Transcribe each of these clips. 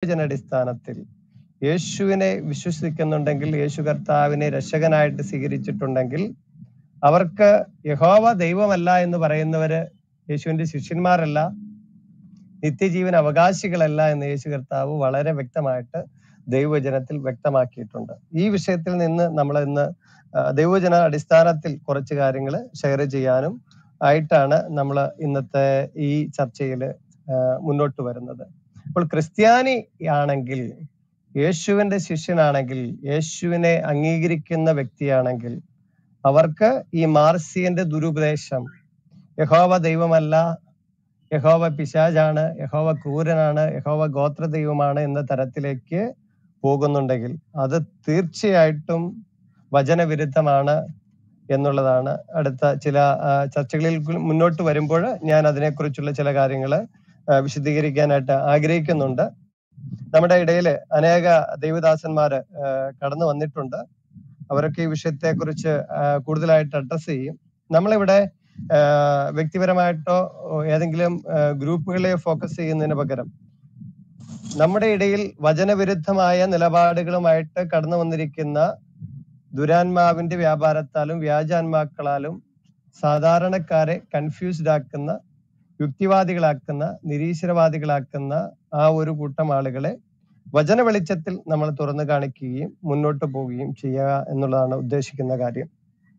ദൈവജന അടിസ്ഥാനത്തിൽ യേശുവിനെ വിശ്വസിക്കുന്നുണ്ടെങ്കിൽ യേശു കർത്താവിനെ രക്ഷകനായിട്ട് സ്വീകരിച്ചിട്ടുണ്ടെങ്കിൽ അവർക്ക് യഹോവ ദൈവമല്ല എന്ന് പറയുന്നവര് യേശുവിന്റെ ശിഷ്യന്മാരല്ല നിത്യജീവൻ അവകാശികളല്ല എന്ന് യേശു കർത്താവ് വളരെ വ്യക്തമായിട്ട് ദൈവവചനത്തിൽ വ്യക്തമാക്കിയിട്ടുണ്ട് ഈ വിഷയത്തിൽ നിന്ന് നമ്മൾ ഇന്ന് ആ, ദൈവവചന അടിസ്ഥാനത്തിൽ കുറച്ച് കാര്യങ്ങൾ ഷെയർ ചെയ്യാനും ആയിട്ടാണ് നമ്മൾ ഇന്നത്തെ ഈ ചർച്ചയിൽ മുന്നോട്ട് വരുന്നത് അപ്പോൾ ക്രിസ്ത്യാനി ആണെങ്കിൽ യേശുവിന്റെ ശിഷ്യനാണെങ്കിൽ യേശുവിനെ അംഗീകരിക്കുന്ന വ്യക്തിയാണെങ്കിൽ അവർക്ക് ഈ മാർസിയന്റെ ദുരുപദേശം യഹോവ ദൈവമല്ല യഹോവ പിശാജാണ് യഹോവ ക്രൂരനാണ് യഹോവ ഗോത്ര ദൈവമാണ് എന്ന തരത്തിലേക്ക് പോകുന്നുണ്ടെങ്കിൽ അത് തീർച്ചയായിട്ടും വചനവിരുദ്ധമാണ് എന്നുള്ളതാണ് അടുത്ത ചില ആ, ചർച്ചകളിൽ കു- മുന്നോട്ട് വരുമ്പോൾ ഞാൻ അതിനെക്കുറിച്ചുള്ള ചില കാര്യങ്ങൾ വിശദീകരിക്കാനായിട്ട് ആഗ്രഹിക്കുന്നുണ്ട് നമ്മുടെ ഇടയിൽ അനേക ദൈവദാസന്മാര് ആ, കടന്നു വന്നിട്ടുണ്ട് അവരൊക്കെ ഈ വിഷയത്തെക്കുറിച്ച് ആ, കൂടുതലായിട്ട് അഡ്രസ് ചെയ്യും നമ്മളിവിടെ ആ, വ്യക്തിപരമായിട്ടോ ഏതെങ്കിലും ആ, ഗ്രൂപ്പുകളെ ഫോക്കസ് ചെയ്യുന്നതിന് പകരം നമ്മുടെ ഇടയിൽ വചനവിരുദ്ധമായ നിലപാടുകളുമായിട്ട് കടന്നു വന്നിരിക്കുന്ന ദുരാത്മാവിന്റെ വ്യാപാരത്താലും വ്യാജാന്മാക്കളാലും സാധാരണക്കാരെ കൺഫ്യൂസ്ഡ് ആക്കുന്ന യുക്തിവാദികളാക്കുന്ന നിരീശ്വരവാദികളാക്കുന്ന ആ ഒരു കൂട്ടം ആളുകളെ വചന വെളിച്ചത്തിൽ നമ്മൾ തുറന്നു കാണിക്കുകയും മുന്നോട്ട് പോവുകയും ചെയ്യുക എന്നുള്ളതാണ് ഉദ്ദേശിക്കുന്ന കാര്യം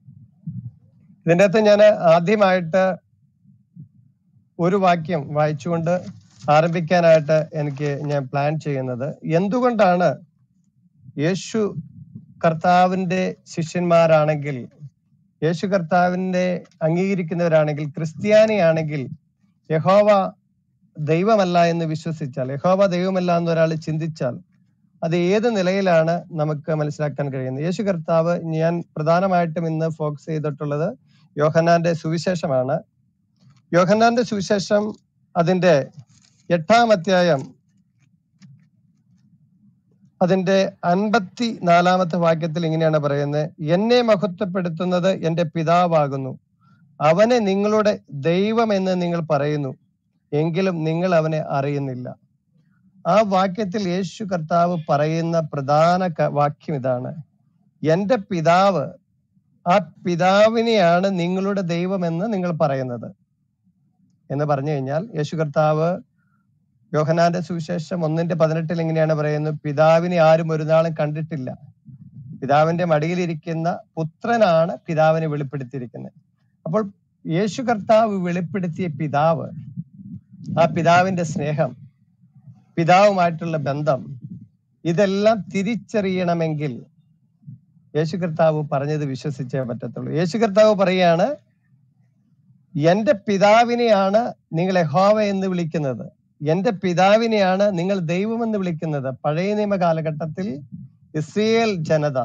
ഇതിൻ്റെ അകത്ത് ഞാൻ ആദ്യമായിട്ട് ഒരു വാക്യം വായിച്ചുകൊണ്ട് ആരംഭിക്കാനായിട്ട് എനിക്ക് ഞാൻ പ്ലാൻ ചെയ്യുന്നത് എന്തുകൊണ്ടാണ് യേശു കർത്താവിന്റെ ശിഷ്യന്മാരാണെങ്കിൽ യേശു കർത്താവിന്റെ അംഗീകരിക്കുന്നവരാണെങ്കിൽ ക്രിസ്ത്യാനിയാണെങ്കിൽ യഹോവ ദൈവമല്ല എന്ന് വിശ്വസിച്ചാൽ യഹോവ ദൈവമല്ല എന്ന് ഒരാൾ ചിന്തിച്ചാൽ അത് ഏത് നിലയിലാണ് നമുക്ക് മനസ്സിലാക്കാൻ കഴിയുന്നത് യേശു കർത്താവ് ഞാൻ പ്രധാനമായിട്ടും ഇന്ന് ഫോക്കസ് ചെയ്തിട്ടുള്ളത് യോഹന്നാന്റെ സുവിശേഷമാണ് യോഹന്നാന്റെ സുവിശേഷം അതിന്റെ എട്ടാം അധ്യായം അതിന്റെ അൻപത്തി നാലാമത്തെ വാക്യത്തിൽ ഇങ്ങനെയാണ് പറയുന്നത് എന്നെ മഹത്വപ്പെടുത്തുന്നത് എന്റെ പിതാവാകുന്നു അവനെ നിങ്ങളുടെ ദൈവം എന്ന് നിങ്ങൾ പറയുന്നു എങ്കിലും നിങ്ങൾ അവനെ അറിയുന്നില്ല ആ വാക്യത്തിൽ യേശു കർത്താവ് പറയുന്ന പ്രധാന ക- വാക്യം ഇതാണ് എന്റെ പിതാവ് ആ പിതാവിനെയാണ് നിങ്ങളുടെ ദൈവമെന്ന് നിങ്ങൾ പറയുന്നത് എന്ന് പറഞ്ഞു കഴിഞ്ഞാൽ യേശു കർത്താവ് യോഹനാന്റെ സുവിശേഷം ഒന്നിന്റെ പതിനെട്ടിൽ ഇങ്ങനെയാണ് പറയുന്നത് പിതാവിനെ ആരും ഒരു നാളും കണ്ടിട്ടില്ല പിതാവിന്റെ മടിയിലിരിക്കുന്ന പുത്രനാണ് പിതാവിനെ വെളിപ്പെടുത്തിയിരിക്കുന്നത് അപ്പോൾ യേശു കർത്താവ് വെളിപ്പെടുത്തിയ പിതാവ് ആ പിതാവിന്റെ സ്നേഹം പിതാവുമായിട്ടുള്ള ബന്ധം ഇതെല്ലാം തിരിച്ചറിയണമെങ്കിൽ യേശു കർത്താവ് പറഞ്ഞത് വിശ്വസിച്ചേ പറ്റത്തുള്ളൂ യേശു കർത്താവ് പറയാണ് എന്റെ പിതാവിനെയാണ് നിങ്ങൾ യഹോവ എന്ന് വിളിക്കുന്നത് എന്റെ പിതാവിനെയാണ് നിങ്ങൾ ദൈവം എന്ന് വിളിക്കുന്നത് പഴയ നിയമ കാലഘട്ടത്തിൽ ഇസ്രയേൽ ജനത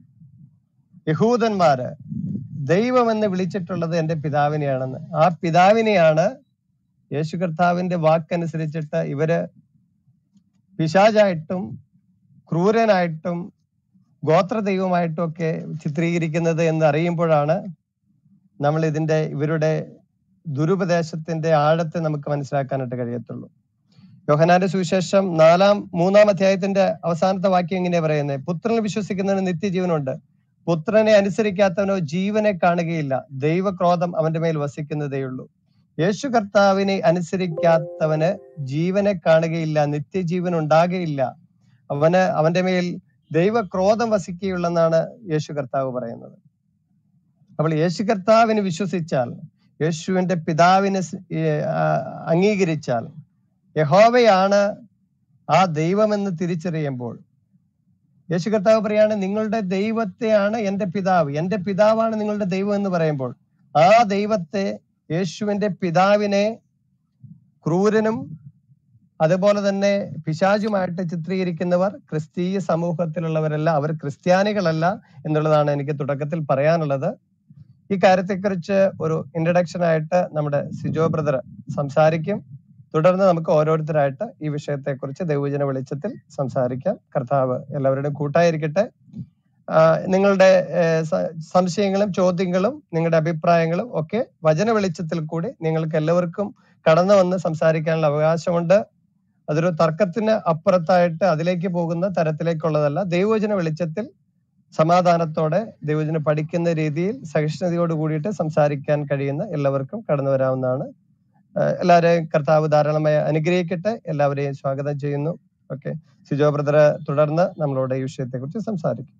യഹൂദന്മാര് ദൈവം എന്ന് വിളിച്ചിട്ടുള്ളത് എന്റെ പിതാവിനെയാണെന്ന് ആ പിതാവിനെയാണ് യേശു കർത്താവിന്റെ വാക്കനുസരിച്ചിട്ട് ഇവര് പിശാചായിട്ടും ക്രൂരനായിട്ടും ഗോത്ര ദൈവമായിട്ടും ഒക്കെ ചിത്രീകരിക്കുന്നത് എന്ന് അറിയുമ്പോഴാണ് നമ്മൾ ഇതിന്റെ ഇവരുടെ ദുരുപദേശത്തിന്റെ ആഴത്തെ നമുക്ക് മനസ്സിലാക്കാനായിട്ട് കഴിയത്തുള്ളൂ യോഹനാന്റെ സുവിശേഷം നാലാം മൂന്നാം അധ്യായത്തിന്റെ അവസാനത്തെ വാക്യം എങ്ങനെയാ പറയുന്നത് പുത്രനിൽ വിശ്വസിക്കുന്നവന് നിത്യജീവനുണ്ട് പുത്രനെ അനുസരിക്കാത്തവനോ ജീവനെ കാണുകയില്ല ദൈവക്രോധം അവന്റെ മേൽ വസിക്കുന്നതേയുള്ളൂ യേശു കർത്താവിനെ അനുസരിക്കാത്തവന് ജീവനെ കാണുകയില്ല നിത്യജീവൻ ഉണ്ടാകുകയില്ല അവന് അവന്റെ മേൽ ദൈവക്രോധം വസിക്കുകയുള്ളെന്നാണ് യേശു കർത്താവ് പറയുന്നത് അപ്പോൾ യേശു കർത്താവിന് വിശ്വസിച്ചാൽ യേശുവിന്റെ പിതാവിനെ സ്- ഏ, ആ, അംഗീകരിച്ചാൽ യഹോവയാണ് ആ ദൈവമെന്ന് തിരിച്ചറിയുമ്പോൾ യേശു കർത്താവ് പറയാണ് നിങ്ങളുടെ ദൈവത്തെയാണ് എന്റെ പിതാവ് എന്റെ പിതാവാണ് നിങ്ങളുടെ ദൈവം എന്ന് പറയുമ്പോൾ ആ ദൈവത്തെ യേശുവിന്റെ പിതാവിനെ ക്രൂരനും അതുപോലെ തന്നെ പിശാചുമായിട്ട് ചിത്രീകരിക്കുന്നവർ ക്രിസ്തീയ സമൂഹത്തിലുള്ളവരല്ല അവർ ക്രിസ്ത്യാനികളല്ല എന്നുള്ളതാണ് എനിക്ക് തുടക്കത്തിൽ പറയാനുള്ളത് ഈ കാര്യത്തെക്കുറിച്ച് ഒരു ഇൻട്രഡക്ഷൻ ആയിട്ട് നമ്മുടെ സിജോ ബ്രദർ സംസാരിക്കും തുടർന്ന് നമുക്ക് ഓരോരുത്തരായിട്ട് ഈ വിഷയത്തെക്കുറിച്ച് ദൈവജന വെളിച്ചത്തിൽ സംസാരിക്കാം കർത്താവ് എല്ലാവരുടെയും കൂട്ടായിരിക്കട്ടെ ആ, നിങ്ങളുടെ ഏ, സ- സംശയങ്ങളും ചോദ്യങ്ങളും നിങ്ങളുടെ അഭിപ്രായങ്ങളും ഒക്കെ വചന വെളിച്ചത്തിൽ കൂടി നിങ്ങൾക്ക് എല്ലാവർക്കും കടന്നു വന്ന് സംസാരിക്കാനുള്ള അവകാശമുണ്ട് അതൊരു തർക്കത്തിന് അപ്പുറത്തായിട്ട് അതിലേക്ക് പോകുന്ന തരത്തിലേക്കുള്ളതല്ല ദൈവവചന വെളിച്ചത്തിൽ സമാധാനത്തോടെ ദൈവവചനം പഠിക്കുന്ന രീതിയിൽ സഹിഷ്ണുതയോട് കൂടിയിട്ട് സംസാരിക്കാൻ കഴിയുന്ന എല്ലാവർക്കും കടന്നു വരാവുന്നതാണ് ഏഹ് എല്ലാവരെയും കർത്താവ് ധാരാളമായി അനുഗ്രഹിക്കട്ടെ എല്ലാവരെയും സ്വാഗതം ചെയ്യുന്നു ഓക്കെ സിജോ ബ്രദർ തുടർന്ന് നമ്മളോട് ഈ വിഷയത്തെ കുറിച്ച് സംസാരിക്കും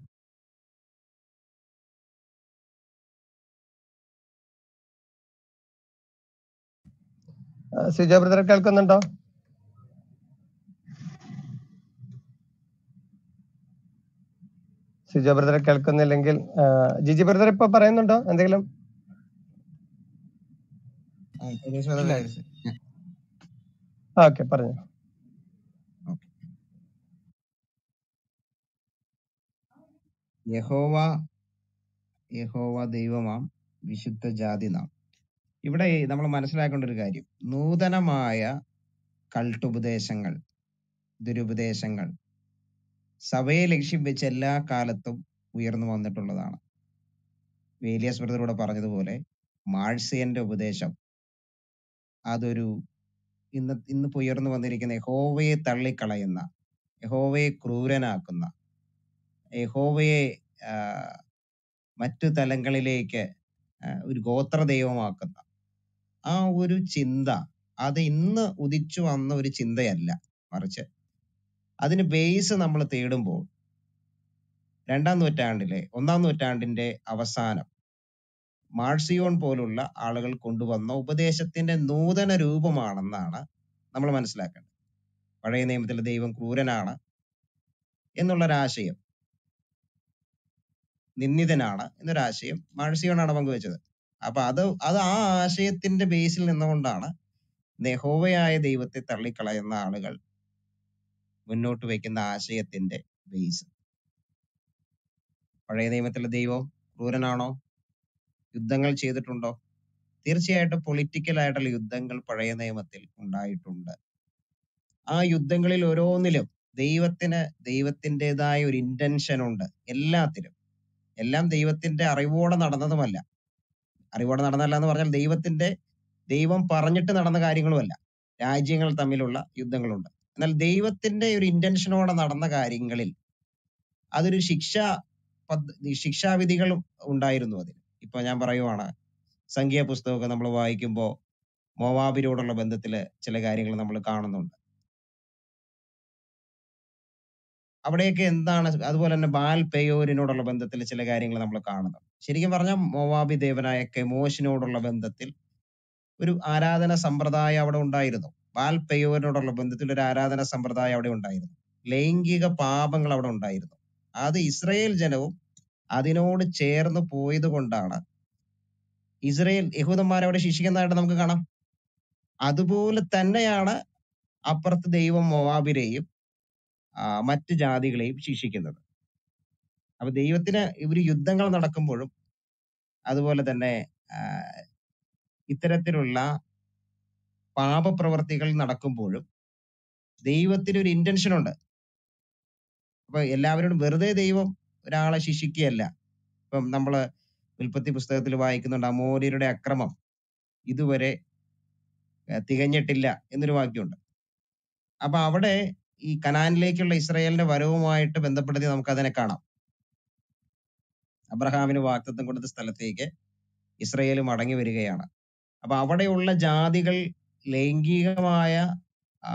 ആ, സിജോ ബ്രദർ കേൾക്കുന്നുണ്ടോ സിജോ ബ്രദർ കേൾക്കുന്നില്ലെങ്കിൽ ആ, ജിജി ബ്രദർ ഇപ്പൊ പറയുന്നുണ്ടോ എന്തെങ്കിലും ആ, രമേശ് brother ഇല്ല. വരട്ടെ. ഓക്കെ പറഞ്ഞു ഓക്കേ. യഹോവ യഹോവ ദൈവമാം വിശുദ്ധ ജാതി നാം ഇവിടെ നമ്മൾ മനസ്സിലാക്കേണ്ട ഒരു കാര്യം നൂതനമായ കൾട്ടുപദേശങ്ങൾ ദുരുപദേശങ്ങൾ സഭയെ ലക്ഷ്യം വെച്ച് എല്ലാ കാലത്തും ഉയർന്നു വന്നിട്ടുള്ളതാണ് വേലിയസ് ബ്രദറോട് പറഞ്ഞതുപോലെ മാഴ്സിയന്റെ ഉപദേശം അതൊരു ഇന്ന് ഇന്നിപ്പോ ഉയർന്നു വന്നിരിക്കുന്ന യഹോവയെ തള്ളിക്കളയുന്ന യഹോവയെ ക്രൂരനാക്കുന്ന യഹോവയെ ആ, മറ്റു തലങ്ങളിലേക്ക് ആ, ഒരു ഗോത്ര ദൈവമാക്കുന്ന ആ ഒരു ചിന്ത അത് ഇന്ന് ഉദിച്ചു വന്ന ഒരു ചിന്തയല്ല മറിച്ച് അതിന് ബേസ് നമ്മൾ തേടുമ്പോൾ രണ്ടാം നൂറ്റാണ്ടിലെ ഒന്നാം നൂറ്റാണ്ടിന്റെ അവസാനം മാർസിയോൺ പോലുള്ള ആളുകൾ കൊണ്ടുവന്ന ഉപദേശത്തിന്റെ നൂതന രൂപമാണെന്നാണ് നമ്മൾ മനസ്സിലാക്കേണ്ടത് പഴയ നിയമത്തിലെ ദൈവം ക്രൂരനാണ് എന്നുള്ളൊരാശയം നിന്ദിതനാണ് എന്നൊരാശയം മാഴ്സിയോണാണ് പങ്കുവെച്ചത് അപ്പൊ അത് അത് ആ ആശയത്തിന്റെ ബേസിൽ നിന്നുകൊണ്ടാണ് നെഹോവയായ ദൈവത്തെ തള്ളിക്കളയുന്ന ആളുകൾ മുന്നോട്ട് വയ്ക്കുന്ന ആശയത്തിന്റെ ബേസ് പഴയ നിയമത്തിലെ ദൈവം ക്രൂരനാണോ യുദ്ധങ്ങൾ ചെയ്തിട്ടുണ്ടോ തീർച്ചയായിട്ടും പൊളിറ്റിക്കൽ ആയിട്ടുള്ള യുദ്ധങ്ങൾ പഴയ നിയമത്തിൽ ഉണ്ടായിട്ടുണ്ട് ആ യുദ്ധങ്ങളിൽ ഓരോന്നിലും ദൈവത്തിന് ദൈവത്തിൻ്റെതായ ഒരു ഇന്റൻഷൻ ഉണ്ട് എല്ലാത്തിലും എല്ലാം ദൈവത്തിന്റെ അറിവോടെ നടന്നതുമല്ല അറിവോടെ നടന്നല്ല എന്ന് പറഞ്ഞാൽ ദൈവത്തിന്റെ ദൈവം പറഞ്ഞിട്ട് നടന്ന കാര്യങ്ങളുമല്ല രാജ്യങ്ങൾ തമ്മിലുള്ള യുദ്ധങ്ങളുണ്ട് എന്നാൽ ദൈവത്തിന്റെ ഒരു ഇന്റൻഷനോടെ നടന്ന കാര്യങ്ങളിൽ അതൊരു ശിക്ഷ പദ്ധ ശിക്ഷാവിധികളും ഉണ്ടായിരുന്നു അതിന് ഇപ്പൊ ഞാൻ പറയുവാണ് സംഖ്യാ പുസ്തകമൊക്കെ നമ്മൾ വായിക്കുമ്പോൾ മോവാബിനോടുള്ള ബന്ധത്തില് ചില കാര്യങ്ങൾ നമ്മൾ കാണുന്നുണ്ട് അവിടെയൊക്കെ എന്താണ് അതുപോലെ തന്നെ ബാൽ പെയോരിനോടുള്ള ബന്ധത്തിൽ ചില കാര്യങ്ങൾ നമ്മൾ കാണുന്നുണ്ട് ശരിക്കും പറഞ്ഞാൽ മോവാബി ദേവനായ കെമോഷിനോടുള്ള ബന്ധത്തിൽ ഒരു ആരാധന സമ്പ്രദായം അവിടെ ഉണ്ടായിരുന്നു ബാൽ പെയോരിനോടുള്ള ബന്ധത്തിൽ ഒരു ആരാധന സമ്പ്രദായം അവിടെ ഉണ്ടായിരുന്നു ലൈംഗിക പാപങ്ങൾ അവിടെ ഉണ്ടായിരുന്നു അത് ഇസ്രയേൽ ജനവും അതിനോട് ചേർന്ന് പോയത് കൊണ്ടാണ് ഇസ്രയേൽ യഹൂദന്മാരെ അവിടെ ശിക്ഷിക്കുന്നതായിട്ട് നമുക്ക് കാണാം അതുപോലെ തന്നെയാണ് അപ്പുറത്ത് ദൈവം മൊവാബിരെയും ആ, മറ്റ് ജാതികളെയും ശിക്ഷിക്കുന്നത് അപ്പൊ ദൈവത്തിന് ഇവര് യുദ്ധങ്ങൾ നടക്കുമ്പോഴും അതുപോലെ തന്നെ ആ, ഇത്തരത്തിലുള്ള പാപപ്രവർത്തികൾ നടക്കുമ്പോഴും ദൈവത്തിന് ഒരു ഇന്റൻഷൻ ഉണ്ട് അപ്പൊ എല്ലാവരോടും വെറുതെ ദൈവം ഒരാളെ ശിക്ഷിക്കുകയല്ല ഇപ്പം നമ്മള് ഉൽപ്പത്തി പുസ്തകത്തിൽ വായിക്കുന്നുണ്ട് അമോര്യരുടെ അക്രമം ഇതുവരെ ഏർ തികഞ്ഞിട്ടില്ല എന്നൊരു വാക്യമുണ്ട് അപ്പൊ അവിടെ ഈ കനാനിലേക്കുള്ള ഇസ്രായേലിന്റെ വരവുമായിട്ട് ബന്ധപ്പെടുത്തി നമുക്ക് അതിനെ കാണാം അബ്രഹാമിന് വാക്തത്വം കൊടുത്ത സ്ഥലത്തേക്ക് ഇസ്രായേൽ മടങ്ങി വരികയാണ് അപ്പൊ അവിടെയുള്ള ജാതികൾ ലൈംഗികമായ ആ,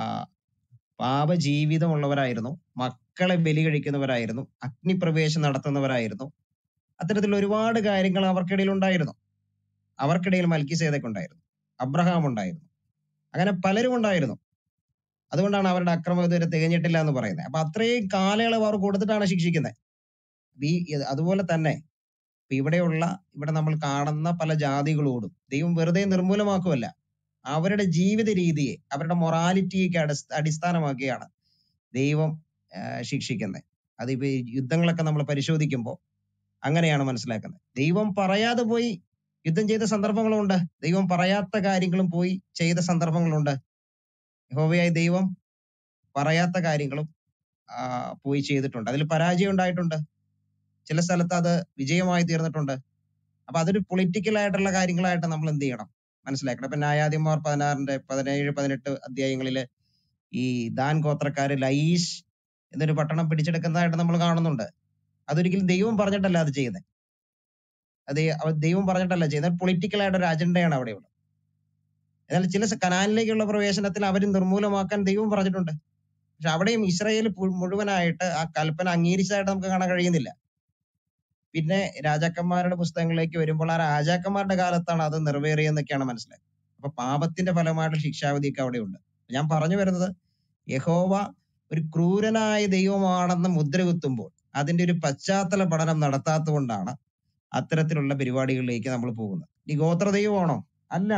പാപജീവിതമുള്ളവരായിരുന്നു മക്കളെ ബലി കഴിക്കുന്നവരായിരുന്നു അഗ്നിപ്രവേശം നടത്തുന്നവരായിരുന്നു അത്തരത്തിലുള്ള ഒരുപാട് കാര്യങ്ങൾ അവർക്കിടയിൽ ഉണ്ടായിരുന്നു അവർക്കിടയിൽ മൽക്കിസേദക്ക് ഉണ്ടായിരുന്നു അബ്രഹാം ഉണ്ടായിരുന്നു അങ്ങനെ പലരും ഉണ്ടായിരുന്നു അതുകൊണ്ടാണ് അവരുടെ അക്രമം ഇതുവരെ തികഞ്ഞിട്ടില്ല എന്ന് പറയുന്നത് അപ്പൊ അത്രയും കാലയളവ് അവർ കൊടുത്തിട്ടാണ് ശിക്ഷിക്കുന്നത് ഈ ഇത് അതുപോലെ തന്നെ ഇപ്പൊ ഇവിടെയുള്ള ഇവിടെ നമ്മൾ കാണുന്ന പല ജാതികളോടും ദൈവം വെറുതെ നിർമൂലമാക്കുമല്ല അവരുടെ ജീവിത രീതിയെ അവരുടെ മൊറാലിറ്റിയൊക്കെ അടിസ്ഥ അടിസ്ഥാനമാക്കിയാണ് ദൈവം ശിക്ഷിക്കുന്നത് അതിപ്പോ ഈ യുദ്ധങ്ങളൊക്കെ നമ്മൾ പരിശോധിക്കുമ്പോൾ അങ്ങനെയാണ് മനസ്സിലാക്കുന്നത് ദൈവം പറയാതെ പോയി യുദ്ധം ചെയ്ത സന്ദർഭങ്ങളുണ്ട് ദൈവം പറയാത്ത കാര്യങ്ങളും പോയി ചെയ്ത സന്ദർഭങ്ങളുണ്ട് യഹോവയായ ദൈവം പറയാത്ത കാര്യങ്ങളും ആ, പോയി ചെയ്തിട്ടുണ്ട് അതിൽ പരാജയം ഉണ്ടായിട്ടുണ്ട് ചില സ്ഥലത്ത് അത് വിജയമായി തീർന്നിട്ടുണ്ട് അപ്പൊ അതൊരു പൊളിറ്റിക്കൽ ആയിട്ടുള്ള കാര്യങ്ങളായിട്ട് നമ്മൾ എന്ത് ചെയ്യണം മനസ്സിലാക്കണം ഇപ്പൊ ന്യായാധിപന്മാർ പതിനാറിന്റെ പതിനേഴ് പതിനെട്ട് അധ്യായങ്ങളില് ഈ ദാൻ ഗോത്രക്കാര് ലയീഷ് എന്നൊരു പട്ടണം പിടിച്ചെടുക്കുന്നതായിട്ട് നമ്മൾ കാണുന്നുണ്ട് അതൊരിക്കലും ദൈവം പറഞ്ഞിട്ടല്ല അത് ചെയ്യുന്നത് അത് അവ- ദൈവം പറഞ്ഞിട്ടല്ല ചെയ്യുന്നത് പൊളിറ്റിക്കൽ ആയിട്ട് ഒരു അജണ്ടയാണ് അവിടെ ഉള്ളത് എന്നാൽ ചില സ- കനാനിലേക്കുള്ള പ്രവേശനത്തിൽ അവർ നിർമൂലമാക്കാൻ ദൈവം പറഞ്ഞിട്ടുണ്ട് പക്ഷെ അവിടെയും ഇസ്രായേൽ പു- മുഴുവനായിട്ട് ആ കൽപ്പന അംഗീകരിച്ചതായിട്ട് നമുക്ക് കാണാൻ കഴിയുന്നില്ല പിന്നെ രാജാക്കന്മാരുടെ പുസ്തകങ്ങളിലേക്ക് വരുമ്പോൾ ആ രാജാക്കന്മാരുടെ കാലത്താണ് അത് നിറവേറിയെന്നൊക്കെയാണ് മനസ്സിലായത് അപ്പൊ പാപത്തിന്റെ ഫലമായിട്ട് ശിക്ഷാവിധിയൊക്കെ അവിടെ ഉണ്ട് ഞാൻ പറഞ്ഞു വരുന്നത് യഹോവ ഒരു ക്രൂരനായ ദൈവമാണെന്ന് മുദ്രകുത്തുമ്പോൾ അതിന്റെ ഒരു പശ്ചാത്തല പഠനം നടത്താത്തതുകൊണ്ടാണ് അത്തരത്തിലുള്ള പരിപാടികളിലേക്ക് നമ്മൾ പോകുന്നത് ഈ ഗോത്ര ദൈവമാണോ അല്ല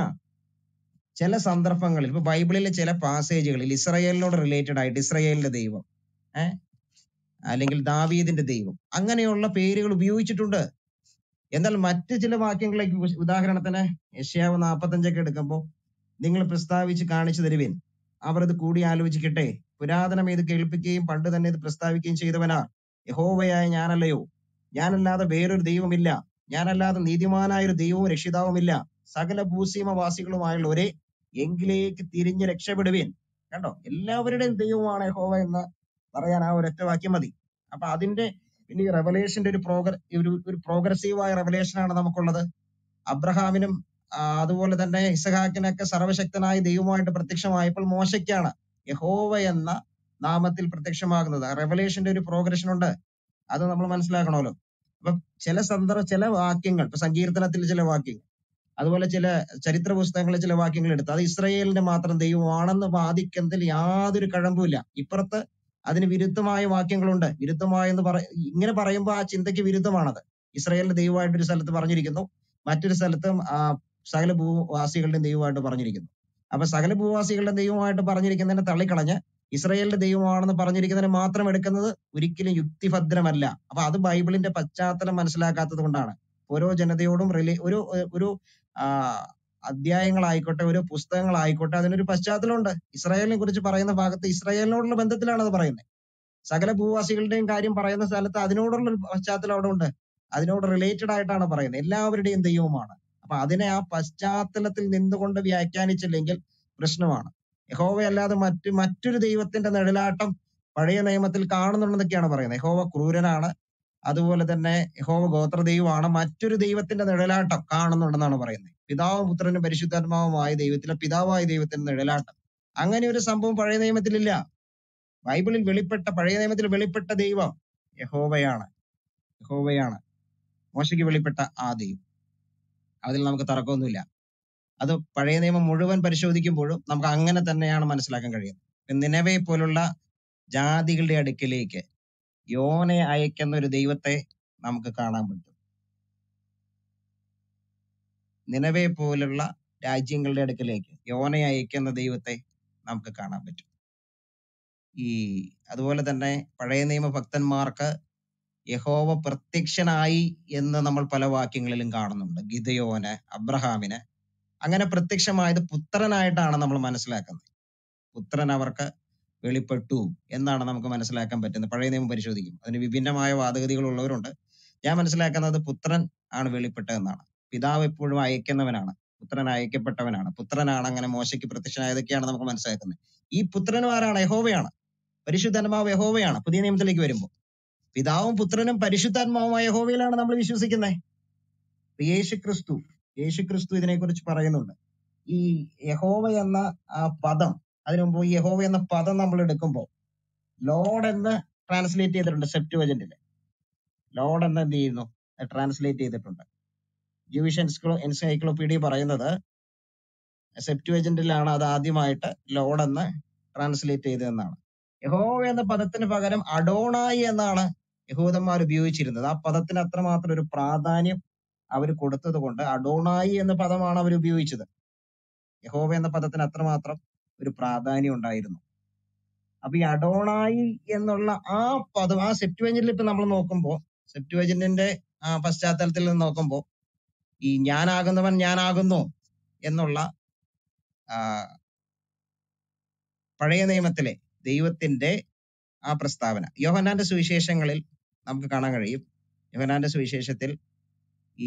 ചില സന്ദർഭങ്ങളിൽ ഇപ്പൊ ബൈബിളിലെ ചില പാസേജുകളിൽ ഇസ്രായേലിനോട് റിലേറ്റഡ് ആയിട്ട് ഇസ്രായേലിന്റെ ദൈവം ഏഹ് അല്ലെങ്കിൽ ദാവീദിന്റെ ദൈവം അങ്ങനെയുള്ള പേരുകൾ ഉപയോഗിച്ചിട്ടുണ്ട് എന്നാൽ മറ്റ് ചില വാക്യങ്ങളിലേക്ക് ഉ- ഉദാഹരണത്തിന് യശ്യാവ് നാൽപ്പത്തഞ്ചൊക്കെ എടുക്കുമ്പോൾ നിങ്ങൾ പ്രസ്താവിച്ച് കാണിച്ചു തരുവിൻ അവർ ഇത് കൂടി ആലോചിക്കട്ടെ പുരാതനം ഇത് കേൾപ്പിക്കുകയും പണ്ട് തന്നെ ഇത് പ്രസ്താവിക്കുകയും ചെയ്തവനാ യഹോവയായ ഞാനല്ലയോ ഞാനല്ലാതെ വേറൊരു ദൈവമില്ല ഞാനല്ലാതെ നീതിമാനായ ഒരു ദൈവവും രക്ഷിതാവുമില്ല സകല ഭൂസീമവാസികളുമായുള്ള ഒരേ എങ്കിലേക്ക് തിരിഞ്ഞ് രക്ഷപ്പെടുവിൻ കണ്ടോ എല്ലാവരുടെയും ദൈവമാണ് യഹോവ എന്ന് പറയാൻ ആ ഒരൊറ്റ വാക്യം മതി അപ്പൊ അതിന്റെ പിന്നെ ഈ റെവലേഷന്റെ ഒരു പ്രോഗ്ര ഒരു ഒരു പ്രോഗ്രസീവായ റെവലേഷൻ ആണ് നമുക്കുള്ളത് അബ്രഹാമിനും ആ, അതുപോലെ തന്നെ ഇസഹാക്കിനൊക്കെ സർവശക്തനായ ദൈവമായിട്ട് പ്രത്യക്ഷമായപ്പോൾ മോശയ്ക്കാണ് യഹോവ എന്ന നാമത്തിൽ പ്രത്യക്ഷമാകുന്നത് റെവലേഷന്റെ ഒരു പ്രോഗ്രഷൻ ഉണ്ട് അത് നമ്മൾ മനസ്സിലാക്കണമല്ലോ അപ്പൊ ചില സന്ദർഭ ചില വാക്യങ്ങൾ ഇപ്പൊ സങ്കീർത്തനത്തിൽ ചില വാക്യങ്ങൾ അതുപോലെ ചില ചരിത്ര പുസ്തകങ്ങളിലെ ചില വാക്യങ്ങൾ എടുത്ത് അത് ഇസ്രയേലിന്റെ മാത്രം ദൈവമാണെന്ന് വാദിക്കുന്നതിൽ യാതൊരു കഴമ്പുമില്ല ഇപ്പുറത്ത് അതിന് വിരുദ്ധമായ വാക്യങ്ങളുണ്ട് വിരുദ്ധമായെന്ന് പറ ഇങ്ങനെ പറയുമ്പോൾ ആ ചിന്തയ്ക്ക് വിരുദ്ധമാണത് ഇസ്രയേലിന്റെ ദൈവമായിട്ട് ഒരു സ്ഥലത്ത് പറഞ്ഞിരിക്കുന്നു മറ്റൊരു സ്ഥലത്തും ആ സകല ഭൂവാസികളുടെയും ദൈവമായിട്ട് പറഞ്ഞിരിക്കുന്നു അപ്പൊ സകല ഭൂവാസികളുടെ ദൈവമായിട്ട് പറഞ്ഞിരിക്കുന്നതിനെ തള്ളിക്കളഞ്ഞ് ഇസ്രയേലിന്റെ ദൈവമാണെന്ന് പറഞ്ഞിരിക്കുന്നതിനെ മാത്രം എടുക്കുന്നത് ഒരിക്കലും യുക്തിഭദ്രമല്ല അപ്പൊ അത് ബൈബിളിന്റെ പശ്ചാത്തലം മനസ്സിലാക്കാത്തത് കൊണ്ടാണ് ഓരോ ജനതയോടും റിലേ ഒരു ഒരു ആ അധ്യായങ്ങളായിക്കോട്ടെ ഓരോ പുസ്തകങ്ങളായിക്കോട്ടെ അതിനൊരു പശ്ചാത്തലമുണ്ട് ഇസ്രായേലിനെ കുറിച്ച് പറയുന്ന ഭാഗത്ത് ഇസ്രായേലിനോടുള്ള ബന്ധത്തിലാണ് അത് പറയുന്നത് സകല ഭൂവാസികളുടെയും കാര്യം പറയുന്ന സ്ഥലത്ത് അതിനോടുള്ള ഒരു പശ്ചാത്തലം അവിടെ ഉണ്ട് അതിനോട് റിലേറ്റഡ് ആയിട്ടാണ് പറയുന്നത് എല്ലാവരുടെയും ദൈവമാണ് അപ്പൊ അതിനെ ആ പശ്ചാത്തലത്തിൽ നിന്നുകൊണ്ട് വ്യാഖ്യാനിച്ചില്ലെങ്കിൽ പ്രശ്നമാണ് യഹോവയല്ലാതെ മറ്റ് മറ്റൊരു ദൈവത്തിന്റെ നിഴലാട്ടം പഴയ നിയമത്തിൽ കാണുന്നുണ്ടെന്നൊക്കെയാണ് പറയുന്നത് യഹോവ ക്രൂരനാണ് അതുപോലെ തന്നെ യഹോവ ഗോത്ര ദൈവമാണ് മറ്റൊരു ദൈവത്തിന്റെ നിഴലാട്ടം കാണുന്നുണ്ടെന്നാണ് പറയുന്നത് പിതാവും പുത്രനും പരിശുദ്ധാത്മാവുമായ ദൈവത്തിലെ പിതാവായ ദൈവത്തിന്റെ നിഴലാട്ടം അങ്ങനെ ഒരു സംഭവം പഴയ നിയമത്തിലില്ല ബൈബിളിൽ വെളിപ്പെട്ട പഴയ നിയമത്തിൽ വെളിപ്പെട്ട ദൈവം യഹോവയാണ് യഹോവയാണ് മോശയ്ക്ക് വെളിപ്പെട്ട ആ ദൈവം അതിൽ നമുക്ക് തർക്കമൊന്നുമില്ല അത് പഴയ നിയമം മുഴുവൻ പരിശോധിക്കുമ്പോഴും നമുക്ക് അങ്ങനെ തന്നെയാണ് മനസ്സിലാക്കാൻ കഴിയുന്നത് നിലവെ പോലുള്ള ജാതികളുടെ അടുക്കിലേക്ക് യോനെ അയക്കുന്ന ഒരു ദൈവത്തെ നമുക്ക് കാണാൻ പറ്റും നിലവെ പോലുള്ള രാജ്യങ്ങളുടെ അടുക്കിലേക്ക് യോനെ അയക്കുന്ന ദൈവത്തെ നമുക്ക് കാണാൻ പറ്റും ഈ അതുപോലെ തന്നെ പഴയ നിയമ ഭക്തന്മാർക്ക് യഹോവ പ്രത്യക്ഷനായി എന്ന് നമ്മൾ പല വാക്യങ്ങളിലും കാണുന്നുണ്ട് ഗിദയോന് അബ്രഹാമിന് അങ്ങനെ പ്രത്യക്ഷമായത് പുത്രനായിട്ടാണ് നമ്മൾ മനസ്സിലാക്കുന്നത് പുത്രൻ അവർക്ക് വെളിപ്പെട്ടു എന്നാണ് നമുക്ക് മനസ്സിലാക്കാൻ പറ്റുന്നത് പഴയ നിയമം പരിശോധിക്കും അതിന് വിഭിന്നമായ വാദഗതികൾ ഉള്ളവരുണ്ട് ഞാൻ മനസ്സിലാക്കുന്നത് പുത്രൻ ആണ് വെളിപ്പെട്ടതെന്നാണ് പിതാവ് എപ്പോഴും അയക്കുന്നവനാണ് പുത്രൻ അയക്കപ്പെട്ടവനാണ് പുത്രനാണ് അങ്ങനെ മോശയ്ക്ക് പ്രത്യക്ഷനായതൊക്കെയാണ് നമുക്ക് മനസ്സിലാക്കുന്നത് ഈ പുത്രനും ആരാണ് യഹോവയാണ് പരിശുദ്ധാത്മാവ് യഹോവയാണ് പുതിയ നിയമത്തിലേക്ക് വരുമ്പോൾ പിതാവും പുത്രനും പരിശുദ്ധാത്മാവുമായ യഹോവയിലാണ് നമ്മൾ വിശ്വസിക്കുന്നത് യേശു ക്രിസ്തു യേശു ക്രിസ്തു ഇതിനെക്കുറിച്ച് പറയുന്നുണ്ട് ഈ യഹോവ എന്ന ആ പദം അതിനു മുമ്പ് ഈ യഹോവ എന്ന പദം നമ്മൾ എടുക്കുമ്പോൾ ലോഡ് എന്ന് ട്രാൻസ്ലേറ്റ് ചെയ്തിട്ടുണ്ട് സെപ്റ്റ് വജന്റില് ലോഡ് എന്ന് എന്ത് ചെയ്യുന്നു ട്രാൻസ്ലേറ്റ് ചെയ്തിട്ടുണ്ട് ജൂവിഷ് എൻസ്ക്ലോ എൻസൈക്ലോപീഡിയ പറയുന്നത് സെപ്റ്റുവജന്റിലാണ് അത് ആദ്യമായിട്ട് ലോഡ് എന്ന് ട്രാൻസ്ലേറ്റ് ചെയ്തതെന്നാണ് യഹോവ എന്ന പദത്തിന് പകരം അഡോണായി എന്നാണ് യഹൂദന്മാർ ഉപയോഗിച്ചിരുന്നത് ആ പദത്തിന് അത്രമാത്രം ഒരു പ്രാധാന്യം അവർ കൊടുത്തത് കൊണ്ട് അഡോണായി എന്ന പദമാണ് അവർ ഉപയോഗിച്ചത് യഹോവ എന്ന പദത്തിന് അത്രമാത്രം ഒരു പ്രാധാന്യം ഉണ്ടായിരുന്നു അപ്പൊ ഈ അഡോണായി എന്നുള്ള ആ പദം ആ സെപ്റ്റുവജന്റിൽ ഇപ്പൊ നമ്മൾ നോക്കുമ്പോൾ സെപ്റ്റുവജന്റിന്റെ ആ പശ്ചാത്തലത്തിൽ നിന്ന് നോക്കുമ്പോൾ ഈ ഞാനാകുന്നവൻ ഞാനാകുന്നു എന്നുള്ള ആ, പഴയ നിയമത്തിലെ ദൈവത്തിന്റെ ആ പ്രസ്താവന യോഹന്നാന്റെ സുവിശേഷങ്ങളിൽ നമുക്ക് കാണാൻ കഴിയും യോഹന്നാന്റെ സുവിശേഷത്തിൽ ഈ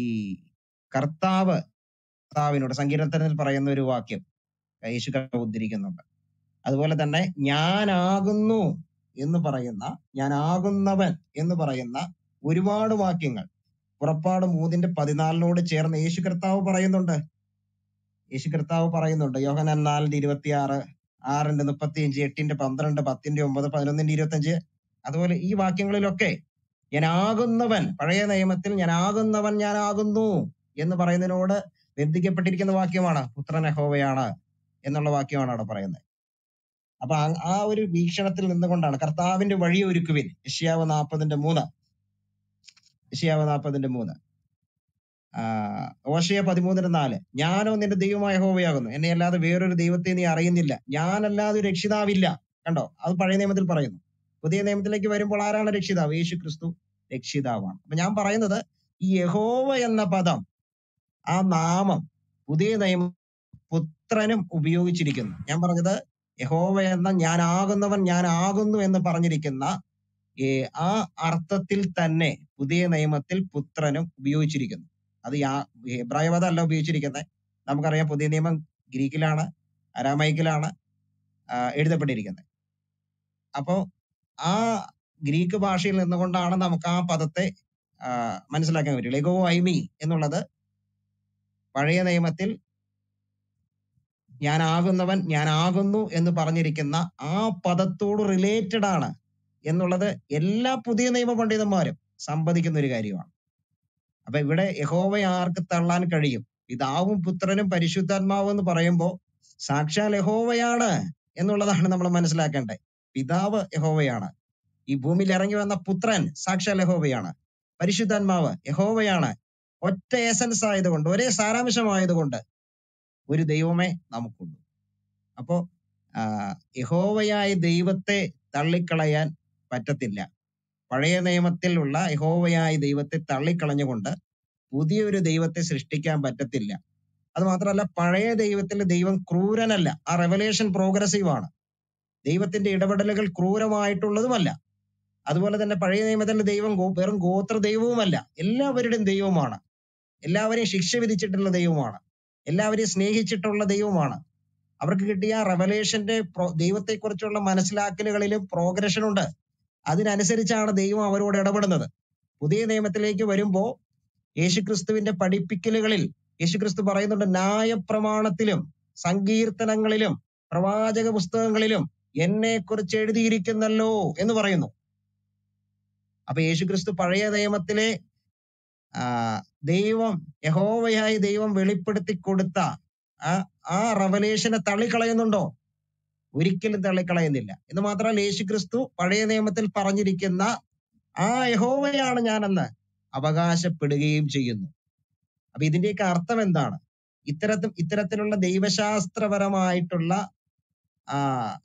കർത്താവ് കർത്താവിനോട് സങ്കീർത്തനത്തിൽ പറയുന്ന ഒരു വാക്യം യേശു കർത്താവ് ഉദ്ധരിക്കുന്നുണ്ട് അതുപോലെ തന്നെ ഞാനാകുന്നു എന്ന് പറയുന്ന ഞാനാകുന്നവൻ എന്ന് പറയുന്ന ഒരുപാട് വാക്യങ്ങൾ പുറപ്പാട് മൂന്നിന്റെ പതിനാലിനോട് ചേർന്ന് യേശു കർത്താവ് പറയുന്നുണ്ട് യേശു കർത്താവ് പറയുന്നുണ്ട് യോഹനാൻ നാലിന്റെ ഇരുപത്തിയാറ് ആറിന്റെ മുപ്പത്തിയഞ്ച് എട്ടിന്റെ പന്ത്രണ്ട് പത്തിന്റെ ഒമ്പത് പതിനൊന്നിന്റെ ഇരുപത്തിയഞ്ച് അതുപോലെ ഈ വാക്യങ്ങളിലൊക്കെ ഞാനാകുന്നവൻ പഴയ നിയമത്തിൽ ഞാനാകുന്നവൻ ഞാനാകുന്നു എന്ന് പറയുന്നതിനോട് ബന്ധിക്കപ്പെട്ടിരിക്കുന്ന വാക്യമാണ് പുത്രൻ യഹോവയാണ് എന്നുള്ള വാക്യമാണ് അവിടെ പറയുന്നത് അപ്പൊ ആ- ആ ഒരു വീക്ഷണത്തിൽ നിന്നുകൊണ്ടാണ് കർത്താവിന്റെ വഴി ഒരുക്കുവിൻ യഷ്യാവ് നാൽപ്പതിന്റെ മൂന്ന് യഷ്യാവ് നാൽപ്പതിന്റെ മൂന്ന് ആ, ഓശയ പതിമൂന്നിന് നാല് ഞാനോ നിന്റെ ദൈവമായ യഹോവയാകുന്നു എന്നെ അല്ലാതെ വേറൊരു ദൈവത്തെ നീ അറിയുന്നില്ല ഞാനല്ലാതെ ഒരു രക്ഷിതാവില്ല കണ്ടോ അത് പഴയ നിയമത്തിൽ പറയുന്നു പുതിയ നിയമത്തിലേക്ക് വരുമ്പോൾ ആരാണ് രക്ഷിതാവ് യേശു ക്രിസ്തു രക്ഷിതാവാണ് അപ്പൊ ഞാൻ പറയുന്നത് ഈ യഹോവ എന്ന പദം ആ നാമം പുതിയ നിയമ പുത്രനും ഉപയോഗിച്ചിരിക്കുന്നു ഞാൻ പറഞ്ഞത് യഹോവ എന്ന ഞാനാകുന്നവൻ ഞാനാകുന്നു എന്ന് പറഞ്ഞിരിക്കുന്ന ഏ, ആ അർത്ഥത്തിൽ തന്നെ പുതിയ നിയമത്തിൽ പുത്രനും ഉപയോഗിച്ചിരിക്കുന്നു അത് യാ ഹെബ്രായ പദം അല്ല ഉപയോഗിച്ചിരിക്കുന്നത് നമുക്കറിയാം പുതിയ നിയമം ഗ്രീക്കിലാണ് അരാമൈക്കിലാണ് ആ, എഴുതപ്പെട്ടിരിക്കുന്നത് അപ്പോ ആ ഗ്രീക്ക് ഭാഷയിൽ നിന്നുകൊണ്ടാണ് നമുക്ക് ആ പദത്തെ ആ, മനസ്സിലാക്കാൻ പറ്റുള്ളൂ എഗോ ഐമി എന്നുള്ളത് പഴയ നിയമത്തിൽ ഞാനാകുന്നവൻ ഞാനാകുന്നു എന്ന് പറഞ്ഞിരിക്കുന്ന ആ പദത്തോട് റിലേറ്റഡ് ആണ് എന്നുള്ളത് എല്ലാ പുതിയ നിയമ പണ്ഡിതന്മാരും സമ്മതിക്കുന്ന ഒരു കാര്യമാണ് അപ്പൊ ഇവിടെ യഹോവയെ ആർക്ക് തള്ളാൻ കഴിയും പിതാവും പുത്രനും പരിശുദ്ധാത്മാവും എന്ന് പറയുമ്പോൾ സാക്ഷാൽ യഹോവയാണ് എന്നുള്ളതാണ് നമ്മൾ മനസ്സിലാക്കേണ്ടത് പിതാവ് യഹോവയാണ് ഈ ഭൂമിയിൽ ഇറങ്ങി വന്ന പുത്രൻ സാക്ഷാൽ യഹോവയാണ് പരിശുദ്ധാത്മാവ് യഹോവയാണ് ഒറ്റ എസൻസ് ആയതുകൊണ്ട് ഒരേ സാരാംശമായതുകൊണ്ട് ഒരു ദൈവമേ നമുക്കുള്ളൂ അപ്പോ ആ, യഹോവയായ ദൈവത്തെ തള്ളിക്കളയാൻ പറ്റത്തില്ല പഴയ നിയമത്തിലുള്ള യഹോവയായ ദൈവത്തെ തള്ളിക്കളഞ്ഞുകൊണ്ട് പുതിയൊരു ദൈവത്തെ സൃഷ്ടിക്കാൻ പറ്റത്തില്ല അത് മാത്രമല്ല പഴയ ദൈവത്തിൽ ദൈവം ക്രൂരനല്ല ആ റെവലേഷൻ പ്രോഗ്രസീവ് ആണ് ദൈവത്തിന്റെ ഇടപെടലുകൾ ക്രൂരമായിട്ടുള്ളതുമല്ല അതുപോലെ തന്നെ പഴയ നിയമത്തിൽ ദൈവം ഗോ- വെറും ഗോത്ര ദൈവവുമല്ല എല്ലാവരുടെയും ദൈവമാണ് എല്ലാവരെയും ശിക്ഷ വിധിച്ചിട്ടുള്ള ദൈവമാണ് എല്ലാവരെയും സ്നേഹിച്ചിട്ടുള്ള ദൈവമാണ് അവർക്ക് കിട്ടിയ റെവലേഷന്റെ ദൈവത്തെക്കുറിച്ചുള്ള മനസ്സിലാക്കലുകളിലും പ്രോഗ്രഷൻ ഉണ്ട് അതിനനുസരിച്ചാണ് ദൈവം അവരോട് ഇടപെടുന്നത് പുതിയ നിയമത്തിലേക്ക് വരുമ്പോ യേശുക്രിസ്തുവിന്റെ പഠിപ്പിക്കലുകളിൽ യേശുക്രിസ്തു പറയുന്നുണ്ട് ന്യായപ്രമാണത്തിലും സങ്കീർത്തനങ്ങളിലും പ്രവാചക പുസ്തകങ്ങളിലും എന്നെ കുറിച്ച് എഴുതിയിരിക്കുന്നല്ലോ എന്ന് പറയുന്നു അപ്പൊ യേശുക്രിസ്തു പഴയ നിയമത്തിലെ ആ, ദൈവം യഹോവയായി ദൈവം വെളിപ്പെടുത്തി കൊടുത്ത ആ ആ റവലേഷനെ തള്ളിക്കളയുന്നുണ്ടോ ഒരിക്കലും തള്ളിക്കളയുന്നില്ല എന്ന് മാത്രമല്ല യേശുക്രിസ്തു പഴയ നിയമത്തിൽ പറഞ്ഞിരിക്കുന്ന ആ യഹോവയാണ് ഞാനെന്ന് അവകാശപ്പെടുകയും ചെയ്യുന്നു അപ്പൊ ഇതിന്റെയൊക്കെ അർത്ഥം എന്താണ് ഇത്തരത്തിൽ ഇത്തരത്തിലുള്ള ദൈവശാസ്ത്രപരമായിട്ടുള്ള ആ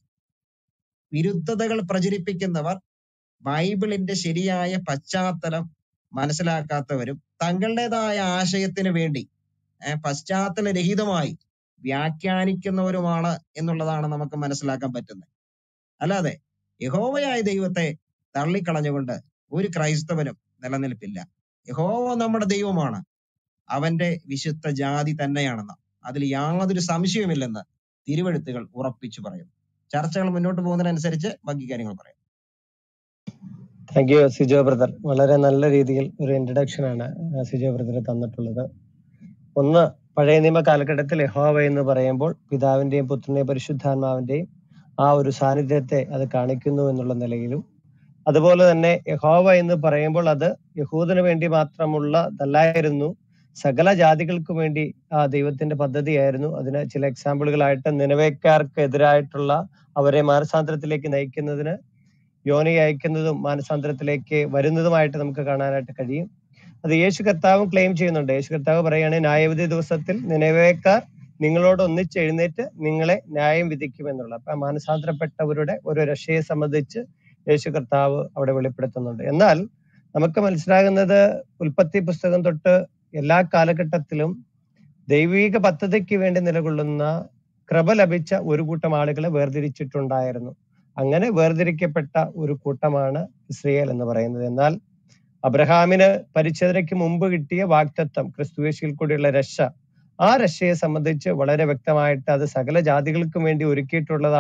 വിരുദ്ധതകൾ പ്രചരിപ്പിക്കുന്നവർ ബൈബിളിന്റെ ശരിയായ പശ്ചാത്തലം മനസ്സിലാക്കാത്തവരും തങ്ങളുടേതായ ആശയത്തിന് വേണ്ടി ഏഹ് പശ്ചാത്തലരഹിതമായി വ്യാഖ്യാനിക്കുന്നവരുമാണ് എന്നുള്ളതാണ് നമുക്ക് മനസ്സിലാക്കാൻ പറ്റുന്നത് അല്ലാതെ യഹോവയായ ദൈവത്തെ തള്ളിക്കളഞ്ഞുകൊണ്ട് ഒരു ക്രൈസ്തവനും നിലനിൽപ്പില്ല യഹോവ നമ്മുടെ ദൈവമാണ് അവന്റെ വിശുദ്ധ ജാതി തന്നെയാണെന്ന് അതിൽ യാതൊരു സംശയവുമില്ലെന്ന് തിരുവെഴുത്തുകൾ ഉറപ്പിച്ചു പറയുന്നു ചർച്ചകൾ മുന്നോട്ട് പോകുന്നതിനനുസരിച്ച് ബാക്കി കാര്യങ്ങൾ പറയാം താങ്ക് യു സിജോ ബ്രദർ വളരെ നല്ല രീതിയിൽ ഒരു ഇൻട്രഡക്ഷൻ ആണ് ആ, സിജോ ബ്രദർ തന്നിട്ടുള്ളത് ഒന്ന് പഴയ നിയമ കാലഘട്ടത്തിൽ യഹോവ എന്ന് പറയുമ്പോൾ പിതാവിന്റെയും പുത്രന്റെയും പരിശുദ്ധാത്മാവിന്റെയും ആ ഒരു സാന്നിധ്യത്തെ അത് കാണിക്കുന്നു എന്നുള്ള നിലയിലും അതുപോലെ തന്നെ യഹോവ എന്ന് പറയുമ്പോൾ അത് യഹൂദന് വേണ്ടി മാത്രമുള്ളതല്ലായിരുന്നു സകല ജാതികൾക്കും വേണ്ടി ആ ദൈവത്തിന്റെ പദ്ധതിയായിരുന്നു അതിന് ചില എക്സാമ്പിളുകളായിട്ട് നിലവേക്കാർക്ക് എതിരായിട്ടുള്ള അവരെ മാനസാന്തരത്തിലേക്ക് നയിക്കുന്നതിന് യോനി അയക്കുന്നതും മാനസാന്തരത്തിലേക്ക് വരുന്നതുമായിട്ട് നമുക്ക് കാണാനായിട്ട് കഴിയും അത് യേശു കർത്താവും ക്ലെയിം ചെയ്യുന്നുണ്ട് യേശു കർത്താവ് പറയാണ് ന്യായവിധി ദിവസത്തിൽ നിലവേക്കാർ നിങ്ങളോട് ഒന്നിച്ച് എഴുന്നേറ്റ് നിങ്ങളെ ന്യായം വിധിക്കുമെന്നുള്ള അപ്പൊ മാനസാന്തരപ്പെട്ടവരുടെ ഒരു രക്ഷയെ സംബന്ധിച്ച് യേശു കർത്താവ് അവിടെ വെളിപ്പെടുത്തുന്നുണ്ട് എന്നാൽ നമുക്ക് മനസ്സിലാകുന്നത് ഉൽപ്പത്തി പുസ്തകം തൊട്ട് എല്ലാ കാലഘട്ടത്തിലും ദൈവിക പദ്ധതിക്ക് വേണ്ടി നിലകൊള്ളുന്ന കൃപ ലഭിച്ച ഒരു കൂട്ടം ആളുകളെ വേർതിരിച്ചിട്ടുണ്ടായിരുന്നു അങ്ങനെ വേർതിരിക്കപ്പെട്ട ഒരു കൂട്ടമാണ് ഇസ്രയേൽ എന്ന് പറയുന്നത് എന്നാൽ അബ്രഹാമിന് പരിച്ഛേദനയ്ക്ക് മുമ്പ് കിട്ടിയ വാക്തത്വം ക്രിസ്തുവേശിയിൽ കൂടിയുള്ള രക്ഷ ആ രക്ഷയെ സംബന്ധിച്ച് വളരെ വ്യക്തമായിട്ട് അത് സകല ജാതികൾക്കും വേണ്ടി ഒരുക്കിയിട്ടുള്ളതാണ്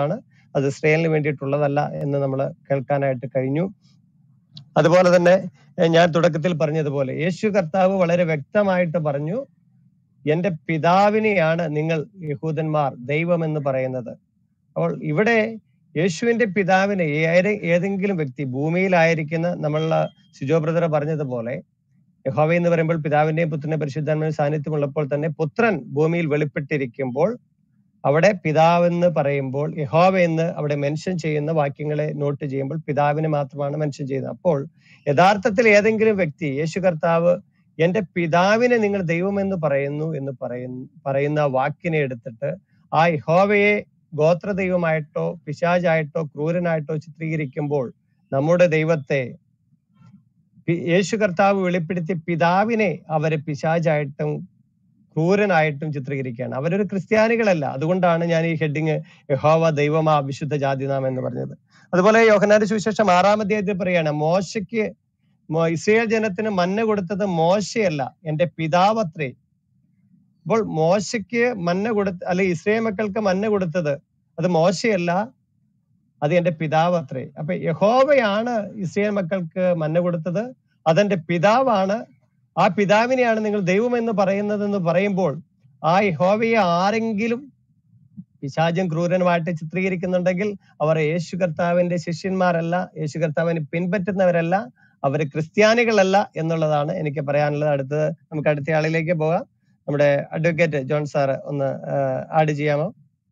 അത് ഇസ്രയേലിന് വേണ്ടിയിട്ടുള്ളതല്ല എന്ന് നമ്മൾ കേൾക്കാനായിട്ട് കഴിഞ്ഞു അതുപോലെ തന്നെ ഏഹ്, ഞാൻ തുടക്കത്തിൽ പറഞ്ഞതുപോലെ യേശു കർത്താവ് വളരെ വ്യക്തമായിട്ട് പറഞ്ഞു എന്റെ പിതാവിനെയാണ് നിങ്ങൾ യഹൂദന്മാർ ദൈവം എന്ന് പറയുന്നത് അപ്പോൾ ഇവിടെ യേശുവിന്റെ പിതാവിനെ ഏറെ ഏതെങ്കിലും വ്യക്തി ഭൂമിയിലായിരിക്കുന്ന നമ്മളുടെ സിജോ ബ്രദർ പറഞ്ഞതുപോലെ യഹോവ എന്ന് പറയുമ്പോൾ പിതാവിന്റെയും പുത്രന്റെയും പരിശുദ്ധാത്മാവിന്റെ സാന്നിധ്യം ഉള്ളപ്പോൾ തന്നെ പുത്രൻ ഭൂമിയിൽ വെളിപ്പെട്ടിരിക്കുമ്പോൾ അവിടെ പിതാവ് എന്ന് പറയുമ്പോൾ യഹോവ എന്ന് അവിടെ മെൻഷൻ ചെയ്യുന്ന വാക്യങ്ങളെ നോട്ട് ചെയ്യുമ്പോൾ പിതാവിനെ മാത്രമാണ് മെൻഷൻ ചെയ്യുന്നത് അപ്പോൾ യഥാർത്ഥത്തിൽ ഏതെങ്കിലും വ്യക്തി യേശു കർത്താവ് എന്റെ പിതാവിനെ നിങ്ങൾ ദൈവമെന്ന് പറയുന്നു എന്ന് പറയുന്ന പറയുന്ന വാക്കിനെ എടുത്തിട്ട് ആ യഹോവയെ ഗോത്ര ദൈവമായിട്ടോ പിശാചായിട്ടോ ക്രൂരനായിട്ടോ ചിത്രീകരിക്കുമ്പോൾ നമ്മുടെ ദൈവത്തെ പി- യേശു കർത്താവ് വെളിപ്പെടുത്തിയ പിതാവിനെ അവരെ പിശാചായിട്ടും ക്രൂരനായിട്ടും ചിത്രീകരിക്കുകയാണ് അവരൊരു ക്രിസ്ത്യാനികളല്ല അതുകൊണ്ടാണ് ഞാൻ ഈ ഹെഡിങ് യഹോവ ദൈവമാ വിശുദ്ധ ജാതിനാം എന്ന് പറഞ്ഞത് അതുപോലെ യോഹനാന്റെ സുവിശേഷം ആറാം അധ്യായത്തിൽ പറയാണ് മോശയ്ക്ക് മോ- ഇസ്രായേൽ ജനത്തിന് മന്ന കൊടുത്തത് മോശയല്ല എന്റെ പിതാവത്രേ അപ്പോൾ മോശയ്ക്ക് മന്ന കൊടുത്ത അല്ലെ ഇസ്രായേൽ മക്കൾക്ക് മന്ന കൊടുത്തത് അത് മോശയല്ല അത് എന്റെ പിതാവ് അത്രേ അപ്പൊ യഹോവയാണ് ഇസ്രായേൽ മക്കൾക്ക് മന്ന കൊടുത്തത് അതെന്റെ പിതാവാണ് ആ പിതാവിനെയാണ് നിങ്ങൾ ദൈവം എന്ന് പറയുന്നത് എന്ന് പറയുമ്പോൾ ആ യഹോവയെ ആരെങ്കിലും പിശാചം ക്രൂരനുമായിട്ട് ചിത്രീകരിക്കുന്നുണ്ടെങ്കിൽ അവർ യേശു കർത്താവിന്റെ ശിഷ്യന്മാരല്ല യേശു കർത്താവിനെ പിൻപറ്റുന്നവരല്ല അവര് ക്രിസ്ത്യാനികളല്ല എന്നുള്ളതാണ് എനിക്ക് പറയാനുള്ളത് അടുത്തത് നമുക്ക് അടുത്ത ആളിലേക്ക് പോകാം നമ്മുടെ അഡ്വക്കേറ്റ് ജോൺ സാറ് ഒന്ന് ആഡ് ചെയ്യാമോ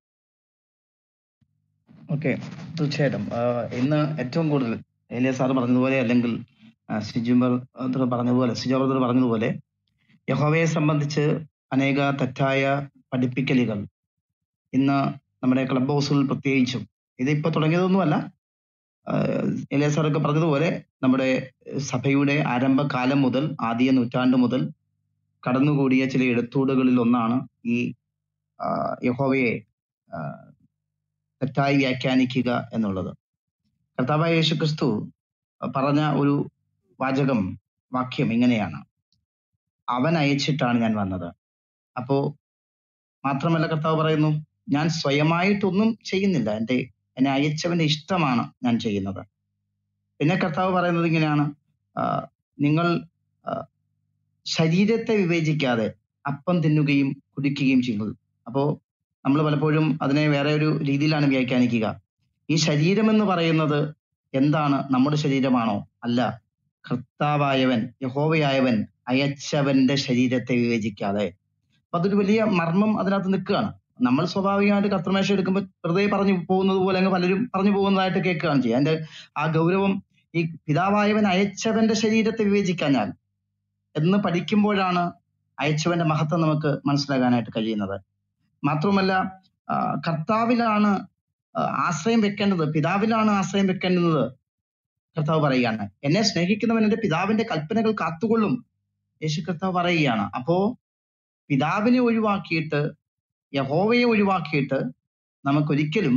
ഓക്കെ തീർച്ചയായിട്ടും ആഹ് ഇന്ന് ഏറ്റവും കൂടുതൽ ഏലിയ സാർ പറഞ്ഞതുപോലെ അല്ലെങ്കിൽ ആഹ് സിജു ബ്രദർ പറഞ്ഞതുപോലെ സിജോ ബ്രദർ പറഞ്ഞതുപോലെ യഹോവയെ സംബന്ധിച്ച് അനേക തെറ്റായ പഠിപ്പിക്കലുകൾ ഇന്ന് നമ്മുടെ ക്ലബ് ഹൗസുകളിൽ പ്രത്യേകിച്ചും ഇതിപ്പോ തുടങ്ങിയതൊന്നുമല്ല ആഹ് ഏലിയ സാറൊക്കെ പറഞ്ഞതുപോലെ നമ്മുടെ സഭയുടെ ആരംഭകാലം മുതൽ ആദ്യ നൂറ്റാണ്ട് മുതൽ കടന്നുകൂടിയ ചില എഴുത്തൂടുകളിൽ ഒന്നാണ് ഈ ആഹ് യഹോവയെ ആഹ് തെറ്റായി വ്യാഖ്യാനിക്കുക എന്നുള്ളത് കർത്താവായ യേശു ക്രിസ്തു പറഞ്ഞ ഒരു വാചകം വാക്യം ഇങ്ങനെയാണ് അവൻ അയച്ചിട്ടാണ് ഞാൻ വന്നത് അപ്പോ മാത്രമല്ല കർത്താവ് പറയുന്നു ഞാൻ സ്വയമായിട്ടൊന്നും ചെയ്യുന്നില്ല എൻ്റെ എന്നെ അയച്ചവന്റെ ഇഷ്ടമാണ് ഞാൻ ചെയ്യുന്നത് പിന്നെ കർത്താവ് പറയുന്നത് ഇങ്ങനെയാണ് ആ, നിങ്ങൾ ആ, ശരീരത്തെ വിവേചിക്കാതെ അപ്പം തിന്നുകയും കുടിക്കുകയും ചെയ്യുന്നത് അപ്പോ നമ്മൾ പലപ്പോഴും അതിനെ വേറെ ഒരു രീതിയിലാണ് വ്യാഖ്യാനിക്കുക ഈ ശരീരം എന്ന് പറയുന്നത് എന്താണ് നമ്മുടെ ശരീരമാണോ അല്ല കർത്താവായവൻ യഹോവയായവൻ അയച്ചവന്റെ ശരീരത്തെ വിവേചിക്കാതെ അപ്പൊ അതൊരു വലിയ മർമ്മം അതിനകത്ത് നിൽക്കുകയാണ് നമ്മൾ സ്വാഭാവികമായിട്ട് കർത്തമേശ എടുക്കുമ്പോൾ വെറുതെ പറഞ്ഞു പോകുന്നത് പോലെ അങ്ങ് പലരും പറഞ്ഞു പോകുന്നതായിട്ട് കേൾക്കുകയാണ് ചെയ്യുക അതിന്റെ ആ ഗൗരവം ഈ പിതാവായവൻ അയച്ചവന്റെ ശരീരത്തെ വിവേചിക്കാഞ്ഞാൽ എന്ന് പഠിക്കുമ്പോഴാണ് അയച്ചവന്റെ മഹത്വം നമുക്ക് മനസ്സിലാകാനായിട്ട് കഴിയുന്നത് മാത്രമല്ല ആ, കർത്താവിലാണ് ആ, ആശ്രയം വെക്കേണ്ടത് പിതാവിലാണ് ആശ്രയം വെക്കേണ്ടുന്നത് കർത്താവ് പറയുകയാണ് എന്നെ സ്നേഹിക്കുന്നവൻ എന്റെ പിതാവിന്റെ കൽപ്പനകൾ കാത്തുകൊള്ളും യേശു കർത്താവ് പറയുകയാണ് അപ്പോ പിതാവിനെ ഒഴിവാക്കിയിട്ട് യഹോവയെ ഒഴിവാക്കിയിട്ട് നമുക്കൊരിക്കലും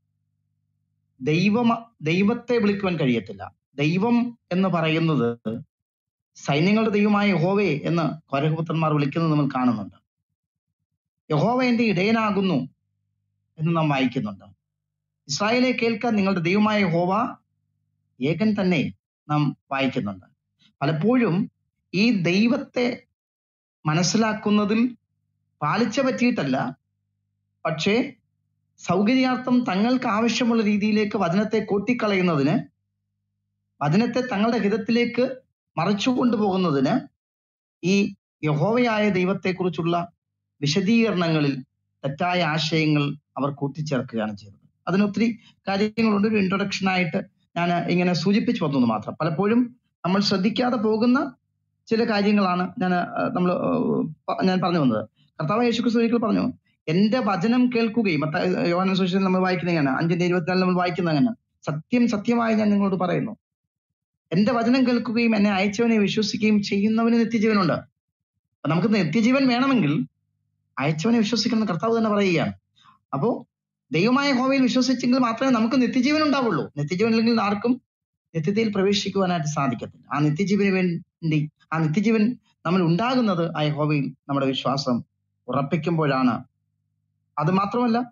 ദൈവം ദൈവത്തെ വിളിക്കുവാൻ കഴിയത്തില്ല ദൈവം എന്ന് പറയുന്നത് സൈന്യങ്ങളുടെ ദൈവമായ യഹോവയെ എന്ന് കോരഹപുത്രന്മാർ വിളിക്കുന്നത് നമ്മൾ കാണുന്നുണ്ട് യഹോവ എന്റെ ഇടയനാകുന്നു എന്ന് നാം വായിക്കുന്നുണ്ട് ഇസ്രായേലെ കേൾക്കാൻ നിങ്ങളുടെ ദൈവമായ യഹോവ ഏകൻ തന്നെ നാം വായിക്കുന്നുണ്ട് പലപ്പോഴും ഈ ദൈവത്തെ മനസ്സിലാക്കുന്നതിൽ പാലിച്ച പറ്റിയിട്ടല്ല പക്ഷേ സൗകര്യാർത്ഥം തങ്ങൾക്ക് ആവശ്യമുള്ള രീതിയിലേക്ക് വചനത്തെ കൂട്ടിക്കളയുന്നതിന് വചനത്തെ തങ്ങളുടെ ഹിതത്തിലേക്ക് മറിച്ചു കൊണ്ടുപോകുന്നതിന് ഈ യഹോവയായ ദൈവത്തെക്കുറിച്ചുള്ള വിശദീകരണങ്ങളിൽ തെറ്റായ ആശയങ്ങൾ അവർ കൂട്ടിച്ചേർക്കുകയാണ് ചെയ്തത് അതിനൊത്തിരി കാര്യങ്ങളുണ്ട് ഒരു ഇൻട്രൊഡക്ഷൻ ആയിട്ട് ഞാൻ ഇങ്ങനെ സൂചിപ്പിച്ചു വന്നു മാത്രം പലപ്പോഴും നമ്മൾ ശ്രദ്ധിക്കാതെ പോകുന്ന ചില കാര്യങ്ങളാണ് ഞാൻ നമ്മൾ ഞാൻ പറഞ്ഞു വന്നത് കർത്താവ് യേശുക്രിസ്തു ഒരിക്കൽ പറഞ്ഞു എന്റെ വചനം കേൾക്കുകയും മത്ത- യോഹന്നാൻ സുവിശേഷത്തിൽ നമ്മൾ വായിക്കുന്നതാണ് അഞ്ചിന്റെ ഇരുപത്തിനാലിൽ നമ്മൾ വായിക്കുന്ന അങ്ങനെ സത്യം സത്യമായി ഞാൻ നിങ്ങളോട് പറയുന്നു എന്റെ വചനം കേൾക്കുകയും എന്നെ അയച്ചവനെ വിശ്വസിക്കുകയും ചെയ്യുന്നവന് നിത്യജീവനുണ്ട് അപ്പൊ നമുക്ക് നിത്യജീവൻ വേണമെങ്കിൽ അയച്ചവനെ വിശ്വസിക്കണം കർത്താവ് തന്നെ പറയുകയാണ് അപ്പോ ദൈവമായ ഹോവയിൽ വിശ്വസിച്ചെങ്കിൽ മാത്രമേ നമുക്ക് നിത്യജീവൻ ഉണ്ടാവുള്ളൂ നിത്യജീവൻ ഇല്ലെങ്കിൽ ആർക്കും നിത്യതയിൽ പ്രവേശിക്കുവാനായിട്ട് സാധിക്കത്തില്ല ആ നിത്യജീവന് വേണ്ടി ആ നിത്യജീവൻ നമ്മൾ ഉണ്ടാകുന്നത് ആ ഹോവയിൽ നമ്മുടെ വിശ്വാസം ഉറപ്പിക്കുമ്പോഴാണ് അത് മാത്രമല്ല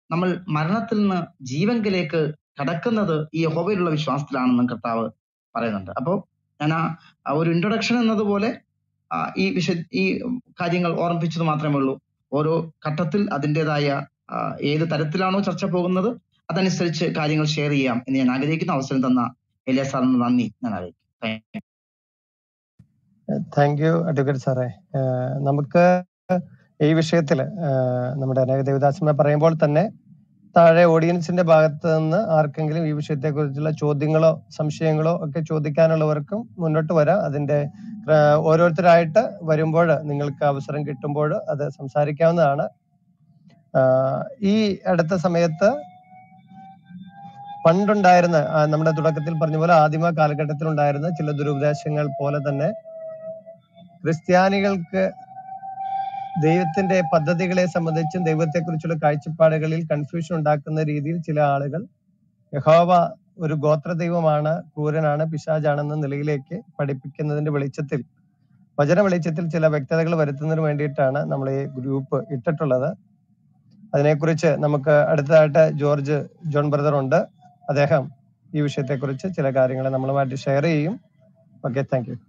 നമ്മൾ മരണത്തിൽ നിന്ന് ജീവങ്കിലേക്ക് കടക്കുന്നത് ഈ യഹോവയിലുള്ള വിശ്വാസത്തിലാണെന്ന് കർത്താവ് പറയുന്നുണ്ട് അപ്പോൾ ഞാൻ ആ ആ ഒരു ഇൻട്രൊഡക്ഷൻ എന്നതുപോലെ ആ, ഈ വിഷ ഈ കാര്യങ്ങൾ ഓർമ്മിപ്പിച്ചത് മാത്രമേ ഉള്ളൂ ഓരോ ഘട്ടത്തിൽ അതിൻ്റെതായ ആ, ഏത് തരത്തിലാണോ ചർച്ച പോകുന്നത് അതനുസരിച്ച് കാര്യങ്ങൾ ഷെയർ ചെയ്യാം എന്ന് ഞാൻ ആഗ്രഹിക്കുന്ന അവസരം തന്ന എലിയ സാറിന് നന്ദി ഞാൻ അറിയിക്കും Thank you. Thank you advocate സാറേ ഏഹ് നമുക്ക് ഈ വിഷയത്തിൽ നമ്മുടെ അനേക ദേവദാസന്മാർ പറയുമ്പോൾ തന്നെ താഴെ ഓഡിയൻസിന്റെ ഭാഗത്ത് നിന്ന് ആർക്കെങ്കിലും ഈ വിഷയത്തെ കുറിച്ചുള്ള ചോദ്യങ്ങളോ സംശയങ്ങളോ ഒക്കെ ചോദിക്കാനുള്ളവർക്കും മുന്നോട്ട് വരാം അതിന്റെ ഏഹ് ഓരോരുത്തരായിട്ട് വരുമ്പോൾ നിങ്ങൾക്ക് അവസരം കിട്ടുമ്പോൾ അത് സംസാരിക്കാവുന്നതാണ് ആഹ് ഈ അടുത്ത സമയത്ത് പണ്ടുണ്ടായിരുന്ന ആ, നമ്മുടെ തുടക്കത്തിൽ പറഞ്ഞ പോലെ ആദിമ കാലഘട്ടത്തിൽ ഉണ്ടായിരുന്ന ചില ദുരുപദേശങ്ങൾ പോലെ തന്നെ ക്രിസ്ത്യാനികൾക്ക് ദൈവത്തിന്റെ പദ്ധതികളെ സംബന്ധിച്ചും ദൈവത്തെക്കുറിച്ചുള്ള കാഴ്ചപ്പാടുകളിൽ കൺഫ്യൂഷൻ ഉണ്ടാക്കുന്ന രീതിയിൽ ചില ആളുകൾ യഹോവ ഒരു ഗോത്ര ദൈവമാണ് ക്രൂരനാണ് പിശാചാണെന്ന നിലയിലേക്ക് പഠിപ്പിക്കുന്നതിന്റെ വെളിച്ചത്തിൽ വചന വെളിച്ചത്തിൽ ചില വ്യക്തതകൾ വരുത്തുന്നതിന് വേണ്ടിയിട്ടാണ് നമ്മൾ ഈ ഗ്രൂപ്പ് ഇട്ടിട്ടുള്ളത് അതിനെക്കുറിച്ച് നമുക്ക് അടുത്തതായിട്ട് ജോർജ് ജോൺ ബ്രദർ ഉണ്ട് അദ്ദേഹം ഈ വിഷയത്തെക്കുറിച്ച് ചില കാര്യങ്ങൾ നമ്മളുമായിട്ട് ഷെയർ ചെയ്യും okay thank you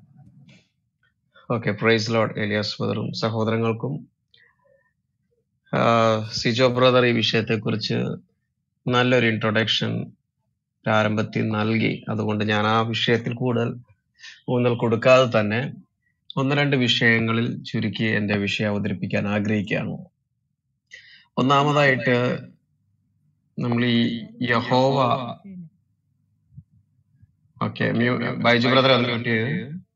okay praise Lord Elias ബ്രദറും സഹോദരങ്ങൾക്കും ആ, സിജോ ബ്രദർ ഈ വിഷയത്തെക്കുറിച്ച് നല്ലൊരു ഇൻട്രൊഡക്ഷൻ പ്രാരംഭത്തിൽ നൽകി അതുകൊണ്ട് ഞാൻ ആ വിഷയത്തിൽ കൂടുതൽ ഊന്നൽ കൊടുക്കാതെ തന്നെ ഒന്ന് രണ്ട് വിഷയങ്ങളിൽ ചുരുക്കി എന്റെ വിഷയം അവതരിപ്പിക്കാൻ ആഗ്രഹിക്കുകയാണ് ഒന്നാമതായിട്ട് നമ്മൾ ഈ യഹോവ ഓക്കെ ബൈജു ബ്രദർ ഒന്ന് മ്യൂട്ട് ചെയ്ത്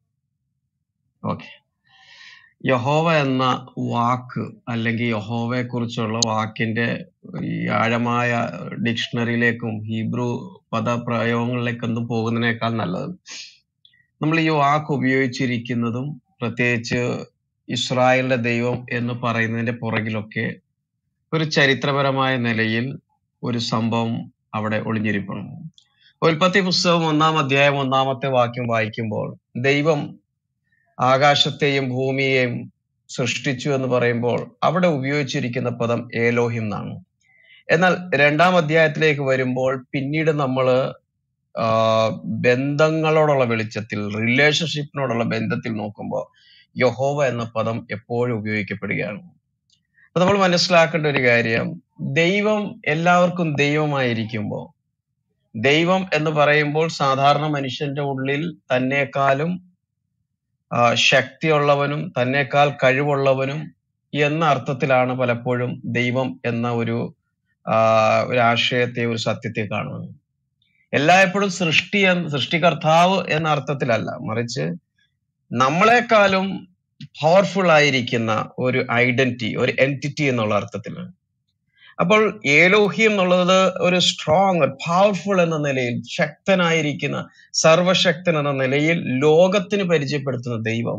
ഓക്കെ യഹോവ എന്ന വാക്ക് അല്ലെങ്കിൽ യഹോവയെ കുറിച്ചുള്ള വാക്കിന്റെ ഈ ആഴമായ ഡിക്ഷണറിയിലേക്കും ഹീബ്രു പദപ്രയോഗങ്ങളിലേക്കൊന്നും പോകുന്നതിനേക്കാൾ നല്ലത് നമ്മൾ ഈ വാക്ക് ഉപയോഗിച്ചിരിക്കുന്നതും പ്രത്യേകിച്ച് ഇസ്രായേലിന്റെ ദൈവം എന്ന് പറയുന്നതിന്റെ പുറകിലൊക്കെ ഒരു ചരിത്രപരമായ നിലയിൽ ഒരു സംഭവം അവിടെ ഒളിഞ്ഞിരിപ്പണം ഉൽപ്പത്തി പുസ്തകം ഒന്നാം അധ്യായം ഒന്നാമത്തെ വാക്യം വായിക്കുമ്പോൾ ദൈവം ആകാശത്തെയും ഭൂമിയെയും സൃഷ്ടിച്ചു എന്ന് പറയുമ്പോൾ അവിടെ ഉപയോഗിച്ചിരിക്കുന്ന പദം ഏലോഹിം എന്നാണ് എന്നാൽ രണ്ടാം അധ്യായത്തിലേക്ക് വരുമ്പോൾ പിന്നീട് നമ്മൾ ബന്ധങ്ങളോടുള്ള വെളിച്ചത്തിൽ റിലേഷൻഷിപ്പിനോടുള്ള ബന്ധത്തിൽ നോക്കുമ്പോൾ യഹോവ എന്ന പദം എപ്പോഴും ഉപയോഗിക്കപ്പെടുകയാണ് അപ്പൊ നമ്മൾ മനസ്സിലാക്കേണ്ട ഒരു കാര്യം ദൈവം എല്ലാവർക്കും ദൈവമായിരിക്കുമ്പോൾ ദൈവം എന്ന് പറയുമ്പോൾ സാധാരണ മനുഷ്യന്റെ ഉള്ളിൽ തന്നെക്കാളും ആ, ശക്തിയുള്ളവനും തന്നെക്കാൾ കഴിവുള്ളവനും എന്ന അർത്ഥത്തിലാണ് പലപ്പോഴും ദൈവം എന്ന ഒരു ആ, ഒരു ആശയത്തെ ഒരു സത്യത്തെ കാണുന്നത് എല്ലായ്പ്പോഴും സൃഷ്ടി എന്ന സൃഷ്ടികർത്താവ് എന്ന അർത്ഥത്തിലല്ല മറിച്ച് നമ്മളെക്കാളും പവർഫുൾ ആയിരിക്കുന്ന ഒരു ഐഡന്റിറ്റി ഒരു എൻറ്റിറ്റി എന്നുള്ള അർത്ഥത്തിലാണ് അപ്പോൾ ഏലോഹി എന്നുള്ളത് ഒരു സ്ട്രോങ് ഒരു പവർഫുൾ എന്ന നിലയിൽ ശക്തനായിരിക്കുന്ന സർവശക്തൻ എന്ന നിലയിൽ ലോകത്തിന് പരിചയപ്പെടുത്തുന്ന ദൈവം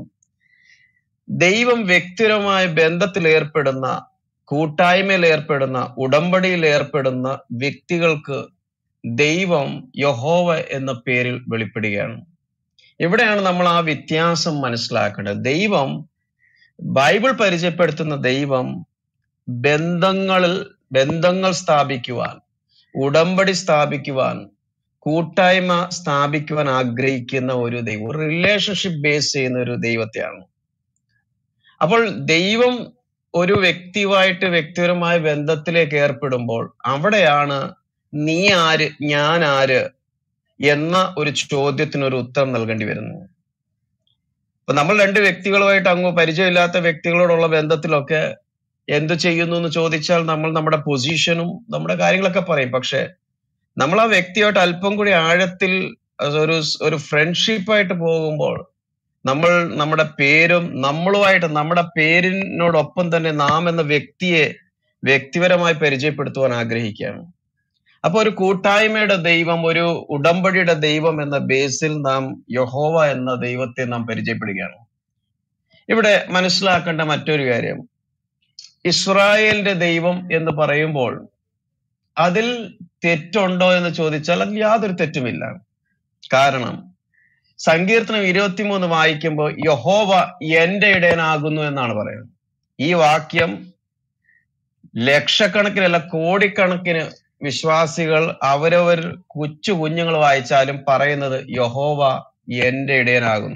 ദൈവം വ്യക്തിപരമായ ബന്ധത്തിൽ ഏർപ്പെടുന്ന കൂട്ടായ്മയിൽ ഏർപ്പെടുന്ന ഉടമ്പടിയിൽ ഏർപ്പെടുന്ന വ്യക്തികൾക്ക് ദൈവം യഹോവ എന്ന പേരിൽ വെളിപ്പെടുകയാണ് ഇവിടെയാണ് നമ്മൾ ആ വ്യത്യാസം മനസ്സിലാക്കേണ്ടത് ദൈവം ബൈബിൾ പരിചയപ്പെടുത്തുന്ന ദൈവം ബന്ധങ്ങളിൽ ബന്ധങ്ങൾ സ്ഥാപിക്കുവാൻ ഉടമ്പടി സ്ഥാപിക്കുവാൻ കൂട്ടായ്മ സ്ഥാപിക്കുവാൻ ആഗ്രഹിക്കുന്ന ഒരു ദൈവം റിലേഷൻഷിപ്പ് ബേസ് ചെയ്യുന്ന ഒരു ദൈവത്തെയാണ് അപ്പോൾ ദൈവം ഒരു വ്യക്തിയുമായിട്ട് വ്യക്തിപരമായ ബന്ധത്തിലേക്ക് ഏർപ്പെടുമ്പോൾ അവിടെയാണ് നീ ആര് ഞാൻ ആര് എന്ന ഒരു ചോദ്യത്തിന് ഒരു ഉത്തരം നൽകേണ്ടി വരുന്നു അപ്പൊ നമ്മൾ രണ്ട് വ്യക്തികളുമായിട്ട് അങ്ങ് പരിചയമില്ലാത്ത വ്യക്തികളോടുള്ള ബന്ധത്തിലൊക്കെ എന്ത് ചെയ്യുന്നു എന്ന് ചോദിച്ചാൽ നമ്മൾ നമ്മുടെ പൊസിഷനും നമ്മുടെ കാര്യങ്ങളൊക്കെ പറയും പക്ഷെ നമ്മൾ ആ വ്യക്തിയായിട്ട് അല്പം കൂടി ആഴത്തിൽ അത് ഒരു ഒരു ഫ്രണ്ട്ഷിപ്പായിട്ട് പോകുമ്പോൾ നമ്മൾ നമ്മുടെ പേരും നമ്മളുമായിട്ട് നമ്മുടെ പേരിനോടൊപ്പം തന്നെ നാം എന്ന വ്യക്തിയെ വ്യക്തിപരമായി പരിചയപ്പെടുത്തുവാൻ ആഗ്രഹിക്കുകയാണ് അപ്പൊ ഒരു കൂട്ടായ്മയുടെ ദൈവം ഒരു ഉടമ്പടിയുടെ ദൈവം എന്ന ബേസിൽ നാം യഹോവ എന്ന ദൈവത്തെ നാം പരിചയപ്പെടുകയാണ് ഇവിടെ മനസ്സിലാക്കേണ്ട മറ്റൊരു കാര്യം ഇസ്രായേലിന്റെ ദൈവം എന്ന് പറയുമ്പോൾ അതിൽ തെറ്റുണ്ടോ എന്ന് ചോദിച്ചാൽ അതിൽ യാതൊരു തെറ്റുമില്ല കാരണം സങ്കീർത്തനം ഇരുപത്തിമൂന്ന് വായിക്കുമ്പോൾ യഹോവ എന്റെ ഇടയനാകുന്നു എന്നാണ് പറയുന്നത് ഈ വാക്യം ലക്ഷക്കണക്കിനല്ല കോടിക്കണക്കിന് വിശ്വാസികൾ അവരവർ കൊച്ചു കുഞ്ഞുങ്ങൾ വായിച്ചാലും പറയുന്നത് യഹോവ എന്റെ ഇടയനാകുന്നു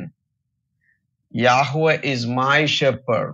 യാഹുവ ഇസ് മൈ ഷെപ്പേർഡ്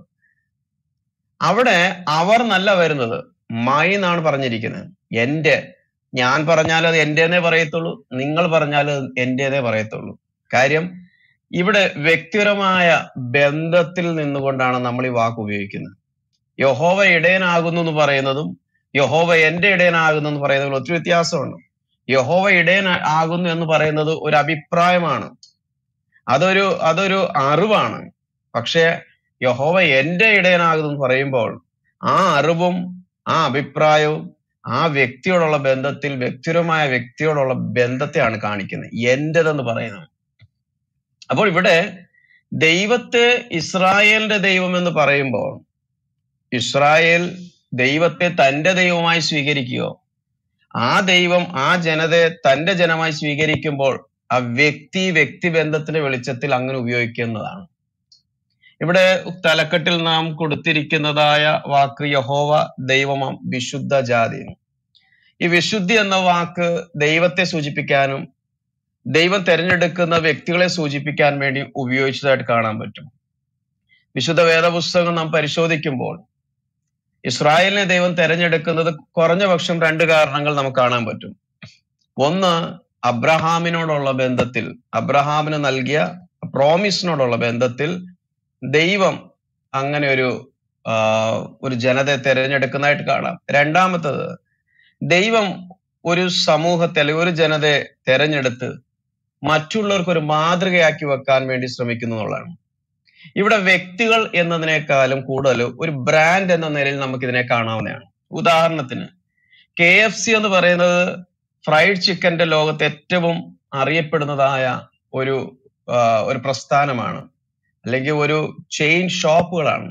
അവിടെ അവർ നല്ല വരുന്നത് മൈ എന്നാണ് പറഞ്ഞിരിക്കുന്നത് എന്റെ ഞാൻ പറഞ്ഞാൽ അത് എന്റേന്നേ പറയത്തുള്ളൂ നിങ്ങൾ പറഞ്ഞാൽ അത് എന്റേതേ പറയത്തുള്ളൂ കാര്യം ഇവിടെ വ്യക്തിപരമായ ബന്ധത്തിൽ നിന്നുകൊണ്ടാണ് നമ്മൾ ഈ വാക്ക് ഉപയോഗിക്കുന്നത് യഹോവ ഇടയനാകുന്നു എന്ന് പറയുന്നതും യഹോവ എന്റെ ഇടയനാകുന്നു എന്ന് പറയുന്നതിൽ ഒത്തിരി വ്യത്യാസമുണ്ട് യഹോവ ഇടയൻ ആകുന്നു എന്ന് പറയുന്നത് ഒരു അഭിപ്രായമാണ് അതൊരു അതൊരു അറിവാണ് പക്ഷേ യഹോവ എന്റെ ഇടയനാകുന്നു എന്ന് പറയുമ്പോൾ ആ അറിവും ആ അഭിപ്രായവും ആ വ്യക്തിയോടുള്ള ബന്ധത്തിൽ വ്യക്തിപരമായ വ്യക്തിയോടുള്ള ബന്ധത്തെയാണ് കാണിക്കുന്നത് എന്റേതെന്ന് പറയുന്നത് അപ്പോൾ ഇവിടെ ദൈവത്തെ ഇസ്രായേലിന്റെ ദൈവം എന്ന് പറയുമ്പോൾ ഇസ്രായേൽ ദൈവത്തെ തന്റെ ദൈവമായി സ്വീകരിക്കുകയോ ആ ദൈവം ആ ജനതയെ തന്റെ ജനമായി സ്വീകരിക്കുമ്പോൾ ആ വ്യക്തി വ്യക്തിബന്ധത്തിന്റെ വെളിച്ചത്തിൽ അങ്ങനെ ഉപയോഗിക്കുന്നതാണ് ഇവിടെ തലക്കെട്ടിൽ നാം കൊടുത്തിരിക്കുന്നതായ വാക്ക് യഹോവ ദൈവമാം വിശുദ്ധ ജാതി ഈ വിശുദ്ധി എന്ന വാക്ക് ദൈവത്തെ സൂചിപ്പിക്കാനും ദൈവം തിരഞ്ഞെടുക്കുന്ന വ്യക്തികളെ സൂചിപ്പിക്കാൻ വേണ്ടി ഉപയോഗിച്ചതായിട്ട് കാണാൻ പറ്റും വിശുദ്ധ വേദപുസ്തകം നാം പരിശോധിക്കുമ്പോൾ ഇസ്രായേലിനെ ദൈവം തെരഞ്ഞെടുക്കുന്നത് കുറഞ്ഞ പക്ഷം രണ്ട് കാരണങ്ങൾ നമുക്ക് കാണാൻ പറ്റും ഒന്ന് അബ്രഹാമിനോടുള്ള ബന്ധത്തിൽ അബ്രഹാമിന് നൽകിയ പ്രോമിസിനോടുള്ള ബന്ധത്തിൽ ദൈവം അങ്ങനെ ഒരു ആ, ഒരു ജനതയെ തെരഞ്ഞെടുക്കുന്നതായിട്ട് കാണാം രണ്ടാമത്തത് ദൈവം ഒരു സമൂഹത്തെ അല്ലെങ്കിൽ ഒരു ജനതയെ തെരഞ്ഞെടുത്ത് മറ്റുള്ളവർക്ക് ഒരു മാതൃകയാക്കി വെക്കാൻ വേണ്ടി ശ്രമിക്കുന്നു എന്നുള്ളതാണ് ഇവിടെ വ്യക്തികൾ എന്നതിനേക്കാളും കൂടുതൽ ഒരു ബ്രാൻഡ് എന്ന നിലയിൽ നമുക്ക് ഇതിനെ കാണാവുന്നതാണ് ഉദാഹരണത്തിന് കെ എഫ് സി എന്ന് പറയുന്നത് ഫ്രൈഡ് ചിക്കന്റെ ലോകത്ത് ഏറ്റവും അറിയപ്പെടുന്നതായ ഒരു ആ, ഒരു പ്രസ്ഥാനമാണ് അല്ലെങ്കിൽ ഒരു ചെയിൻ ഷോപ്പുകളാണ്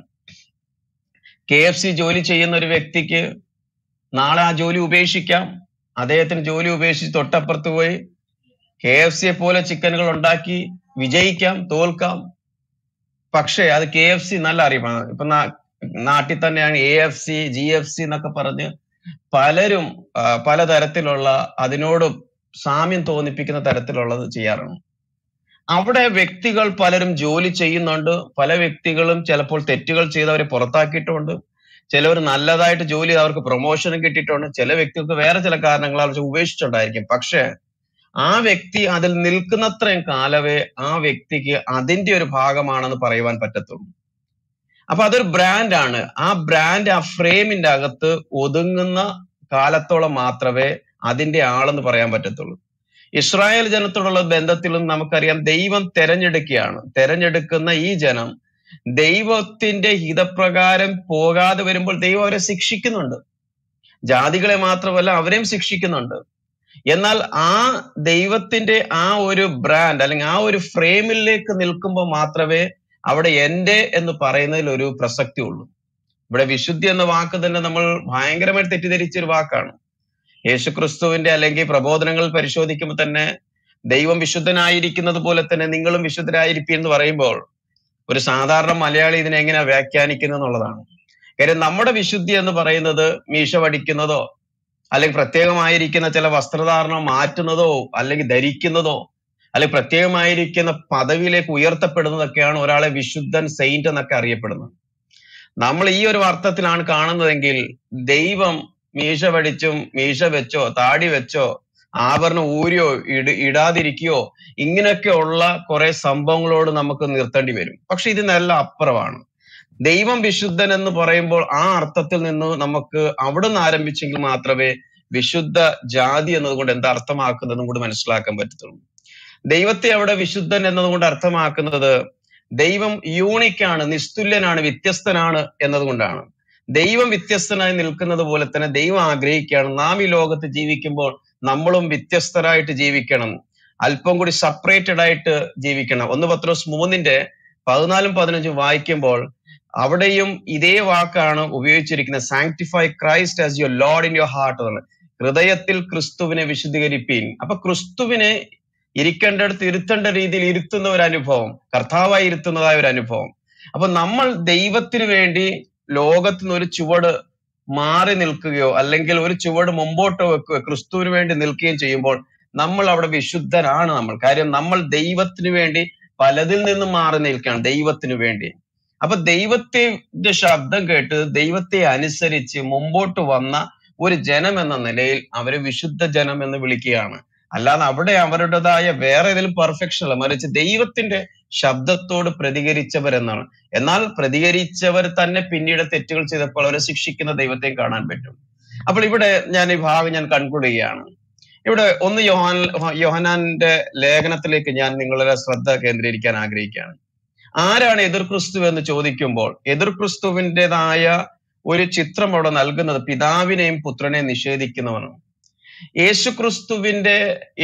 കെ എഫ് സി ജോലി ചെയ്യുന്ന ഒരു വ്യക്തിക്ക് നാളെ ആ ജോലി ഉപേക്ഷിക്കാം അദ്ദേഹത്തിന് ജോലി ഉപേക്ഷിച്ച് തൊട്ടപ്പുറത്ത് പോയി കെ എഫ് സിയെ പോലെ ചിക്കനുകൾ ഉണ്ടാക്കി വിജയിക്കാം തോൽക്കാം പക്ഷേ അത് കെ എഫ് സി നല്ല അറിയമാണ് ഇപ്പൊ നാ- നാട്ടിൽ തന്നെയാണ് A F C G F C എന്നൊക്കെ പറഞ്ഞ് പലരും ആ, പലതരത്തിലുള്ള അതിനോട് സാമ്യം തോന്നിപ്പിക്കുന്ന തരത്തിലുള്ളത് ചെയ്യാറുണ്ട് അവിടെ വ്യക്തികൾ പലരും ജോലി ചെയ്യുന്നുണ്ട് പല വ്യക്തികളും ചിലപ്പോൾ തെറ്റുകൾ ചെയ്ത് അവരെ പുറത്താക്കിയിട്ടുണ്ട് ചിലവർ നല്ലതായിട്ട് ജോലി ചെയ്ത് അവർക്ക് പ്രൊമോഷനും കിട്ടിയിട്ടുണ്ട് ചില വ്യക്തികൾക്ക് വേറെ ചില കാരണങ്ങളാൽ അവർ ഉപേക്ഷിച്ചിട്ടുണ്ടായിരിക്കും പക്ഷെ ആ വ്യക്തി അതിൽ നിൽക്കുന്നത്രയും കാലവേ ആ വ്യക്തിക്ക് അതിന്റെ ഒരു ഭാഗമാണെന്ന് പറയുവാൻ പറ്റത്തുള്ളൂ അപ്പൊ അതൊരു ബ്രാൻഡാണ് ആ ബ്രാൻഡ് ആ ഫ്രെയിമിന്റെ അകത്ത് ഒതുങ്ങുന്ന കാലത്തോളം മാത്രമേ അതിന്റെ ആളെന്ന് പറയാൻ പറ്റത്തുള്ളൂ ഇസ്രായേൽ ജനത്തോടുള്ള ബന്ധത്തിലും നമുക്കറിയാം ദൈവം തെരഞ്ഞെടുക്കുകയാണ് തെരഞ്ഞെടുക്കുന്ന ഈ ജനം ദൈവത്തിന്റെ ഹിതപ്രകാരം പോകാതെ വരുമ്പോൾ ദൈവം അവരെ ശിക്ഷിക്കുന്നുണ്ട് ജാതികളെ മാത്രമല്ല അവരെയും ശിക്ഷിക്കുന്നുണ്ട് എന്നാൽ ആ ദൈവത്തിന്റെ ആ ഒരു ബ്രാൻഡ് അല്ലെങ്കിൽ ആ ഒരു ഫ്രെയിമിലേക്ക് നിൽക്കുമ്പോൾ മാത്രമേ അവിടെ എന്റെ എന്ന് പറയുന്നതിൽ ഒരു പ്രസക്തി ഉള്ളൂ ഇവിടെ വിശുദ്ധി എന്ന വാക്ക് തന്നെ നമ്മൾ ഭയങ്കരമായി തെറ്റിദ്ധരിച്ച ഒരു വാക്കാണ് യേശുക്രിസ്തുവിന്റെ അല്ലെങ്കിൽ പ്രബോധനങ്ങൾ പരിശോധിക്കുമ്പോൾ തന്നെ ദൈവം വിശുദ്ധനായിരിക്കുന്നത് പോലെ തന്നെ നിങ്ങളും വിശുദ്ധരായിരിക്കും എന്ന് പറയുമ്പോൾ ഒരു സാധാരണ മലയാളി ഇതിനെ എങ്ങനെയാ വ്യാഖ്യാനിക്കുന്നത് എന്നുള്ളതാണ് കാര്യം നമ്മുടെ വിശുദ്ധി എന്ന് പറയുന്നത് മീശ വടിക്കുന്നതോ അല്ലെങ്കിൽ പ്രത്യേകമായിരിക്കുന്ന ചില വസ്ത്രധാരണം മാറ്റുന്നതോ അല്ലെങ്കിൽ ധരിക്കുന്നതോ അല്ലെങ്കിൽ പ്രത്യേകമായിരിക്കുന്ന പദവിയിലേക്ക് ഉയർത്തപ്പെടുന്നതൊക്കെയാണ് ഒരാളെ വിശുദ്ധൻ സെയിന്റ് എന്നൊക്കെ അറിയപ്പെടുന്നത് നമ്മൾ ഈ ഒരു അർത്ഥത്തിലാണ് കാണുന്നതെങ്കിൽ ദൈവം മീശ വടിച്ചും മീശ വെച്ചോ താടി വെച്ചോ ആഭരണം ഊരിയോ ഇട ഇടാതിരിക്കുകയോ ഇങ്ങനെയൊക്കെയുള്ള കുറെ സംഭവങ്ങളോട് നമുക്ക് നിർത്തേണ്ടി വരും പക്ഷെ ഇതിനെല്ലാം അപ്പുറമാണ് ദൈവം വിശുദ്ധൻ എന്ന് പറയുമ്പോൾ ആ അർത്ഥത്തിൽ നിന്ന് നമുക്ക് അവിടുന്ന് ആരംഭിച്ചെങ്കിൽ മാത്രമേ വിശുദ്ധ ജാതി എന്നതുകൊണ്ട് എന്താ അർത്ഥമാക്കുന്നതും കൂടി മനസ്സിലാക്കാൻ പറ്റത്തുള്ളൂ ദൈവത്തെ അവിടെ വിശുദ്ധൻ എന്നതുകൊണ്ട് അർത്ഥമാക്കുന്നത് ദൈവം യൂണിക്കാണ് നിസ്തുല്യനാണ് വ്യത്യസ്തനാണ് എന്നതുകൊണ്ടാണ് ദൈവം വ്യത്യസ്തനായി നിൽക്കുന്നത് പോലെ തന്നെ ദൈവം ആഗ്രഹിക്കുകയാണ് നാം ഈ ലോകത്ത് ജീവിക്കുമ്പോൾ നമ്മളും വ്യത്യസ്തരായിട്ട് ജീവിക്കണം അല്പം കൂടി സെപ്പറേറ്റഡ് ആയിട്ട് ജീവിക്കണം ഒന്ന് പത്രോസ് മൂന്നിന്റെ പതിനാലും പതിനഞ്ചും വായിക്കുമ്പോൾ അവിടെയും ഇതേ വാക്കാണ് ഉപയോഗിച്ചിരിക്കുന്നത് sanctify Christ as your Lord in your heart എന്നാണ് ഹൃദയത്തിൽ ക്രിസ്തുവിനെ വിശുദ്ധീകരിപ്പീൻ അപ്പൊ ക്രിസ്തുവിനെ ഇരിക്കേണ്ടടുത്ത് ഇരുത്തേണ്ട രീതിയിൽ ഇരുത്തുന്ന ഒരു അനുഭവം കർത്താവായി ഇരുത്തുന്നതായ ഒരു അനുഭവം അപ്പൊ നമ്മൾ ദൈവത്തിന് വേണ്ടി ലോകത്തിന് ഒരു ചുവട് മാറി നിൽക്കുകയോ അല്ലെങ്കിൽ ഒരു ചുവട് മുമ്പോട്ട് വെക്കുകയോ ക്രിസ്തുവിന് വേണ്ടി നിൽക്കുകയും ചെയ്യുമ്പോൾ നമ്മൾ അവിടെ വിശുദ്ധരാണ് നമ്മൾ കാര്യം നമ്മൾ ദൈവത്തിന് വേണ്ടി പലതിൽ നിന്നും മാറി നിൽക്കുകയാണ് ദൈവത്തിന് വേണ്ടി അപ്പൊ ദൈവത്തിന്റെ ശബ്ദം കേട്ട് ദൈവത്തെ അനുസരിച്ച് മുമ്പോട്ട് വന്ന ഒരു ജനം എന്ന നിലയിൽ അവരെ വിശുദ്ധ ജനം എന്ന് വിളിക്കുകയാണ് അല്ലാതെ അവിടെ അവരുടേതായ വേറെ ഏതെങ്കിലും പെർഫെക്ഷൻ അല്ല മറിച്ച് ദൈവത്തിന്റെ ശബ്ദത്തോട് പ്രതികരിച്ചവർ എന്നാണ് എന്നാൽ പ്രതികരിച്ചവർ തന്നെ പിന്നീട് തെറ്റുകൾ ചെയ്തപ്പോൾ അവരെ ശിക്ഷിക്കുന്ന ദൈവത്തെ കാണാൻ പറ്റും അപ്പോൾ ഇവിടെ ഞാൻ ഈ ഭാഗം ഞാൻ കൺക്ലൂഡ് ചെയ്യുകയാണ് ഇവിടെ ഒന്ന് യോഹാൻ യോഹനാന്റെ ലേഖനത്തിലേക്ക് ഞാൻ നിങ്ങളുടെ ശ്രദ്ധ കേന്ദ്രീകരിക്കാൻ ആഗ്രഹിക്കുകയാണ് ആരാണ് എതിർ ക്രിസ്തു എന്ന് ചോദിക്കുമ്പോൾ എതിർ ക്രിസ്തുവിൻ്റെതായ ഒരു ചിത്രം അവിടെ നൽകുന്നത് പിതാവിനെയും പുത്രനെയും നിഷേധിക്കുന്നവനാണ് യേശുക്രിസ്തുവിന്റെ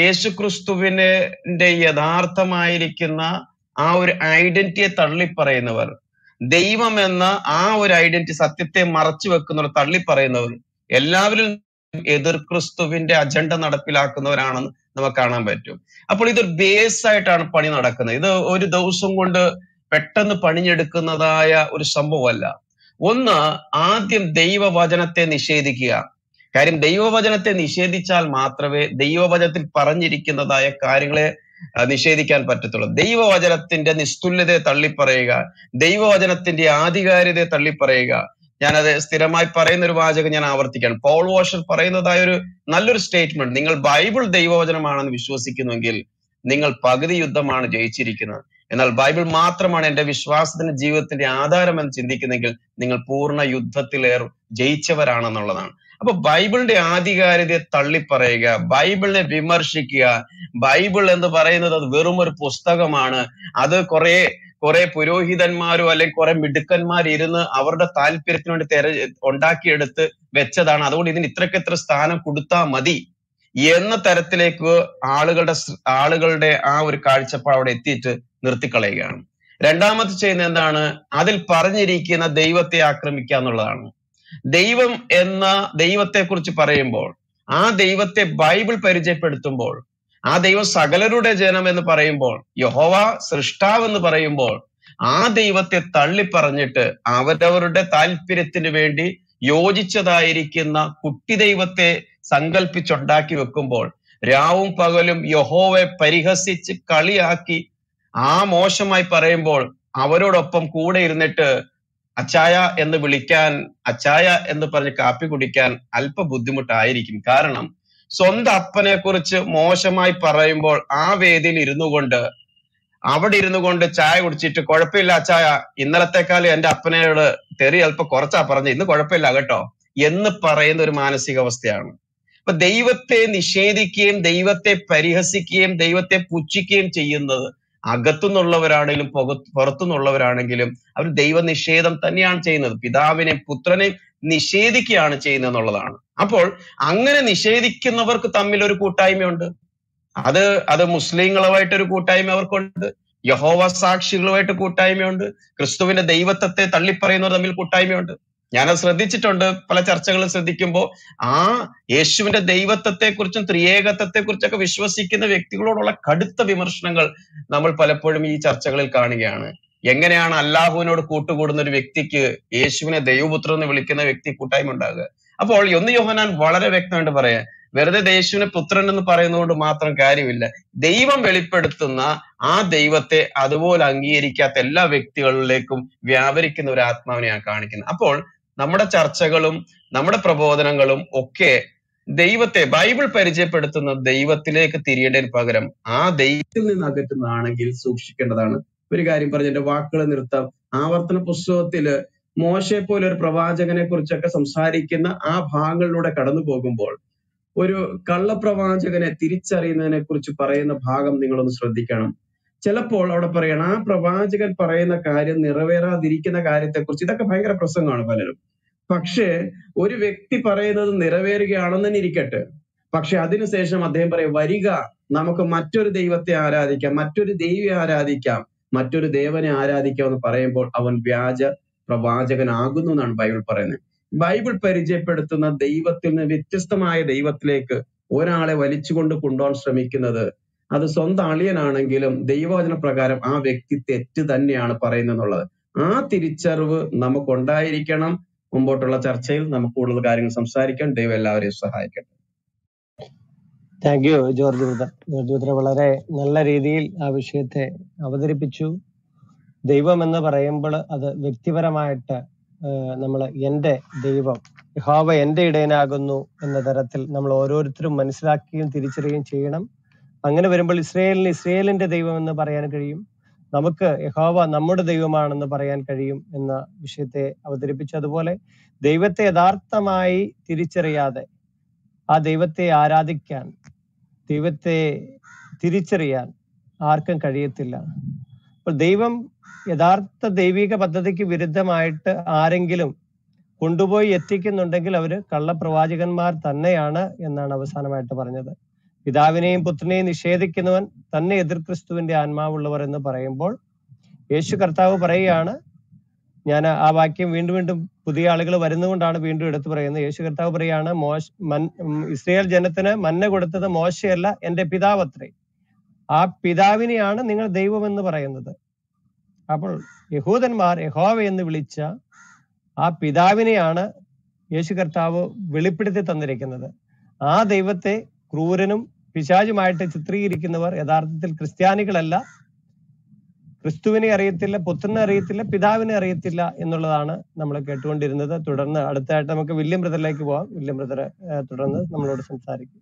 യേശുക്രിസ്തുവിന്റെ യഥാർത്ഥമായിരിക്കുന്ന ആ ഒരു ഐഡന്റിറ്റിയെ തള്ളിപ്പറയുന്നവർ ദൈവം എന്ന ആ ഒരു ഐഡന്റിറ്റി സത്യത്തെ മറച്ചു വെക്കുന്നവർ തള്ളിപ്പറയുന്നവർ എല്ലാവരും എതിർ ക്രിസ്തുവിന്റെ അജണ്ട നടപ്പിലാക്കുന്നവരാണെന്ന് നമുക്ക് കാണാൻ പറ്റും അപ്പോൾ ഇതൊരു ബേസ് ആയിട്ടാണ് പണി നടക്കുന്നത് ഇത് ഒരു ദിവസം കൊണ്ട് പെട്ടെന്ന് പണിഞ്ഞെടുക്കുന്നതായ ഒരു സംഭവമല്ല ഒന്ന് ആദ്യം ദൈവവചനത്തെ നിഷേധിക്കുക കാര്യം ദൈവവചനത്തെ നിഷേധിച്ചാൽ മാത്രമേ ദൈവവചനത്തിൽ പറഞ്ഞിരിക്കുന്നതായ കാര്യങ്ങളെ ആ, നിഷേധിക്കാൻ പറ്റത്തുള്ളൂ ദൈവവചനത്തിന്റെ നിസ്തുല്യതയെ തള്ളിപ്പറയുക ദൈവവചനത്തിന്റെ ആധികാരികതയെ തള്ളിപ്പറയുക ഞാനത് സ്ഥിരമായി പറയുന്ന ഒരു വാചകം ഞാൻ ആവർത്തിക്കാൻ പോൾ വാഷർ പറയുന്നതായ ഒരു നല്ലൊരു സ്റ്റേറ്റ്മെന്റ് നിങ്ങൾ ബൈബിൾ ദൈവവചനമാണെന്ന് വിശ്വസിക്കുന്നുവെങ്കിൽ നിങ്ങൾ പകുതി യുദ്ധമാണ് ജയിച്ചിരിക്കുന്നത് എന്നാൽ ബൈബിൾ മാത്രമാണ് എന്റെ വിശ്വാസത്തിന്റെ ജീവിതത്തിന്റെ ആധാരം എന്ന് ചിന്തിക്കുന്നെങ്കിൽ നിങ്ങൾ പൂർണ്ണ യുദ്ധത്തിലേർ ജയിച്ചവരാണെന്നുള്ളതാണ് അപ്പൊ ബൈബിളിന്റെ ആധികാരികതയെ തള്ളിപ്പറയുക ബൈബിളിനെ വിമർശിക്കുക ബൈബിൾ എന്ന് പറയുന്നത് അത് വെറും ഒരു പുസ്തകമാണ് അത് കുറെ കുറെ പുരോഹിതന്മാരോ അല്ലെങ്കിൽ കുറെ മിടുക്കന്മാർ ഇരുന്ന് അവരുടെ താല്പര്യത്തിന് വേണ്ടി തെര ഉണ്ടാക്കിയെടുത്ത് വെച്ചതാണ് അതുകൊണ്ട് ഇതിന് ഇത്രയ്ക്ക് ഇത്ര സ്ഥാനം കൊടുത്താൽ മതി എന്ന തരത്തിലേക്ക് ആളുകളുടെ സ്- ആളുകളുടെ ആ ഒരു കാഴ്ചപ്പാട് അവിടെ എത്തിയിട്ട് നിർത്തിക്കളയുകയാണ് രണ്ടാമത് ചെയ്യുന്നത് എന്താണ് അതിൽ പറഞ്ഞിരിക്കുന്ന ദൈവത്തെ ആക്രമിക്കുക എന്നുള്ളതാണ് ദൈവം എന്ന ദൈവത്തെ കുറിച്ച് പറയുമ്പോൾ ആ ദൈവത്തെ ബൈബിൾ പരിചയപ്പെടുത്തുമ്പോൾ ആ ദൈവം സകലരുടെ ജനം എന്ന് പറയുമ്പോൾ യഹോവ സൃഷ്ടാവ് എന്ന് പറയുമ്പോൾ ആ ദൈവത്തെ തള്ളി പറഞ്ഞിട്ട് അവരവരുടെ താല്പര്യത്തിന് വേണ്ടി യോജിച്ചതായിരിക്കുന്ന കുട്ടി ദൈവത്തെ സങ്കല്പിച്ചുണ്ടാക്കി വെക്കുമ്പോൾ രാവും പകലും യഹോവയെ പരിഹസിച്ച് കളിയാക്കി ആ മോശമായി പറയുമ്പോൾ അവരോടൊപ്പം കൂടെ ഇരുന്നിട്ട് അച്ചായ എന്ന് വിളിക്കാൻ അച്ചായ എന്ന് പറഞ്ഞ് കാപ്പി കുടിക്കാൻ അല്പ ബുദ്ധിമുട്ടായിരിക്കും കാരണം സ്വന്തം അപ്പനെ കുറിച്ച് മോശമായി പറയുമ്പോൾ ആ വേദിയിൽ ഇരുന്നു കൊണ്ട് അവിടെ ഇരുന്നു കൊണ്ട് ചായ കുടിച്ചിട്ട് കുഴപ്പമില്ല അച്ചായ ഇന്നലത്തെക്കാൾ എന്റെ അപ്പനോട് തെറി അല്പം കുറച്ചാ പറഞ്ഞു ഇന്ന് കുഴപ്പമില്ല കേട്ടോ എന്ന് പറയുന്ന ഒരു മാനസികാവസ്ഥയാണ് അപ്പൊ ദൈവത്തെ നിഷേധിക്കുകയും ദൈവത്തെ പരിഹസിക്കുകയും ദൈവത്തെ പുച്ഛിക്കുകയും ചെയ്യുന്നത് അകത്തുനിന്നുള്ളവരാണെങ്കിലും പുക പുറത്തുനിന്നുള്ളവരാണെങ്കിലും അവർ ദൈവനിഷേധം തന്നെയാണ് ചെയ്യുന്നത് പിതാവിനെ പുത്രനെ നിഷേധിക്കുകയാണ് ചെയ്യുന്നത് എന്നുള്ളതാണ് അപ്പോൾ അങ്ങനെ നിഷേധിക്കുന്നവർക്ക് തമ്മിൽ ഒരു കൂട്ടായ്മയുണ്ട് അത് അത് മുസ്ലിങ്ങളുമായിട്ടൊരു കൂട്ടായ്മ അവർക്കുണ്ട് യഹോവ സാക്ഷികളുമായിട്ട് കൂട്ടായ്മയുണ്ട് ക്രിസ്തുവിന്റെ ദൈവത്വത്തെ തള്ളിപ്പറയുന്നവർ തമ്മിൽ കൂട്ടായ്മയുണ്ട് ഞാനത് ശ്രദ്ധിച്ചിട്ടുണ്ട് പല ചർച്ചകളും ശ്രദ്ധിക്കുമ്പോൾ ആ യേശുവിന്റെ ദൈവത്വത്തെ കുറിച്ചും ത്രിയേകത്വത്തെ കുറിച്ചൊക്കെ വിശ്വസിക്കുന്ന വ്യക്തികളോടുള്ള കടുത്ത വിമർശനങ്ങൾ നമ്മൾ പലപ്പോഴും ഈ ചർച്ചകളിൽ കാണുകയാണ് എങ്ങനെയാണ് അല്ലാഹുവിനോട് കൂട്ടുകൂടുന്ന ഒരു വ്യക്തിക്ക് യേശുവിനെ ദൈവപുത്രൻ എന്ന് വിളിക്കുന്ന വ്യക്തി കൂട്ടായ്മ ഉണ്ടാകുക അപ്പോൾ ഒന്ന് യോഹനാൻ വളരെ വ്യക്തമായിട്ട് പറയാം വെറുതെ യേശുവിനെ പുത്രൻ എന്ന് പറയുന്നതുകൊണ്ട് മാത്രം കാര്യമില്ല ദൈവം വെളിപ്പെടുത്തുന്ന ആ ദൈവത്തെ അതുപോലെ അംഗീകരിക്കാത്ത എല്ലാ വ്യക്തികളിലേക്കും വ്യാപരിക്കുന്ന ഒരു ആത്മാവിനെ ഞാൻ കാണിക്കുന്നത് അപ്പോൾ നമ്മുടെ ചർച്ചകളും നമ്മുടെ പ്രബോധനങ്ങളും ഒക്കെ ദൈവത്തെ ബൈബിൾ പരിചയപ്പെടുത്തുന്ന ദൈവത്തിലേക്ക് തിരിയേണ്ടതിന് പകരം ആ ദൈവത്തിൽ നിന്ന് അകറ്റുന്നതാണെങ്കിൽ സൂക്ഷിക്കേണ്ടതാണ് ഒരു കാര്യം പറഞ്ഞ എന്റെ വാക്കുകൾ നിർത്താം ആവർത്തന പുസ്തകത്തില് മോശയെ പോലെ ഒരു പ്രവാചകനെ കുറിച്ചൊക്കെ സംസാരിക്കുന്ന ആ ഭാഗങ്ങളിലൂടെ കടന്നു പോകുമ്പോൾ ഒരു കള്ളപ്രവാചകനെ തിരിച്ചറിയുന്നതിനെ കുറിച്ച് പറയുന്ന ഭാഗം നിങ്ങളൊന്ന് ശ്രദ്ധിക്കണം ചിലപ്പോൾ അവിടെ പറയണം ആ പ്രവാചകൻ പറയുന്ന കാര്യം നിറവേറാതിരിക്കുന്ന കാര്യത്തെക്കുറിച്ച് ഇതൊക്കെ ഭയങ്കര പ്രസംഗമാണ് പലരും പക്ഷേ ഒരു വ്യക്തി പറയുന്നത് നിറവേറുകയാണെന്ന് തന്നെ ഇരിക്കട്ടെ പക്ഷെ അതിനുശേഷം അദ്ദേഹം പറയും വരിക നമുക്ക് മറ്റൊരു ദൈവത്തെ ആരാധിക്കാം മറ്റൊരു ദൈവത്തെ ആരാധിക്കാം മറ്റൊരു ദേവനെ ആരാധിക്കാം എന്ന് പറയുമ്പോൾ അവൻ വ്യാജ പ്രവാചകനാകുന്നു എന്നാണ് ബൈബിൾ പറയുന്നത് ബൈബിൾ പരിചയപ്പെടുത്തുന്ന ദൈവത്തിൽ നിന്ന് വ്യത്യസ്തമായ ദൈവത്തിലേക്ക് ഒരാളെ വലിച്ചുകൊണ്ട് കൊണ്ടുപോകാൻ ശ്രമിക്കുന്നത് അത് സ്വന്തം അളിയനാണെങ്കിലും ദൈവവചന പ്രകാരം ആ വ്യക്തി തെറ്റ് തന്നെയാണ് പറയുന്നത് എന്നുള്ളത് ആ തിരിച്ചറിവ് നമുക്കുണ്ടായിരിക്കണം മുമ്പോട്ടുള്ള ചർച്ചയിൽ നമുക്ക് കൂടുതൽ കാര്യങ്ങൾ സംസാരിക്കാൻ ദൈവം എല്ലാവരെയും സഹായിക്കട്ടെ thank you George brother George brother വളരെ നല്ല രീതിയിൽ ആ വിഷയത്തെ അവതരിപ്പിച്ചു ദൈവം എന്ന് പറയുമ്പോൾ അത് വ്യക്തിപരമായിട്ട് നമ്മൾ എന്റെ ദൈവം യഹോവ എന്റെ ഇടയനാകുന്നു എന്ന തരത്തിൽ നമ്മൾ ഓരോരുത്തരും മനസ്സിലാക്കുകയും തിരിച്ചറിയുകയും ചെയ്യണം അങ്ങനെ വരുമ്പോൾ ഇസ്രയേലിന് ഇസ്രയേലിന്റെ ദൈവം എന്ന് പറയാൻ കഴിയും നമുക്ക് യഹോവ നമ്മുടെ ദൈവമാണെന്ന് പറയാൻ കഴിയും എന്ന വിഷയത്തെ അവതരിപ്പിച്ചു അതുപോലെ ദൈവത്തെ യഥാർത്ഥമായി തിരിച്ചറിയാതെ ആ ദൈവത്തെ ആരാധിക്കാൻ ദൈവത്തെ തിരിച്ചറിയാൻ ആർക്കും കഴിയത്തില്ല അപ്പോൾ ദൈവം യഥാർത്ഥ ദൈവിക പദ്ധതിക്ക് വിരുദ്ധമായിട്ട് ആരെങ്കിലും കൊണ്ടുപോയി എത്തിക്കുന്നുണ്ടെങ്കിൽ അവര് കള്ളപ്രവാചകന്മാർ തന്നെയാണ് എന്നാണ് അവസാനമായിട്ട് പറഞ്ഞത് പിതാവിനെയും പുത്രനെയും നിഷേധിക്കുന്നവൻ തന്നെ എതിർ ക്രിസ്തുവിന്റെ ആത്മാവുള്ളവർ എന്ന് പറയുമ്പോൾ യേശു കർത്താവ് പറയുകയാണ് ഞാൻ ആ വാക്യം വീണ്ടും വീണ്ടും പുതിയ ആളുകൾ വരുന്നതുകൊണ്ടാണ് വീണ്ടും എടുത്തു പറയുന്നത് യേശു കർത്താവ് പറയാണ് മോശ മൻ ഉം ഇസ്രയേൽ ജനത്തിന് മന്ന കൊടുത്തത് മോശയല്ല എന്റെ പിതാവത്രേ ആ പിതാവിനെയാണ് നിങ്ങൾ ദൈവമെന്ന് പറയുന്നത് അപ്പോൾ യഹൂദന്മാർ യഹോവ എന്ന് വിളിച്ച ആ പിതാവിനെയാണ് യേശു കർത്താവ് വെളിപ്പെടുത്തി തന്നിരിക്കുന്നത് ആ ദൈവത്തെ ക്രൂരനും പിശാചുമായിട്ട് ചിത്രീകരിക്കുന്നവർ യഥാർത്ഥത്തിൽ ക്രിസ്ത്യാനികളല്ല ക്രിസ്തുവിനെ അറിയത്തില്ല പുത്രനെ അറിയത്തില്ല പിതാവിനെ അറിയത്തില്ല എന്നുള്ളതാണ് നമ്മൾ കേട്ടുകൊണ്ടിരുന്നത് തുടർന്ന് അടുത്തായിട്ട് നമുക്ക് വില്യം ബ്രദറിലേക്ക് പോവാം വില്യം ബ്രദർ തുടർന്ന് നമ്മളോട് സംസാരിക്കും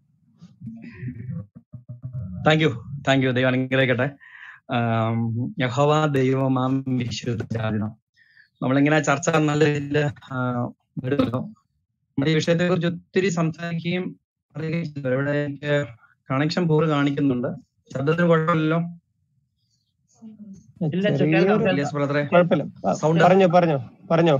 താങ്ക് യു താങ്ക് യു ദൈവം അനുഗ്രഹിക്കട്ടെ ആം, യഹോവ ദൈവമാം വിശുദ്ധാരണം നമ്മളിങ്ങനെ ചർച്ച നല്ല രീതിയിൽ വരുമല്ലോ നമ്മുടെ ഈ വിഷയത്തെ കുറിച്ച് ഒത്തിരി സംസാരിക്കുകയും പറയുകയും ചെയ്തു ഇവിടെ എനിക്ക് കണക്ഷൻ പോറ് കാണിക്കുന്നുണ്ട് ശബ്ദത്തിന് കുഴപ്പമില്ലല്ലോ ഇല്ല, ചെറിയൊരു എലിയാസ് ബ്രദറെ കുഴപ്പമില്ല ആ, സൗണ്ട് പറഞ്ഞോ പറഞ്ഞോ പറഞ്ഞോ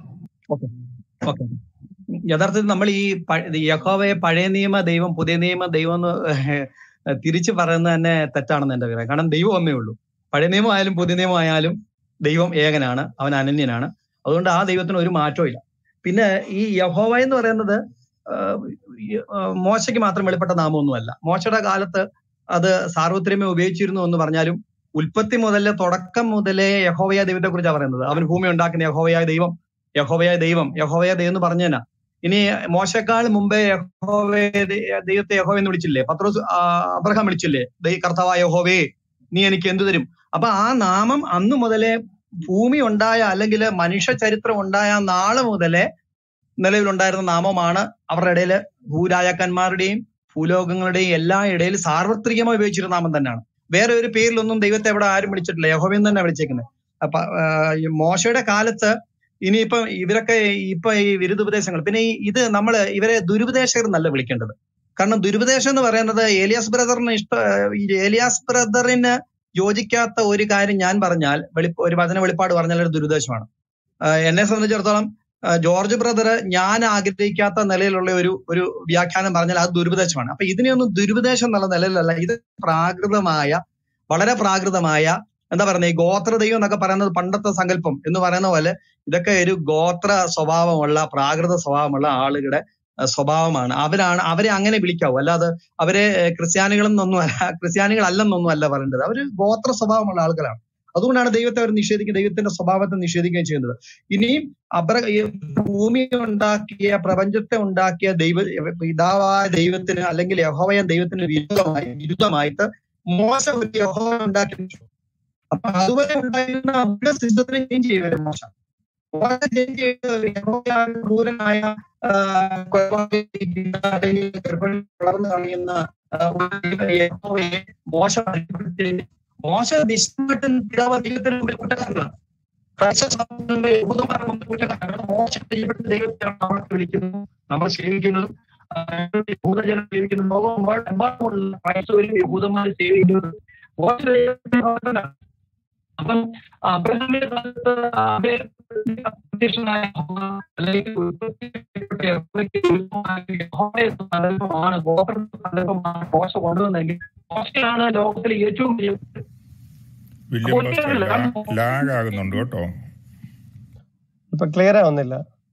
ഓക്കെ യഥാർത്ഥത്തിൽ നമ്മൾ ഈ പ- ഈ യഹോവയെ പഴയ നിയമ ദൈവം പുതിയ നിയമ ദൈവം എന്ന് ഏഹ് തിരിച്ചു പറയുന്നത് തന്നെ തെറ്റാണെന്ന് എന്റെ അഭിപ്രായം കാരണം ദൈവം ഒന്നേ ഉള്ളൂ പഴയ നിയമം ആയാലും പുതിയ നിയമം ആയാലും ദൈവം ഏകനാണ് അവൻ അനന്യനാണ് അതുകൊണ്ട് ആ ദൈവത്തിന് ഒരു മാറ്റവും ഇല്ല പിന്നെ ഈ യഹോവ എന്ന് പറയുന്നത് ആഹ് ഈ, ആഹ് മോശയ്ക്ക് മാത്രം വെളിപ്പെട്ട നാമമൊന്നുമല്ല മോശയുടെ കാലത്ത് അത് സാർവത്രിമ ഉപയോഗിച്ചിരുന്നു എന്ന് പറഞ്ഞാലും ഉൽപ്പത്തി മുതലേ തുടക്കം മുതലേ യഹോവയ ദൈവത്തെ കുറിച്ചാണ് പറയുന്നത് അവൻ ഭൂമി ഉണ്ടാക്കുന്ന യഹോവയായ ദൈവം യഹോവയായ ദൈവം യഹോവയ ദൈവം എന്ന് പറഞ്ഞേനാ ഇനി മോശക്കാൾ മുമ്പേ യഹോവയെ ദൈ- ദൈവത്തെ യഹോവ എന്ന് വിളിച്ചില്ലേ പത്രോസ് ആ, അബ്രഹാം വിളിച്ചില്ലേ ദൈ- കർത്താവായ യഹോവേ നീ എനിക്ക് എന്തു തരും അപ്പൊ ആ നാമം അന്നു മുതലേ ഭൂമി ഉണ്ടായ അല്ലെങ്കിൽ മനുഷ്യ ചരിത്രം ഉണ്ടായ നാള് മുതലേ നിലവിലുണ്ടായിരുന്ന നാമമാണ് അവരുടെ ഇടയിൽ ഭൂരാജാക്കന്മാരുടെയും ഭൂലോകങ്ങളുടെയും എല്ലാ ഇടയിൽ സാർവത്രികമായി ഉപയോഗിച്ചിരുന്ന നാമം തന്നെയാണ് വേറെ ഒരു പേരിലൊന്നും ദൈവത്തെ അവിടെ ആരും വിളിച്ചിട്ടില്ല യഹോവയെന്ന് തന്നെ വിളിച്ചേക്കുന്നത് അപ്പൊ ആ, ഈ മോശയുടെ കാലത്ത് ഇനിയിപ്പം ഇവരൊക്കെ ഇപ്പൊ ഈ വിരുദ്ധോപദേശങ്ങൾ പിന്നെ ഈ ഇത് നമ്മൾ ഇവരെ ദുരുപദേശകർ എന്നല്ല വിളിക്കേണ്ടത് കാരണം ദുരുപദേശം എന്ന് പറയുന്നത് ഏലിയാസ് ബ്രദറിന് ഇഷ്ട ഈ ഏലിയാസ് ബ്രദറിന് യോജിക്കാത്ത ഒരു കാര്യം ഞാൻ പറഞ്ഞാൽ വെളി ഒരു വചന വെളിപ്പാട് പറഞ്ഞാൽ ഒരു ദുരുദ്ദേശമാണ് ആഹ് എന്നെ സംബന്ധിച്ചിടത്തോളം ആഹ് ജോർജ് ബ്രദർ ഞാൻ ആഗ്രഹിക്കാത്ത നിലയിലുള്ള ഒരു ഒരു വ്യാഖ്യാനം പറഞ്ഞാൽ അത് ദുരുപദേശമാണ് അപ്പൊ ഇതിനെയൊന്നും ദുരുപദേശം എന്നുള്ള നിലയിലല്ല ഇത് പ്രാകൃതമായ വളരെ പ്രാകൃതമായ എന്താ പറയുന്നത് ഈ ഗോത്ര ദൈവം എന്നൊക്കെ പറയുന്നത് പണ്ടത്തെ സങ്കല്പം എന്ന് പറയുന്ന പോലെ ഇതൊക്കെ ഒരു ഗോത്ര സ്വഭാവമുള്ള പ്രാകൃത സ്വഭാവമുള്ള ആളുകളുടെ അഹ് സ്വഭാവമാണ് അവരാണ് അവരെ അങ്ങനെ വിളിക്കാവൂ അല്ലാതെ അവരെ ഏഹ് ക്രിസ്ത്യാനികളെന്നൊന്നും അല്ല ക്രിസ്ത്യാനികളല്ലെന്നൊന്നും അല്ല പറയേണ്ടത് അവര് ഗോത്ര സ്വഭാവമുള്ള ആളുകളാണ് അതുകൊണ്ടാണ് ദൈവത്തെ അവർ നിഷേധിക്കുക ദൈവത്തിന്റെ സ്വഭാവത്തെ നിഷേധിക്കുകയും ചെയ്യുന്നത് ഇനിയും അബ്ര ഈ ഭൂമി ഉണ്ടാക്കിയ പ്രപഞ്ചത്തെ ഉണ്ടാക്കിയ ദൈവ പിതാവായ ദൈവത്തിന് അല്ലെങ്കിൽ യഹോവയ ദൈവത്തിന് വിരുദ്ധമായി വിരുദ്ധമായിട്ട് മോശ ഒരു യഹോവ ഉണ്ടാക്കി അപ്പൊ അതുവരെ ഉണ്ടായിരുന്ന അവരുടെ സിസ്റ്റത്തിനെ ചേഞ്ച് ചെയ്യുമല്ലോ മോശ മോശ ചേഞ്ച് ചെയ്ത് യഹോവയായ ക്രൂരനായ ആ, കൊലപാതകി, അല്ലെങ്കിൽ ഗർഭിണി വളർന്നു കാണിക്കുന്ന ആ, ഒരു യഹോവയെ മോശ പരിപ്പെടുത്തി മോശ നിശ്ചയമായിട്ടും പിതാവ് ദൈവത്തിന് മുമ്പിൽ കുറ്റക്കാരനാണ് ക്രൈസ്തവ സമൂഹത്തിലെ യഹൂദന്മാരുടെ മുമ്പിൽ കുറ്റക്കാരനാണ് മോശ ദൈവത്തെ ദൈവത്തെയാണ് നമ്മൾ വിളിക്കുന്നത് നമ്മൾ സേവിക്കുന്നതും ആ, യഹൂദജനം സേവിക്കുന്ന ലോകമെമ്പാടുമുള്ള ക്രൈസ്തവരും യഹൂദന്മാരെ സേവിക്കുന്നത് മോശ ദൈവത്തിന്റെ ഭക്തനാണ്. അപ്പം അബ്രഹാമിന്റെ കാലത്ത് അവരെ അധ്യക്ഷനായ യഹോവ അല്ലെങ്കിൽ ഉൽപ്പത്തിയിൽപ്പെട്ട യഹോവയ്ക്ക് വിരുദ്ധമായ യഹോവ എന്ന സങ്കല്പമാണ് ഗോത്ര സങ്കല്പമാണ് മോശ കൊണ്ടുവന്നെങ്കിൽ മോശയാണ് ലോകത്തിലെ ഏറ്റവും വലിയ വില്യം പാസ്റ്റർ ലാ- ലാഗ് ആകുന്നുണ്ട് കേട്ടോ ഇപ്പൊ ക്ലിയർ ആവുന്നില്ല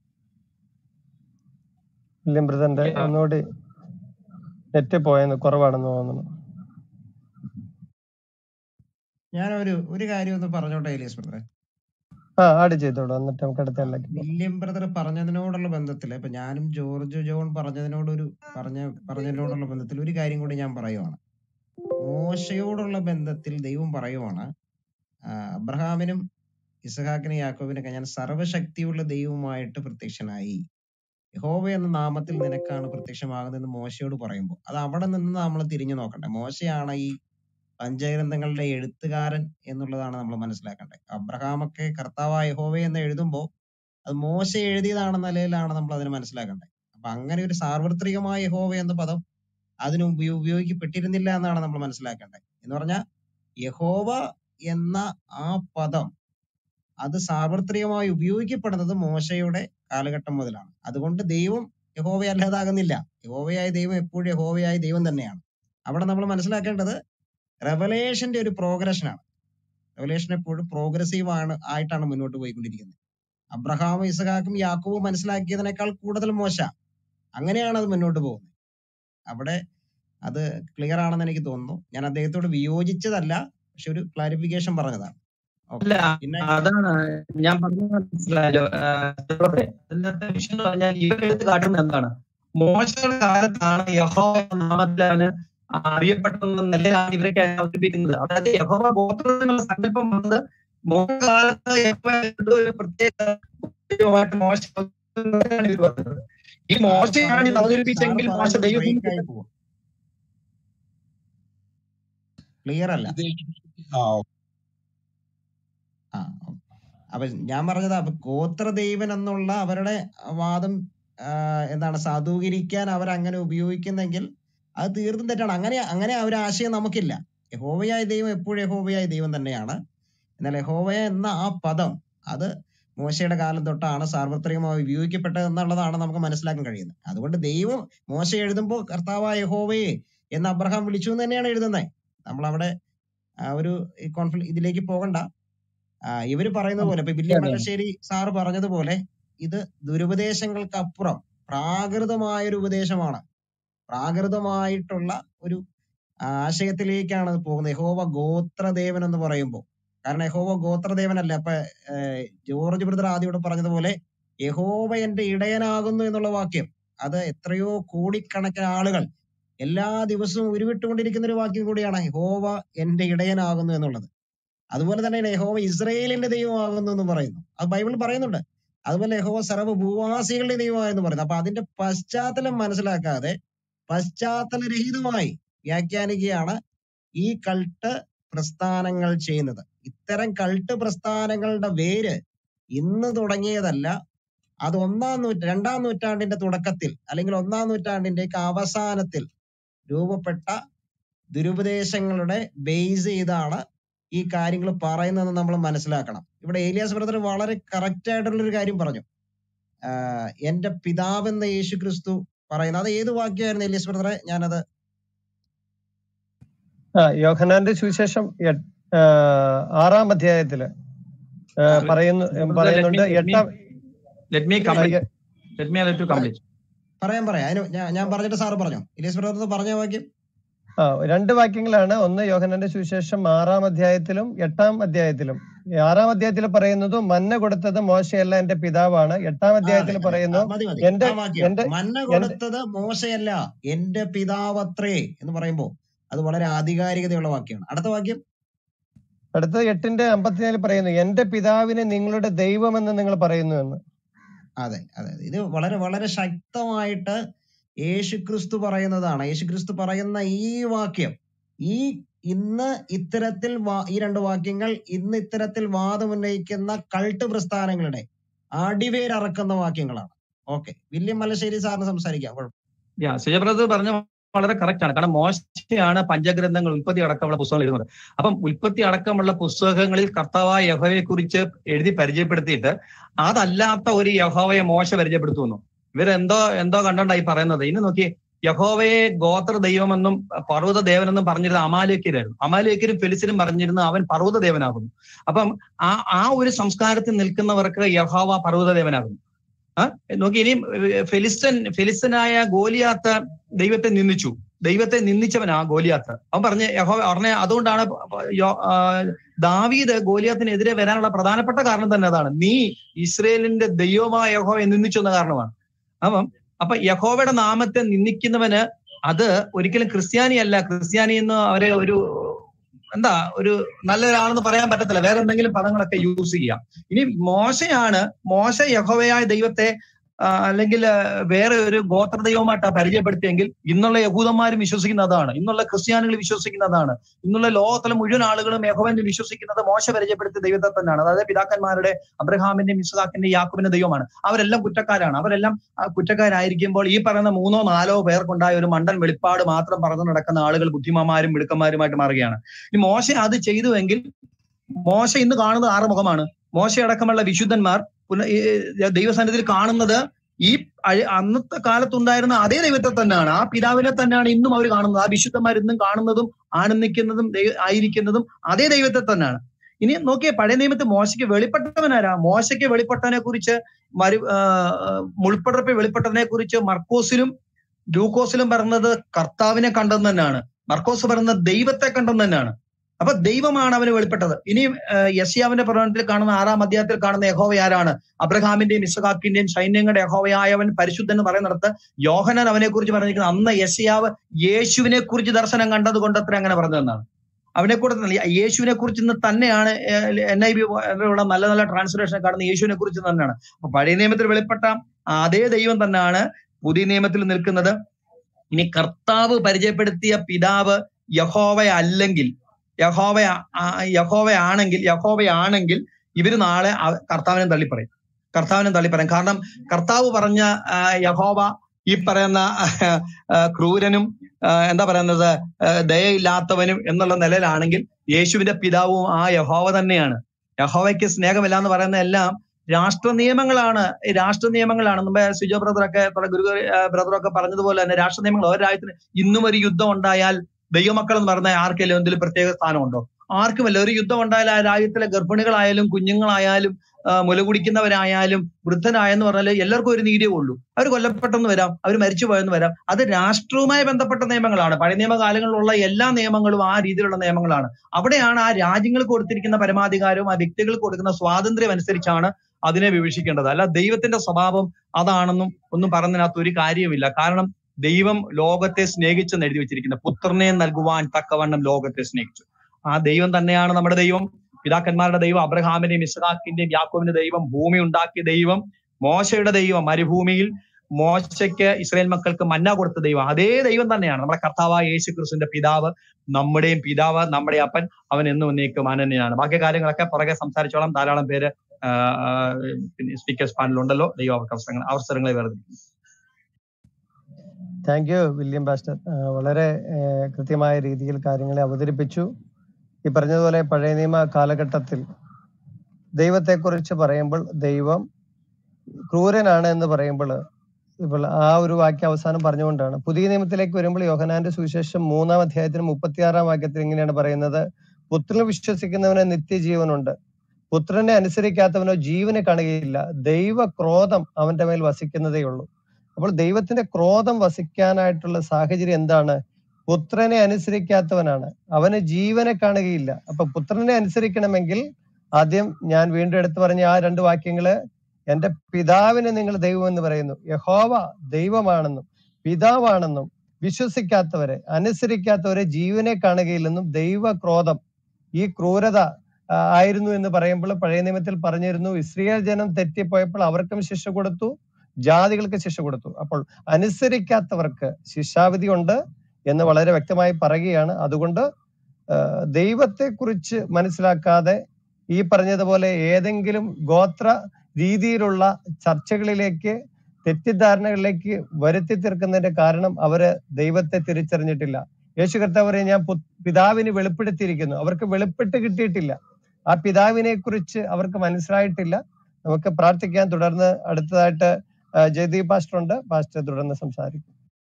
വില്യം ബ്രദറിന്റെ ഒന്നുകൂടി നെറ്റ് പോയെന്ന് കുറവാണെന്ന് തോന്നുന്നു ഞാൻ ഒരു ഒരു കാര്യം ഒന്ന് പറഞ്ഞോട്ടെ എലിയസ് ബ്രദറെ ആ ആഡ് ചെയ്തോളൂ എന്നിട്ട് നമുക്ക് അടുത്ത എണ്ണയ്ക്ക് പോകാം വില്യം ബ്രദർ പറഞ്ഞതിനോടുള്ള ബന്ധത്തിൽ ഇപ്പൊ ഞാനും ജോർജ് ജോൺ പറഞ്ഞതിനോടൊരു പറഞ്ഞ പറഞ്ഞതിനോടുള്ള ബന്ധത്തിൽ ഒരു കാര്യം കൂടി ഞാൻ പറയുവാണ് മോശയോടുള്ള ബന്ധത്തിൽ ദൈവം പറയുവാണ് ആ, അബ്രഹാമിനും ഇസഹാക്കിനും യാക്കോബിനൊക്കെ ഞാൻ സർവശക്തിയുള്ള ദൈവമായിട്ട് പ്രത്യക്ഷനായി യഹോവ എന്ന നാമത്തിൽ നിനക്കാണ് പ്രത്യക്ഷമാകുന്നതെന്ന് മോശയോട് പറയുമ്പോൾ അത് അവിടെ നിന്ന് നമ്മൾ തിരിഞ്ഞു നോക്കണ്ടേ മോശയാണ് ഈ പഞ്ചഗ്രന്ഥങ്ങളുടെ എഴുത്തുകാരൻ എന്നുള്ളതാണ് നമ്മൾ മനസ്സിലാക്കേണ്ടത് അബ്രഹാമൊക്കെ കർത്താവായ യഹോവ എന്ന് എഴുതുമ്പോൾ അത് മോശ എഴുതിയതാണെന്ന നിലയിലാണ് നമ്മൾ അതിനെ മനസ്സിലാക്കേണ്ടത് അപ്പൊ അങ്ങനെ ഒരു സാർവത്രികമായ യഹോവ എന്ന പദം അതിന് ഉപയോ- ഉപയോഗിക്കപ്പെട്ടിരുന്നില്ല എന്നാണ് നമ്മൾ മനസ്സിലാക്കേണ്ടത് എന്ന് പറഞ്ഞാൽ യഹോവ എന്ന ആ പദം അത് സാർവത്രികമായി ഉപയോഗിക്കപ്പെടുന്നത് മോശയുടെ കാലഘട്ടം മുതലാണ് അതുകൊണ്ട് ദൈവം യഹോവയല്ലാതാകുന്നില്ല യഹോവയായ ദൈവം എപ്പോഴും യഹോവയായ ദൈവം തന്നെയാണ് അവിടെ നമ്മൾ മനസ്സിലാക്കേണ്ടത് റെവലേഷന്റെ ഒരു പ്രോഗ്രഷൻ ആണ് റെവലേഷൻ എപ്പോഴും പ്രോഗ്രസീവ് ആണ് ആയിട്ടാണ് മുന്നോട്ട് പോയിക്കൊണ്ടിരിക്കുന്നത് അബ്രഹാമും ഇസഹാക്കും യാക്കോബും മനസ്സിലാക്കിയതിനേക്കാൾ കൂടുതൽ മോശ അങ്ങനെയാണ് അത് മുന്നോട്ട് പോകുന്നത് അവിടെ അത് ക്ലിയർ ആണെന്ന് എനിക്ക് തോന്നുന്നു ഞാൻ അദ്ദേഹത്തോട് വിയോജിച്ചതല്ല പക്ഷെ ഒരു ക്ലാരിഫിക്കേഷൻ പറഞ്ഞതാണ് ഓക്കെ അല്ല പിന്നെ അതാണ് ഞാൻ പറഞ്ഞത് മനസ്സിലായല്ലോ ആഹ് ചെറുപ്പത്തെ. അതിനകത്തെ വിഷയം എന്ന് പറഞ്ഞാൽ ഇവരെടുത്ത് കാട്ടുന്നത് എന്താണ് മോശയുടെ കാലത്താണ് യഹോവ എന്ന നാമത്തിലാണ് അറിയപ്പെട്ടതെന്ന നിലയിലാണ് ഇവരൊക്കെ അവതരിപ്പിക്കുന്നത് അതായത് യഹോവ ഗോത്രം എന്നുള്ള സങ്കല്പം വന്നത് മോശ കാലത്ത് യഹോവ എന്തോ ഒരു പ്രത്യേക ദൈവമായിട്ട് മോശ അവതരിപ്പിച്ചതാണ് ഇവർ പറഞ്ഞത് ഈ മോശയാണ് ഇത് സാറ് അവതരിപ്പിച്ചെങ്കിൽ മോശ പറയുന്നത് ദൈവം ബ്രേക്ക് ആയി പോകും ക്ലിയർ അല്ല ആ ആ ഓക്കെ. അപ്പൊ ഞാൻ പറഞ്ഞത് അപ്പൊ ഗോത്രദൈവൻ എന്നുള്ള അവരുടെ വാദം ആ, എന്താണ് സാധൂകരിക്കാൻ അവർ അങ്ങനെ ഉപയോഗിക്കുന്നെങ്കിൽ അത് തീർത്തും തെറ്റാണ് അങ്ങനെ അങ്ങനെ ആ ഒരു ആശയം നമുക്കില്ല യഹോവയായ ദൈവം എപ്പോഴും യഹോവയായ ദൈവം തന്നെയാണ് എന്നാൽ യഹോവ എന്ന ആ പദം അത് മോശയുടെ കാലം തൊട്ടാണ് സാർവത്രികമായി ഉപയോഗിക്കപ്പെട്ടത് എന്നുള്ളതാണ് നമുക്ക് മനസ്സിലാക്കാൻ കഴിയുന്നത് അതുകൊണ്ട് ദൈവം മോശ എഴുതുമ്പോൾ കർത്താവായ യഹോവയെ എന്ന് അബ്രഹാം വിളിച്ചു എന്ന് തന്നെയാണ് എഴുതുന്നത് നമ്മൾ അവിടെ ആ ഒരു കോൺഫ്ലിക്ട് ഇതിലേക്ക് പോകണ്ട ആ, ഇവര് പറയുന്നത് പോലെ ഇപ്പൊ വില്യം അതെ. മല്ലശ്ശേരി സാറ് പറഞ്ഞതുപോലെ ഇത് ദുരുപദേശങ്ങൾക്കപ്പുറം പ്രാകൃതമായ ഒരു ഉപദേശമാണ് പ്രാകൃതമായിട്ടുള്ള ഒരു ആശയത്തിലേക്കാണ് അത് പോകുന്നത് യഹോവ ഗോത്രദേവൻ എന്ന് പറയുമ്പോൾ കാരണം യഹോവ ഗോത്രദേവനല്ല അപ്പൊ ഏഹ്, ജോർജ് ബ്രദർ ആദ്യം ഇവിടെ പറഞ്ഞതുപോലെ യഹോവ എന്റെ ഇടയനാകുന്നു എന്നുള്ള വാക്യം അത് എത്രയോ കോടിക്കണക്കിന് ആളുകൾ എല്ലാ ദിവസവും ഉരുവിട്ടുകൊണ്ടിരിക്കുന്ന ഒരു വാക്യം കൂടിയാണ് യഹോവ എന്റെ ഇടയനാകുന്നു എന്നുള്ളത് അതുപോലെ തന്നെ യഹോവ ഇസ്രയേലിന്റെ ദൈവമാകുന്നു എന്ന് പറയുന്നു അത് ബൈബിളിൽ പറയുന്നുണ്ട് അതുപോലെ യഹോവ സർവ്വ ഭൂവാസികളുടെ ദൈവമായെന്ന് പറയുന്നു അപ്പൊ അതിന്റെ പശ്ചാത്തലം മനസ്സിലാക്കാതെ പശ്ചാത്തലരഹിതമായി വ്യാഖ്യാനിക്കുകയാണ് ഈ കൾട്ട് പ്രസ്ഥാനങ്ങൾ ചെയ്യുന്നത് ഇത്തരം കൾട്ട് പ്രസ്ഥാനങ്ങളുടെ വേര് ഇന്ന് തുടങ്ങിയതല്ല അത് ഒന്നാം നൂറ്റ രണ്ടാം നൂറ്റാണ്ടിന്റെ തുടക്കത്തിൽ അല്ലെങ്കിൽ ഒന്നാം നൂറ്റാണ്ടിന്റെ അവസാനത്തിൽ രൂപപ്പെട്ട ദുരുപദേശങ്ങളുടെ ബേസ് ചെയ്താണ് ഈ കാര്യങ്ങൾ പറയുന്നതെന്ന് നമ്മൾ മനസ്സിലാക്കണം ഇവിടെ ഏലിയാസ് ബ്രദർ വളരെ കറക്റ്റ് ആയിട്ടുള്ള ഒരു കാര്യം പറഞ്ഞു ആഹ് എന്റെ പിതാവെന്ന യേശു ക്രിസ്തു പറയുന്നത് അത് ഏത് വാക്യമായിരുന്നു ഏലിയാസ് ബ്രദറെ ഞാനത് ആ യോഹനാന്റെ സുവിശേഷം എട്ട്- ആ, ആറാം അധ്യായത്തില് ആ, പറയുന്നു പറയുന്നുണ്ട് എട്ടാം ലെറ്റ് മീ ആ, കംപ്ലീറ്റ് എ- ലെറ്റ് മീ ടു കംപ്ലീറ്റ് പറയാൻ പറയാം അതിന് ഞാൻ ഞാൻ പറഞ്ഞിട്ട് സാറ് പറഞ്ഞു ഏലിയാസ് ബ്രദർ പറഞ്ഞ വാക്യം ആ രണ്ട് വാക്യങ്ങളാണ് ഒന്ന് യോഹനാന്റെ സുവിശേഷം ആറാം അധ്യായത്തിലും എട്ടാം അധ്യായത്തിലും ഈ ആറാം അധ്യായത്തിൽ പറയുന്നത് മന്ന കൊടുത്തത് മോശയല്ല എന്റെ പിതാവാണ് എട്ടാം ആ, അതെ അധ്യായത്തിൽ അതെ പറയുന്നു ആ, മതി മതി എന്റെ ആ വാക്യം എന്റെ മന്ന എന്റെ കൊടുത്തത് മോശയല്ല എന്റെ പിതാവത്രേ എന്ന് പറയുമ്പോ അത് വളരെ ആധികാരികതയുള്ള വാക്യമാണ് അടുത്ത വാക്യം അടുത്ത എട്ടിന്റെ അമ്പത്തിനാലിൽ പറയുന്നു എന്റെ പിതാവിനെ നിങ്ങളുടെ ദൈവമെന്ന് നിങ്ങൾ പറയുന്നു എന്ന് അതെ അതെ അതെ. ഇത് വളരെ വളരെ ശക്തമായിട്ട് യേശുക്രിസ്തു പറയുന്നതാണ് യേശുക്രിസ്തു പറയുന്ന ഈ വാക്യം ഈ ഇന്ന് ഇത്തരത്തിൽ വാ- ഈ രണ്ട് വാക്യങ്ങൾ ഇന്ന് ഇത്തരത്തിൽ വാദമുന്നയിക്കുന്ന കൾട്ട് പ്രസ്ഥാനങ്ങളുടെ അടിവേരറക്കുന്ന വാക്യങ്ങളാണ് ഓക്കെ വില്യം മലശ്ശേരി സാറിന് സംസാരിക്കാം കുഴപ്പം യാ സുജബ്രത് പറഞ്ഞ വളരെ കറക്റ്റ് ആണ് കാരണം മോശയാണ് പഞ്ചഗ്രന്ഥങ്ങൾ ഉൽപ്പത്തി അടക്കമുള്ള പുസ്തകങ്ങൾ എഴുതുന്നത് അപ്പം ഉൽപ്പത്തി അടക്കമുള്ള പുസ്തകങ്ങളിൽ കർത്താവായ യഹോവയെ കുറിച്ച് എഴുതി പരിചയപ്പെടുത്തിയിട്ട് അതല്ലാത്ത ഒരു യഹോവയെ മോശ പരിചയപ്പെടുത്തുന്നു ഇവരെന്തോ എന്തോ കണ്ടോണ്ടായി പറയുന്നത് ഇനി നോക്കി യഹോവയെ ഗോത്ര ദൈവമെന്നും പർവ്വത ദേവനെന്നും പറഞ്ഞിരുന്ന അമാലേക്കരായിരുന്നു അമാലേക്കരും ഫെലിസിനും പറഞ്ഞിരുന്ന അവൻ പർവ്വത ദേവനാകുന്നു അപ്പം ആ ആ ഒരു സംസ്കാരത്തിൽ നിൽക്കുന്നവർക്ക് യഹോവ പർവ്വത ദേവനാകുന്നു ആ നോക്കി ഇനി ഫെലിസ്തൻ ഫെലിസ്തനായ ഗോലിയാത്ത ദൈവത്തെ നിന്ദിച്ചു ദൈവത്തെ നിന്ദിച്ചവനാ ഗോലിയാത്ത് അവൻ പറഞ്ഞ് യഹോവ പറഞ്ഞ അതുകൊണ്ടാണ് യോ- ആ, ദാവീദ് ഗോലിയാത്തിനെതിരെ വരാനുള്ള പ്രധാനപ്പെട്ട കാരണം തന്നെ അതാണ് നീ ഇസ്രയേലിന്റെ ദൈവമായ യഹോവയെ നിന്ദിച്ചു എന്ന കാരണമാണ് അപ്പം അപ്പൊ യഹോവയുടെ നാമത്തെ നിന്ദിക്കുന്നവന് അത് ഒരിക്കലും ക്രിസ്ത്യാനിയല്ല ക്രിസ്ത്യാനി എന്ന് അവരെ ഒരു എന്താ ഒരു നല്ലൊരാളെന്ന് പറയാൻ പറ്റത്തില്ല വേറെ എന്തെങ്കിലും പദങ്ങളൊക്കെ യൂസ് ചെയ്യാം ഇനി മോശയാണ് മോശ യഹോവയായ ദൈവത്തെ ആ, അല്ലെങ്കിൽ ആ, വേറെ ഒരു ഗോത്ര ദൈവമായിട്ടാ പരിചയപ്പെടുത്തിയെങ്കിൽ ഇന്നുള്ള യഹൂദന്മാരും വിശ്വസിക്കുന്ന അതാണ് ഇന്നുള്ള ക്രിസ്ത്യാനികൾ വിശ്വസിക്കുന്ന അതാണ് ഇന്നുള്ള ലോകത്തിലെ മുഴുവൻ ആളുകളും യഹോവനെ വിശ്വസിക്കുന്നത് മോശ പരിചയപ്പെടുത്തിയ ദൈവത്തെ തന്നെയാണ് അതായത് പിതാക്കന്മാരുടെ അബ്രഹാമിന്റെയും ഇസ്ഹാക്കിന്റെയും യാക്കോബിന്റെ ദൈവമാണ് അവരെല്ലാം കുറ്റക്കാരാണ് അവരെല്ലാം ആ, കുറ്റക്കാരായിരിക്കുമ്പോൾ ഈ പറയുന്ന മൂന്നോ നാലോ പേർക്കുണ്ടായ ഒരു മണ്ടൻ വെളിപ്പാട് മാത്രം പറഞ്ഞു നടക്കുന്ന ആളുകൾ ബുദ്ധിമാന്മാരും മിടുക്കന്മാരുമായിട്ട് മാറുകയാണ് ഈ മോശ അത് ചെയ്തുവെങ്കിൽ മോശ ഇന്ന് കാണുന്നത് ആറ് മുഖമാണ് മോശ അടക്കമുള്ള വിശുദ്ധന്മാർ പുന- ഈ ദൈവസന്നിധിയിൽ കാണുന്നത് ഈ അഴ- അന്നത്തെ കാലത്തുണ്ടായിരുന്ന അതേ ദൈവത്തെ തന്നെയാണ് ആ പിതാവിനെ തന്നെയാണ് ഇന്നും അവർ കാണുന്നത് ആ വിശുദ്ധന്മാർ ഇന്നും കാണുന്നതും ആനന്ദിക്കുന്നതും ദൈവ- ആയിരിക്കുന്നതും അതേ ദൈവത്തെ തന്നെയാണ് ഇനി നോക്കിയേ പഴയ നിയമത്തിൽ മോശയ്ക്ക് വെളിപ്പെട്ടവനാരാ മോശയ്ക്ക് വെളിപ്പെട്ടവനെ കുറിച്ച് മരു ആ, മുൾപ്പടർപ്പിൽ വെളിപ്പെട്ടതിനെ കുറിച്ച് മർക്കോസിലും ലൂക്കോസിലും പറഞ്ഞത് കർത്താവിനെ കണ്ടെന്ന് തന്നെയാണ് മർക്കോസ് പറയുന്നത് ദൈവത്തെ കണ്ടെന്ന് തന്നെയാണ് അപ്പൊ ദൈവമാണ് അവന് വെളിപ്പെട്ടത് ഇനി യസിയാവിന്റെ പ്രവചനത്തിൽ കാണുന്ന ആറാം അധ്യായത്തിൽ കാണുന്ന യഹോവ ആരാണ് അബ്രഹാമിന്റെയും ഇസ്ഹാക്കിന്റെയും സൈന്യങ്ങളുടെ യഹോവയായവൻ പരിശുദ്ധൻ എന്ന് പറയുന്നിടത്ത് യോഹനാൻ അവനെ കുറിച്ച് പറഞ്ഞിരിക്കുന്നത് അന്ന് യസിയാവ് യേശുവിനെ കുറിച്ച് ദർശനം കണ്ടത് കൊണ്ട് അത്ര അങ്ങനെ പറഞ്ഞതെന്നാണ് അവനെ കൂടെ തന്നെ യേശുവിനെ കുറിച്ച് ഇന്ന് തന്നെയാണ് എൻ ഐ ബി ഉള്ള നല്ല നല്ല ട്രാൻസ്ലേഷൻ കാണുന്ന യേശുവിനെ കുറിച്ച് തന്നെയാണ് അപ്പൊ പഴയ നിയമത്തിൽ വെളിപ്പെട്ട അതേ ദൈവം തന്നെയാണ് പുതിയ നിയമത്തിൽ നിൽക്കുന്നത് ഇനി കർത്താവ് പരിചയപ്പെടുത്തിയ പിതാവ് യഹോവ അല്ലെങ്കിൽ യഹോവ യഹോവയാണെങ്കിൽ യഹോവയാണെങ്കിൽ ഇവര് നാളെ അവ- കർത്താവിനെ തള്ളിപ്പറയും കർത്താവിനെ തള്ളിപ്പറയും കാരണം കർത്താവ് പറഞ്ഞ ആ, യഹോവ ഈ പറയുന്ന ആ, ക്രൂരനും ആ, എന്താ പറയുന്നത് ആ, ദയയില്ലാത്തവനും എന്നുള്ള നിലയിലാണെങ്കിൽ യേശുവിന്റെ പിതാവും ആ യഹോവ തന്നെയാണ് യഹോവയ്ക്ക് സ്നേഹമില്ല എന്ന് പറയുന്ന എല്ലാം രാഷ്ട്ര നിയമങ്ങളാണ് ഈ രാഷ്ട്ര നിയമങ്ങളാണ് മുമ്പേ സിജോ ബ്രദറൊക്കെ നമ്മുടെ ഗുരു ബ്രദറൊക്കെ പറഞ്ഞതുപോലെ തന്നെ രാഷ്ട്ര നിയമങ്ങൾ ഒരു രാജ്യത്തിന് ഇന്നും ഒരു യുദ്ധം ഉണ്ടായാൽ ദൈവമക്കൾ എന്ന് പറഞ്ഞാൽ ആർക്കെങ്കിലും എന്തെങ്കിലും പ്രത്യേക സ്ഥാനമുണ്ടോ ആർക്കുമല്ല ഒരു യുദ്ധം ഉണ്ടായാൽ ആ രാജ്യത്തിലെ ഗർഭിണികളായാലും കുഞ്ഞുങ്ങളായാലും ആ, മുല കുടിക്കുന്നവരായാലും വൃദ്ധനായെന്ന് പറഞ്ഞാൽ എല്ലാവർക്കും ഒരു നീതിയേ ഉള്ളൂ അവർ കൊല്ലപ്പെട്ടെന്ന് വരാം അവർ മരിച്ചു പോയെന്ന് വരാം അത് രാഷ്ട്രവുമായി ബന്ധപ്പെട്ട നിയമങ്ങളാണ് പഴയ നിയമകാലങ്ങളിലുള്ള എല്ലാ നിയമങ്ങളും ആ രീതിയിലുള്ള നിയമങ്ങളാണ് അവിടെയാണ് ആ രാജ്യങ്ങൾക്ക് കൊടുത്തിരിക്കുന്ന പരമാധികാരവും ആ വ്യക്തികൾക്ക് കൊടുക്കുന്ന സ്വാതന്ത്ര്യം അനുസരിച്ചാണ് അതിനെ വിവക്ഷിക്കേണ്ടത് അല്ല ദൈവത്തിന്റെ സ്വഭാവം അതാണെന്നും ഒന്നും പറഞ്ഞതിനകത്ത് ഒരു കാര്യവുമില്ല കാരണം ദൈവം ലോകത്തെ സ്നേഹിച്ചെന്ന് എഴുതി വെച്ചിരിക്കുന്ന പുത്രനെ നൽകുവാൻ തക്കവണ്ണം ലോകത്തെ സ്നേഹിച്ചു ആ ദൈവം തന്നെയാണ് നമ്മുടെ ദൈവം പിതാക്കന്മാരുടെ ദൈവം അബ്രഹാമിന്റെയും ഇസ്ഹാക്കിന്റെയും യാക്കോബിന്റെ ദൈവം ഭൂമി ഉണ്ടാക്കിയ ദൈവം മോശയുടെ ദൈവം മരുഭൂമിയിൽ മോശയ്ക്ക് ഇസ്രായേൽ മക്കൾക്ക് മന്ന കൊടുത്ത ദൈവം അതേ ദൈവം തന്നെയാണ് നമ്മുടെ കർത്താവായ യേശു ക്രിസ്തുവിന്റെ പിതാവ് നമ്മുടെയും പിതാവ് നമ്മുടെ അപ്പൻ അവൻ എന്നും എന്നേക്കും അനന്യനാണ് ബാക്കി കാര്യങ്ങളൊക്കെ പുറകെ സംസാരിച്ചോളാം ധാരാളം പേര് സ്പീക്കേഴ്സ് പാനലുണ്ടല്ലോ ദൈവം അവർക്ക് അവസരങ്ങൾ അവസരങ്ങളെ വേറെ താങ്ക് യു വില്യം പാസ്റ്റർ ആ, വളരെ ആ, കൃത്യമായ രീതിയിൽ കാര്യങ്ങളെ അവതരിപ്പിച്ചു ഈ പറഞ്ഞതുപോലെ പഴയ നിയമ കാലഘട്ടത്തിൽ ദൈവത്തെക്കുറിച്ച് പറയുമ്പോൾ ദൈവം ക്രൂരനാണ് എന്ന് പറയുമ്പോൾ ഇപ്പോൾ ആ ഒരു വാക്യ അവസാനം പറഞ്ഞുകൊണ്ടാണ് പുതിയ നിയമത്തിലേക്ക് വരുമ്പോൾ യോഹനാന്റെ സുവിശേഷം മൂന്നാം അധ്യായത്തിന് മുപ്പത്തിയാറാം വാക്യത്തിൽ ഇങ്ങനെയാണ് പറയുന്നത് പുത്രനെ വിശ്വസിക്കുന്നവന് നിത്യജീവനുണ്ട് പുത്രനെ അനുസരിക്കാത്തവനോ ജീവനെ കാണുകയില്ല ദൈവ ക്രോധം അവന്റെ മേൽ വസിക്കുന്നതേ ഉള്ളൂ അപ്പോൾ ദൈവത്തിന്റെ ക്രോധം വസിക്കാനായിട്ടുള്ള സാഹചര്യം എന്താണ് പുത്രനെ അനുസരിക്കാത്തവനാണ് അവന് ജീവനെ കാണുകയില്ല അപ്പൊ പുത്രനെ അനുസരിക്കണമെങ്കിൽ ആദ്യം ഞാൻ വീണ്ടും എടുത്തു പറഞ്ഞ ആ രണ്ട് വാക്യങ്ങള് എന്റെ പിതാവിനെ നിങ്ങൾ ദൈവം എന്ന് പറയുന്നു യഹോവ ദൈവമാണെന്നും പിതാവാണെന്നും വിശ്വസിക്കാത്തവരെ അനുസരിക്കാത്തവരെ ജീവനെ കാണുകയില്ലെന്നും ദൈവ ക്രോധം ഈ ക്രൂരത ആ, ആയിരുന്നു എന്ന് പറയുമ്പോൾ പഴയ നിയമത്തിൽ പറഞ്ഞിരുന്നു ഇസ്രായേൽ ജനം തെറ്റിപ്പോയപ്പോൾ അവർക്കും ശിക്ഷ കൊടുത്തു ജാതികൾക്ക് ശിക്ഷ കൊടുത്തു അപ്പോൾ അനുസരിക്കാത്തവർക്ക് ശിക്ഷാവിധി ഉണ്ട് എന്ന് വളരെ വ്യക്തമായി പറയുകയാണ് അതുകൊണ്ട് ദൈവത്തെ കുറിച്ച് മനസ്സിലാക്കാതെ ഈ പറഞ്ഞതുപോലെ ഏതെങ്കിലും ഗോത്ര രീതിയിലുള്ള ചർച്ചകളിലേക്ക് തെറ്റിദ്ധാരണകളിലേക്ക് വരുത്തി തീർക്കുന്നതിന്റെ കാരണം അവര് ദൈവത്തെ തിരിച്ചറിഞ്ഞിട്ടില്ല യേശു കർത്താവ് പറയും ഞാൻ പു- പിതാവിന് വെളിപ്പെടുത്തിയിരിക്കുന്നു അവർക്ക് വെളിപ്പെട്ട് കിട്ടിയിട്ടില്ല ആ പിതാവിനെ കുറിച്ച് അവർക്ക് മനസ്സിലായിട്ടില്ല നമുക്ക് പ്രാർത്ഥിക്കാൻ തുടർന്ന് അടുത്തതായിട്ട് ആ, ജയദീപ് പാസ്റ്റർ ഉണ്ട് പാസ്റ്റർ തുടർന്ന് സംസാരിക്കും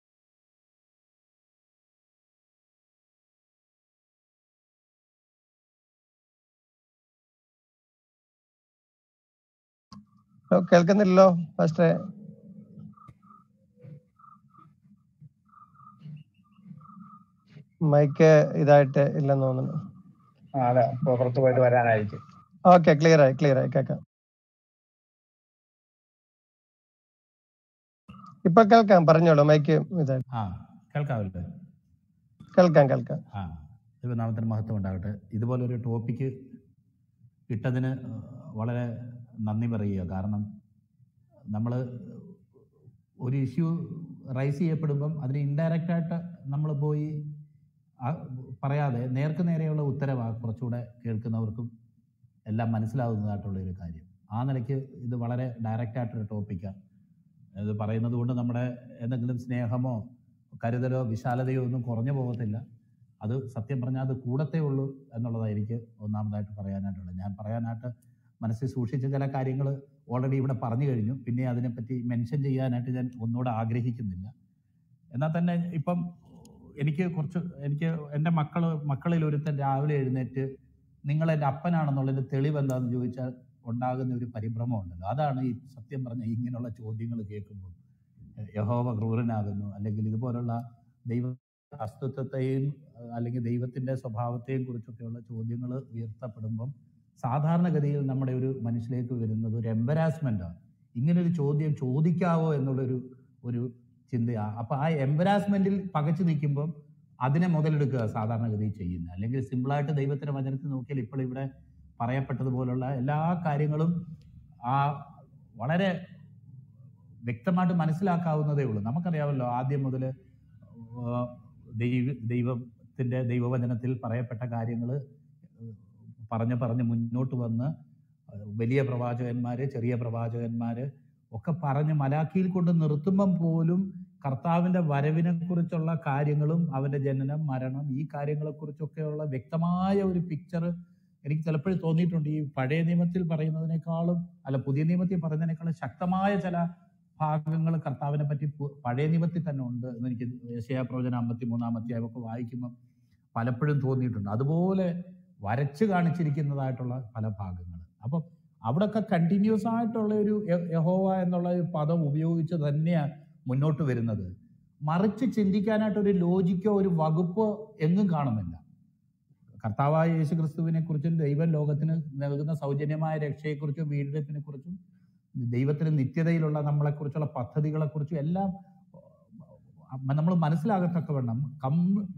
ഹലോ കേൾക്കുന്നില്ലല്ലോ പാസ്റ്ററെ മൈക്ക് ഇതായിട്ട് ഇല്ലെന്ന് തോന്നുന്നു ആ അതെ ഇപ്പൊ പുറത്ത് പോയിട്ട് വരാനായിരിക്കും ഓക്കെ ക്ലിയർ ആയി ക്ലിയർ ആയി കേൾക്കാം ഇപ്പൊ കേൾക്കാം പറഞ്ഞോളൂ മൈക്ക് ഇതായിട്ട് ആ കേൾക്കാവില്ലേ കേൾക്കാം കേൾക്കാം ആ ദൈവനാമത്തിന് മഹത്വം ഉണ്ടാകട്ടെ ഇതുപോലൊരു ടോപ്പിക്ക് ഇട്ടതിന് വളരെ നന്ദി പറയുക കാരണം നമ്മൾ ഒരു ഇഷ്യൂ റൈസ് ചെയ്യപ്പെടുമ്പം അതിന് ഇൻഡയറക്റ്റായിട്ട് നമ്മൾ പോയി ആ- പറയാതെ നേർക്ക് നേരെയുള്ള ഉത്തരവാണ് കുറച്ചുകൂടെ കേൾക്കുന്നവർക്കും എല്ലാം മനസ്സിലാവുന്നതായിട്ടുള്ള ഒരു കാര്യം ആ നിലയ്ക്ക് ഇത് വളരെ ഡയറക്റ്റ് ആയിട്ടൊരു ടോപ്പിക്കാണ് ഇത് പറയുന്നത് കൊണ്ട് നമ്മുടെ എന്തെങ്കിലും സ്നേഹമോ കരുതലോ വിശാലതയോ ഒന്നും കുറഞ്ഞു പോകത്തില്ല അത് സത്യം പറഞ്ഞാൽ അത് കൂടത്തേ ഉള്ളൂ എന്നുള്ളതാണ് എനിക്ക് ഒന്നാമതായിട്ട് പറയാനായിട്ടുള്ളത് ഞാൻ പറയാനായിട്ട് മനസ്സിൽ സൂക്ഷിച്ച ചില കാര്യങ്ങൾ ഓൾറെഡി ഇവിടെ പറഞ്ഞു കഴിഞ്ഞു പിന്നെ അതിനെപ്പറ്റി മെൻഷൻ ചെയ്യാനായിട്ട് ഞാൻ ഒന്നുകൂടെ ആഗ്രഹിക്കുന്നില്ല എന്നാൽ തന്നെ ഇപ്പം എനിക്ക് കുറച്ച് എനിക്ക് എൻ്റെ മക്കൾ മക്കളിൽ ഒരുത്തൻ രാവിലെ എഴുന്നേറ്റ് നിങ്ങൾ എൻ്റെ അപ്പനാണെന്നുള്ളതിൻ്റെ തെളിവ് എന്താണെന്ന് ചോദിച്ചാൽ ഉണ്ടാകുന്ന ഒരു പരിഭ്രമം ഉണ്ടല്ലോ അതാണ് ഈ സത്യം പറഞ്ഞ ഇങ്ങനെയുള്ള ചോദ്യങ്ങൾ കേൾക്കുമ്പോൾ യഹോവ ക്രൂരനാകുന്നു അല്ലെങ്കിൽ ഇതുപോലുള്ള ദൈവ അസ്തിത്വത്തെയും അഹ് അല്ലെങ്കിൽ ദൈവത്തിന്റെ സ്വഭാവത്തെയും കുറിച്ചൊക്കെയുള്ള ചോദ്യങ്ങൾ ഉയർത്തപ്പെടുമ്പം സാധാരണഗതിയിൽ നമ്മുടെ ഒരു മനുഷ്യലേക്ക് വരുന്നത് ഒരു എംബരാസ്മെന്റാണ് ഇങ്ങനൊരു ചോദ്യം ചോദിക്കാവോ എന്നുള്ളൊരു ഒരു ചിന്തയാണ് അപ്പൊ ആ എംബരാസ്മെന്റിൽ പകച്ചു നിൽക്കുമ്പം അതിനെ മുതലെടുക്കുക സാധാരണഗതിയിൽ ചെയ്യുന്നത് അല്ലെങ്കിൽ സിമ്പിളായിട്ട് ദൈവത്തിന്റെ വചനത്തിൽ നോക്കിയാൽ ഇപ്പോൾ ഇവിടെ പറയപ്പെട്ടതുപോലുള്ള എല്ലാ കാര്യങ്ങളും ആ വളരെ വ്യക്തമായിട്ട് മനസ്സിലാക്കാവുന്നതേ ഉള്ളൂ നമുക്കറിയാമല്ലോ ആദ്യം മുതൽ ദൈവ ദൈവത്തിന്റെ ദൈവവചനത്തിൽ പറയപ്പെട്ട കാര്യങ്ങൾ പറഞ്ഞ് പറഞ്ഞ് മുന്നോട്ട് വന്ന് വലിയ പ്രവാചകന്മാര് ചെറിയ പ്രവാചകന്മാര് ഒക്കെ പറഞ്ഞ് മലാക്കിയിൽ കൊണ്ട് നിർത്തുമ്പം പോലും കർത്താവിന്റെ വരവിനെ കുറിച്ചുള്ള കാര്യങ്ങളും അവന്റെ ജനനം മരണം ഈ കാര്യങ്ങളെ കുറിച്ചൊക്കെയുള്ള വ്യക്തമായ ഒരു പിക്ചർ എനിക്ക് ചിലപ്പോഴും തോന്നിയിട്ടുണ്ട് ഈ പഴയ നിയമത്തിൽ പറയുന്നതിനേക്കാളും അല്ല പുതിയ നിയമത്തിൽ പറയുന്നതിനേക്കാളും ശക്തമായ ചില ഭാഗങ്ങൾ കർത്താവിനെ പറ്റി പു- പഴയ നിയമത്തിൽ തന്നെ ഉണ്ട് എന്ന് എനിക്ക് യശയാ പ്രവചനം അമ്പത്തി മൂന്നാം അധ്യായമൊക്കെ വായിക്കുമ്പോൾ പലപ്പോഴും തോന്നിയിട്ടുണ്ട് അതുപോലെ വരച്ച് കാണിച്ചിരിക്കുന്നതായിട്ടുള്ള പല ഭാഗങ്ങൾ അപ്പം അവിടെയൊക്കെ കണ്ടിന്യൂസ് ആയിട്ടുള്ള ഒരു യ- യഹോവ എന്നുള്ള ഒരു പദം ഉപയോഗിച്ച് തന്നെയാണ് മുന്നോട്ട് വരുന്നത് മറിച്ച് ചിന്തിക്കാനായിട്ട് ഒരു ലോജിക്കോ ഒരു വകുപ്പോ എങ്ങും കാണുന്നില്ല കർത്താവായ യേശു ക്രിസ്തുവിനെ കുറിച്ചും ദൈവം ലോകത്തിന് നൽകുന്ന സൗജന്യമായ രക്ഷയെക്കുറിച്ചും വീണ്ടെടുപ്പിനെ കുറിച്ചും ദൈവത്തിന് നിത്യതയിലുള്ള നമ്മളെക്കുറിച്ചുള്ള പദ്ധതികളെക്കുറിച്ചും എല്ലാം നമ്മൾ മനസ്സിലാകത്തക്കവണ്ണം കം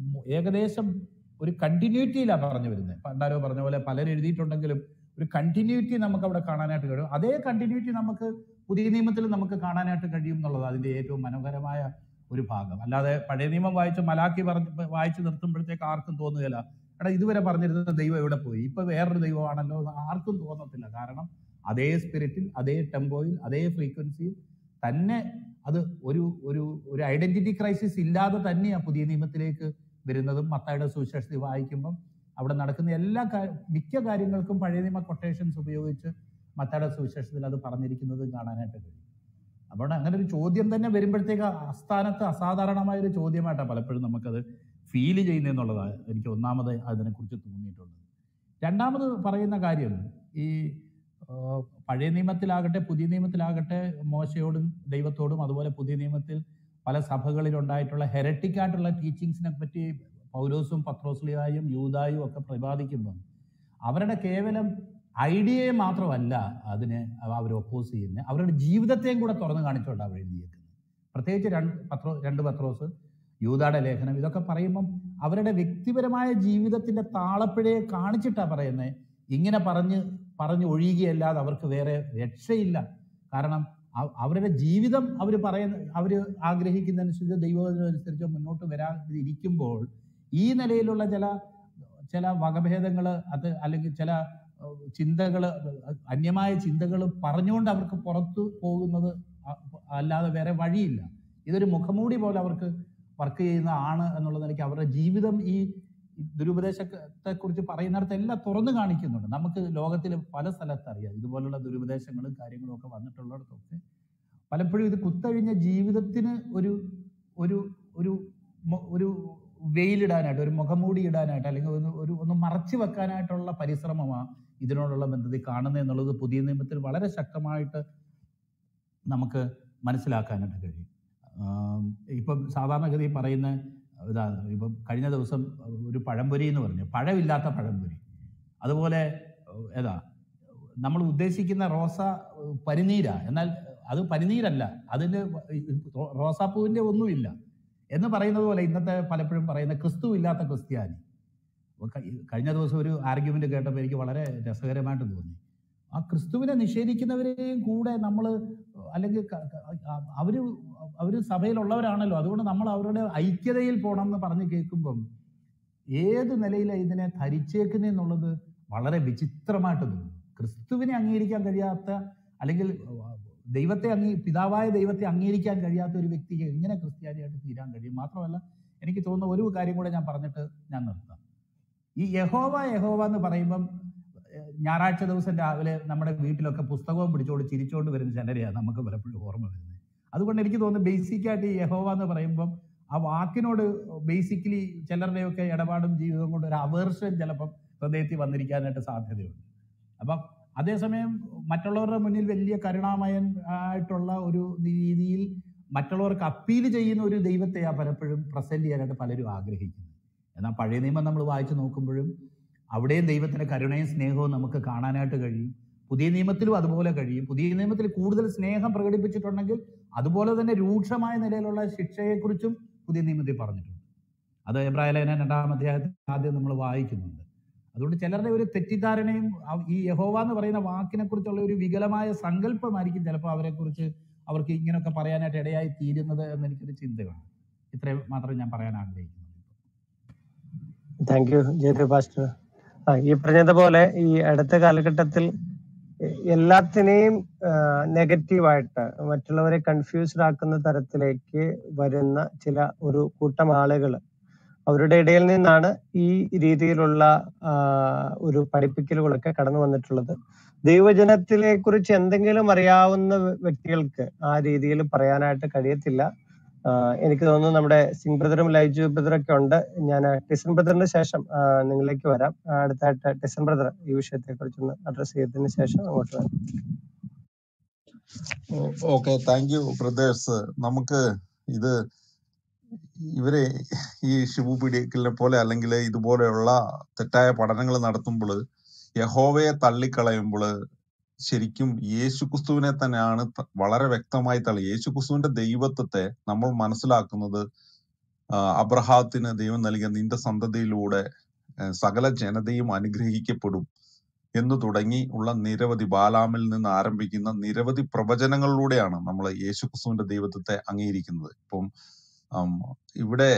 ഏകദേശം ഒരു കണ്ടിന്യൂറ്റിയിലാണ് പറഞ്ഞു വരുന്നത് പണ്ടാരോ പറഞ്ഞ പോലെ പലരും എഴുതിയിട്ടുണ്ടെങ്കിലും ഒരു കണ്ടിന്യൂറ്റി നമുക്ക് അവിടെ കാണാനായിട്ട് കഴിയും അതേ കണ്ടിന്യൂറ്റി നമുക്ക് പുതിയ നിയമത്തിൽ നമുക്ക് കാണാനായിട്ട് കഴിയും എന്നുള്ളത് അതിന്റെ ഏറ്റവും മനോഹരമായ ഒരു ഭാഗം അല്ലാതെ പഴയ നിയമം വായിച്ച് മലാക്കി പറഞ്ഞ് വായിച്ച് നിർത്തുമ്പോഴത്തേക്ക് ആർക്കും തോന്നുകയില്ല എടാ ഇതുവരെ പറഞ്ഞിരുന്നത് ദൈവം എവിടെ പോയി ഇപ്പൊ വേറൊരു ദൈവമാണല്ലോ എന്ന് ആർക്കും തോന്നത്തില്ല കാരണം അതേ സ്പിരിറ്റിൽ അതേ ടെമ്പോയിൽ അതേ ഫ്രീക്വൻസിയിൽ തന്നെ അത് ഒരു ഒരു ഒരു ഐഡന്റിറ്റി ക്രൈസിസ് ഇല്ലാതെ തന്നെയാണ് പുതിയ നിയമത്തിലേക്ക് വരുന്നതും മത്തായുടെ സുവിശേഷത്തിൽ വായിക്കുമ്പം അവിടെ നടക്കുന്ന എല്ലാ കാ- മിക്ക കാര്യങ്ങൾക്കും പഴയ നിയമ കൊട്ടേഷൻസ് ഉപയോഗിച്ച് മത്തായുടെ സുവിശേഷത്തിൽ അത് പറഞ്ഞിരിക്കുന്നത് കാണാനായിട്ട് കഴിയും അപ്പോൾ അങ്ങനെ ഒരു ചോദ്യം തന്നെ വരുമ്പോഴത്തേക്ക് അസ്ഥാനത്ത് അസാധാരണമായ ഒരു ചോദ്യമായിട്ടാണ് പലപ്പോഴും നമുക്കത് ഫീൽ ചെയ്യുന്നതെന്നുള്ളതാണ് എനിക്ക് ഒന്നാമത് അതിനെക്കുറിച്ച് തോന്നിയിട്ടുള്ളത് രണ്ടാമത് പറയുന്ന കാര്യം ഈ ആ, പഴയ നിയമത്തിലാകട്ടെ പുതിയ നിയമത്തിലാകട്ടെ മോശയോടും ദൈവത്തോടും അതുപോലെ പുതിയ നിയമത്തിൽ പല സഭകളിൽ ഉണ്ടായിട്ടുള്ള ഹെരറ്റിക് ആയിട്ടുള്ള ടീച്ചിങ്സിനെ പറ്റി പൗലോസും പത്രോസ്ലിയായും യൂതായും ഒക്കെ പ്രതിപാദിക്കുമ്പോൾ അവരുടെ കേവലം ഐഡിയയെ മാത്രമല്ല അതിനെ അവർ ഒപ്പോസ് ചെയ്യുന്നത് അവരുടെ ജീവിതത്തെയും കൂടെ തുറന്നു കാണിച്ചുകൊണ്ടാണ് അവർ എഴുതിയേക്കുന്നത് പ്രത്യേകിച്ച് രണ്ട് പത്രോ രണ്ട് പത്രോസ് യൂതായുടെ ലേഖനം ഇതൊക്കെ പറയുമ്പം അവരുടെ വ്യക്തിപരമായ ജീവിതത്തിന്റെ താളപ്പിഴയെ കാണിച്ചിട്ടാണ് പറയുന്നത് ഇങ്ങനെ പറഞ്ഞ് പറഞ്ഞ് ഒഴിയുകയല്ലാതെ അവർക്ക് വേറെ രക്ഷയില്ല കാരണം അ- അവരുടെ ജീവിതം അവർ പറയുന്ന അവർ ആഗ്രഹിക്കുന്നതനുസരിച്ച് ദൈവത്തിനനുസരിച്ച് മുന്നോട്ട് വരാതിരിക്കുമ്പോൾ ഈ നിലയിലുള്ള ചില ചില വകഭേദങ്ങൾ അത് അല്ലെങ്കിൽ ചില ചിന്തകൾ അന്യമായ ചിന്തകൾ പറഞ്ഞുകൊണ്ട് അവർക്ക് പുറത്തു പോകുന്നത് അ- അല്ലാതെ വേറെ വഴിയില്ല ഇതൊരു മുഖമൂടി പോലെ അവർക്ക് വർക്ക് ചെയ്യുന്ന ആണ് എന്നുള്ള നിലയ്ക്ക് അവരുടെ ജീവിതം ഈ ദുരുപദേശത്തെ കുറിച്ച് പറയുന്നിടത്ത് എല്ലാം തുറന്നു കാണിക്കുന്നുണ്ട് നമുക്ക് ലോകത്തിൽ പല സ്ഥലത്ത് അറിയാം ഇതുപോലുള്ള ദുരുപദേശങ്ങളും കാര്യങ്ങളും ഒക്കെ വന്നിട്ടുള്ളിടത്തൊക്കെ പലപ്പോഴും ഇത് കുത്തഴിഞ്ഞ ജീവിതത്തിന് ഒരു ഒരു ഒരു മൊ- ഒരു വെയിലിടാനായിട്ട് ഒരു മുഖംമൂടി ഇടാനായിട്ട് അല്ലെങ്കിൽ ഒന്ന് ഒരു ഒന്ന് മറച്ചു വെക്കാനായിട്ടുള്ള പരിശ്രമമാണ് ഇതിനോടുള്ള ബന്ധത്തിൽ കാണുന്നത് എന്നുള്ളത് പുതിയ നിയമത്തിൽ വളരെ ശക്തമായിട്ട് നമുക്ക് മനസ്സിലാക്കാനായിട്ട് കഴിയും ആം, ഇപ്പം സാധാരണഗതി പറയുന്ന ഇതാ ഇപ്പം കഴിഞ്ഞ ദിവസം ഒരു പഴംപൊരി എന്ന് പറഞ്ഞു പഴമില്ലാത്ത പഴംപൊരി അതുപോലെ ഏഹ്, ഏതാ നമ്മൾ ഉദ്ദേശിക്കുന്ന റോസ ഏഹ്, പനിനീരാ എന്നാൽ അത് പനിനീരല്ല അതിന് റോ- റോസാപ്പൂവിൻ്റെ ഒന്നുമില്ല എന്ന് പറയുന്നത് പോലെ ഇന്നത്തെ പലപ്പോഴും പറയുന്ന ക്രിസ്തു ഇല്ലാത്ത ക്രിസ്ത്യാനി അപ്പൊ ക- കഴിഞ്ഞ ദിവസം ഒരു ആർഗ്യുമെന്റ് കേട്ടപ്പോൾ എനിക്ക് വളരെ രസകരമായിട്ട് തോന്നി ആ ക്രിസ്തുവിനെ നിഷേധിക്കുന്നവരെയും കൂടെ നമ്മൾ അല്ലെങ്കിൽ ക- ക- അ- അവര് അവര് സഭയിലുള്ളവരാണല്ലോ അതുകൊണ്ട് നമ്മൾ അവരുടെ ഐക്യതയിൽ പോകണം എന്ന് പറഞ്ഞ് കേൾക്കുമ്പം ഏത് നിലയിലാണ് ഇതിനെ ധരിച്ചേക്കുന്നതെന്നുള്ളത് വളരെ വിചിത്രമായിട്ട് തോന്നുന്നു ക്രിസ്തുവിനെ അംഗീകരിക്കാൻ കഴിയാത്ത അല്ലെങ്കിൽ ദൈവത്തെ അംഗീ പിതാവായ ദൈവത്തെ അംഗീകരിക്കാൻ കഴിയാത്ത ഒരു വ്യക്തിക്ക് എങ്ങനെ ക്രിസ്ത്യാനിയായിട്ട് തീരാൻ കഴിയും മാത്രമല്ല എനിക്ക് തോന്നുന്ന ഒരു കാര്യം കൂടെ ഞാൻ പറഞ്ഞിട്ട് ഞാൻ നിർത്താം ഈ യഹോവ യഹോവ എന്ന് പറയുമ്പം ഏഹ്, ഞായറാഴ്ച ദിവസം രാവിലെ നമ്മുടെ വീട്ടിലൊക്കെ പുസ്തകവും പിടിച്ചോണ്ട് ചിരിച്ചോണ്ട് വരുന്ന ചിലരെയാണ് നമുക്ക് പലപ്പോഴും ഓർമ്മ വരുന്നത് അതുകൊണ്ട് എനിക്ക് തോന്നുന്നു ബേസിക്കായിട്ട് ഈ യഹോവ എന്ന് പറയുമ്പം ആ വാക്കിനോട് ബേസിക്കലി ചിലരുടെയൊക്കെ ഇടപാടും ജീവിതവും കൊണ്ട് ഒരു അവേർഷൻ ചിലപ്പം ഹൃദയത്തിൽ വന്നിരിക്കാനായിട്ട് സാധ്യതയുണ്ട് അപ്പം അതേസമയം മറ്റുള്ളവരുടെ മുന്നിൽ വലിയ കരുണാമയൻ ആയിട്ടുള്ള ഒരു രീതിയിൽ മറ്റുള്ളവർക്ക് അപ്പീൽ ചെയ്യുന്ന ഒരു ദൈവത്തെയാണ് പലപ്പോഴും പ്രസന്റ് ചെയ്യാനായിട്ട് പലരും ആഗ്രഹിക്കുന്നത് എന്നാൽ പഴയ നിയമം നമ്മൾ വായിച്ചു നോക്കുമ്പോഴും അവിടെയും ദൈവത്തിന്റെ കരുണയും സ്നേഹവും നമുക്ക് കാണാനായിട്ട് കഴിയും പുതിയ നിയമത്തിലും അതുപോലെ കഴിയും പുതിയ നിയമത്തിൽ കൂടുതൽ സ്നേഹം പ്രകടിപ്പിച്ചിട്ടുണ്ടെങ്കിൽ അതുപോലെ തന്നെ രൂക്ഷമായ നിലയിലുള്ള ശിക്ഷയെക്കുറിച്ചും പുതിയ നിയമത്തിൽ പറഞ്ഞിട്ടുണ്ട് അത് എബ്രായ ലേഖനം രണ്ടാം അധ്യായത്തിൽ ആദ്യം നമ്മൾ വായിക്കുന്നുണ്ട് അതുകൊണ്ട് ചിലരുടെ ഒരു തെറ്റിദ്ധാരണയും അവ- ഈ യഹോവ എന്ന് പറയുന്ന വാക്കിനെ കുറിച്ചുള്ള ഒരു വികലമായ സങ്കല്പമായിരിക്കും ചിലപ്പോൾ അവരെ കുറിച്ച് അവർക്ക് ഇങ്ങനെയൊക്കെ പറയാനായിട്ട് ഇടയായി തീരുന്നത് എന്ന് എനിക്കൊരു ചിന്തയുണ്ട് ഇത്രയും മാത്രമേ ഞാൻ പറയാൻ ആഗ്രഹിക്കുന്നുള്ളൂ താങ്ക് യു ജയദേവ് പാസ്റ്റർ ആ ഈ പറഞ്ഞതുപോലെ ഈ അടുത്ത കാലഘട്ടത്തിൽ എ- എല്ലാത്തിനെയും നെഗറ്റീവായിട്ട് മറ്റുള്ളവരെ കൺഫ്യൂസ്ഡ് ആക്കുന്ന തരത്തിലേക്ക് വരുന്ന ചില ഒരു കൂട്ടം ആളുകൾ അവരുടെ ഇടയിൽ നിന്നാണ് ഈ രീതിയിലുള്ള ആ, ഒരു പഠിപ്പിക്കലുകളൊക്കെ കടന്നു വന്നിട്ടുള്ളത് ദൈവജനത്തിനെ കുറിച്ച് എന്തെങ്കിലും അറിയാവുന്ന വ്യക്തികൾക്ക് ആ രീതിയിൽ പറയാനായിട്ട് കഴിയത്തില്ല ആ, എനിക്ക് തോന്നുന്നു നമ്മുടെ സിംഗ് ബ്രദറും ലൈജു ബ്രദറൊക്കെ ഉണ്ട് ഞാൻ ടിസൺ ബ്രദറിന് ശേഷം ആ, നിങ്ങളിലേക്ക് വരാം ആ, അടുത്തായിട്ട് ടിസൺ ബ്രദർ ഈ വിഷയത്തെ കുറിച്ചൊന്ന് അഡ്രസ് ചെയ്തതിന് ശേഷം അങ്ങോട്ട് വരാം ഓക്കെ താങ്ക് യു ബ്രദേഴ്സ് നമുക്ക് ഇത് ഇവരെ ഈ ഷിബു പിടിക്കലിനെ പോലെ അല്ലെങ്കിൽ ഇതുപോലെയുള്ള തെറ്റായ പഠനങ്ങൾ നടത്തുമ്പോൾ യഹോവയെ തള്ളിക്കളയുമ്പോൾ ശരിക്കും യേശുക്രിസ്തുവിനെ തന്നെയാണ് ത- വളരെ വ്യക്തമായി തള്ളി യേശുക്രിസ്തുവിന്റെ ദൈവത്വത്തെ നമ്മൾ മനസ്സിലാക്കുന്നത് ആ, അബ്രഹാത്തിന് ദൈവം നൽകിയ നിന്റെ സന്തതിയിലൂടെ ആ, സകല ജനതയും അനുഗ്രഹിക്കപ്പെടും എന്ന് തുടങ്ങി ഉള്ള നിരവധി ബാലാമിൽ നിന്ന് ആരംഭിക്കുന്ന നിരവധി പ്രവചനങ്ങളിലൂടെയാണ് നമ്മൾ യേശുക്രിസ്തുവിന്റെ ദൈവത്വത്തെ അംഗീകരിക്കുന്നത് ഇപ്പം ആം, ഇവിടെ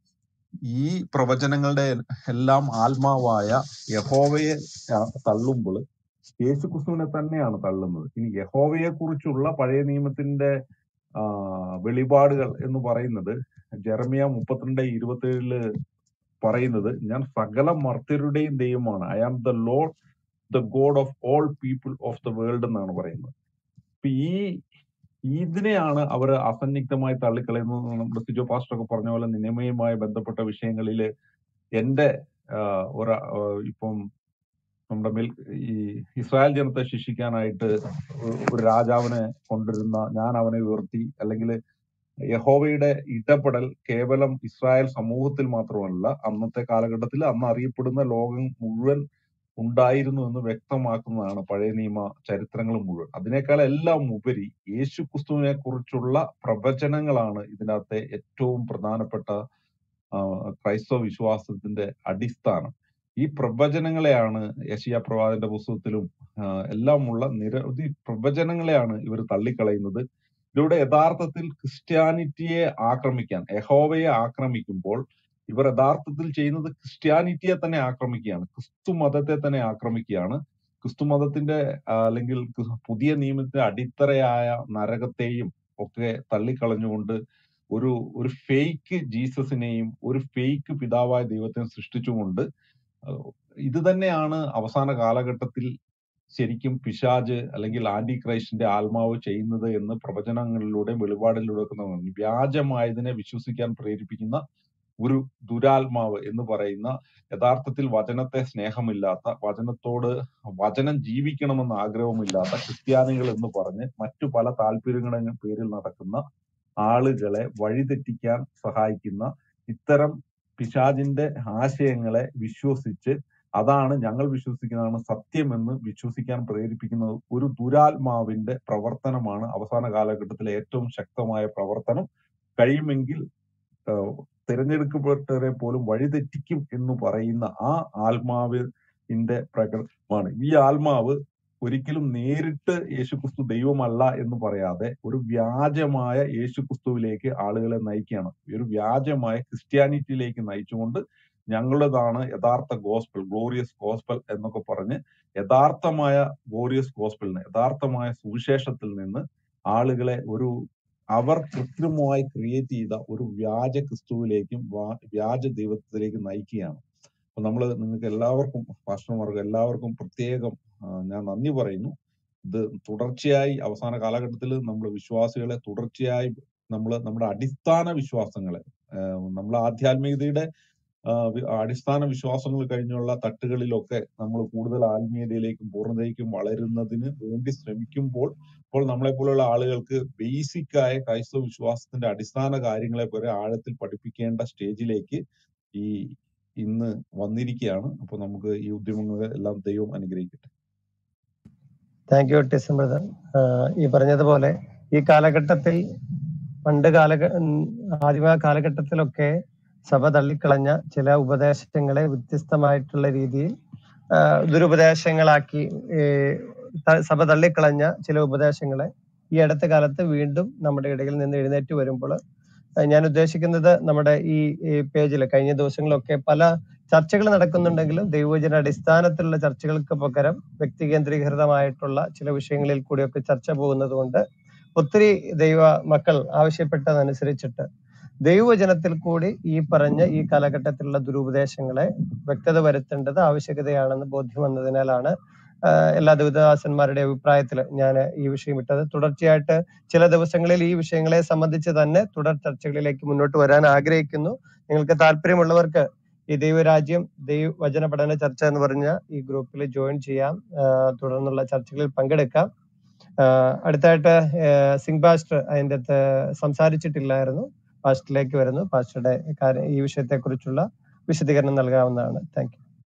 ഈ പ്രവചനങ്ങളുടെ എല്ലാം ആത്മാവായ യഹോവയെ തള്ളുമ്പോൾ യേശുക്രിസ്തുവിനെ തന്നെയാണ് തള്ളുന്നത് ഇനി യഹോവയെ കുറിച്ചുള്ള പഴയ നിയമത്തിന്റെ ആ, വെളിപാടുകൾ എന്ന് പറയുന്നത് ജെറമിയ മുപ്പത്തിരണ്ട് ഇരുപത്തിയേഴില് പറയുന്നത് ഞാൻ സകല മർത്യരുടെയും ദൈവമാണ് I am the Lord the God of all people of the world എന്നാണ് പറയുന്നത് അപ്പൊ ഈ ഇതിനെയാണ് അവർ അസന്നിഗ്ധമായി തള്ളിക്കളയുന്നത് നമ്മുടെ സിജോ പാസ്റ്റർ ഒക്കെ പറഞ്ഞ പോലെ നിയമയുമായി ബന്ധപ്പെട്ട വിഷയങ്ങളിൽ എന്റെ ആഹ്, ഒരു ആഹ്, ഇപ്പം നമ്മുടെ മേൽ ഈ ഇസ്രായേൽ ജനത്തെ ശിക്ഷിക്കാനായിട്ട് ഒ- ഒരു രാജാവിനെ കൊണ്ടുവരുന്ന ഞാൻ അവനെ ഉയർത്തി അല്ലെങ്കിൽ യഹോവയുടെ ഇടപെടൽ കേവലം ഇസ്രായേൽ സമൂഹത്തിൽ മാത്രമല്ല അന്നത്തെ കാലഘട്ടത്തിൽ അന്ന് അറിയപ്പെടുന്ന ലോകം മുഴുവൻ ഉണ്ടായിരുന്നു എന്ന് വ്യക്തമാക്കുന്നതാണ് പഴയ നിയമ ചരിത്രങ്ങൾ മുഴുവൻ അതിനേക്കാൾ എല്ലാം ഉപരി യേശു ക്രിസ്തുവിനെ കുറിച്ചുള്ള പ്രവചനങ്ങളാണ് ഇതിനകത്തെ ഏറ്റവും പ്രധാനപ്പെട്ട ആ, ക്രൈസ്തവ വിശ്വാസത്തിന്റെ അടിസ്ഥാനം ഈ പ്രവചനങ്ങളെയാണ് യശിയ പ്രവാചന്റെ പുസ്തകത്തിലും ആ, എല്ലാമുള്ള നിരവധി പ്രവചനങ്ങളെയാണ് ഇവർ തള്ളിക്കളയുന്നത് ഇതിലൂടെ യഥാർത്ഥത്തിൽ ക്രിസ്ത്യാനിറ്റിയെ ആക്രമിക്കാൻ യഹോവയെ ആക്രമിക്കുമ്പോൾ ഇവർ യഥാർത്ഥത്തിൽ ചെയ്യുന്നത് ക്രിസ്ത്യാനിറ്റിയെ തന്നെ ആക്രമിക്കുകയാണ് ക്രിസ്തു മതത്തെ തന്നെ ആക്രമിക്കുകയാണ് ക്രിസ്തു മതത്തിന്റെ ആ, അല്ലെങ്കിൽ ക്രി- പുതിയ നിയമത്തിന്റെ അടിത്തറയായ നരകത്തെയും ഒക്കെ തള്ളിക്കളഞ്ഞുകൊണ്ട് ഒരു ഒരു ഫേക്ക് ജീസസിനെയും ഒരു ഫേക്ക് പിതാവായ ദൈവത്തെയും സൃഷ്ടിച്ചുകൊണ്ട് അഹ് ഇത് തന്നെയാണ് അവസാന കാലഘട്ടത്തിൽ ശരിക്കും പിശാജ് അല്ലെങ്കിൽ ആന്റി ക്രൈസ്റ്റിന്റെ ആത്മാവ് ചെയ്യുന്നത് എന്ന് പ്രവചനങ്ങളിലൂടെ വെളിപാടിലൂടെ ഒക്കെ നമ്മൾ കാണുന്നു. വ്യാജമായതിനെ വിശ്വസിക്കാൻ പ്രേരിപ്പിക്കുന്ന ഒരു ദുരാത്മാവ് എന്ന് പറയുന്ന യഥാർത്ഥത്തിൽ വചനത്തെ സ്നേഹമില്ലാത്ത വചനത്തോട് വചനം ജീവിക്കണമെന്ന് ആഗ്രഹമില്ലാത്ത ക്രിസ്ത്യാനികൾ എന്ന് പറഞ്ഞ് മറ്റു പല താല്പര്യങ്ങളുടെ പേരിൽ നടക്കുന്ന ആളുകളെ വഴിതെറ്റിക്കാൻ സഹായിക്കുന്ന ഇത്തരം പിശാചിന്റെ ആശയങ്ങളെ വിശ്വസിച്ച് അതാണ് ഞങ്ങൾ വിശ്വസിക്കുന്നതാണ് സത്യമെന്ന് വിശ്വസിക്കാൻ പ്രേരിപ്പിക്കുന്നത് ഒരു ദുരാത്മാവിന്റെ പ്രവർത്തനമാണ് അവസാന കാലഘട്ടത്തിലെ ഏറ്റവും ശക്തമായ പ്രവർത്തനം കഴിയുമെങ്കിൽ ആഹ് തിരഞ്ഞെടുക്കപ്പെട്ടവരെ പോലും വഴിതെറ്റിക്കും എന്ന് പറയുന്ന ആ ആത്മാവിന്റെ പ്രകടനമാണ് ഈ ആത്മാവ് ഒരിക്കലും നേരിട്ട് യേശുക്രിസ്തു ദൈവമല്ല എന്ന് പറയാതെ ഒരു വ്യാജമായ യേശുക്രിസ്തുവിലേക്ക് ആളുകളെ നയിക്കുകയാണ് ഒരു വ്യാജമായ ക്രിസ്ത്യാനിറ്റിയിലേക്ക് നയിച്ചുകൊണ്ട് ഞങ്ങളുടേതാണ് യഥാർത്ഥ ഗോസ്പൽ ഗ്ലോറിയസ് ഗോസ്പൽ എന്നൊക്കെ പറഞ്ഞ് യഥാർത്ഥമായ ഗ്ലോറിയസ് ഗോസ്പലിന് യഥാർത്ഥമായ സുവിശേഷത്തിൽ നിന്ന് ആളുകളെ ഒരു അവർ കൃത്രിമമായി ക്രിയേറ്റ് ചെയ്ത ഒരു വ്യാജ ക്രിസ്തുവിലേക്കും വാ- വ്യാജ ദൈവത്തിലേക്കും നയിക്കുകയാണ് അപ്പൊ നമ്മൾ നിങ്ങൾക്ക് എല്ലാവർക്കും പാസ്റ്റർമാർക്കും എല്ലാവർക്കും പ്രത്യേകം ആ, ഞാൻ നന്ദി പറയുന്നു ഇത് തുടർച്ചയായി അവസാന കാലഘട്ടത്തിൽ നമ്മൾ വിശ്വാസികളെ തുടർച്ചയായി നമ്മൾ നമ്മുടെ അടിസ്ഥാന വിശ്വാസങ്ങളെ നമ്മൾ ആധ്യാത്മികതയുടെ ആ, വി- അടിസ്ഥാന വിശ്വാസങ്ങൾ കഴിഞ്ഞുള്ള തട്ടുകളിലൊക്കെ നമ്മൾ കൂടുതൽ ആത്മീയതയിലേക്കും പൂർണ്ണതയിലേക്കും വളരുന്നതിന് വേണ്ടി ശ്രമിക്കുമ്പോൾ ഇപ്പോൾ നമ്മളെ പോലെയുള്ള ആളുകൾക്ക് ബേസിക് ആയ ക്രൈസ്തവ വിശ്വാസത്തിന്റെ അടിസ്ഥാന കാര്യങ്ങളെ പോലെ ആഴത്തിൽ പഠിപ്പിക്കേണ്ട സ്റ്റേജിലേക്ക് ഈ ഇന്ന് വന്നിരിക്കുകയാണ് അപ്പൊ നമുക്ക് ഈ ഉദ്യമങ്ങളെ എല്ലാം ദൈവം അനുഗ്രഹിക്കട്ടെ താങ്ക് യു ടിസം ബ്രദർ ഈ പറഞ്ഞതുപോലെ ഈ കാലഘട്ടത്തിൽ പണ്ട് കാലഘ ഉം, ആദിമ കാലഘട്ടത്തിലൊക്കെ സഭ തള്ളിക്കളഞ്ഞ ചില ഉപദേശങ്ങളെ വ്യത്യസ്തമായിട്ടുള്ള രീതിയിൽ ആ, ദുരുപദേശങ്ങളാക്കി ഏ, ത- സഭ തള്ളിക്കളഞ്ഞ ചില ഉപദേശങ്ങളെ ഈ അടുത്ത കാലത്ത് വീണ്ടും നമ്മുടെ ഇടയിൽ നിന്ന് എഴുന്നേറ്റ് വരുമ്പോൾ ആ, ഞാൻ ഉദ്ദേശിക്കുന്നത് നമ്മുടെ ഈ പേജിൽ കഴിഞ്ഞ ദിവസങ്ങളിലൊക്കെ പല ചർച്ചകൾ നടക്കുന്നുണ്ടെങ്കിലും ദൈവവചന അടിസ്ഥാനത്തിലുള്ള ചർച്ചകൾക്ക് പകരം വ്യക്തി കേന്ദ്രീകൃതമായിട്ടുള്ള ചില വിഷയങ്ങളിൽ കൂടിയൊക്കെ ചർച്ച പോകുന്നത് കൊണ്ട് ഒത്തിരി ദൈവ മക്കൾ ആവശ്യപ്പെട്ടതനുസരിച്ചിട്ട് ദൈവവചനത്തിൽ കൂടി ഈ പറഞ്ഞ ഈ കാലഘട്ടത്തിലുള്ള ദുരുപദേശങ്ങളെ വ്യക്തത വരുത്തേണ്ടത് ആവശ്യകതയാണെന്ന് ബോധ്യം വന്നതിനാലാണ് ആഹ് എല്ലാ ദൈവദാസന്മാരുടെ അഭിപ്രായത്തിൽ ഞാൻ ഈ വിഷയം ഇട്ടത് തുടർച്ചയായിട്ട് ചില ദിവസങ്ങളിൽ ഈ വിഷയങ്ങളെ സംബന്ധിച്ച് തന്നെ തുടർ ചർച്ചകളിലേക്ക് മുന്നോട്ട് വരാൻ ആഗ്രഹിക്കുന്നു നിങ്ങൾക്ക് താല്പര്യമുള്ളവർക്ക് ഈ ദൈവരാജ്യം ദൈവ വചന പഠന ചർച്ച എന്ന് പറഞ്ഞ ഈ ഗ്രൂപ്പിൽ ജോയിൻ ചെയ്യാം ആഹ് തുടർന്നുള്ള ചർച്ചകളിൽ പങ്കെടുക്കാം ആഹ് അടുത്തായിട്ട് ആഹ് സിംഗ് പാസ്റ്റർ അതിൻ്റെ അകത്ത് സംസാരിച്ചിട്ടില്ലായിരുന്നു പാസ്റ്ററിലേക്ക് വരുന്നു പാസ്റ്ററുടെ കാര്യം ഈ വിഷയത്തെ കുറിച്ചുള്ള വിശദീകരണം നൽകാവുന്നതാണ് താങ്ക്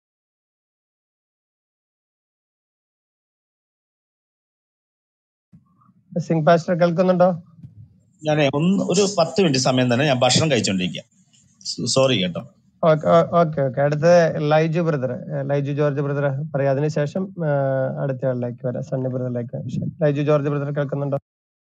യു സിംഗ് പാസ്റ്റർ കേൾക്കുന്നുണ്ടോ ഞാൻ ഒന്ന് ഒരു പത്ത് മിനിറ്റ് സമയം തന്നെ ഞാൻ ഭക്ഷണം കഴിച്ചോണ്ടിരിക്കുക സോറി കേട്ടോ ഓക്കെ ഓക്കെ ഓക്കെ അടുത്തത് Laiju brother Laiju George brother പറയാം അതിനുശേഷം ആഹ് അടുത്ത ആളിലേക്ക് വരാം സണ്ണി ബ്രദറിലേക്ക് ലൈജു ജോർജ് ബ്രദർ കേൾക്കുന്നുണ്ടോ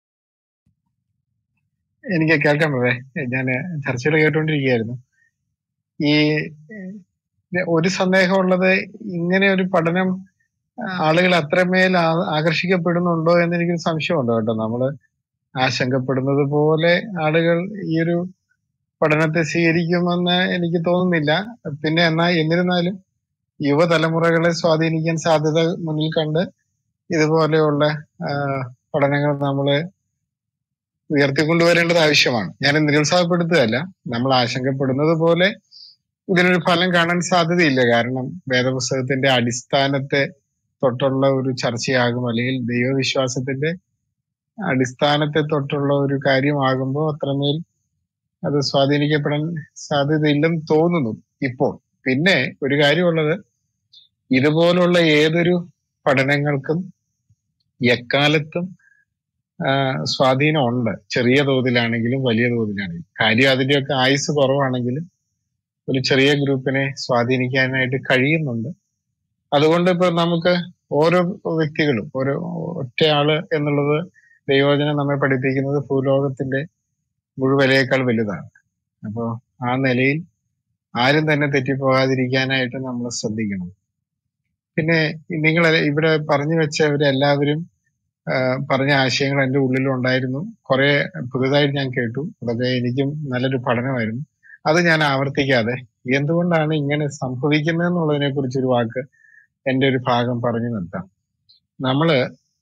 എനിക്ക് കേൾക്കാൻ പറ്റേ ഞാൻ ചർച്ചകൾ കേട്ടുകൊണ്ടിരിക്കുകയായിരുന്നു ഈ ഏഹ്, ഒരു സന്ദേഹമുള്ളത് ഇങ്ങനെ ഒരു പഠനം ആ, ആളുകൾ അത്രമേൽ ആ- ആകർഷിക്കപ്പെടുന്നുണ്ടോ എന്ന് എനിക്കൊരു സംശയമുണ്ട് കേട്ടോ നമ്മള് ആശങ്കപ്പെടുന്നത് പോലെ ആളുകൾ ഈ ഒരു പഠനത്തെ സ്വീകരിക്കുമെന്ന് എനിക്ക് തോന്നുന്നില്ല പിന്നെ എന്നാ എന്നിരുന്നാലും യുവതലമുറകളെ സ്വാധീനിക്കാൻ സാധ്യത മുന്നിൽ കണ്ട് ഇതുപോലെയുള്ള ആ, പഠനങ്ങൾ നമ്മള് ഉയർത്തിക്കൊണ്ടുവരേണ്ടത് ആവശ്യമാണ് ഞാൻ നിരുത്സാഹപ്പെടുത്തുകയല്ല നമ്മൾ ആശങ്കപ്പെടുന്നത് പോലെ ഇതിനൊരു ഫലം കാണാൻ സാധ്യതയില്ല കാരണം വേദപുസ്തകത്തിന്റെ അടിസ്ഥാനത്തെ തൊട്ടുള്ള ഒരു ചർച്ചയാകും അല്ലെങ്കിൽ ദൈവവിശ്വാസത്തിന്റെ അടിസ്ഥാനത്തെ തൊട്ടുള്ള ഒരു കാര്യമാകുമ്പോൾ അത്രമേൽ അത് സ്വാധീനിക്കപ്പെടാൻ സാധ്യതയില്ലെന്ന് തോന്നുന്നു ഇപ്പോൾ പിന്നെ ഒരു കാര്യമുള്ളത് ഇതുപോലുള്ള ഏതൊരു പഠനങ്ങൾക്കും എക്കാലത്തും ആ, സ്വാധീനം ഉണ്ട് ചെറിയ തോതിലാണെങ്കിലും വലിയ തോതിലാണെങ്കിലും കാര്യം അതിന്റെയൊക്കെ ആയുസ് കുറവാണെങ്കിലും ഒരു ചെറിയ ഗ്രൂപ്പിനെ സ്വാധീനിക്കാനായിട്ട് കഴിയുന്നുണ്ട് അതുകൊണ്ട് ഇപ്പൊ നമുക്ക് ഓരോ വ്യക്തികളും ഓരോ ഒറ്റയാള് എന്നുള്ളത് ദൈവവചനം നമ്മെ പഠിപ്പിക്കുന്നത് ഭൂലോകത്തിന്റെ മുഴുവലയേക്കാൾ വലുതാണ് അപ്പോ ആ നിലയിൽ ആരും തന്നെ തെറ്റിപ്പോകാതിരിക്കാനായിട്ട് നമ്മൾ ശ്രദ്ധിക്കണം പിന്നെ നിങ്ങൾ ഇവിടെ പറഞ്ഞു വെച്ചവരെല്ലാവരും ആ, പറഞ്ഞ ആശയങ്ങൾ എന്റെ ഉള്ളിലുണ്ടായിരുന്നു കുറെ പുതുതായിട്ട് ഞാൻ കേട്ടു അതൊക്കെ എനിക്കും നല്ലൊരു പഠനമായിരുന്നു അത് ഞാൻ ആവർത്തിക്കാതെ എന്തുകൊണ്ടാണ് ഇങ്ങനെ സംഭവിക്കുന്നത് എന്നുള്ളതിനെ കുറിച്ച് ഒരു വാക്ക് എന്റെ ഒരു ഭാഗം പറഞ്ഞു നിർത്താം നമ്മള്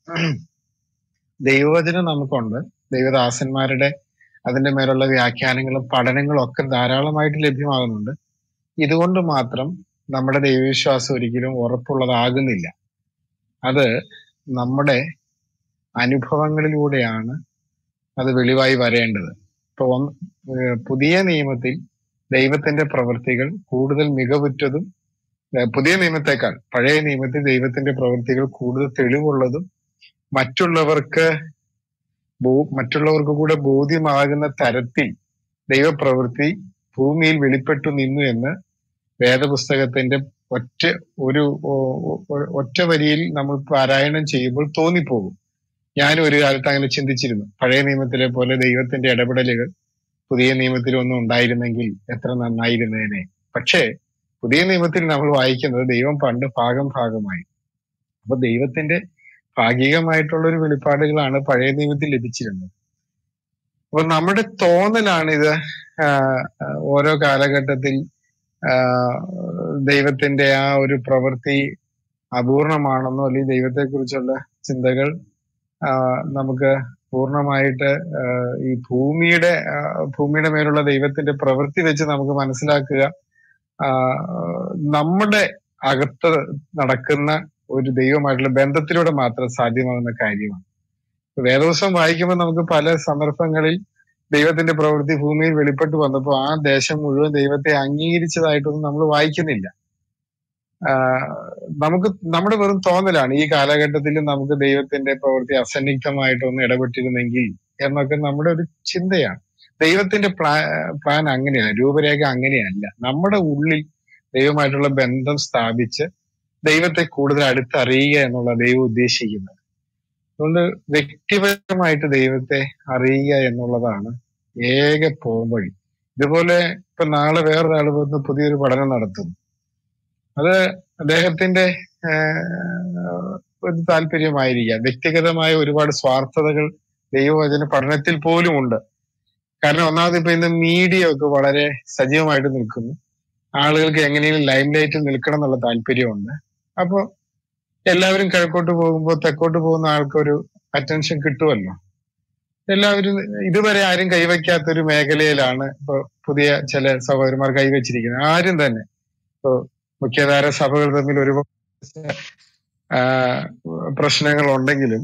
ദൈവവചനം നമുക്കുണ്ട് ദൈവദാസന്മാരുടെ അതിന്റെ മേലുള്ള വ്യാഖ്യാനങ്ങളും പഠനങ്ങളും ഒക്കെ ധാരാളമായിട്ട് ലഭ്യമാകുന്നുണ്ട് ഇതുകൊണ്ട് മാത്രം നമ്മുടെ ദൈവവിശ്വാസം ഒരിക്കലും ഉറപ്പുള്ളതാകുന്നില്ല അത് നമ്മുടെ അനുഭവങ്ങളിലൂടെയാണ് അത് വെളിവായി വരേണ്ടത് ഇപ്പൊ ഒന്ന് ഏഹ് പുതിയ നിയമത്തിൽ ദൈവത്തിന്റെ പ്രവൃത്തികൾ കൂടുതൽ മികവുറ്റതും ഏഹ് പുതിയ നിയമത്തെക്കാൾ പഴയ നിയമത്തിൽ ദൈവത്തിന്റെ പ്രവൃത്തികൾ കൂടുതൽ തെളിവുള്ളതും മറ്റുള്ളവർക്ക് ബോ- മറ്റുള്ളവർക്ക് കൂടെ ബോധ്യമാകുന്ന തരത്തിൽ ദൈവപ്രവൃത്തി ഭൂമിയിൽ വെളിപ്പെട്ടു നിന്നു എന്ന് വേദപുസ്തകത്തിന്റെ ഒറ്റ ഒരു ഒ- ഒ- ഒറ്റ വരിയിൽ നമ്മൾ പാരായണം ചെയ്യുമ്പോൾ തോന്നിപ്പോകും ഞാനും ഒരു കാലത്ത് അങ്ങനെ ചിന്തിച്ചിരുന്നു പഴയ നിയമത്തിലെ പോലെ ദൈവത്തിന്റെ ഇടപെടലുകൾ പുതിയ നിയമത്തിൽ ഒന്നും ഉണ്ടായിരുന്നെങ്കിൽ എത്ര നന്നായിരുന്നേനെ പക്ഷേ പുതിയ നിയമത്തിൽ നമ്മൾ വായിക്കുന്നത് ദൈവം പണ്ട് ഭാഗം ഭാഗമായി അപ്പൊ ദൈവത്തിന്റെ ഭാഗികമായിട്ടുള്ള ഒരു വെളിപ്പാടുകളാണ് പഴയ നിയമത്തിൽ ലഭിച്ചിരുന്നത് അപ്പൊ നമ്മുടെ തോന്നലാണ് ഇത് ആഹ് ആഹ് ഓരോ കാലഘട്ടത്തിൽ ആഹ് ദൈവത്തിന്റെ ആ ഒരു പ്രവൃത്തി അപൂർണമാണെന്നോ അല്ലെങ്കിൽ ദൈവത്തെ കുറിച്ചുള്ള ചിന്തകൾ ആഹ് നമുക്ക് പൂർണ്ണമായിട്ട് ആഹ് ഈ ഭൂമിയുടെ ആഹ് ഭൂമിയുടെ മേലുള്ള ദൈവത്തിന്റെ പ്രവൃത്തി വെച്ച് നമുക്ക് മനസ്സിലാക്കുക ആഹ് നമ്മുടെ അകത്ത് നടക്കുന്ന ഒരു ദൈവമായിട്ടുള്ള ബന്ധത്തിലൂടെ മാത്രം സാധ്യമാകുന്ന കാര്യമാണ് വേദവസം വായിക്കുമ്പോൾ നമുക്ക് പല സന്ദർഭങ്ങളിൽ ദൈവത്തിന്റെ പ്രവൃത്തി ഭൂമിയിൽ വെളിപ്പെട്ടു വന്നപ്പോൾ ആ ദേശം മുഴുവൻ ദൈവത്തെ അംഗീകരിച്ചതായിട്ടൊന്നും നമ്മൾ വായിക്കുന്നില്ല ആഹ് നമുക്ക് നമ്മുടെ വെറും തോന്നലാണ് ഈ കാലഘട്ടത്തിൽ നമുക്ക് ദൈവത്തിന്റെ പ്രവൃത്തി അസന്നിഗ്ധമായിട്ടൊന്ന് ഇടപെട്ടിരുന്നെങ്കിൽ എന്നൊക്കെ നമ്മുടെ ഒരു ചിന്തയാണ് ദൈവത്തിന്റെ പ്ലാ പ്ലാൻ അങ്ങനെയല്ല രൂപരേഖ അങ്ങനെയല്ല നമ്മുടെ ഉള്ളിൽ ദൈവമായിട്ടുള്ള ബന്ധം സ്ഥാപിച്ച് ദൈവത്തെ കൂടുതൽ അടുത്തറിയുക എന്നുള്ള ദൈവം ഉദ്ദേശിക്കുന്നത് അതുകൊണ്ട് വ്യക്തിപരമായിട്ട് ദൈവത്തെ അറിയുക എന്നുള്ളതാണ് ഏക പോംവഴി ഇതുപോലെ ഇപ്പൊ നാളെ വേറൊരാൾ വന്ന് പുതിയൊരു പഠനം നടത്തുന്നു അത് അദ്ദേഹത്തിന്റെ ആഹ്, ഒരു താല്പര്യമായിരിക്കാം വ്യക്തിഗതമായ ഒരുപാട് സ്വാർത്ഥതകൾ ദൈവവചന പഠനത്തിൽ പോലും ഉണ്ട് കാരണം ഒന്നാമത് ഇപ്പൊ ഇന്ന് മീഡിയ ഒക്കെ വളരെ സജീവമായിട്ട് നിൽക്കുന്നു ആളുകൾക്ക് എങ്ങനെയും ലൈം ലൈറ്റിൽ നിൽക്കണം എന്നുള്ള താല്പര്യമുണ്ട് അപ്പൊ എല്ലാവരും കിഴക്കോട്ട് പോകുമ്പോൾ തെക്കോട്ട് പോകുന്ന ആൾക്കൊരു അറ്റൻഷൻ കിട്ടുമല്ലോ എല്ലാവരും ഇതുവരെ ആരും കൈവയ്ക്കാത്ത ഒരു മേഖലയിലാണ് ഇപ്പൊ പുതിയ ചില സഹോദരന്മാർ കൈവച്ചിരിക്കുന്നത് ആരും തന്നെ ഇപ്പൊ മുഖ്യധാര സഭകൾ തമ്മിൽ ഒരുപാട് ആ, പ്രശ്നങ്ങൾ ഉണ്ടെങ്കിലും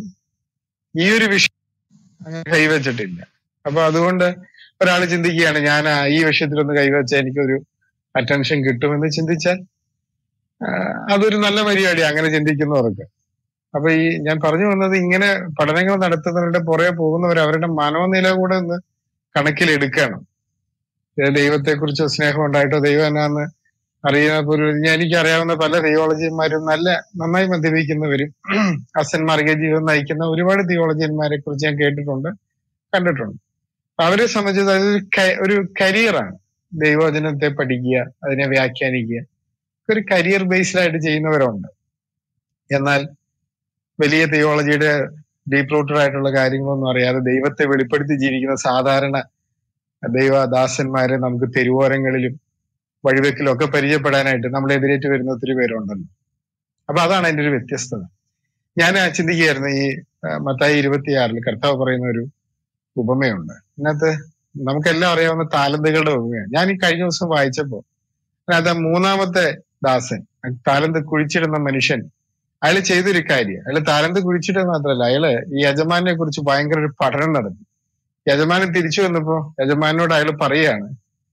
ഈ ഒരു വിഷയം അങ്ങനെ കൈവച്ചിട്ടില്ല അപ്പൊ അതുകൊണ്ട് ഒരാൾ ചിന്തിക്കുകയാണ് ഞാൻ ആ ഈ വിഷയത്തിലൊന്ന് കൈവച്ചാൽ എനിക്കൊരു അറ്റൻഷൻ കിട്ടുമെന്ന് ചിന്തിച്ചാൽ ആ, അതൊരു നല്ല പരിപാടി അങ്ങനെ ചിന്തിക്കുന്നവർക്ക് അപ്പൊ ഈ ഞാൻ പറഞ്ഞു വന്നത് ഇങ്ങനെ പഠനങ്ങൾ നടത്തുന്നവരുടെ പുറകെ പോകുന്നവർ അവരുടെ മനോനില കൂടെ ഒന്ന് കണക്കിലെടുക്കണം ദൈവത്തെ കുറിച്ച് സ്നേഹം ഉണ്ടായിട്ടോ ദൈവം എന്നാന്ന് അറിയുന്ന ഒരു ഞാൻ എനിക്ക് അറിയാവുന്ന പല തിയോളജിയന്മാരും നല്ല നന്നായി മദ്യപിക്കുന്നവരും അസന്മാർഗ ജീവിതം നയിക്കുന്ന ഒരുപാട് തിയോളജിയന്മാരെ കുറിച്ച് ഞാൻ കേട്ടിട്ടുണ്ട് കണ്ടിട്ടുണ്ട് അപ്പൊ അവരെ സംബന്ധിച്ച് അതൊരു ക- ഒരു കരിയറാണ് ദൈവവചനത്തെ പഠിക്കുക അതിനെ വ്യാഖ്യാനിക്കുക ഒരു കരിയർ ബേസ്ഡായിട്ട് ചെയ്യുന്നവരുണ്ട് എന്നാൽ വലിയ തിയോളജിയുടെ ഡീപ് റൂട്ടഡ് ആയിട്ടുള്ള കാര്യങ്ങളൊന്നും അറിയാതെ ദൈവത്തെ വെളിപ്പെടുത്തി ജീവിക്കുന്ന സാധാരണ ദൈവദാസന്മാരെ നമുക്ക് തെരുവോരങ്ങളിലും വഴിവെക്കിലും ഒക്കെ പരിചയപ്പെടാനായിട്ട് നമ്മളെ എതിരേറ്റ് വരുന്ന ഒത്തിരി പേരുണ്ടല്ലോ അപ്പൊ അതാണ് അതിന്റെ ഒരു വ്യത്യസ്തത ഞാൻ ചിന്തിക്കുകയായിരുന്നു ഈ ആ, മത്തായി ഇരുപത്തിയാറിൽ കർത്താവ് പറയുന്ന ഒരു ഉപമയുണ്ട് ഇതിനകത്ത് നമുക്കെല്ലാം അറിയാവുന്ന താലന്തുകളുടെ ഉപമയാണ് ഞാൻ ഈ കഴിഞ്ഞ ദിവസം വായിച്ചപ്പോ അതിനകത്ത് ആ മൂന്നാമത്തെ ദാസൻ ആ താലന്ത് കുഴിച്ചിടുന്ന മനുഷ്യൻ അയാൾ ചെയ്തൊരു കാര്യം അയാൾ താലന്ത് കുഴിച്ചിട്ടത് മാത്രമല്ല അയാള് ഈ യജമാനെ കുറിച്ച് ഭയങ്കര ഒരു പഠനം നടത്തി യജമാനൻ തിരിച്ചു വന്നപ്പോ യജമാനോട് അയാൾ പറയാണ്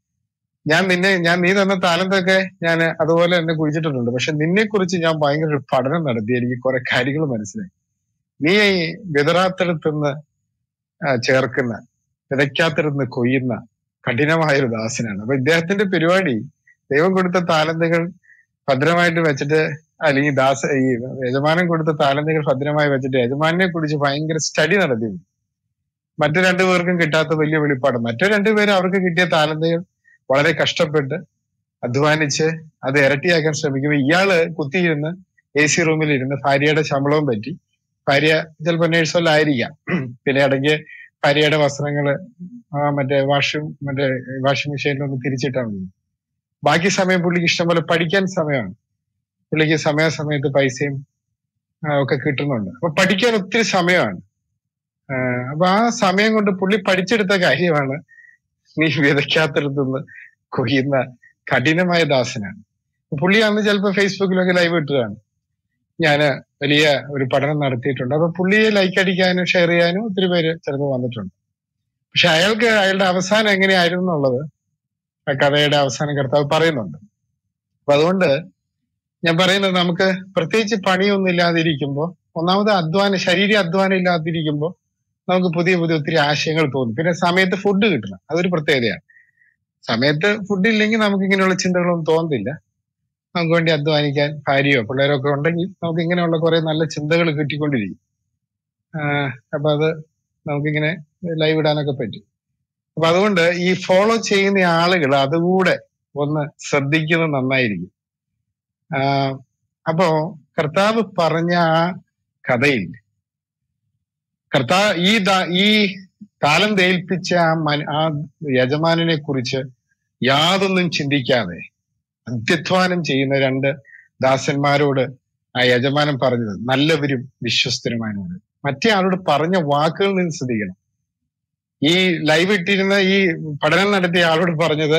ഞാൻ നിന്നെ ഞാൻ നീ തന്ന താലന്തൊക്കെ ഞാൻ അതുപോലെ തന്നെ കുഴിച്ചിട്ടിട്ടുണ്ട് പക്ഷെ നിന്നെ കുറിച്ച് ഞാൻ ഭയങ്കര ഒരു പഠനം നടത്തി എനിക്ക് കുറെ കാര്യങ്ങൾ മനസ്സിലായി നീ ഈ വിതറാത്തിടത്തുനിന്ന് ആ, ചേർക്കുന്ന വിതയ്ക്കാത്തിരുന്ന് കൊയ്യുന്ന കഠിനമായ ഒരു ദാസനാണ് അപ്പൊ ഇദ്ദേഹത്തിന്റെ പരിപാടി ദൈവം കൊടുത്ത താലന്തുകൾ ഭദ്രമായിട്ട് വെച്ചിട്ട് അല്ലെങ്കിൽ ദാസ ഈ യജമാനൻ കൊടുത്ത താലന്തുകൾ ഭദ്രമായി വെച്ചിട്ട് യജമാനെ കുറിച്ച് ഭയങ്കര സ്റ്റഡി നടത്തി മറ്റു രണ്ടു പേർക്കും കിട്ടാത്ത വലിയ വെളിപ്പാട് മറ്റു രണ്ടുപേരും അവർക്ക് കിട്ടിയ താലന്തുകൾ വളരെ കഷ്ടപ്പെട്ട് അധ്വാനിച്ച് അത് ഇരട്ടിയാക്കാൻ ശ്രമിക്കുമ്പോൾ ഇയാള് കുത്തിയിരുന്ന് എ സി റൂമിൽ ഇരുന്ന് ഭാര്യയുടെ ശമ്പളവും പറ്റി ഭാര്യ ചിലപ്പോ നേഴ്സല്ലായിരിക്കാം പിന്നെ ഇടയ്ക്ക് ഭാര്യയുടെ വസ്ത്രങ്ങള് ആ മറ്റേ വാഷിംഗ് മറ്റേ വാഷിംഗ് മെഷീനിൽ ഒന്ന് തിരിച്ചിട്ടാൽ മതി ബാക്കി സമയം പുള്ളിക്ക് ഇഷ്ടംപോലെ പഠിക്കാൻ സമയമാണ് പുള്ളിക്ക് സമയാസമയത്ത് പൈസയും ആ, ഒക്കെ കിട്ടുന്നുണ്ട് അപ്പൊ പഠിക്കാൻ ഒത്തിരി സമയമാണ് ആ, അപ്പൊ ആ സമയം കൊണ്ട് പുള്ളി പഠിച്ചെടുത്ത കാര്യമാണ് നീ വിതയ്ക്കാത്തിടത്തുനിന്ന് കൊയ്യുന്ന കഠിനമായ ദാസനാണ് അപ്പൊ പുള്ളി അന്ന് ചിലപ്പോ ഫേസ്ബുക്കിലൊക്കെ ലൈവ് ഇട്ടതാണ് ഞാന് വലിയ ഒരു പഠനം നടത്തിയിട്ടുണ്ട് അപ്പൊ പുള്ളിയെ ലൈക്ക് അടിക്കാനും ഷെയർ ചെയ്യാനും ഒത്തിരി പേര് ചിലപ്പോൾ വന്നിട്ടുണ്ട് പക്ഷെ അയാൾക്ക് അയാളുടെ അവസാനം എങ്ങനെയായിരുന്നു എന്നുള്ളത് ആ കഥയുടെ അവസാനം കർത്താവ് പറയുന്നുണ്ട് അപ്പൊ അതുകൊണ്ട് ഞാൻ പറയുന്നത് നമുക്ക് പ്രത്യേകിച്ച് പണിയൊന്നും ഇല്ലാതിരിക്കുമ്പോൾ ഒന്നാമത് അധ്വാനം ശരീര അധ്വാനം ഇല്ലാതിരിക്കുമ്പോൾ നമുക്ക് പുതിയ പുതിയ ഒത്തിരി ആശയങ്ങൾ തോന്നും പിന്നെ സമയത്ത് ഫുഡ് കിട്ടണം അതൊരു പ്രത്യേകതയാണ് സമയത്ത് ഫുഡ് ഇല്ലെങ്കിൽ നമുക്ക് ഇങ്ങനെയുള്ള ചിന്തകളൊന്നും തോന്നുന്നില്ല നമുക്ക് വേണ്ടി അധ്വാനിക്കാൻ ഭാര്യയോ പിള്ളേരോ ഒക്കെ ഉണ്ടെങ്കിൽ നമുക്ക് ഇങ്ങനെയുള്ള കുറെ നല്ല ചിന്തകൾ കിട്ടിക്കൊണ്ടിരിക്കും ആഹ് അപ്പൊ അത് നമുക്കിങ്ങനെ ലൈവ് ഇടാനൊക്കെ പറ്റും അപ്പൊ അതുകൊണ്ട് ഈ ഫോളോ ചെയ്യുന്ന ആളുകൾ അതുകൂടെ ഒന്ന് ശ്രദ്ധിക്കുന്നത് നന്നായിരിക്കും ആഹ് അപ്പോ കർത്താവ് പറഞ്ഞ ആ കഥയിൽ കർത്താവ് ഈ ദാ- ഈ കാലം തേൽപ്പിച്ച ആ മന- ആ യജമാനെ കുറിച്ച് യാതൊന്നും ചിന്തിക്കാതെ അധ്യധ്വാനം ചെയ്യുന്ന രണ്ട് ദാസന്മാരോട് ആ യജമാനൻ പറഞ്ഞത് നല്ലവരും വിശ്വസ്തരുമാനോട് മറ്റേ ആളോട് പറഞ്ഞ വാക്കുകൾ നിന്ന് ശ്രദ്ധിക്കണം ഈ ലൈവ് ഇട്ടിരുന്ന ഈ പഠനം നടത്തിയ ആളോട് പറഞ്ഞത്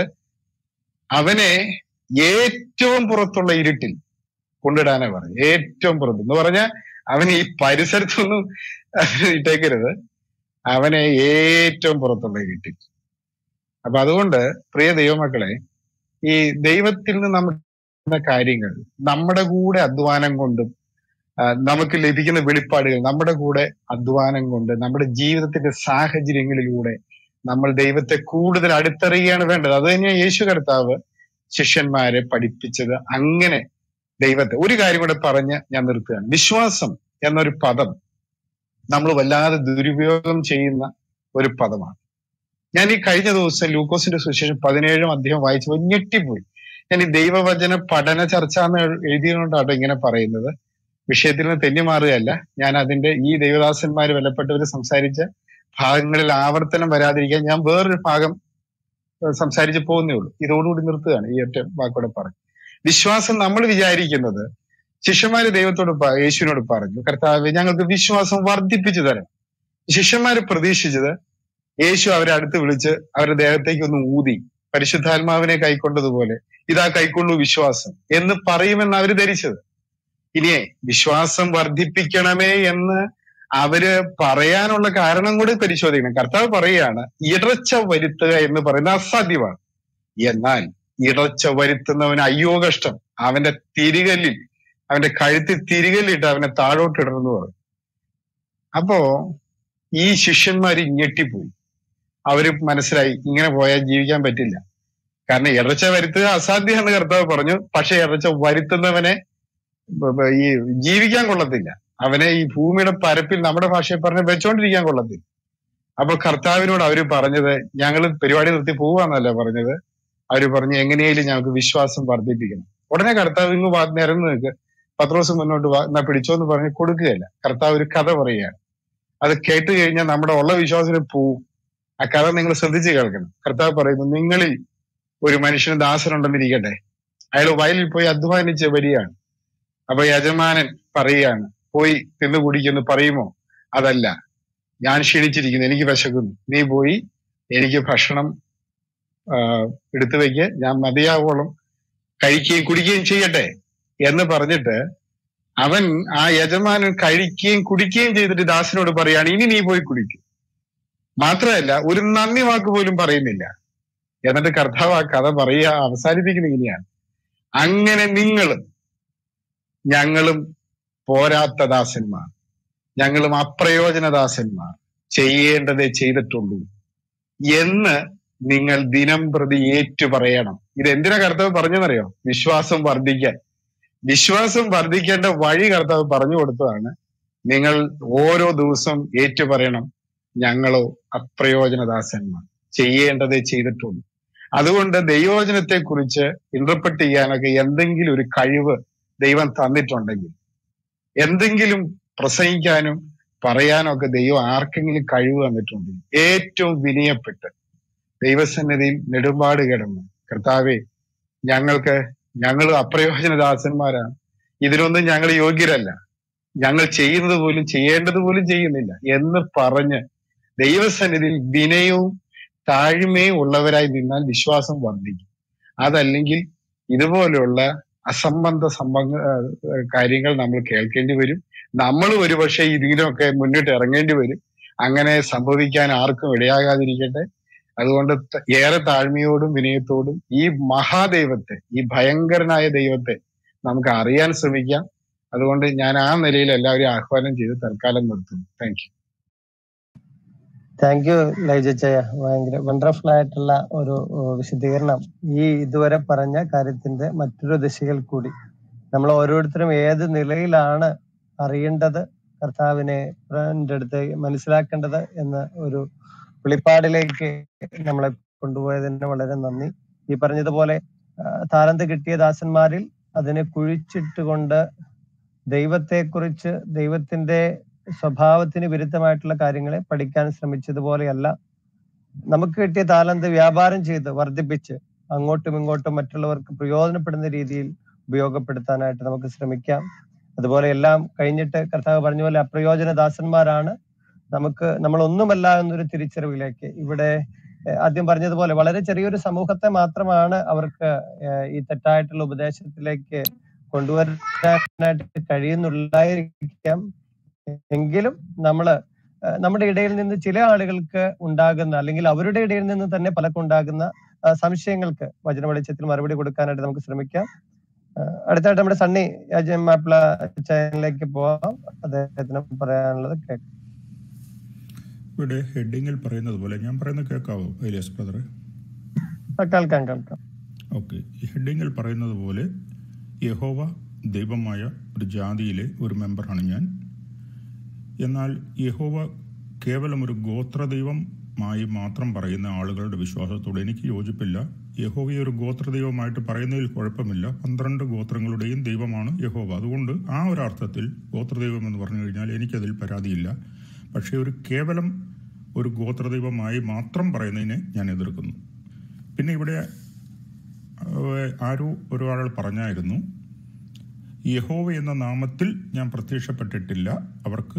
അവനെ ഏറ്റവും പുറത്തുള്ള ഇരുട്ടിൽ കൊണ്ടിടാനാ പറഞ്ഞു ഏറ്റവും പുറത്ത് എന്ന് പറഞ്ഞാൽ അവൻ ഈ പരിസരത്തൊന്നും ഇട്ടേക്കരുത് അവനെ ഏറ്റവും പുറത്തുള്ള ഇരുട്ടിൽ അപ്പൊ അതുകൊണ്ട് പ്രിയ ദൈവമക്കളെ ഈ ദൈവത്തിൽ നിന്ന് നമുക്ക് കാര്യങ്ങൾ നമ്മുടെ കൂടെ അധ്വാനം കൊണ്ടും ആ, നമുക്ക് ലഭിക്കുന്ന വെളിപ്പാടുകൾ നമ്മുടെ കൂടെ അധ്വാനം കൊണ്ട് നമ്മുടെ ജീവിതത്തിന്റെ സാഹചര്യങ്ങളിലൂടെ നമ്മൾ ദൈവത്തെ കൂടുതൽ അടുത്തറിയുകയാണ് വേണ്ടത് അത് തന്നെയാണ് യേശു കർത്താവ് ശിഷ്യന്മാരെ പഠിപ്പിച്ചത് അങ്ങനെ ദൈവത്തെ ഒരു കാര്യം കൂടെ പറഞ്ഞ് ഞാൻ നിർത്തുകയാണ് വിശ്വാസം എന്നൊരു പദം നമ്മൾ വല്ലാതെ ദുരുപയോഗം ചെയ്യുന്ന ഒരു പദമാണ് ഞാൻ ഈ കഴിഞ്ഞ ദിവസം ലൂക്കോസിന്റെ സുവിശേഷം പതിനേഴും അധ്യായം വായിച്ചപ്പോൾ ഞെട്ടിപ്പോയി ഞാൻ ഈ ദൈവവചന പഠന ചർച്ച എന്ന് എഴുതിയതുകൊണ്ടാണ് ഇങ്ങനെ പറയുന്നത് വിഷയത്തിൽ നിന്ന് തെന്നി മാറുകയല്ല ഞാൻ അതിന്റെ ഈ ദൈവദാസന്മാര് വിലപ്പെട്ടവര് സംസാരിച്ച ഭാഗങ്ങളിൽ ആവർത്തനം വരാതിരിക്കാൻ ഞാൻ വേറൊരു ഭാഗം ഏഹ് സംസാരിച്ച് പോകുന്നേ ഉള്ളൂ ഇതോടുകൂടി നിർത്തുകയാണ് ഈ ഒറ്റ വാക്കോടെ പറഞ്ഞു വിശ്വാസം നമ്മൾ വിചാരിക്കുന്നത് ശിഷ്യന്മാര് ദൈവത്തോട് പ- യേശുവിനോട് പറഞ്ഞു കർത്താവ് ഞങ്ങൾക്ക് വിശ്വാസം വർദ്ധിപ്പിച്ചു തരണം ശിഷ്യന്മാര് പ്രതീക്ഷിച്ചത് യേശു അവരെ അടുത്ത് വിളിച്ച് അവരുടെ ദേഹത്തേക്ക് ഒന്ന് ഊതി പരിശുദ്ധാത്മാവിനെ കൈക്കൊണ്ടതുപോലെ ഇതാ കൈക്കൊള്ളൂ വിശ്വാസം എന്ന് പറയുമെന്ന് അവര് ധരിച്ചത് ഇനിയേ വിശ്വാസം വർദ്ധിപ്പിക്കണമേ എന്ന് അവര് പറയാനുള്ള കാരണം കൂടി പരിശോധിക്കണം കർത്താവ് പറയുകയാണ് ഇടർച്ച വരുത്തുക എന്ന് പറയുന്നത് അസാധ്യമാണ് എന്നാൽ ഇടർച്ച വരുത്തുന്നവന് അയ്യോ കഷ്ടം അവന്റെ തിരികല്ലിൽ അവന്റെ കഴുത്തിൽ തിരികല്ലിട്ട് അവനെ താഴോട്ടിടണമെന്ന് പറയും അപ്പോ ഈ ശിഷ്യന്മാര് ഞെട്ടിപ്പോയി അവര് മനസ്സിലായി ഇങ്ങനെ പോയാൽ ജീവിക്കാൻ പറ്റില്ല കാരണം ഇടർച്ച വരുത്തുക അസാധ്യമെന്ന് കർത്താവ് പറഞ്ഞു പക്ഷെ ഇടർച്ച വരുത്തുന്നവനെ ബ- ബ- ഈ ജീവിക്കാൻ കൊള്ളത്തില്ല അവനെ ഈ ഭൂമിയുടെ പരപ്പിൽ നമ്മുടെ ഭാഷയിൽ പറഞ്ഞ് വെച്ചോണ്ടിരിക്കാൻ കൊള്ളത്തില്ല അപ്പൊ കർത്താവിനോട് അവര് പറഞ്ഞത് ഞങ്ങൾ പരിപാടി നിർത്തി പോവാന്നല്ല പറഞ്ഞത് അവര് പറഞ്ഞു എങ്ങനെയായാലും ഞങ്ങൾക്ക് വിശ്വാസം വർദ്ധിപ്പിക്കണം ഉടനെ കർത്താവ് ഇങ്ങ് വാ- നിരന്ന് നിൽക്ക് പത്ത് ദിവസം മുന്നോട്ട് വാ എന്നാ പിടിച്ചോന്ന് പറഞ്ഞ് കൊടുക്കുകയല്ല കർത്താവ് ഒരു കഥ പറയുകയാണ് അത് കേട്ട് കഴിഞ്ഞാൽ നമ്മുടെ ഉള്ള വിശ്വാസത്തിന് പോവും ആ കഥ നിങ്ങൾ ശ്രദ്ധിച്ച് കേൾക്കണം കർത്താവ് പറയുന്നു നിങ്ങളിൽ ഒരു മനുഷ്യന് ദാസനുണ്ടെന്നിരിക്കട്ടെ അയാൾ വയലിൽ പോയി അധ്വാനിച്ച് വരികയാണ് അപ്പൊ യജമാനൻ പറയുകയാണ് പോയി തിന്നു കുടിക്കുന്നു പറയുമോ അതല്ല ഞാൻ ക്ഷീണിച്ചിരിക്കുന്നു എനിക്ക് വിശക്കുന്നു നീ പോയി എനിക്ക് ഭക്ഷണം ആ, എടുത്തു വെക്ക് ഞാൻ മതിയാവോളം കഴിക്കുകയും കുടിക്കുകയും ചെയ്യട്ടെ എന്ന് പറഞ്ഞിട്ട് അവൻ ആ യജമാനൻ കഴിക്കുകയും കുടിക്കുകയും ചെയ്തിട്ട് ദാസനോട് പറയാണ് ഇനി നീ പോയി കുടിക്കും മാത്രമല്ല ഒരു നന്ദി വാക്ക് പോലും പറയുന്നില്ല എന്നിട്ട് കർത്താവ് ആ കഥ പറയുക അവസാനിപ്പിക്കുന്ന ഇങ്ങനെയാണ് അങ്ങനെ നിങ്ങളും ഞങ്ങളും പോരാത്ത ദാസന്മാർ ഞങ്ങളും അപ്രയോജന ദാസന്മാർ ചെയ്യേണ്ടതേ ചെയ്തിട്ടുള്ളൂ എന്ന് നിങ്ങൾ ദിനം പ്രതി ഏറ്റു പറയണം ഇത് എന്തിനാ കർത്താവ് പറഞ്ഞെന്നറിയോ വിശ്വാസം വർദ്ധിക്കാൻ വിശ്വാസം വർദ്ധിക്കേണ്ട വഴി കർത്താവ് പറഞ്ഞു കൊടുത്തതാണ് നിങ്ങൾ ഓരോ ദിവസം ഏറ്റു പറയണം ഞങ്ങളോ അപ്രയോജനദാസന്മാർ ചെയ്യേണ്ടതേ ചെയ്തിട്ടുള്ളൂ അതുകൊണ്ട് ദൈവവചനത്തെ കുറിച്ച് ഇന്റർപ്രറ്റ് ചെയ്യാനൊക്കെ എന്തെങ്കിലും ഒരു കഴിവ് ദൈവം തന്നിട്ടുണ്ടെങ്കിൽ എന്തെങ്കിലും പ്രസംഗിക്കാനും പറയാനും ഒക്കെ ദൈവം ആർക്കെങ്കിലും കഴിവ് തന്നിട്ടുണ്ടെങ്കിൽ ഏറ്റവും വിനയപ്പെട്ട് ദൈവസന്നിധിയിൽ നെടുമ്പാട് കിടന്ന് കർത്താവെ ഞങ്ങൾക്ക് ഞങ്ങൾ അപ്രയോജനദാസന്മാരാണ് ഇതിനൊന്നും ഞങ്ങൾ യോഗ്യരല്ല ഞങ്ങൾ ചെയ്യുന്നത് പോലും ചെയ്യേണ്ടത് പോലും ചെയ്യുന്നില്ല എന്ന് പറഞ്ഞ് ദൈവസന്നിധിയിൽ വിനയവും താഴ്മയും ഉള്ളവരായി നിന്നാൽ വിശ്വാസം വർദ്ധിക്കും അതല്ലെങ്കിൽ ഇതുപോലെയുള്ള അസംബന്ധ സംബന്ധ ഏഹ് കാര്യങ്ങൾ നമ്മൾ കേൾക്കേണ്ടി വരും നമ്മൾ ഒരുപക്ഷെ ഇതിനൊക്കെ മുന്നിട്ട് ഇറങ്ങേണ്ടി വരും അങ്ങനെ സംഭവിക്കാൻ ആർക്കും ഇടയാകാതിരിക്കട്ടെ അതുകൊണ്ട് ത- ഏറെ താഴ്മയോടും വിനയത്തോടും ഈ മഹാദൈവത്തെ ഈ ഭയങ്കരനായ ദൈവത്തെ നമുക്ക് അറിയാൻ ശ്രമിക്കാം അതുകൊണ്ട് ഞാൻ ആ നിലയിൽ എല്ലാവരെയും ആഹ്വാനം ചെയ്ത് തൽക്കാലം നിർത്തുന്നു താങ്ക് യു താങ്ക് യു ലൈജച്ചയ ഭയങ്കര വണ്ടർഫുൾ ആയിട്ടുള്ള ഒരു ഏഹ്, വിശദീകരണം ഈ ഇതുവരെ പറഞ്ഞ കാര്യത്തിന്റെ മറ്റൊരു ദിശയിൽ കൂടി നമ്മൾ ഓരോരുത്തരും ഏത് നിലയിലാണ് അറിയേണ്ടത് കർത്താവിനെ ന്റെ അടുത്ത് മനസ്സിലാക്കേണ്ടത് എന്ന ഒരു വെളിപ്പാടിലേക്ക് നമ്മളെ കൊണ്ടുപോയതിന് വളരെ നന്ദി ഈ പറഞ്ഞതുപോലെ ആ, താലന്ത് കിട്ടിയ ദാസന്മാരിൽ അതിനെ കുഴിച്ചിട്ടുകൊണ്ട് ദൈവത്തെക്കുറിച്ച് ദൈവത്തിന്റെ സ്വഭാവത്തിന് വിരുദ്ധമായിട്ടുള്ള കാര്യങ്ങളെ പഠിക്കാൻ ശ്രമിച്ചതുപോലെയല്ല നമുക്ക് കിട്ടിയ താലന്ത് വ്യാപാരം ചെയ്ത് വർദ്ധിപ്പിച്ച് അങ്ങോട്ടും ഇങ്ങോട്ടും മറ്റുള്ളവർക്ക് പ്രയോജനപ്പെടുന്ന രീതിയിൽ ഉപയോഗപ്പെടുത്താനായിട്ട് നമുക്ക് ശ്രമിക്കാം അതുപോലെ എല്ലാം കഴിഞ്ഞിട്ട് കർത്താവ് പറഞ്ഞ പോലെ അപ്രയോജന ദാസന്മാരാണ് നമുക്ക് നമ്മൾ ഒന്നുമല്ല എന്നൊരു തിരിച്ചറിവിലേക്ക് ഇവിടെ ഏഹ്, ആദ്യം പറഞ്ഞതുപോലെ വളരെ ചെറിയൊരു സമൂഹത്തെ മാത്രമാണ് അവർക്ക് ഏഹ്, ഈ തെറ്റായിട്ടുള്ള ഉപദേശത്തിലേക്ക് കൊണ്ടുവരാനായിട്ട് കഴിയുന്നുള്ളായിരിക്കാം എങ്കിലും നമ്മള് ഏഹ്, നമ്മുടെ ഇടയിൽ നിന്ന് ചില ആളുകൾക്ക് ഉണ്ടാകുന്ന അല്ലെങ്കിൽ അവരുടെ ഇടയിൽ നിന്ന് തന്നെ പലർക്കും ഉണ്ടാകുന്ന ആ, സംശയങ്ങൾക്ക് വചന വെളിച്ചത്തിൽ മറുപടി കൊടുക്കാനായിട്ട് നമുക്ക് ശ്രമിക്കാം ഏഹ്, അടുത്തായിട്ട് നമ്മുടെ സണ്ണി അജയ് മാപ്പിള ചാനലിലേക്ക് പോവാം അദ്ദേഹത്തിന് പറയാനുള്ളത് കേൾക്കാം ഇവിടെ ഹെഡിങ്ങിൽ പറയുന്നത് പോലെ ഞാൻ പറയുന്നത് കേൾക്കാവോ ഏലിയസ് ബ്രദറെ ആ, കേൾക്കാം കേൾക്കാം ഓക്കെ ഈ ഹെഡിങ്ങിൽ പറയുന്നത് പോലെ യഹോവ ദൈവമായ ഒരു ജാതിയിലെ ഒരു മെമ്പറാണ് ഞാൻ എന്നാൽ യഹോവ കേവലം ഒരു ഗോത്രദൈവമായി മാത്രം പറയുന്ന ആളുകളുടെ വിശ്വാസത്തോട് എനിക്ക് യോജിപ്പില്ല യഹോവയെ ഒരു ഗോത്രദൈവമായിട്ട് പറയുന്നതിൽ കുഴപ്പമില്ല പന്ത്രണ്ട് ഗോത്രങ്ങളുടെയും ദൈവമാണ് യഹോവ അതുകൊണ്ട് ആ ഒരു അർത്ഥത്തിൽ ഗോത്രദൈവം എന്ന് പറഞ്ഞു കഴിഞ്ഞാൽ എനിക്കതിൽ പരാതിയില്ല പക്ഷേ ഒരു കേവലം ഒരു ഗോത്രദൈവമായി മാത്രം പറയുന്നതിനെ ഞാൻ എതിർക്കുന്നു പിന്നെ ഇവിടെ ഏഹ്, ആരോ ഒരാൾ പറഞ്ഞായിരുന്നു യഹോവ എന്ന നാമത്തിൽ ഞാൻ പ്രത്യക്ഷപ്പെട്ടിട്ടില്ല അവർക്ക്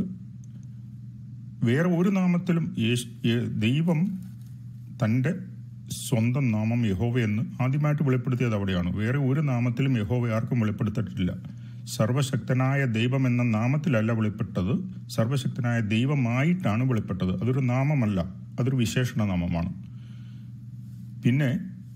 വേറെ ഒരു നാമത്തിലും യേശ് യേ- ദൈവം തൻ്റെ സ്വന്തം നാമം യഹോവ എന്ന് ആദ്യമായിട്ട് വെളിപ്പെടുത്തിയത് അവിടെയാണ് വേറെ ഒരു നാമത്തിലും യഹോവ ആർക്കും വെളിപ്പെടുത്തിയിട്ടില്ല സർവശക്തനായ ദൈവം എന്ന നാമത്തിലല്ല വെളിപ്പെട്ടത് സർവശക്തനായ ദൈവമായിട്ടാണ് വെളിപ്പെട്ടത് അതൊരു നാമമല്ല അതൊരു വിശേഷണ നാമമാണ് പിന്നെ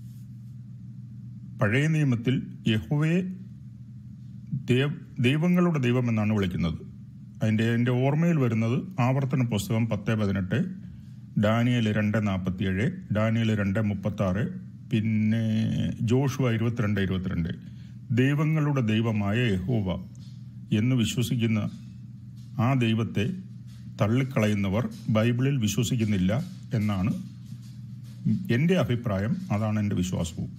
പഴയ നിയമത്തിൽ യഹോവയെ ദേവ് ദൈവങ്ങളുടെ ദൈവം എന്നാണ് വിളിക്കുന്നത് അതിൻ്റെ എൻ്റെ ഓർമ്മയിൽ വരുന്നത് ആവർത്തന പുസ്തകം പത്ത് പതിനെട്ട് ഡാനിയൽ രണ്ട് നാൽപ്പത്തിയേഴ് ഡാനിയൽ രണ്ട് മുപ്പത്തി ആറ് പിന്നെ ജോഷുവ ഇരുപത്തിരണ്ട് ഇരുപത്തിരണ്ട് ദൈവങ്ങളുടെ ദൈവമായ യഹോവ എന്ന് വിശ്വസിക്കുന്ന ആ ദൈവത്തെ തള്ളിക്കളയുന്നവർ ബൈബിളിൽ വിശ്വസിക്കുന്നില്ല എന്നാണ് എൻ്റെ അഭിപ്രായം അതാണ് എൻ്റെ വിശ്വാസവും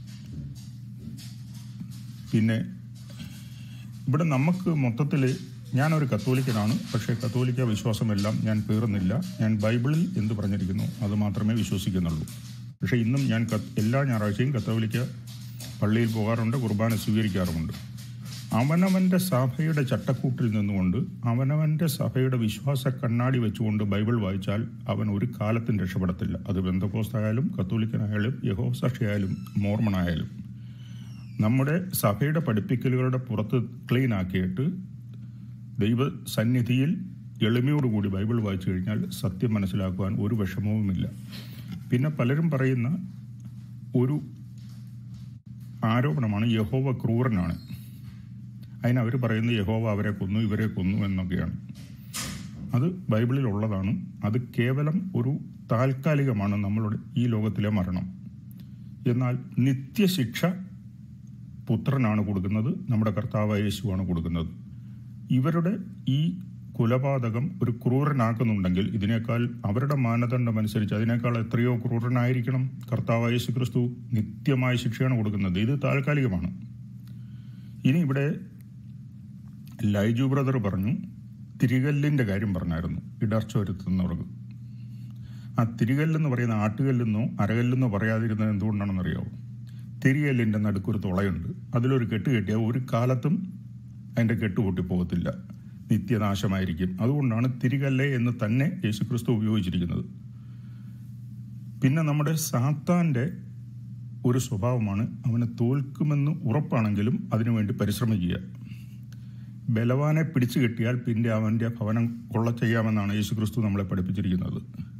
പിന്നെ ഇവിടെ നമുക്ക് മൊത്തത്തിൽ ഞാനൊരു കത്തോലിക്കനാണ് പക്ഷേ കത്തോലിക്ക വിശ്വാസമെല്ലാം ഞാൻ പേറുന്നില്ല ഞാൻ ബൈബിളിൽ എന്ത് പറഞ്ഞിരിക്കുന്നു അത് മാത്രമേ വിശ്വസിക്കുന്നുള്ളൂ പക്ഷേ ഇന്നും ഞാൻ കത്ത് എല്ലാ ഞായറാഴ്ചയും കത്തോലിക്ക പള്ളിയിൽ പോകാറുണ്ട് കുർബാന സ്വീകരിക്കാറുമുണ്ട് അവനവൻ്റെ സഭയുടെ ചട്ടക്കൂട്ടിൽ നിന്നുകൊണ്ട് അവനവൻ്റെ സഭയുടെ വിശ്വാസ കണ്ണാടി വെച്ചുകൊണ്ട് ബൈബിൾ വായിച്ചാൽ അവൻ ഒരു കാലത്തും രക്ഷപ്പെടത്തില്ല അത് ബന്ധക്കോസ്തായാലും കത്തോലിക്കനായാലും യഹോസാക്ഷിയായാലും മോർമണായാലും നമ്മുടെ സഭയുടെ പഠിപ്പിക്കലുകളുടെ പുറത്ത് ക്ലീൻ ആക്കിയിട്ട് ദൈവ സന്നിധിയിൽ എളിമയോടുകൂടി ബൈബിൾ വായിച്ചു കഴിഞ്ഞാൽ സത്യം മനസ്സിലാക്കുവാൻ ഒരു വിഷമവുമില്ല പിന്നെ പലരും പറയുന്ന ഒരു ആരോപണമാണ് യഹോവ ക്രൂരനാണ് അതിന് അവർ പറയുന്നത് യഹോവ അവരെ കൊന്നു ഇവരെ കൊന്നു എന്നൊക്കെയാണ് അത് ബൈബിളിൽ ഉള്ളതാണ് അത് കേവലം ഒരു താൽക്കാലികമാണ് നമ്മളുടെ ഈ ലോകത്തിലെ മരണം എന്നാൽ നിത്യശിക്ഷ പുത്രനാണ് കൊടുക്കുന്നത് നമ്മുടെ കർത്താവായ യേശുവാണ് കൊടുക്കുന്നത് ഇവരുടെ ഈ കുലപാതകം ഒരു ക്രൂരനാക്കുന്നുണ്ടെങ്കിൽ ഇതിനേക്കാൾ അവരുടെ മാനദണ്ഡം അനുസരിച്ച് അതിനേക്കാൾ എത്രയോ ക്രൂരനായിരിക്കണം കർത്താവായ യേശു ക്രിസ്തു നിത്യമായ ശിക്ഷയാണ് കൊടുക്കുന്നത് ഇത് താൽക്കാലികമാണ് ഇനി ഇവിടെ ലൈജു ബ്രദർ പറഞ്ഞു തിരികല്ലിന്റെ കാര്യം പറഞ്ഞായിരുന്നു ഇടർച്ച വരുത്തുന്നവർക്ക് ആ തിരികല്ലെന്ന് പറയുന്ന ആട്ടുകല്ലെന്നോ അരകല്ലെന്നോ പറയാതിരുന്നത് എന്തുകൊണ്ടാണെന്ന് അറിയാമോ തിരികല്ലിന്റെ നടുക്കൊരു തുളയുണ്ട് അതിലൊരു കെട്ട് കെട്ടിയാൽ ഒരു കാലത്തും അതിന്റെ കെട്ട് പൊട്ടിപ്പോകത്തില്ല നിത്യനാശമായിരിക്കും അതുകൊണ്ടാണ് തിരികല്ല് എന്ന് തന്നെ യേശുക്രിസ്തു ഉപയോഗിച്ചിരിക്കുന്നത് പിന്നെ നമ്മുടെ സാത്താന്റെ ഒരു സ്വഭാവമാണ് അവനെ തോൽക്കുമെന്ന് ഉറപ്പാണെങ്കിലും അതിനുവേണ്ടി പരിശ്രമിക്കുക ബലവാനെ പിടിച്ചു കെട്ടിയാൽ പിന്നെ അവൻ്റെ ഭവനം കൊള്ള ചെയ്യാമെന്നാണ് യേശുക്രിസ്തു നമ്മളെ പഠിപ്പിച്ചിരിക്കുന്നത്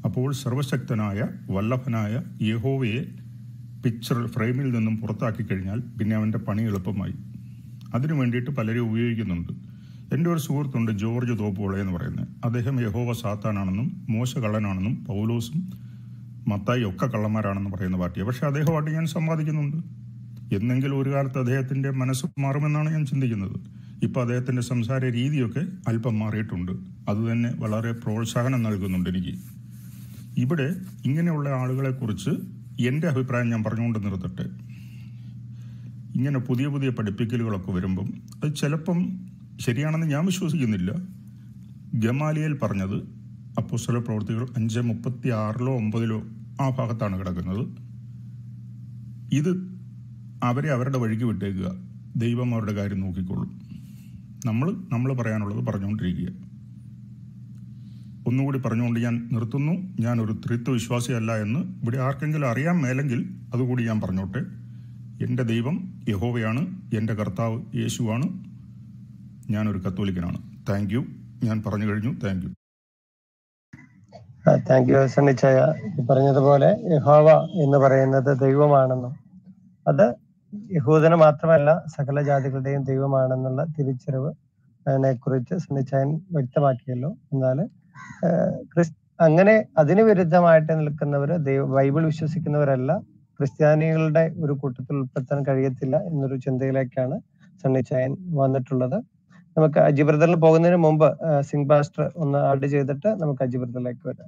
അപ്പോൾ സർവശക്തനായ വല്ലഭനായ യഹോവയെ പിക്ചർ ഫ്രെയിമിൽ നിന്നും പുറത്താക്കി കഴിഞ്ഞാൽ പിന്നെ അവൻ്റെ പണി എളുപ്പമായി അതിനു വേണ്ടിയിട്ട് പലരും ഉപയോഗിക്കുന്നുണ്ട് എൻ്റെ ഒരു സുഹൃത്തുണ്ട് ജോർജ് തോപ്പുള എന്ന് പറയുന്നത് അദ്ദേഹം യഹോവ സാത്താനാണെന്നും മോശ കള്ളനാണെന്നും പൗലോസും മത്തായി ഒക്കെ കള്ളന്മാരാണെന്ന് പറയുന്ന പാർട്ടിയാണ് പക്ഷെ അദ്ദേഹമായിട്ട് ഞാൻ സമ്പാദിക്കുന്നുണ്ട് എന്നെങ്കിലും ഒരു കാലത്ത് അദ്ദേഹത്തിൻ്റെ മനസ്സ് മാറുമെന്നാണ് ഞാൻ ചിന്തിക്കുന്നത് ഇപ്പോൾ അദ്ദേഹത്തിൻ്റെ സംസാര രീതിയൊക്കെ അല്പം മാറിയിട്ടുണ്ട് അതുതന്നെ വളരെ പ്രോത്സാഹനം നൽകുന്നുണ്ട് എനിക്ക് ഇവിടെ ഇങ്ങനെയുള്ള ആളുകളെക്കുറിച്ച് എൻ്റെ അഭിപ്രായം ഞാൻ പറഞ്ഞുകൊണ്ട് നിർത്തട്ടെ ഇങ്ങനെ പുതിയ പുതിയ പഠിപ്പിക്കലുകളൊക്കെ വരുമ്പം അത് ചിലപ്പം ശരിയാണെന്ന് ഞാൻ വിശ്വസിക്കുന്നില്ല ഗമാലിയൽ പറഞ്ഞത് അപ്പോസ്തല പ്രവൃത്തികൾ അഞ്ച് മുപ്പത്തി ആറിലോ ഒമ്പതിലോ ആ ഭാഗത്താണ് കിടക്കുന്നത് ഇത് അവരെ അവരുടെ വഴിക്ക് വിട്ടേക്കുക ദൈവം അവരുടെ കാര്യം നോക്കിക്കൊള്ളും നമ്മൾ നമ്മൾ പറയാനുള്ളത് പറഞ്ഞുകൊണ്ടിരിക്കുക ഒന്നുകൂടി പറഞ്ഞുകൊണ്ട് ഞാൻ നിർത്തുന്നു ഞാൻ ഒരു ത്രിത്വ വിശ്വാസിയല്ല എന്ന് ഇവിടെ ആർക്കെങ്കിലും അറിയാൻ മേലെങ്കിൽ അതുകൂടി ഞാൻ പറഞ്ഞോട്ടെ എൻ്റെ ദൈവം യഹോവയാണ് എൻ്റെ കർത്താവ് യേശുവാണ് ഞാനൊരു കത്തോലിക്കനാണ് താങ്ക് യു ഞാൻ പറഞ്ഞു കഴിഞ്ഞു താങ്ക് യു താങ്ക് യു സണ്ണിച്ചായ ഈ പറഞ്ഞതുപോലെ യഹോവ എന്ന് പറയുന്നത് ദൈവമാണെന്നും അത് യഹൂദന് മാത്രമല്ല സകല ജാതികളുടെയും ദൈവമാണെന്നുള്ള തിരിച്ചറിവ് അതിനെ കുറിച്ച് സണ്ണിച്ചായൻ വ്യക്തമാക്കിയല്ലോ എന്നാൽ ക്രിസ് അങ്ങനെ അതിന് വിരുദ്ധമായിട്ട് നിൽക്കുന്നവര് ദൈവ ബൈബിൾ വിശ്വസിക്കുന്നവരല്ല ക്രിസ്ത്യാനികളുടെ ഒരു കൂട്ടത്തിൽ ഉൾപ്പെടുത്താൻ കഴിയത്തില്ല എന്നൊരു ചിന്തയിലേക്കാണ് സണ്ണിച്ചായൻ വന്നിട്ടുള്ളത് നമുക്ക് അജി ബ്രദറിൽ പോകുന്നതിന് മുമ്പ് ആ, സിംഗ് പാസ്റ്റർ ഒന്ന് ആഡ് ചെയ്തിട്ട് നമുക്ക് അജി ബ്രദറിലേക്ക് വരാം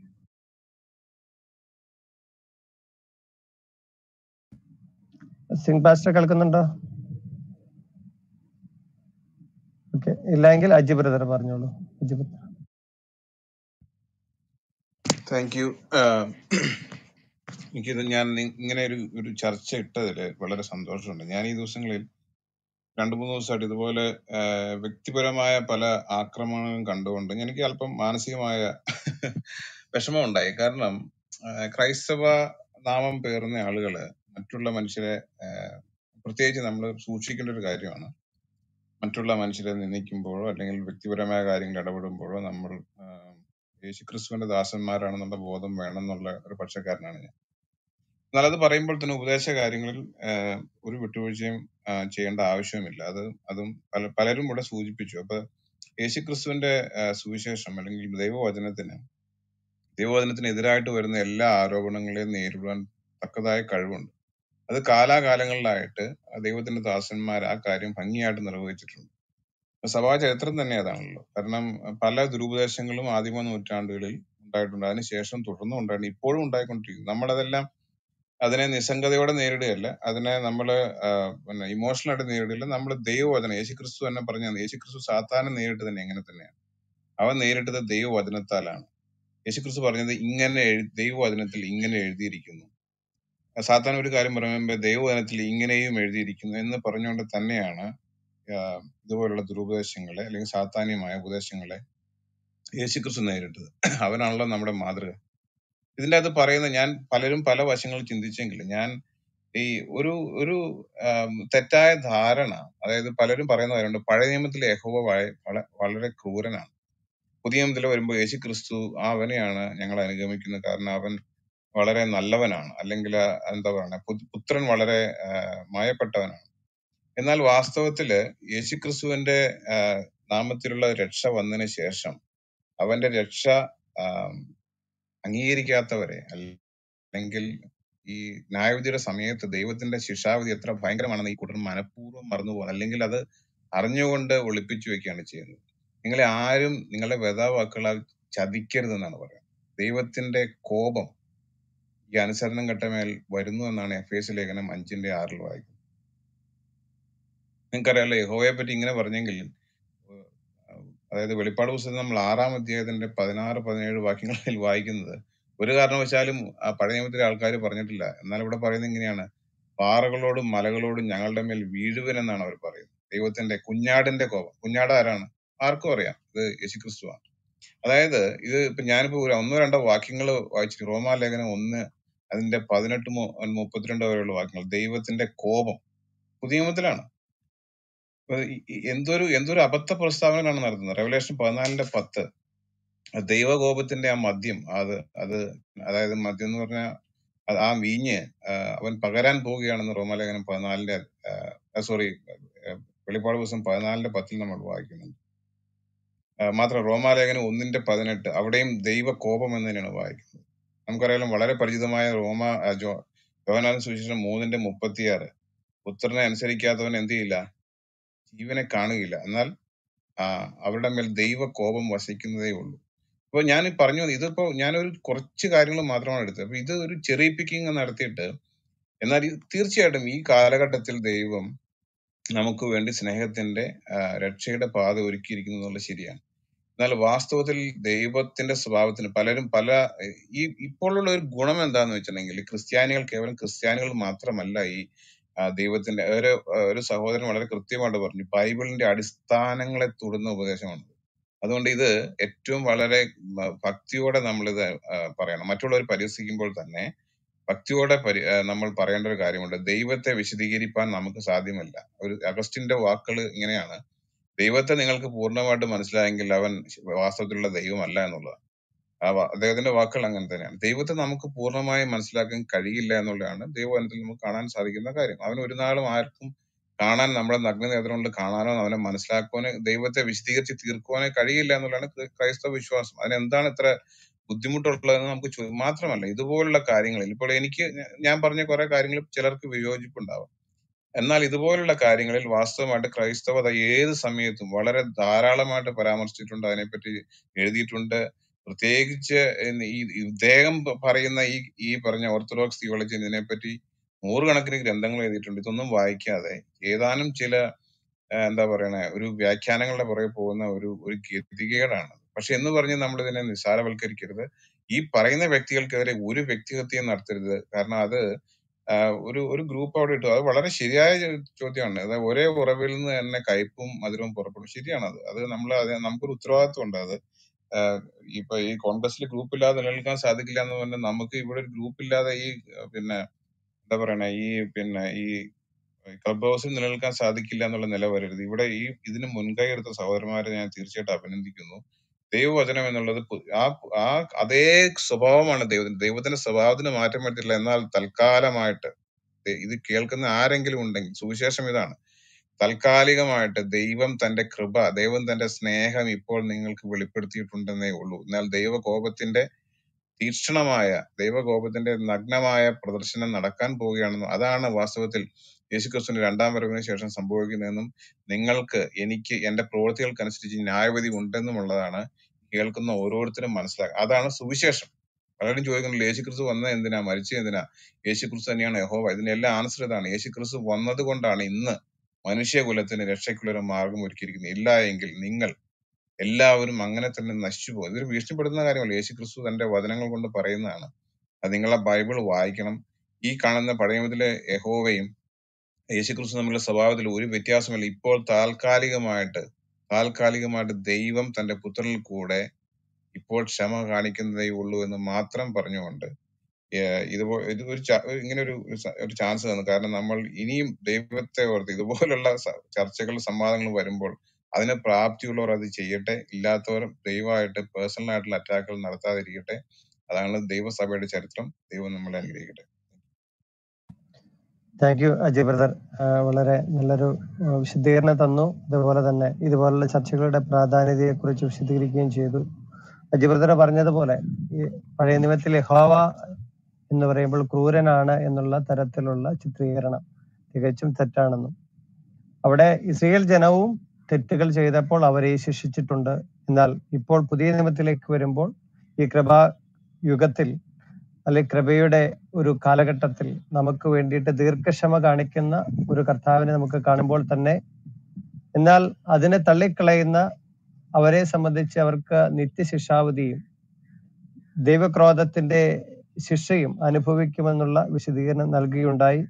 സിംഗ് പാസ്റ്റർ കേൾക്കുന്നുണ്ടോ ഓക്കെ ഇല്ലെങ്കിൽ അജി ബ്രദർ പറഞ്ഞോളൂ അജി ബ്രദർ താങ്ക് യു എനിക്കിത് ഞാൻ നി- ഇങ്ങനെ ഒരു ഒരു ചർച്ച ഇട്ടതിൽ വളരെ സന്തോഷമുണ്ട് ഞാൻ ഈ ദിവസങ്ങളിൽ രണ്ടു മൂന്ന് ദിവസമായിട്ട് ഇതുപോലെ ആഹ് വ്യക്തിപരമായ പല ആക്രമണങ്ങളും കണ്ടുകൊണ്ട് എനിക്ക് അല്പം മാനസികമായ വിഷമം ഉണ്ടായി കാരണം ആഹ് ക്രൈസ്തവ നാമം പേറുന്ന ആളുകള് മറ്റുള്ള മനുഷ്യരെ ആഹ് പ്രത്യേകിച്ച് നമ്മൾ സൂക്ഷിക്കേണ്ട ഒരു കാര്യമാണ് മറ്റുള്ള മനുഷ്യരെ നിന്ദിക്കുമ്പോഴോ അല്ലെങ്കിൽ വ്യക്തിപരമായ കാര്യങ്ങളിൽ ഇടപെടുമ്പോഴോ നമ്മൾ ആഹ് യേശുക്രിസ്തുവിന്റെ ദാസന്മാരാണെന്നുള്ള ബോധം വേണമെന്നുള്ള ഒരു പക്ഷക്കാരനാണ് ഞാൻ എന്നാൽ അത് പറയുമ്പോൾ തന്നെ ഉപദേശ കാര്യങ്ങളിൽ ആഹ് ഒരു വിട്ടുവീഴ്ചയും ആഹ് ചെയ്യേണ്ട ആവശ്യവുമില്ല അത് അതും പല പലരും ഇവിടെ സൂചിപ്പിച്ചു അപ്പൊ യേശുക്രിസ്തുവിന്റെ ആഹ് സുവിശേഷം അല്ലെങ്കിൽ ദൈവവചനത്തിന് ദൈവവചനത്തിന് എതിരായിട്ട് വരുന്ന എല്ലാ ആരോപണങ്ങളെയും നേരിടുവാൻ തക്കതായ കഴിവുണ്ട് അത് കാലാകാലങ്ങളിലായിട്ട് ആ ദൈവത്തിന്റെ ദാസന്മാർ ആ കാര്യം ഭംഗിയായിട്ട് നിർവഹിച്ചിട്ടുണ്ട് സഭാ ചരിത്രം തന്നെ അതാണല്ലോ കാരണം പല ദുരുപദേശങ്ങളും ആദിമ നൂറ്റാണ്ടുകളിൽ ഉണ്ടായിട്ടുണ്ട് അതിനുശേഷം തുടർന്നും ഉണ്ടായിട്ടുണ്ട് ഇപ്പോഴും ഉണ്ടായിക്കൊണ്ടിരിക്കുന്നു നമ്മളതെല്ലാം അതിനെ നിസ്സംഗതയോടെ നേരിടുകയല്ല അതിനെ നമ്മൾ പിന്നെ ഇമോഷണൽ ആയിട്ട് നേരിടില്ല നമ്മൾ ദൈവവചനം യേശുക്രിസ്തു തന്നെ പറഞ്ഞ യേശുക്രിസ്തു സാത്താനെ നേരിട്ട് തന്നെ എങ്ങനെ തന്നെയാണ് അവൻ നേരിട്ടത് ദൈവവചനത്താലാണ് യേശുക്രിസ്തു പറഞ്ഞത് ഇങ്ങനെ എഴു ദൈവവചനത്തിൽ ഇങ്ങനെ എഴുതിയിരിക്കുന്നു സാത്താൻ ഒരു കാര്യം പറയുമ്പോൾ ദൈവവചനത്തിൽ ഇങ്ങനെയും എഴുതിയിരിക്കുന്നു എന്ന് പറഞ്ഞുകൊണ്ട് തന്നെയാണ് ആഹ് ഇതുപോലുള്ള ദുരുപദേശങ്ങളെ അല്ലെങ്കിൽ സാത്താന്യമായ ഉപദേശങ്ങളെ യേശുക്രിസ്തു നേരിട്ടത് അവനാണല്ലോ നമ്മുടെ മാതൃക ഇതിന്റെ അകത്ത് പറയുന്ന ഞാൻ പലരും പല വശങ്ങൾ ചിന്തിച്ചെങ്കിലും ഞാൻ ഈ ഒരു ഒരു ആം, തെറ്റായ ധാരണ അതായത് പലരും പറയുന്ന കാര്യമുണ്ട് പഴയ നിയമത്തിലെ യഹോവ വഴ- വള- വളരെ ക്രൂരനാണ് പുതിയ നിയമത്തിൽ വരുമ്പോൾ യേശു ക്രിസ്തു അവനെയാണ് ഞങ്ങൾ അനുഗമിക്കുന്നത് കാരണം അവൻ വളരെ നല്ലവനാണ് അല്ലെങ്കിൽ ആ, എന്താ പറയുക പുത്രൻ വളരെ ആ, മായപ്പെട്ടവനാണ് എന്നാൽ വാസ്തവത്തില് യേശുക്രിസ്തുവിന്റെ ആ, നാമത്തിലുള്ള രക്ഷ വന്നതിന് ശേഷം അവന്റെ രക്ഷ ആ, അംഗീകരിക്കാത്തവരെ അല്ലെങ്കിൽ ഈ ന്യായവിധിയുടെ സമയത്ത് ദൈവത്തിന്റെ ശിക്ഷാവിധി എത്ര ഭയങ്കരമാണെന്ന് ഈ കൂട്ടർ മനഃപൂർവ്വം മറന്നു പോകുന്നത് അല്ലെങ്കിൽ അത് അറിഞ്ഞുകൊണ്ട് ഒളിപ്പിച്ചു വെക്കുകയാണ് ചെയ്യുന്നത് നിങ്ങളെ ആരും നിങ്ങളുടെ വ്യഥാവാക്കുകളാൽ ചതിക്കരുതെന്നാണ് പറയുന്നത് ദൈവത്തിന്റെ കോപം ഈ അനുസരണം കെട്ടമേൽ വരുന്നു എന്നാണ് എഫ് എസ് ലേഖനം അഞ്ചിന്റെ ആറിൽ വായിക്കുന്നത് നിങ്ങൾക്കറിയാലോ യഹോവയെ പറ്റി ഇങ്ങനെ പറഞ്ഞെങ്കിൽ ഏഹ് അതായത് വെളിപ്പാട് പുസ്തകം നമ്മൾ ആറാം അധ്യായത്തിന്റെ പതിനാറ് പതിനേഴ് വാക്യങ്ങളിൽ വായിക്കുന്നത് ഒരു കാരണവശാലും ആ പഴയ നിയമത്തിലെ ആൾക്കാർ പറഞ്ഞിട്ടില്ല എന്നാൽ ഇവിടെ പറയുന്നത് ഇങ്ങനെയാണ് പാറകളോടും മലകളോടും ഞങ്ങളുടെ മേൽ വീഴുവനെന്നാണ് അവർ പറയുന്നത് ദൈവത്തിന്റെ കുഞ്ഞാടിന്റെ കോപം കുഞ്ഞാട് ആരാണ് ആർക്കും അറിയാം ഇത് യേശുക്രിസ്തുവാണ് അതായത് ഇത് ഇപ്പൊ ഞാനിപ്പോ ഒരു ഒന്നോ രണ്ടോ വാക്യങ്ങൾ വായിച്ചു റോമാലേഖനം ഒന്ന് അതിന്റെ പതിനെട്ട് മു- മുപ്പത്തിരണ്ട് വരെയുള്ള വാക്യങ്ങൾ ദൈവത്തിന്റെ കോപം പുതിയ നിയമത്തിലാണ് അപ്പൊ ഈ- ഈ എന്തൊരു എന്തൊരു അബദ്ധ പ്രസ്താവനകളാണ് നടത്തുന്നത് റെവലേഷൻ പതിനാലിന്റെ പത്ത് ദൈവകോപത്തിന്റെ ആ മദ്യം അത് അത് അതായത് മദ്യം എന്ന് പറഞ്ഞാൽ അത് ആ വീഞ്ഞ് ആ, അവൻ പകരാൻ പോവുകയാണെന്ന് റോമാലേഖനം പതിനാലിന്റെ സോറി വെളിപ്പാട് ദിവസം പതിനാലിന്റെ പത്തിൽ നമ്മൾ വായിക്കുന്നുണ്ട് ആ, മാത്രം റോമാലേഖനം ഒന്നിന്റെ പതിനെട്ട് അവിടെയും ദൈവ കോപം എന്ന് തന്നെയാണ് വായിക്കുന്നത് നമുക്കറിയാം വളരെ പരിചിതമായ റോമ ആ, ജോ യോഹന്നാൻ സുവിശേഷം മൂന്നിന്റെ മുപ്പത്തിയാറ് പുത്രനെ അനുസരിക്കാത്തവൻ എന്ത് ചെയ്യില്ല ജീവനെ കാണുകയില്ല എന്നാൽ ആ, അവരുടെ മേൽ ദൈവ കോപം വസിക്കുന്നതേ ഉള്ളൂ അപ്പൊ ഞാൻ ഈ പറഞ്ഞു വന്നത് ഇതിപ്പോ ഞാനൊരു കുറച്ച് കാര്യങ്ങൾ മാത്രമാണ് എടുത്തത് അപ്പൊ ഇത് ഒരു ചെറിയ പിക്കിങ് നടത്തിയിട്ട് എന്നാൽ ഇത് തീർച്ചയായിട്ടും ഈ കാലഘട്ടത്തിൽ ദൈവം നമുക്ക് വേണ്ടി സ്നേഹത്തിന്റെ ആ, രക്ഷയുടെ പാത ഒരുക്കിയിരിക്കുന്നു എന്നുള്ളത് ശരിയാണ് എന്നാൽ വാസ്തവത്തിൽ ദൈവത്തിന്റെ സ്വഭാവത്തിന് പലരും പല ഈ ഇപ്പോഴുള്ള ഒരു ഗുണം എന്താന്ന് വെച്ചിട്ടുണ്ടെങ്കിൽ ക്രിസ്ത്യാനികൾ കേവലം ക്രിസ്ത്യാനികൾ മാത്രമല്ല ഈ ആ, ദൈവത്തിന്റെ ഒരു ഒരു സഹോദരൻ വളരെ കൃത്യമായിട്ട് പറഞ്ഞു ബൈബിളിന്റെ അടിസ്ഥാനങ്ങളെ തൊടുന്ന ഉപദേശമാണ് അതുകൊണ്ട് ഇത് ഏറ്റവും വളരെ മ- ഭക്തിയോടെ നമ്മളിത് ആ, പറയണം മറ്റുള്ളവർ പരിഹസിക്കുമ്പോൾ തന്നെ ഭക്തിയോടെ പരി ആ, നമ്മൾ പറയേണ്ട ഒരു കാര്യമുണ്ട് ദൈവത്തെ വിശദീകരിക്കാൻ നമുക്ക് സാധ്യമല്ല ഒരു അഗസ്റ്റിന്റെ വാക്കുകൾ ഇങ്ങനെയാണ് ദൈവത്തെ നിങ്ങൾക്ക് പൂർണ്ണമായിട്ട് മനസ്സിലായെങ്കിൽ അവൻ വാസ്തവത്തിലുള്ള ദൈവമല്ല എന്നുള്ളത് ആ വാ- അദ്ദേഹത്തിന്റെ വാക്കുകൾ അങ്ങനെ തന്നെയാണ് ദൈവത്തെ നമുക്ക് പൂർണ്ണമായും മനസ്സിലാക്കാൻ കഴിയില്ല എന്നുള്ളതാണ് ദൈവവചനത്തിൽ നമുക്ക് കാണാൻ സാധിക്കുന്ന കാര്യം അവൻ ഒരു നാളും ആർക്കും കാണാൻ നമ്മുടെ നഗ്ന നേത്രം കൊണ്ട് കാണാനോ അവനെ മനസ്സിലാക്കുവാനോ ദൈവത്തെ വിശദീകരിച്ച് തീർക്കുവാനോ കഴിയില്ല എന്നുള്ളതാണ് ക്രി- ക്രൈസ്തവ വിശ്വാസം അതിനെന്താണ് ഇത്ര ബുദ്ധിമുട്ടുള്ളതെന്ന് നമുക്ക് ചോ- മാത്രമല്ല ഇതുപോലുള്ള കാര്യങ്ങളിൽ ഇപ്പോൾ എനിക്ക് ഞ- ഞാൻ പറഞ്ഞ കുറെ കാര്യങ്ങൾ ചിലർക്ക് വിയോജിപ്പുണ്ടാവാം എന്നാൽ ഇതുപോലുള്ള കാര്യങ്ങളിൽ വാസ്തവമായിട്ട് ക്രൈസ്തവത ഏത് സമയത്തും വളരെ ധാരാളമായിട്ട് പരാമർശിച്ചിട്ടുണ്ട് അതിനെപ്പറ്റി എഴുതിയിട്ടുണ്ട് പ്രത്യേകിച്ച് ഇന്ന് ഈ ഈ ഇദ്ദേഹം പ- പറയുന്ന ഈ ഈ പറഞ്ഞ ഓർത്തഡോക്സ് തിയോളജി ഇതിനെപ്പറ്റി നൂറുകണക്കിന് ഗ്രന്ഥങ്ങൾ എഴുതിയിട്ടുണ്ട് ഇതൊന്നും വായിക്കാതെ ഏതാനും ചില ആ, എന്താ പറയണേ ഒരു വ്യാഖ്യാനങ്ങളുടെ പുറകെ പോകുന്ന ഒരു ഒരു ഗതികേടാണ് പക്ഷെ എന്ന് പറഞ്ഞ് നമ്മൾ ഇതിനെ നിസ്സാരവൽക്കരിക്കരുത് ഈ പറയുന്ന വ്യക്തികൾക്കെതിരെ ഒരു വ്യക്തിഹത്യം നടത്തരുത് കാരണം അത് ആ, ഒരു ഒരു ഗ്രൂപ്പ് അവിടെ ഇട്ടു അത് വളരെ ശരിയായ ചോ- ചോദ്യമാണ് അതായത് ഒരേ ഉറവിൽ നിന്ന് തന്നെ കയ്പും മധുരവും പുറപ്പെടും ശരിയാണ് അത് അത് നമ്മൾ അത് നമുക്കൊരു ഉത്തരവാദിത്വം ഉണ്ട് അത് ആ, ഇപ്പൊ ഈ കോൺഗ്രസിൽ ഗ്രൂപ്പ് ഇല്ലാതെ നിലനിൽക്കാൻ സാധിക്കില്ല എന്ന് പറഞ്ഞാൽ നമുക്ക് ഇവിടെ ഒരു ഗ്രൂപ്പ് ഇല്ലാതെ ഈ ആ, പിന്നെ എന്താ പറയണേ ഈ പിന്നെ ഈ ക്ലബ് ഹൗസിൽ നിലനിൽക്കാൻ സാധിക്കില്ല എന്നുള്ള നില വരരുത് ഇവിടെ ഈ ഇതിന് മുൻകൈ എടുത്ത സഹോദരന്മാരെ ഞാൻ തീർച്ചയായിട്ടും അഭിനന്ദിക്കുന്നു ദൈവവചനം എന്നുള്ളത് പു- ആ ആ അതേ സ്വഭാവമാണ് ദൈവത്തിന് ദൈവത്തിന്റെ സ്വഭാവത്തിന് മാറ്റം വരുത്തില്ല എന്നാൽ തൽക്കാലമായിട്ട് ദേ- ഇത് കേൾക്കുന്ന ആരെങ്കിലും ഉണ്ടെങ്കിൽ സുവിശേഷം ഇതാണ് താൽക്കാലികമായിട്ട് ദൈവം തന്റെ കൃപ ദൈവം തന്റെ സ്നേഹം ഇപ്പോൾ നിങ്ങൾക്ക് വെളിപ്പെടുത്തിയിട്ടുണ്ടെന്നേ ഉള്ളൂ എന്നാൽ ദൈവകോപത്തിന്റെ തീക്ഷ്ണമായ ദൈവകോപത്തിന്റെ നഗ്നമായ പ്രദർശനം നടക്കാൻ പോവുകയാണെന്നും അതാണ് വാസ്തവത്തിൽ യേശുക്രിസ്തുവിന്റെ രണ്ടാം വരവിന് ശേഷം സംഭവിക്കുന്നതെന്നും നിങ്ങൾക്ക് എനിക്ക് എന്റെ പ്രവൃത്തികൾക്കനുസരിച്ച് ന്യായവിധി ഉണ്ടെന്നുമുള്ളതാണ് കേൾക്കുന്ന ഓരോരുത്തരും മനസ്സിലാക്കുക അതാണ് സുവിശേഷം പലരും ചോദിക്കുന്നില്ല യേശുക്രിസ്തു വന്നത് എന്തിനാ മരിച്ചത് എന്തിനാ യേശുക്രിസ്തു തന്നെയാണ് യഹോവ ഇതിനെല്ലാം ആൻസർ ഇതാണ് യേശുക്രിസ്തു വന്നത് കൊണ്ടാണ് ഇന്ന് മനുഷ്യകുലത്തിന് രക്ഷയ്ക്കുള്ള ഒരു മാർഗം ഒരുക്കിയിരിക്കുന്നത് ഇല്ല എങ്കിൽ നിങ്ങൾ എല്ലാവരും അങ്ങനെ തന്നെ നശിച്ചു പോകും ഇതൊരു ഭീഷണിപ്പെടുത്തുന്ന കാര്യമല്ല യേശുക്രിസ്തു തന്റെ വചനങ്ങൾ കൊണ്ട് പറയുന്നതാണ് അത് നിങ്ങളെ ബൈബിൾ വായിക്കണം ഈ കാണുന്ന പഴയമതിലെ യഹോവയും യേശുക്രിസ്തു തമ്മിലുള്ള സ്വഭാവത്തിൽ ഒരു വ്യത്യാസമില്ല ഇപ്പോൾ താൽക്കാലികമായിട്ട് താൽക്കാലികമായിട്ട് ദൈവം തന്റെ പുത്രനിൽ കൂടെ ഇപ്പോൾ ക്ഷമ കാണിക്കുന്നതേ ഉള്ളൂ എന്ന് മാത്രം പറഞ്ഞുകൊണ്ട് ഏഹ് ഇതുപോ ഇത് ഒരു ച- ഒരു ഇങ്ങനെ ഒരു സ- ഒരു ചാൻസ് തന്നു കാരണം നമ്മൾ ഇനിയും ദൈവത്തെ ഓർത്ത് ഇതുപോലുള്ള സ- ചർച്ചകൾ സംവാദങ്ങൾ വരുമ്പോൾ അതിന് പ്രാപ്തിയുള്ളവർ അത് ചെയ്യട്ടെ ഇല്ലാത്തവർ ദൈവമായിട്ട് പേഴ്സണൽ ആയിട്ടുള്ള അറ്റാക്കുകൾ നടത്താതിരിക്കട്ടെ അതാണ് ദൈവസഭയുടെ ചരിത്രം ദൈവം നമ്മളെ അനുഗ്രഹിക്കട്ടെ താങ്ക് യു അജയ് ബ്രദർ വളരെ നല്ലൊരു ആ, വിശദീകരണം തന്നു അതുപോലെ തന്നെ ഇതുപോലുള്ള ചർച്ചകളുടെ പ്രാധാന്യതയെ കുറിച്ച് വിശദീകരിക്കുകയും ചെയ്തു അജയ് ബ്രദർ പറഞ്ഞതുപോലെ ഈ പഴയ നിയമത്തിൽ യഹോവ എന്ന് പറയുമ്പോൾ ക്രൂരനാണ് എന്നുള്ള തരത്തിലുള്ള ചിത്രീകരണം തികച്ചും തെറ്റാണെന്നും അവിടെ ഇസ്രയേൽ ജനവും തെറ്റുകൾ ചെയ്തപ്പോൾ അവരെ ശിക്ഷിച്ചിട്ടുണ്ട് എന്നാൽ ഇപ്പോൾ പുതിയ നിയമത്തിലേക്ക് വരുമ്പോൾ ഈ കൃപാ യുഗത്തിൽ അല്ലെ കൃപയുടെ ഒരു കാലഘട്ടത്തിൽ നമുക്ക് വേണ്ടിയിട്ട് ദീർഘക്ഷമ കാണിക്കുന്ന ഒരു കർത്താവിനെ നമുക്ക് കാണുമ്പോൾ തന്നെ എന്നാൽ അതിനെ തള്ളിക്കളയുന്ന അവരെ സംബന്ധിച്ച് അവർക്ക് നിത്യശിക്ഷാവധിയും ദൈവക്രോധത്തിന്റെ ശിക്ഷയും അനുഭവിക്കുമെന്നുള്ള വിശദീകരണം നൽകുകയുണ്ടായി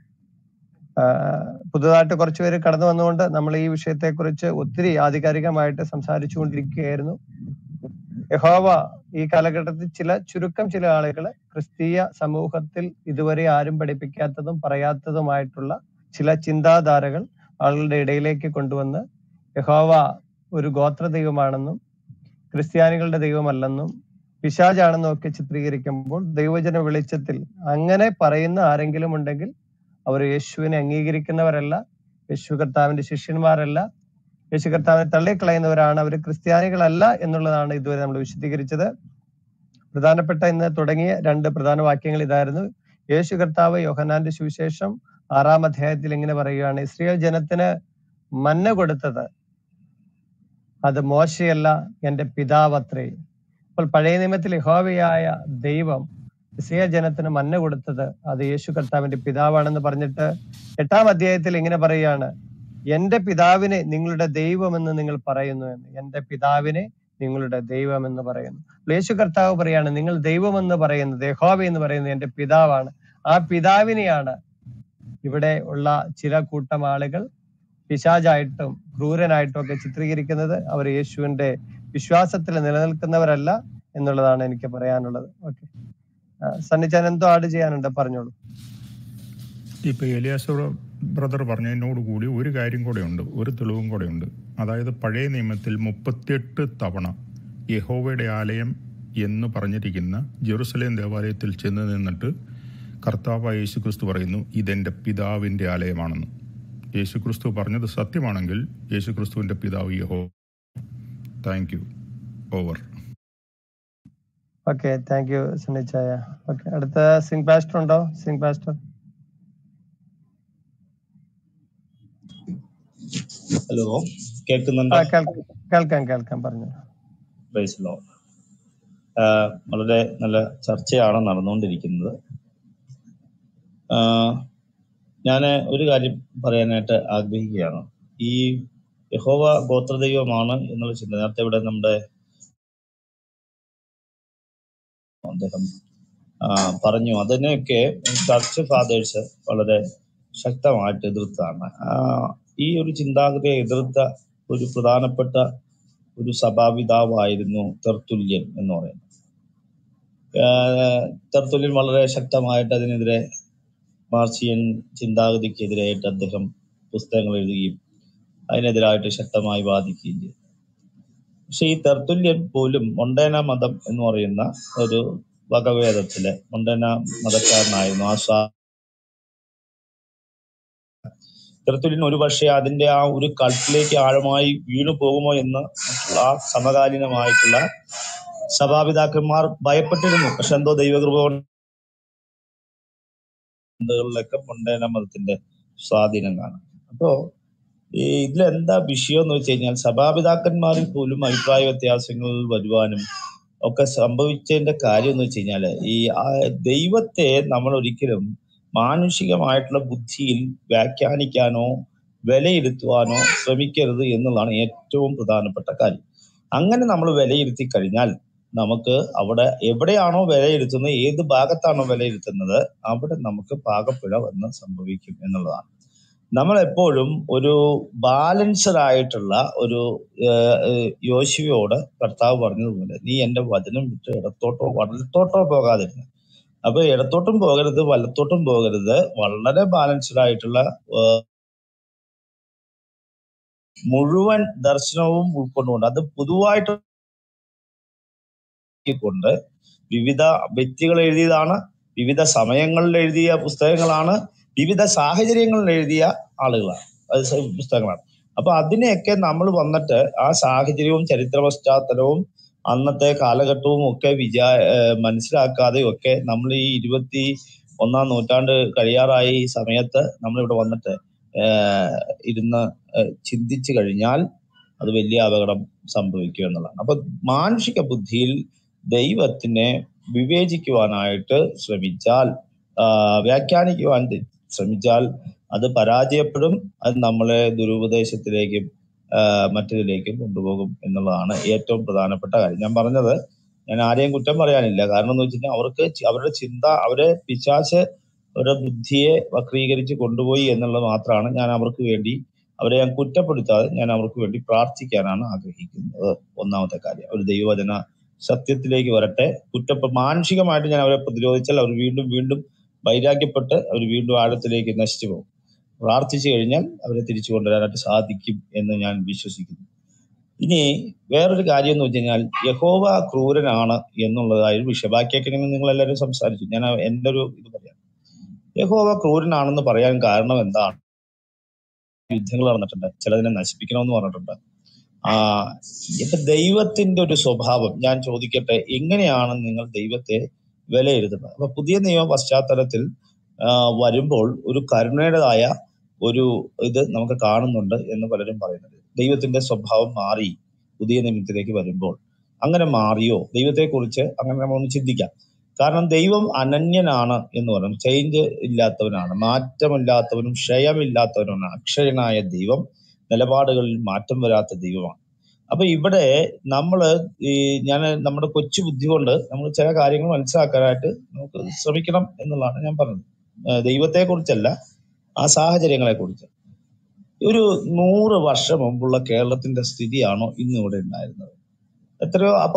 ആഹ് പുതുതായിട്ട് കുറച്ചുപേര് കടന്നു വന്നുകൊണ്ട് നമ്മൾ ഈ വിഷയത്തെക്കുറിച്ച് ഒത്തിരി ആധികാരികമായിട്ട് സംസാരിച്ചുകൊണ്ടിരിക്കുകയായിരുന്നു യഹോവ ഈ കാലഘട്ടത്തിൽ ചില ചുരുക്കം ചില ആളുകൾ ക്രിസ്തീയ സമൂഹത്തിൽ ഇതുവരെ ആരും പഠിപ്പിക്കാത്തതും പറയാത്തതുമായിട്ടുള്ള ചില ചിന്താധാരകൾ ആളുകളുടെ ഇടയിലേക്ക് കൊണ്ടുവന്ന് യഹോവ ഒരു ഗോത്ര ദൈവമാണെന്നും ക്രിസ്ത്യാനികളുടെ ദൈവമല്ലെന്നും പിശാചാണെന്നും ഒക്കെ ചിത്രീകരിക്കുമ്പോൾ ദൈവജന വെളിച്ചത്തിൽ അങ്ങനെ പറയുന്ന ആരെങ്കിലും ഉണ്ടെങ്കിൽ അവർ യേശുവിനെ അംഗീകരിക്കുന്നവരല്ല യേശു കർത്താവിന്റെ ശിഷ്യന്മാരല്ല യേശു കർത്താവിനെ തള്ളിക്കളയുന്നവരാണ് അവർ ക്രിസ്ത്യാനികളല്ല എന്നുള്ളതാണ് ഇതുവരെ നമ്മൾ വിശദീകരിച്ചത് പ്രധാനപ്പെട്ട ഇന്ന് തുടങ്ങിയ രണ്ട് പ്രധാന വാക്യങ്ങൾ ഇതായിരുന്നു യേശു കർത്താവ് യോഹനാന്റെ സുവിശേഷം ആറാം അധ്യായത്തിൽ ഇങ്ങനെ പറയുകയാണ് ഇസ്രയേൽ ജനത്തിന് മന്ന കൊടുത്തത് അത് മോശയല്ല എന്റെ പിതാവത്രേ അപ്പോൾ പഴയ നിയമത്തിൽ യഹോവയായ ദൈവം ഇസ്രയേൽ ജനത്തിന് മന്ന കൊടുത്തത് അത് യേശു കർത്താവിന്റെ പിതാവാണെന്ന് പറഞ്ഞിട്ട് എട്ടാം അധ്യായത്തിൽ ഇങ്ങനെ പറയുകയാണ് എന്റെ പിതാവിനെ നിങ്ങളുടെ ദൈവമെന്ന് നിങ്ങൾ പറയുന്നു എന്ന് എന്റെ പിതാവിനെ നിങ്ങളുടെ ദൈവം എന്ന് പറയുന്നു അപ്പോൾ യേശു കർത്താവ് പറയാണ് നിങ്ങൾ ദൈവമെന്ന് പറയുന്നത് യഹോവ എന്ന് പറയുന്നത് എന്റെ പിതാവാണ് ആ പിതാവിനെയാണ് ഇവിടെ ഉള്ള ചില കൂട്ടം ആളുകൾ പിശാചായിട്ടും ക്രൂരനായിട്ടും ഒക്കെ ചിത്രീകരിക്കുന്നത് അവർ യേശുവിന്റെ വിശ്വാസത്തിൽ നിലനിൽക്കുന്നവരല്ല എന്നുള്ളതാണ് എനിക്ക് പറയാനുള്ളത് ഓക്കെ സണ്ണിച്ചാൻ എന്തോ ആഡ് ചെയ്യാനുണ്ട് പറഞ്ഞോളൂ ഇപ്പൊ എലിയാസ് ബ്രദർ പറഞ്ഞതിനോട് കൂടി ഒരു കാര്യം കൂടെ ഉണ്ട് ഒരു തെളിവും കൂടെ ഉണ്ട് അതായത് പഴയ നിയമത്തിൽ മുപ്പത്തിയെട്ട് തവണ യഹോവയുടെ ആലയം എന്ന് പറഞ്ഞിരിക്കുന്ന ജെറുസലേം ദേവാലയത്തിൽ ചെന്ന് നിന്നിട്ട് കർത്താവ് യേശുക്രിസ്തു പറയുന്നു ഇതെന്റെ പിതാവിന്റെ ആലയമാണെന്ന് യേശുക്രിസ്തു പറഞ്ഞത് സത്യമാണെങ്കിൽ യേശുക്രിസ്തുവിന്റെ പിതാവ് യഹോ thank you over okay thank you സണ്ണിച്ചായ ഓക്കെ അടുത്ത സിംഗ് പാസ്റ്റർ ഉണ്ടോ സിംഗ് പാസ്റ്റർ ഹലോ കേൾക്കുന്നുണ്ടോ ആ കേൾക്കാം കേൾക്കാം കേൾക്കാം പറഞ്ഞു പ്രൈസ് ലോ വളരെ നല്ല ചർച്ചയാണ് നടന്നുകൊണ്ടിരിക്കുന്നത് ഞാൻ ഒരു കാര്യം പറയാനായിട്ട് ആഗ്രഹിക്കുകയാണ് ഈ യഹോവ ഗോത്രദൈവമാണ് എന്നുള്ള ചിന്ത നേരത്തെ ഇവിടെ നമ്മുടെ അദ്ദേഹം ആ, പറഞ്ഞു അതിനെയൊക്കെ ചർച്ച് ഫാദേഴ്സ് വളരെ ശക്തമായിട്ട് എതിർത്താണ് ആ, ഈ ഒരു ചിന്താഗതിയെ എതിർത്ത ഒരു പ്രധാനപ്പെട്ട ഒരു സഭാപിതാവായിരുന്നു തെർത്തുല്യൻ എന്ന് പറയുന്നത് ആഹ് തെർത്തുല്യൻ വളരെ ശക്തമായിട്ട് അതിനെതിരെ മാർസിയൻ ചിന്താഗതിക്കെതിരായിട്ട് അദ്ദേഹം പുസ്തകങ്ങൾ എഴുതുകയും അതിനെതിരായിട്ട് ശക്തമായി വാദിക്കുകയും ചെയ്തു പക്ഷെ ഈ തെർത്തുല്യൻ പോലും മൊണ്ടേന മതം എന്ന് പറയുന്ന ഒരു വകഭേദത്തിലെ മൊണ്ടേന മതക്കാരനായിരുന്നു ആ സ്വാ തെർത്തുല്യൻ ഒരുപക്ഷെ അതിന്റെ ആ ഒരു കൾട്ടിലേക്ക് ആഴമായി വീണു പോകുമോ എന്ന് മറ്റുള്ള ആ സമകാലീനമായിട്ടുള്ള സഭാപിതാക്കന്മാർ ഭയപ്പെട്ടിരുന്നു പക്ഷെ എന്തോ ദൈവകൃപ കൊണ്ടുകളിലൊക്കെ മൊണ്ടേന മതത്തിന്റെ സ്വാധീനം കാണാം അപ്പോ ഈ ഇതിലെന്താ വിഷയം എന്ന് വെച്ച് കഴിഞ്ഞാൽ സഭാപിതാക്കന്മാരിൽ പോലും അഭിപ്രായ വ്യത്യാസങ്ങൾ വരുവാനും ഒക്കെ സംഭവിച്ചതിന്റെ കാര്യം എന്ന് വെച്ച് കഴിഞ്ഞാല് ഈ ആ ദൈവത്തെ നമ്മൾ ഒരിക്കലും മാനുഷികമായിട്ടുള്ള ബുദ്ധിയിൽ വ്യാഖ്യാനിക്കാനോ വിലയിരുത്തുവാനോ ശ്രമിക്കരുത് എന്നുള്ളതാണ് ഏറ്റവും പ്രധാനപ്പെട്ട കാര്യം അങ്ങനെ നമ്മൾ വിലയിരുത്തി കഴിഞ്ഞാൽ നമുക്ക് അവിടെ എവിടെയാണോ വിലയിരുത്തുന്നത് ഏത് ഭാഗത്താണോ വിലയിരുത്തുന്നത് അവിടെ നമുക്ക് പാകപ്പിഴ വന്ന് സംഭവിക്കും എന്നുള്ളതാണ് നമ്മൾ എപ്പോഴും ഒരു ബാലൻസഡ് ആയിട്ടുള്ള ഒരു ഏഹ്, ഏഹ്, യോശുവയോട് കർത്താവ് പറഞ്ഞതുപോലെ നീ എന്റെ വചനം വിട്ട് ഇടത്തോട്ടോ വലത്തോട്ടോ പോകാതിരുന്നു അപ്പൊ ഇടത്തോട്ടും പോകരുത് വലത്തോട്ടും പോകരുത് വളരെ ബാലൻസ്ഡ് ആയിട്ടുള്ള ഏഹ്, മുഴുവൻ ദർശനവും ഉൾക്കൊണ്ടുകൊണ്ട് അത് പൊതുവായിട്ട് കൊണ്ട് വിവിധ വ്യക്തികൾ എഴുതിയതാണ് വിവിധ സമയങ്ങളിൽ എഴുതിയ പുസ്തകങ്ങളാണ് വിവിധ സാഹചര്യങ്ങളിൽ എഴുതിയ ആളുകളാണ് അത് സ- പുസ്തകങ്ങളാണ് അപ്പൊ അതിനെയൊക്കെ നമ്മൾ വന്നിട്ട് ആ സാഹചര്യവും ചരിത്ര പശ്ചാത്തലവും അന്നത്തെ കാലഘട്ടവും ഒക്കെ വിചാ ഏഹ് മനസ്സിലാക്കാതെയും ഒക്കെ നമ്മൾ ഈ ഇരുപത്തി ഒന്നാം നൂറ്റാണ്ട് കഴിയാറായ ഈ സമയത്ത് നമ്മളിവിടെ വന്നിട്ട് ഏഹ് ഇരുന്ന് ഏഹ് ചിന്തിച്ചു കഴിഞ്ഞാൽ അത് വലിയ അപകടം സംഭവിക്കും എന്നുള്ളതാണ് അപ്പൊ മാനുഷിക ബുദ്ധിയിൽ ദൈവത്തിനെ വിവേചിക്കുവാനായിട്ട് ശ്രമിച്ചാൽ ആ, വ്യാഖ്യാനിക്കുവാൻ തി- ശ്രമിച്ചാൽ അത് പരാജയപ്പെടും അത് നമ്മളെ ദുരുപദേശത്തിലേക്കും ആ, മറ്റതിലേക്കും കൊണ്ടുപോകും എന്നുള്ളതാണ് ഏറ്റവും പ്രധാനപ്പെട്ട കാര്യം ഞാൻ പറഞ്ഞത് ഞാൻ ആരെയും കുറ്റം പറയാനില്ല കാരണം എന്ന് വെച്ച് കഴിഞ്ഞാൽ അവർക്ക് ചി- അവരുടെ ചിന്ത അവരെ പിശാച്ച് അവരുടെ ബുദ്ധിയെ വക്രീകരിച്ച് കൊണ്ടുപോയി എന്നുള്ളത് മാത്രമാണ് ഞാൻ അവർക്ക് വേണ്ടി അവരെ ഞാൻ കുറ്റപ്പെടുത്താതെ ഞാൻ അവർക്ക് വേണ്ടി പ്രാർത്ഥിക്കാനാണ് ആഗ്രഹിക്കുന്നത് ഒന്നാമത്തെ കാര്യം ഒരു ദൈവവചന സത്യത്തിലേക്ക് വരട്ടെ കുറ്റപ്പ മാനുഷികമായിട്ട് ഞാൻ അവരെ പ്രതിരോധിച്ചാൽ അവർ വീണ്ടും വീണ്ടും വൈരാഗ്യപ്പെട്ട് അവർ വീണ്ടും ആഴത്തിലേക്ക് നശിച്ചു പോകും പ്രാർത്ഥിച്ചു കഴിഞ്ഞാൽ അവരെ തിരിച്ചു കൊണ്ടുവരാനായിട്ട് സാധിക്കും എന്ന് ഞാൻ വിശ്വസിക്കുന്നു ഇനി വേറൊരു കാര്യം എന്ന് വെച്ച് കഴിഞ്ഞാൽ യഹോവ ക്രൂരനാണ് എന്നുള്ളതായ ഒരു വിഷയം ബാക്കിയൊക്കെ ഇങ്ങനെ നിങ്ങൾ എല്ലാവരും സംസാരിച്ചു ഞാൻ ആ- എൻ്റെ ഒരു ഇത് പറയാം യഹോവ ക്രൂരനാണെന്ന് പറയാൻ കാരണം എന്താണ് യുദ്ധങ്ങൾ നടന്നിട്ടുണ്ട് ചിലതിനെ നശിപ്പിക്കണമെന്ന് പറഞ്ഞിട്ടുണ്ട് ആ ഇപ്പൊ ദൈവത്തിന്റെ ഒരു സ്വഭാവം ഞാൻ ചോദിക്കട്ടെ എങ്ങനെയാണ് നിങ്ങൾ ദൈവത്തെ വിലയിരുത്തുന്നത് അപ്പൊ പുതിയ നിയമ പശ്ചാത്തലത്തിൽ ആ, വരുമ്പോൾ ഒരു കരുണയുടേതായ ഒരു ഇത് നമുക്ക് കാണുന്നുണ്ട് എന്ന് പലരും പറയുന്നത് ദൈവത്തിന്റെ സ്വഭാവം മാറി പുതിയ നിയമത്തിലേക്ക് വരുമ്പോൾ അങ്ങനെ മാറിയോ ദൈവത്തെക്കുറിച്ച് അങ്ങനെ നമ്മളൊന്ന് ചിന്തിക്കാം കാരണം ദൈവം അനന്യനാണ് എന്ന് പറയും ചേഞ്ച് ഇല്ലാത്തവനാണ് മാറ്റമില്ലാത്തവനും ക്ഷയമില്ലാത്തവനുമാണ് അക്ഷയനായ ദൈവം നിലപാടുകളിൽ മാറ്റം വരാത്ത ദൈവമാണ് അപ്പൊ ഇവിടെ നമ്മള് ഈ ഞാൻ നമ്മുടെ കൊച്ചു ബുദ്ധി കൊണ്ട് നമ്മൾ ചില കാര്യങ്ങൾ മനസ്സിലാക്കാനായിട്ട് നമുക്ക് ശ്രമിക്കണം എന്നുള്ളതാണ് ഞാൻ പറഞ്ഞത് ഏഹ് ദൈവത്തെ കുറിച്ചല്ല ആ സാഹചര്യങ്ങളെ കുറിച്ച് ഒരു നൂറ് വർഷം മുമ്പുള്ള കേരളത്തിന്റെ സ്ഥിതിയാണോ ഇന്ന് ഇവിടെ ഉണ്ടായിരുന്നത് എത്രയോ അപ്പൊ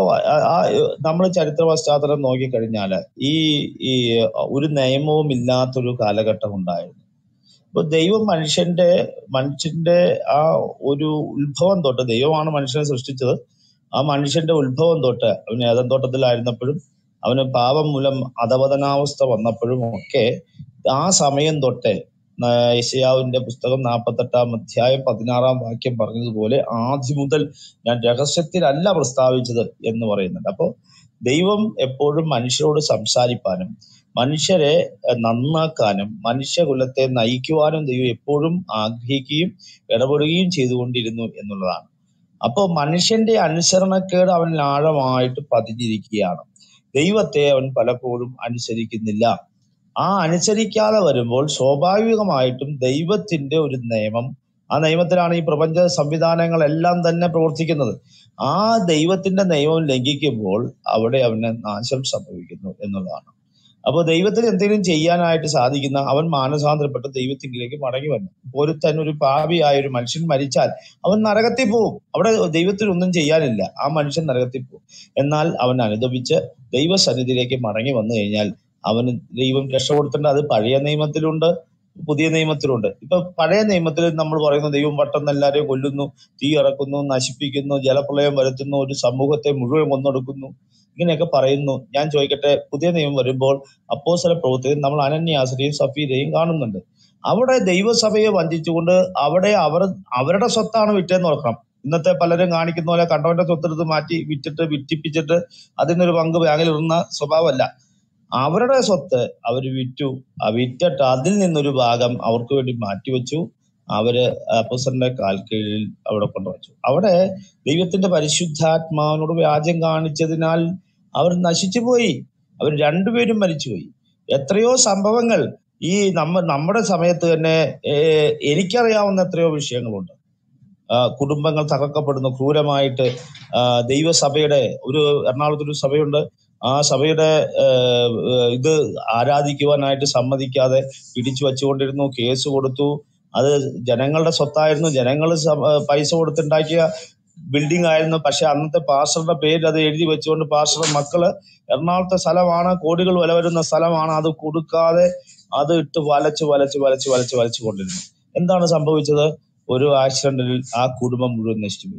നമ്മൾ ചരിത്ര പശ്ചാത്തലം നോക്കിക്കഴിഞ്ഞാല് ഈ ഈ ഒരു നിയമവും ഇല്ലാത്തൊരു കാലഘട്ടം ഉണ്ടായിരുന്നു അപ്പൊ ദൈവം മനുഷ്യന്റെ മനുഷ്യന്റെ ആ ഒരു ഉത്ഭവം തൊട്ട് ദൈവമാണ് മനുഷ്യനെ സൃഷ്ടിച്ചത് ആ മനുഷ്യന്റെ ഉത്ഭവം തൊട്ട് അവൻ ഏതൻ തോട്ടത്തിലായിരുന്നപ്പോഴും അവന് പാപം മൂലം അധപതനാവസ്ഥ വന്നപ്പോഴും ഒക്കെ ആ സമയം തൊട്ട് യശയാവിന്റെ പുസ്തകം നാൽപ്പത്തെട്ടാം അധ്യായം പതിനാറാം വാക്യം പറഞ്ഞതുപോലെ ആദ്യം മുതൽ ഞാൻ രഹസ്യത്തിലല്ല പ്രസ്താവിച്ചത് എന്ന് പറയുന്നുണ്ട് അപ്പോൾ ദൈവം എപ്പോഴും മനുഷ്യരോട് സംസാരിപ്പാനും മനുഷ്യരെ എഹ്, നന്നാക്കാനും മനുഷ്യകുലത്തെ നയിക്കുവാനും ദൈവം എപ്പോഴും ആഗ്രഹിക്കുകയും ഇടപെടുകയും ചെയ്തുകൊണ്ടിരുന്നു എന്നുള്ളതാണ് അപ്പോൾ മനുഷ്യന്റെ അനുസരണക്കേട് അവനിൽ ആഴമായിട്ട് പതിഞ്ഞിരിക്കുകയാണ് ദൈവത്തെ അവൻ പലപ്പോഴും അനുസരിക്കുന്നില്ല ആ അനുസരിക്കാതെ വരുമ്പോൾ സ്വാഭാവികമായിട്ടും ദൈവത്തിന്റെ ഒരു നിയമം ആ നിയമത്തിലാണ് ഈ പ്രപഞ്ച സംവിധാനങ്ങളെല്ലാം തന്നെ പ്രവർത്തിക്കുന്നത് ആ ദൈവത്തിന്റെ നിയമം ലംഘിക്കുമ്പോൾ അവിടെ അവന് നാശം സംഭവിക്കുന്നു എന്നുള്ളതാണ് അപ്പോൾ ദൈവത്തിന് എന്തെങ്കിലും ചെയ്യാനായിട്ട് സാധിക്കുന്ന അവൻ മാനസാന്തരപ്പെട്ട് ദൈവത്തിങ്കിലേക്ക് മടങ്ങി വന്നു ഒരുത്തൻ ഒരു പാപിയായ ഒരു മനുഷ്യൻ മരിച്ചാൽ അവൻ നരകത്തിൽ പോവും അവിടെ ദൈവത്തിന് ഒന്നും ചെയ്യാനില്ല ആ മനുഷ്യൻ നരകത്തിൽ പോവും എന്നാൽ അവൻ അനുദപിച്ച് ദൈവസന്നിധിയിലേക്ക് മടങ്ങി വന്നു കഴിഞ്ഞാൽ അവന് ദൈവം രക്ഷപ്പെടുത്തേണ്ട അത് പഴയ നിയമത്തിലുണ്ട് പുതിയ നിയമത്തിലുണ്ട് ഇപ്പൊ പഴയ നിയമത്തിൽ നമ്മൾ പറയുന്നു ദൈവം വട്ടം എല്ലാവരെയും കൊല്ലുന്നു തീ ഇറക്കുന്നു നശിപ്പിക്കുന്നു ജലപ്രളയം വരുത്തുന്നു ഒരു സമൂഹത്തെ മുഴുവൻ കൊന്നൊടുക്കുന്നു ഇങ്ങനെയൊക്കെ പറയുന്നു ഞാൻ ചോദിക്കട്ടെ പുതിയ നിയമം വരുമ്പോൾ അപ്പോസ്തല പ്രവൃത്തിയിൽ നമ്മൾ അനന്യാസരെയും സഫീരെയും കാണുന്നുണ്ട് അവിടെ ദൈവസഭയെ വഞ്ചിച്ചുകൊണ്ട് അവിടെ അവർ അവരുടെ സ്വത്താണ് വിറ്റേന്ന് ഓർക്കണം ഇന്നത്തെ പലരും കാണിക്കുന്ന പോലെ കണ്ടവന്റെ സ്വത്തെടുത്ത് മാറ്റി വിറ്റിട്ട് വിറ്റിപ്പിച്ചിട്ട് അതിനൊരു പങ്ക് ബാങ്കിൽ ഇടുന്ന സ്വഭാവമല്ല അവരുടെ സ്വത്ത് അവർ വിറ്റു ആ വിറ്റിട്ട് അതിൽ നിന്നൊരു ഭാഗം അവർക്ക് വേണ്ടി മാറ്റിവെച്ചു അവര് അപ്പസറിന്റെ കാൽ കീഴിൽ അവിടെ കൊണ്ടുവച്ചു അവിടെ ദൈവത്തിന്റെ പരിശുദ്ധാത്മാവിനോട് വ്യാജം കാണിച്ചതിനാൽ അവർ നശിച്ചുപോയി അവർ രണ്ടുപേരും മരിച്ചുപോയി എത്രയോ സംഭവങ്ങൾ ഈ നമ്മ നമ്മുടെ സമയത്ത് തന്നെ ഏഹ്, എനിക്കറിയാവുന്ന എത്രയോ വിഷയങ്ങളുണ്ട് ആ, കുടുംബങ്ങൾ തകർക്കപ്പെടുന്നു ക്രൂരമായിട്ട് ആ, ദൈവസഭയുടെ ഒരു എറണാകുളത്ത് ഒരു സഭയുണ്ട് ആ സഭയുടെ ഏഹ്, ഏഹ്, ഇത് ആരാധിക്കുവാനായിട്ട് സമ്മതിക്കാതെ പിടിച്ചു വച്ചുകൊണ്ടിരുന്നു കേസ് കൊടുത്തു അത് ജനങ്ങളുടെ സ്വത്തായിരുന്നു ജനങ്ങൾ പൈസ കൊടുത്തുണ്ടാക്കിയ ബിൽഡിംഗ് ആയിരുന്നു പക്ഷെ അന്നത്തെ പാസ്റ്ററുടെ പേരിൽ അത് എഴുതി വെച്ചുകൊണ്ട് പാസ്റ്ററുടെ മക്കള് എറണാകുളത്തെ സ്ഥലമാണ് കോടികൾ വില വരുന്ന സ്ഥലമാണ് അത് കൊടുക്കാതെ അത് ഇട്ട് വലച്ച് വലച്ച് വലച്ച് വലച്ച് വലച്ച് കൊണ്ടിരുന്നു എന്താണ് സംഭവിച്ചത് ഒരു ആക്സിഡന്റിൽ ആ കുടുംബം മുഴുവൻ നശിച്ചുപോയി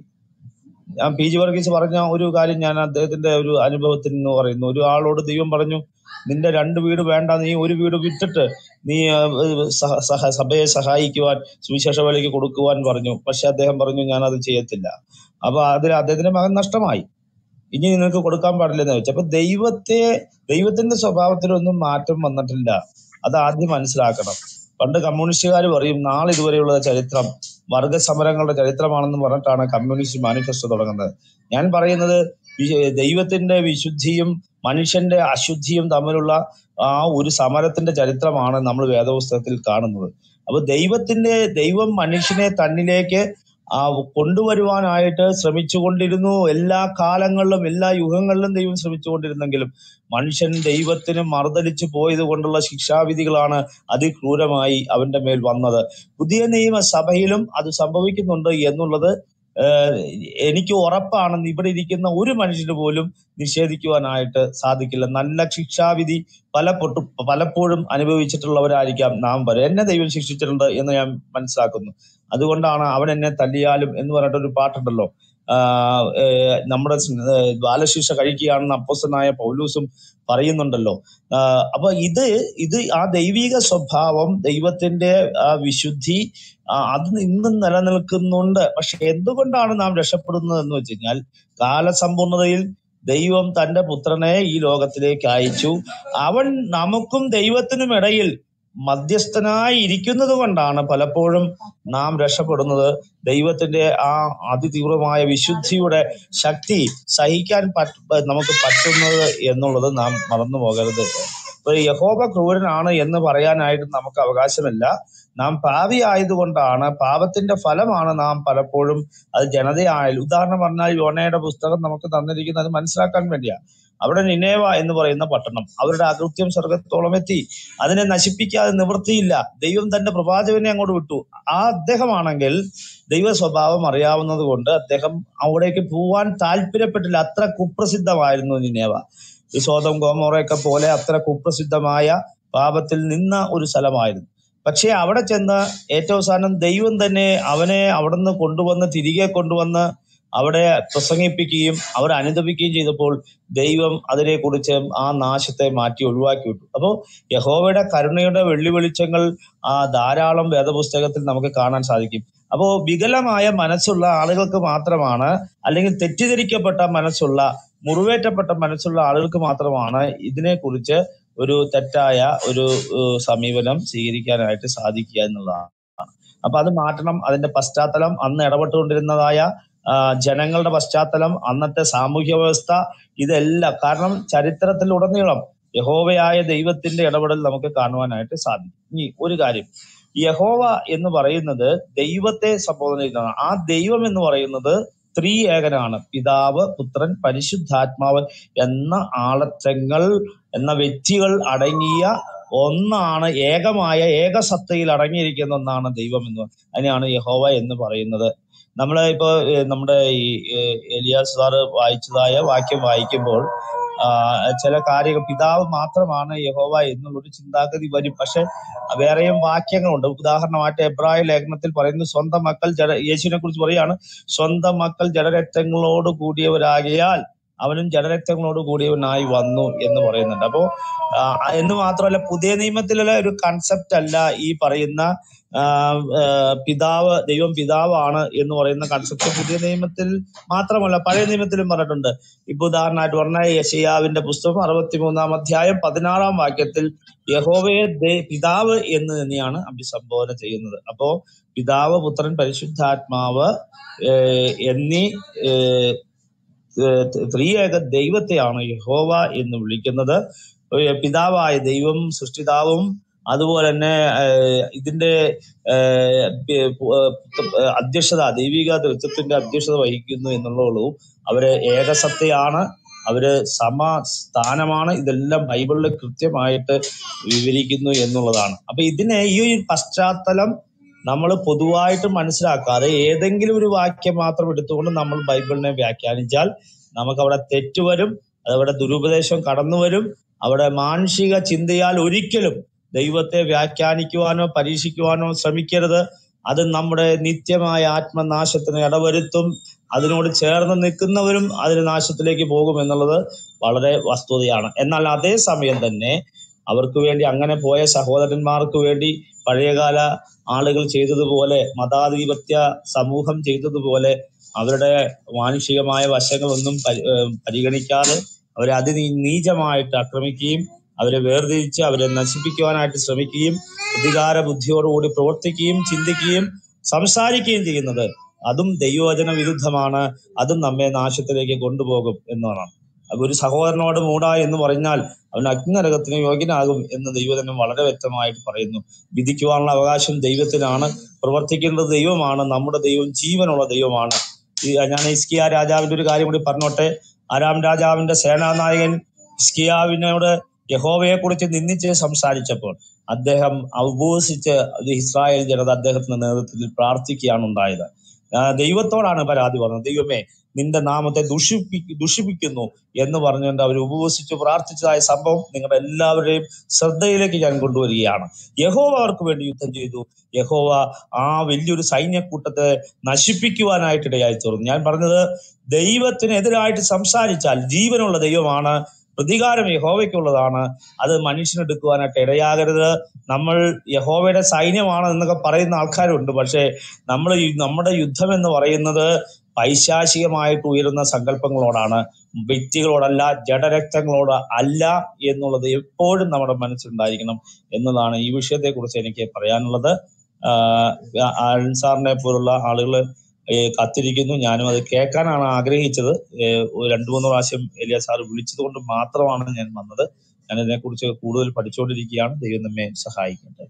ഞാൻ പി ജി വർഗീസ് പറഞ്ഞ ഒരു കാര്യം ഞാൻ അദ്ദേഹത്തിന്റെ ഒരു അനുഭവത്തിൽ നിന്ന് പറയുന്നു ഒരു ആളോട് ദൈവം പറഞ്ഞു നിന്റെ രണ്ട് വീട് വേണ്ട നീ ഒരു വീട് വിറ്റിട്ട് നീ ആ, സഹ- സഹ- സഭയെ സഹായിക്കുവാൻ സുവിശേഷ വേലയ്ക്ക് കൊടുക്കുവാൻ പറഞ്ഞു പക്ഷെ അദ്ദേഹം പറഞ്ഞു ഞാൻ അത് ചെയ്യത്തില്ല അപ്പൊ അതിൽ അദ്ദേഹത്തിന്റെ മകൻ നഷ്ടമായി ഇനി നിനക്ക് കൊടുക്കാൻ പാടില്ലെന്ന് വെച്ചു അപ്പൊ ദൈവത്തെ ദൈവത്തിന്റെ സ്വഭാവത്തിലൊന്നും മാറ്റം വന്നിട്ടില്ല അത് ആദ്യം മനസ്സിലാക്കണം പണ്ട് കമ്മ്യൂണിസ്റ്റുകാർ പറയും നാളെ ഇതുവരെയുള്ള ചരിത്രം വർഗ സമരങ്ങളുടെ ചരിത്രമാണെന്ന് പറഞ്ഞിട്ടാണ് കമ്മ്യൂണിസ്റ്റ് മാനിഫെസ്റ്റോ തുടങ്ങുന്നത് ഞാൻ പറയുന്നത് വി- ദൈവത്തിന്റെ വിശുദ്ധിയും മനുഷ്യന്റെ അശുദ്ധിയും തമ്മിലുള്ള ആ ഒരു സമരത്തിന്റെ ചരിത്രമാണ് നമ്മൾ വേദപുസ്തകത്തിൽ കാണുന്നത് അപ്പൊ ദൈവത്തിന്റെ ദൈവം മനുഷ്യനെ തന്നിലേക്ക് ആ കൊണ്ടുവരുവാനായിട്ട് ശ്രമിച്ചുകൊണ്ടിരുന്നു എല്ലാ കാലങ്ങളിലും എല്ലാ യുഗങ്ങളിലും ദൈവം ശ്രമിച്ചുകൊണ്ടിരുന്നെങ്കിലും മനുഷ്യൻ ദൈവത്തിന് മറുതലിച്ചു പോയത് കൊണ്ടുള്ള ശിക്ഷാവിധികളാണ് അതിക്രൂരമായി അവന്റെ മേൽ വന്നത് പുതിയ നിയമ സഭയിലും അത് സംഭവിക്കുന്നുണ്ട് എന്നുള്ളത് ഏഹ്, എനിക്ക് ഉറപ്പാണ് ഇവിടെ ഇരിക്കുന്ന ഒരു മനുഷ്യന് പോലും നിഷേധിക്കുവാനായിട്ട് സാധിക്കില്ല നല്ല ശിക്ഷാവിധി പലപ്പൊട്ടും പലപ്പോഴും അനുഭവിച്ചിട്ടുള്ളവരായിരിക്കാം നാം വരെ എന്നെ ദൈവം ശിക്ഷിച്ചിട്ടുണ്ട് എന്ന് ഞാൻ മനസ്സിലാക്കുന്നു അതുകൊണ്ടാണ് അവൻ എന്നെ തല്ലിയാലും എന്ന് പറഞ്ഞിട്ട് ഒരു പാട്ടുണ്ടല്ലോ ആ, ഏ, നമ്മുടെ സ്- ഏ, ബാലശിക്ഷ കഴിക്കുകയാണെന്ന് അപ്പോസ്തനായ പൗലൂസും പറയുന്നുണ്ടല്ലോ ആ, അപ്പൊ ഇത് ഇത് ആ ദൈവിക സ്വഭാവം ദൈവത്തിന്റെ ആ വിശുദ്ധി ആ, അത് ഇന്നും നിലനിൽക്കുന്നുണ്ട് പക്ഷെ എന്തുകൊണ്ടാണ് നാം രക്ഷപ്പെടുന്നത് എന്ന് വെച്ച് കഴിഞ്ഞാൽ കാലസമ്പൂർണതയിൽ ദൈവം തന്റെ പുത്രനെ ഈ ലോകത്തിലേക്ക് അയച്ചു അവൻ നമുക്കും ദൈവത്തിനും ഇടയിൽ മധ്യസ്ഥനായി ഇരിക്കുന്നത് കൊണ്ടാണ് പലപ്പോഴും നാം രക്ഷപ്പെടുന്നത് ദൈവത്തിന്റെ ആ അതിതീവ്രമായ വിശുദ്ധിയുടെ ശക്തി സഹിക്കാൻ പറ്റ നമുക്ക് പറ്റുന്നത് എന്നുള്ളത് നാം മറന്നു പോകരുത് ഒരു യഹോബ ക്രൂരനാണ് എന്ന് പറയാനായിട്ട് നമുക്ക് അവകാശമില്ല നാം പാപി ആയതുകൊണ്ടാണ് പാപത്തിന്റെ ഫലമാണ് നാം പലപ്പോഴും അത് ജനതയായാലും ഉദാഹരണം പറഞ്ഞാൽ യോനയുടെ പുസ്തകം നമുക്ക് തന്നിരിക്കുന്നത് മനസ്സിലാക്കാൻ വേണ്ടിയാ അവിടെ നിനേവ എന്ന് പറയുന്ന പട്ടണം അവരുടെ അകൃത്യം സ്വർഗത്തോളം എത്തി അതിനെ നശിപ്പിക്കാതെ നിവൃത്തിയില്ല ദൈവം തന്റെ പ്രവാചകനെ അങ്ങോട്ട് വിട്ടു ആ അദ്ദേഹമാണെങ്കിൽ ദൈവ സ്വഭാവം അറിയാവുന്നത് കൊണ്ട് അദ്ദേഹം അവിടേക്ക് പോവാൻ താല്പര്യപ്പെട്ടില്ല അത്ര കുപ്രസിദ്ധമായിരുന്നു നിനേവ ഈ സ്വതം ഗോമോറയൊക്കെ പോലെ അത്ര കുപ്രസിദ്ധമായ പാപത്തിൽ നിന്ന ഒരു സ്ഥലമായിരുന്നു പക്ഷേ അവിടെ ചെന്ന് ഏറ്റവും അവസാനം ദൈവം തന്നെ അവനെ അവിടുന്ന് കൊണ്ടുവന്ന് തിരികെ കൊണ്ടുവന്ന് അവിടെ പ്രസംഗിപ്പിക്കുകയും അവർ അനുദപിക്കുകയും ചെയ്തപ്പോൾ ദൈവം അതിനെക്കുറിച്ച് ആ നാശത്തെ മാറ്റി ഒഴിവാക്കി വിട്ടു അപ്പോൾ യഹോവയുടെ കരുണയുടെ വെള്ളി വെളിച്ചങ്ങൾ ആ ധാരാളം വേദപുസ്തകത്തിൽ നമുക്ക് കാണാൻ സാധിക്കും അപ്പോ വികലമായ മനസ്സുള്ള ആളുകൾക്ക് മാത്രമാണ് അല്ലെങ്കിൽ തെറ്റിദ്ധരിക്കപ്പെട്ട മനസ്സുള്ള മുറിവേറ്റപ്പെട്ട മനസ്സുള്ള ആളുകൾക്ക് മാത്രമാണ് ഇതിനെക്കുറിച്ച് ഒരു തെറ്റായ ഒരു ഏഹ്, സമീപനം സ്വീകരിക്കാനായിട്ട് സാധിക്കുക എന്നുള്ളതാണ് അപ്പൊ അത് മാറ്റണം അതിന്റെ പശ്ചാത്തലം അന്ന് ഇടപെട്ടുകൊണ്ടിരുന്നതായ ആ, ജനങ്ങളുടെ പശ്ചാത്തലം അന്നത്തെ സാമൂഹ്യ വ്യവസ്ഥ ഇതെല്ലാം കാരണം ചരിത്രത്തിലുടനീളം യഹോവയായ ദൈവത്തിന്റെ ഇടപെടൽ നമുക്ക് കാണുവാനായിട്ട് സാധിക്കും ഇനി ഒരു കാര്യം യഹോവ എന്ന് പറയുന്നത് ദൈവത്തെ സംബോധന ചെയ്യുന്നതാണ് ആ ദൈവം എന്ന് പറയുന്നത് ത്രീ ഏകനാണ് പിതാവ് പുത്രൻ പരിശുദ്ധാത്മാവ് എന്ന ആളറ്റങ്ങൾ എന്ന വ്യക്തികൾ അടങ്ങിയ ഒന്നാണ് ഏകമായ ഏകസത്തയിൽ അടങ്ങിയിരിക്കുന്ന ഒന്നാണ് ദൈവം എന്ന് അതിനെയാണ് യഹോവ എന്ന് പറയുന്നത് നമ്മള് ഇപ്പൊ ഏഹ്, നമ്മുടെ ഈ ഏഹ്, എലിയാസ് സാറ് വായിച്ചതായ വാക്യം വായിക്കുമ്പോൾ ആ, ചില കാര്യങ്ങൾ പിതാവ് മാത്രമാണ് യഹോവ എന്നുള്ളൊരു ചിന്താഗതി വരും പക്ഷെ വേറെയും വാക്യങ്ങളുണ്ട് ഉദാഹരണമായിട്ട് എബ്രായ ലേഖനത്തിൽ പറയുന്നു സ്വന്തം മക്കൾ ജഡ യേശുവിനെ കുറിച്ച് പറയാണ് സ്വന്തം മക്കൾ ജഡരക്തങ്ങളോട് കൂടിയവരാകിയാൽ അവനും ജഡരക്തങ്ങളോട് കൂടിയവനായി വന്നു എന്ന് പറയുന്നുണ്ട് അപ്പോ ആ, എന്ന് മാത്രമല്ല പുതിയ നിയമത്തിലുള്ള ഒരു കൺസെപ്റ്റ് അല്ല ഈ പറയുന്ന ആ, ആ, പിതാവ് ദൈവം പിതാവാണ് എന്ന് പറയുന്ന കൺസെപ്റ്റ് പുതിയ നിയമത്തിൽ മാത്രമല്ല പഴയ നിയമത്തിലും പറഞ്ഞിട്ടുണ്ട് ഇപ്പൊ ഉദാഹരണമായിട്ട് പറഞ്ഞ യശയാവിന്റെ പുസ്തകം അറുപത്തിമൂന്നാം അധ്യായം പതിനാറാം വാക്യത്തിൽ യഹോവയെ ദേ- പിതാവ് എന്ന് തന്നെയാണ് അഭിസംബോധന ചെയ്യുന്നത് അപ്പോ പിതാവ് പുത്രൻ പരിശുദ്ധാത്മാവ് ഏഹ് എന്നീ ഏഹ് ഏഹ് ത്രിയേക ദൈവത്തെയാണ് യഹോവ എന്ന് വിളിക്കുന്നത് ഏഹ് പിതാവായ ദൈവം സൃഷ്ടിതാവും അതുപോലെ തന്നെ ഏഹ് ഇതിന്റെ ഏഹ് പി- പു- ഏഹ് അധ്യക്ഷത ദൈവിക തൃത്വത്തിന്റെ അധ്യക്ഷത വഹിക്കുന്നു എന്നുള്ളൂ അവര് ഏകസത്തയാണ് അവര് സമ സ്ഥാനമാണ് ഇതെല്ലാം ബൈബിളിൽ കൃത്യമായിട്ട് വിവരിക്കുന്നു എന്നുള്ളതാണ് അപ്പൊ ഇതിനെ ഈ ഒരു പശ്ചാത്തലം നമ്മൾ പൊതുവായിട്ട് മനസ്സിലാക്കാതെ ഏതെങ്കിലും ഒരു വാക്യം മാത്രം എടുത്തുകൊണ്ട് നമ്മൾ ബൈബിളിനെ വ്യാഖ്യാനിച്ചാൽ നമുക്ക് അവിടെ തെറ്റുവരും അതവിടെ ദുരുപദേശം കടന്നു വരും അവിടെ മാനുഷിക ചിന്തയാൽ ഒരിക്കലും ദൈവത്തെ വ്യാഖ്യാനിക്കുവാനോ പരീക്ഷിക്കുവാനോ ശ്രമിക്കരുത് അത് നമ്മുടെ നിത്യമായ ആത്മനാശത്തിന് ഇടവരുത്തും അതിനോട് ചേർന്ന് നിൽക്കുന്നവരും അതിന് നാശത്തിലേക്ക് പോകും എന്നുള്ളത് വളരെ വസ്തുതയാണ് എന്നാൽ അതേ സമയം തന്നെ അവർക്ക് വേണ്ടി അങ്ങനെ പോയ സഹോദരന്മാർക്ക് വേണ്ടി പഴയകാല ആളുകൾ ചെയ്തതുപോലെ മതാധിപത്യ സമൂഹം ചെയ്തതുപോലെ അവരുടെ മാനുഷികമായ വശങ്ങളൊന്നും പരി- ഏഹ് പരിഗണിക്കാതെ അവരെ അതി നീചമായിട്ട് ആക്രമിക്കുകയും അവരെ വേർതിരിച്ച് അവരെ നശിപ്പിക്കുവാനായിട്ട് ശ്രമിക്കുകയും പ്രതികാര ബുദ്ധിയോടുകൂടി പ്രവർത്തിക്കുകയും ചിന്തിക്കുകയും സംസാരിക്കുകയും ചെയ്യുന്നത് അതും ദൈവവചന വിരുദ്ധമാണ് അതും നമ്മെ നാശത്തിലേക്ക് കൊണ്ടുപോകും എന്നതാണ് അപ്പൊ ഒരു സഹോദരനോട് മൂട എന്ന് പറഞ്ഞാൽ അവൻ അഗ്നരകത്തിന് യോഗ്യനാകും എന്ന് ദൈവജനം വളരെ വ്യക്തമായിട്ട് പറയുന്നു വിധിക്കുവാനുള്ള അവകാശം ദൈവത്തിനാണ് പ്രവർത്തിക്കേണ്ടത് ദൈവമാണ് നമ്മുടെ ദൈവം ജീവനുള്ള ദൈവമാണ് ഈ ഞാൻ ഇസ്കിയ രാജാവിന്റെ ഒരു കാര്യം കൂടി പറഞ്ഞോട്ടെ ആരാം രാജാവിന്റെ സേനാനായകൻ ഇസ്കിയാവിനോട് യഹോവയെ കുറിച്ച് നിന്ദിച്ച് സംസാരിച്ചപ്പോൾ അദ്ദേഹം ഉപവസിച്ച് ഇസ്രായേൽ ജനത അദ്ദേഹത്തിന്റെ നേതൃത്വത്തിൽ പ്രാർത്ഥിക്കുകയാണ് ഉണ്ടായത് ആ, ദൈവത്തോടാണ് പരാതി പറഞ്ഞത് ദൈവമേ നിന്റെ നാമത്തെ ദുഷിപ്പി ദുഷിപ്പിക്കുന്നു എന്ന് പറഞ്ഞുകൊണ്ട് അവർ ഉപവസിച്ച് പ്രാർത്ഥിച്ചതായ സംഭവം നിങ്ങളുടെ എല്ലാവരുടെയും ശ്രദ്ധയിലേക്ക് ഞാൻ കൊണ്ടുവരികയാണ് യഹോവ അവർക്ക് വേണ്ടി യുദ്ധം ചെയ്തു യഹോവ ആ വലിയൊരു സൈന്യക്കൂട്ടത്തെ നശിപ്പിക്കുവാനായിട്ട് ഇടയായി തീർന്നു ഞാൻ പറഞ്ഞത് ദൈവത്തിനെതിരായിട്ട് സംസാരിച്ചാൽ ജീവനുള്ള ദൈവമാണ് പ്രതികാരം യഹോവയ്ക്കുള്ളതാണ് അത് മനുഷ്യനെടുക്കുവാനായിട്ട് ഇടയാകരുത് നമ്മൾ യഹോവയുടെ സൈന്യമാണ് എന്നൊക്കെ പറയുന്ന ആൾക്കാരുണ്ട് പക്ഷേ നമ്മൾ നമ്മുടെ യുദ്ധം എന്ന് പറയുന്നത് പൈശാചികമായിട്ട് ഉയരുന്ന സങ്കല്പങ്ങളോടാണ് വ്യക്തികളോടല്ല ജഡരക്തങ്ങളോട് അല്ല എന്നുള്ളത് എപ്പോഴും നമ്മുടെ മനസ്സിലുണ്ടായിരിക്കണം എന്നതാണ് ഈ വിഷയത്തെക്കുറിച്ച് എനിക്ക് പറയാനുള്ളത് ആഹ് അരുൺ സാറിനെ പോലുള്ള ആളുകൾ കത്തിരിക്കുന്നു ഞാനും അത് കേൾക്കാനാണ് ആഗ്രഹിച്ചത് ഏഹ് ഒരു രണ്ടു മൂന്ന് പ്രാവശ്യം എലിയ സാർ വിളിച്ചത് കൊണ്ട് മാത്രമാണ് ഞാൻ വന്നത് ഞാൻ ഇതിനെക്കുറിച്ച് കൂടുതൽ പഠിച്ചുകൊണ്ടിരിക്കുകയാണ് ദൈവം നമ്മെ സഹായിക്കട്ടെ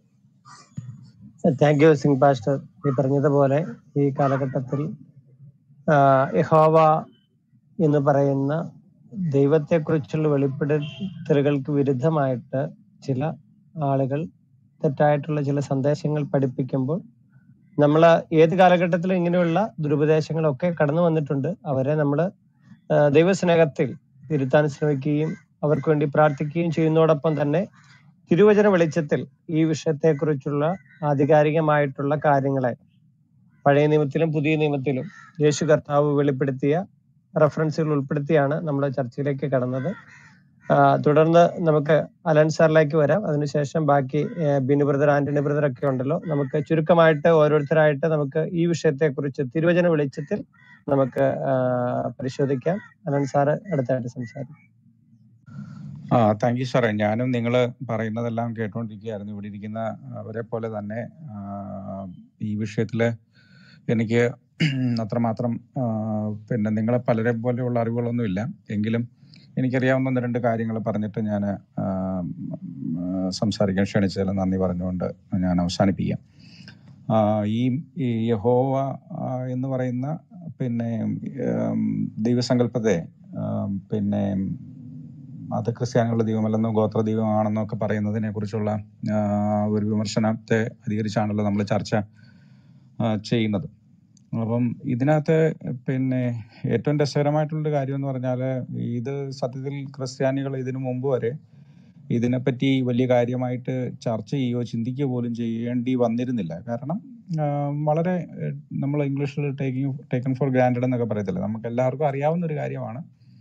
താങ്ക് യു സിംഗ് പാസ്റ്റർ ഈ പറഞ്ഞതുപോലെ ഈ കാലഘട്ടത്തിൽ ആ, യഹോവ എന്ന് പറയുന്ന ദൈവത്തെക്കുറിച്ചുള്ള വെളിപ്പെടുത്തലുകൾക്ക് വിരുദ്ധമായിട്ട് ചില ആളുകൾ തെറ്റായിട്ടുള്ള ചില സന്ദേശങ്ങൾ പഠിപ്പിക്കുമ്പോൾ നമ്മൾ ഏത് കാലഘട്ടത്തിലും ഇങ്ങനെയുള്ള ദുരുപദേശങ്ങളൊക്കെ കടന്നു വന്നിട്ടുണ്ട് അവരെ നമ്മൾ ദൈവസ്നേഹത്തിൽ തിരുത്താൻ ശ്രമിക്കുകയും അവർക്ക് വേണ്ടി പ്രാർത്ഥിക്കുകയും ചെയ്യുന്നതോടൊപ്പം തന്നെ തിരുവചന വെളിച്ചത്തിൽ ഈ വിഷയത്തെക്കുറിച്ചുള്ള ആധികാരികമായിട്ടുള്ള കാര്യങ്ങളെ പഴയ നിയമത്തിലും പുതിയ നിയമത്തിലും യേശു കർത്താവ് വെളിപ്പെടുത്തിയ റെഫറൻസുകൾ ഉൾപ്പെടുത്തിയാണ് നമ്മൾ ചർച്ചയിലേക്ക് കടന്നത് ആ, തുടർന്ന് നമുക്ക് അലൻ സാറിലേക്ക് വരാം അതിനുശേഷം ബാക്കി ആ, ബിനു ബ്രദർ ആന്റണി ബ്രദർ ഒക്കെ ഉണ്ടല്ലോ നമുക്ക് ചുരുക്കമായിട്ട് ഓരോരുത്തരായിട്ട് നമുക്ക് ഈ വിഷയത്തെക്കുറിച്ച് തിരുവചന വെളിച്ചത്തിൽ നമുക്ക് ആ, പരിശോധിക്കാം അലൻ സാറ് അടുത്തായിട്ട് സംസാരിക്കും ആ താങ്ക് യു സാറേ ഞാനും നിങ്ങൾ പറയുന്നതെല്ലാം കേട്ടുകൊണ്ടിരിക്കുകയായിരുന്നു ഇവിടെ ഇരിക്കുന്ന അവരെ പോലെ തന്നെ ആ, ഈ വിഷയത്തിൽ എനിക്ക് അത്രമാത്രം ആ, പിന്നെ നിങ്ങളെ പലരെ പോലെയുള്ള അറിവുകളൊന്നുമില്ല എങ്കിലും എനിക്കറിയാവുന്ന ഒന്ന് രണ്ട് കാര്യങ്ങൾ പറഞ്ഞിട്ട് ഞാൻ സംസാരിക്കാൻ ക്ഷണിച്ചതിൽ നന്ദി പറഞ്ഞുകൊണ്ട് ഞാൻ അവസാനിപ്പിക്കാം ആ, ഈ ഈ യഹോവ ആ, എന്ന് പറയുന്ന പിന്നെ ഉം, ദൈവസങ്കല്പത്തെ ഉം, പിന്നെ അത് ക്രിസ്ത്യാനികളുടെ ദൈവമല്ലെന്നോ ഗോത്ര ദൈവമാണെന്നോ ഒക്കെ പറയുന്നതിനെ കുറിച്ചുള്ള ഒരു വിമർശനത്തെ അധികരിച്ചാണല്ലോ നമ്മൾ ചർച്ച ആ, ചെയ്യുന്നത് അപ്പം ഇതിനകത്ത് പിന്നെ ഏറ്റവും രസകരമായിട്ടുള്ളൊരു കാര്യം എന്ന് പറഞ്ഞാൽ ഇത് സത്യത്തിൽ ക്രിസ്ത്യാനികൾ ഇതിനു മുമ്പ് വരെ ഇതിനെപ്പറ്റി വലിയ കാര്യമായിട്ട് ചർച്ച ചെയ്യുകയോ ചിന്തിക്കുകയോ പോലും ചെയ്യേണ്ടി വന്നിരുന്നില്ല കാരണം ആ, വളരെ നമ്മൾ ഇംഗ്ലീഷിൽ ടേക്കിംഗ് ടേക്കൺ ഫോർ ഗ്രാൻഡഡ് എന്നൊക്കെ പറയത്തില്ല നമുക്ക് എല്ലാവർക്കും അറിയാവുന്ന ഒരു കാര്യമാണ്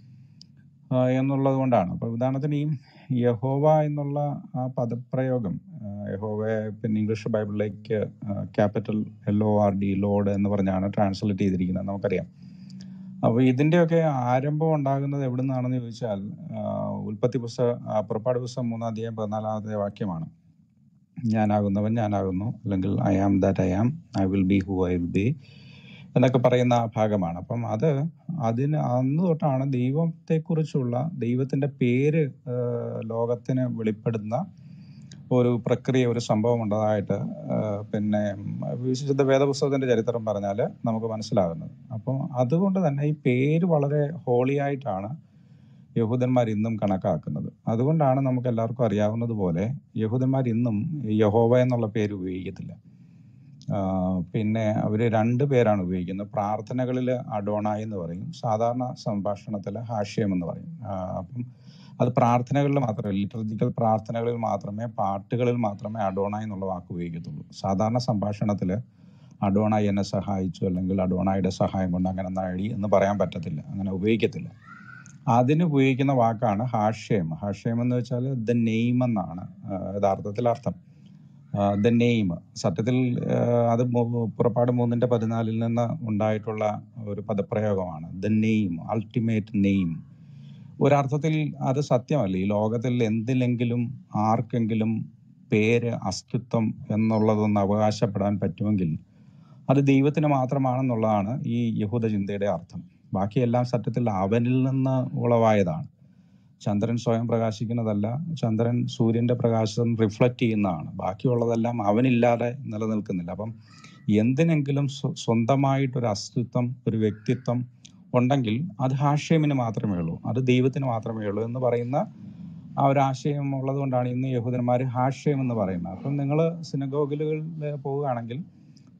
ആ, എന്നുള്ളത് കൊണ്ടാണ് അപ്പൊ ഉദാഹരണത്തിന് ഈ യഹോവ എന്നുള്ള ആ പദപ്രയോഗം ആ, യഹോവയെ പിന്നെ ഇംഗ്ലീഷ് ബൈബിളിലേക്ക് capital L O R D Lord എന്ന് പറഞ്ഞാണ് ട്രാൻസ്ലേറ്റ് ചെയ്തിരിക്കുന്നത് നമുക്കറിയാം അപ്പൊ ഇതിന്റെയൊക്കെ ആരംഭം ഉണ്ടാകുന്നത് എവിടെ നിന്നാണെന്ന് ചോദിച്ചാൽ ആ, ഉൽപ്പത്തി പുസ്തക ആ, പുറപ്പാട് പുസ്തകം മൂന്നാം അധ്യായം പതിനാലാമത്തെ വാക്യമാണ് ഞാനാകുന്നവൻ ഞാനാകുന്നു അല്ലെങ്കിൽ I am that I am I will be who I will be എന്നൊക്കെ പറയുന്ന ആ ഭാഗമാണ് അപ്പം അത് അതിന് അന്ന് തൊട്ടാണ് ദൈവത്തെക്കുറിച്ചുള്ള ദൈവത്തിന്റെ പേര് ആ, ലോകത്തിന് വെളിപ്പെടുന്ന ഒരു പ്രക്രിയ ഒരു സംഭവം ഉണ്ടതായിട്ട് ആ, പിന്നെ വിശുദ്ധ വേദപുസ്തകത്തിന്റെ ചരിത്രം പറഞ്ഞാൽ നമുക്ക് മനസ്സിലാകുന്നത് അപ്പം അതുകൊണ്ട് തന്നെ ഈ പേര് വളരെ ഹോളി ആയിട്ടാണ് യഹൂദന്മാർ ഇന്നും കണക്കാക്കുന്നത് അതുകൊണ്ടാണ് നമുക്ക് എല്ലാവർക്കും അറിയാവുന്നത് പോലെ യഹൂദന്മാർ ഇന്നും യഹോവ എന്നുള്ള പേര് ഉപയോഗിക്കത്തില്ല ആ, പിന്നെ അവര് രണ്ട് പേരാണ് ഉപയോഗിക്കുന്നത് പ്രാർത്ഥനകളിൽ അഡോണായി എന്ന് പറയും സാധാരണ സംഭാഷണത്തിൽ ഹാഷ്യം എന്ന് പറയും ആ, അപ്പം അത് പ്രാർത്ഥനകളിൽ മാത്രമേ ലിറ്റർജിക്കൽ പ്രാർത്ഥനകളിൽ മാത്രമേ പാട്ടുകളിൽ മാത്രമേ അഡോണായി എന്നുള്ള വാക്ക് ഉപയോഗിക്കത്തുള്ളൂ സാധാരണ സംഭാഷണത്തിൽ അഡോണായി എന്നെ സഹായിച്ചു അല്ലെങ്കിൽ അഡോണായുടെ സഹായം കൊണ്ട് അങ്ങനെ നേടി എന്ന് പറയാൻ പറ്റത്തില്ല അങ്ങനെ ഉപയോഗിക്കത്തില്ല അതിന് ഉപയോഗിക്കുന്ന വാക്കാണ് ഹാഷ്യം ഹാഷ്യം എന്ന് വെച്ചാൽ ദ നെയിം എന്നാണ് ആ, യഥാർത്ഥത്തിൽ അർത്ഥം ദ നെയിം സത്യത്തിൽ ആ, അത് മു- പുറപ്പാട് മൂന്നിന്റെ പതിനാലിൽ നിന്ന് ഉണ്ടായിട്ടുള്ള ഒരു പദപ്രയോഗമാണ് ദ നെയിം അൾട്ടിമേറ്റ് നെയിം ഒരർത്ഥത്തിൽ അത് സത്യമല്ല ഈ ലോകത്തിൽ എന്തിലെങ്കിലും ആർക്കെങ്കിലും പേര് അസ്തിത്വം എന്നുള്ളതൊന്ന് അവകാശപ്പെടാൻ പറ്റുമെങ്കിൽ അത് ദൈവത്തിന് മാത്രമാണെന്നുള്ളതാണ് ഈ യഹൂദ ചിന്തയുടെ അർത്ഥം ബാക്കിയെല്ലാം സത്യത്തിൽ അവനിൽ നിന്ന് ഉളവായതാണ് ചന്ദ്രൻ സ്വയം പ്രകാശിക്കുന്നതല്ല ചന്ദ്രൻ സൂര്യന്റെ പ്രകാശം റിഫ്ലക്റ്റ് ചെയ്യുന്നതാണ് ബാക്കിയുള്ളതെല്ലാം അവനില്ലാതെ നിലനിൽക്കുന്നില്ല അപ്പം എന്തിനെങ്കിലും സ്വ- സ്വന്തമായിട്ടൊരു അസ്തിത്വം ഒരു വ്യക്തിത്വം ഉണ്ടെങ്കിൽ അത് ഹാഷ്യമിന് മാത്രമേ ഉള്ളൂ അത് ദൈവത്തിന് മാത്രമേ ഉള്ളൂ എന്ന് പറയുന്ന ആ ഒരു ആശയം ഉള്ളത് കൊണ്ടാണ് ഇന്ന് യഹൂദന്മാർ ഹാഷ്യം എന്ന് പറയുന്നത് അപ്പം നിങ്ങൾ സിനഗോഗുകളിൽ പോവുകയാണെങ്കിൽ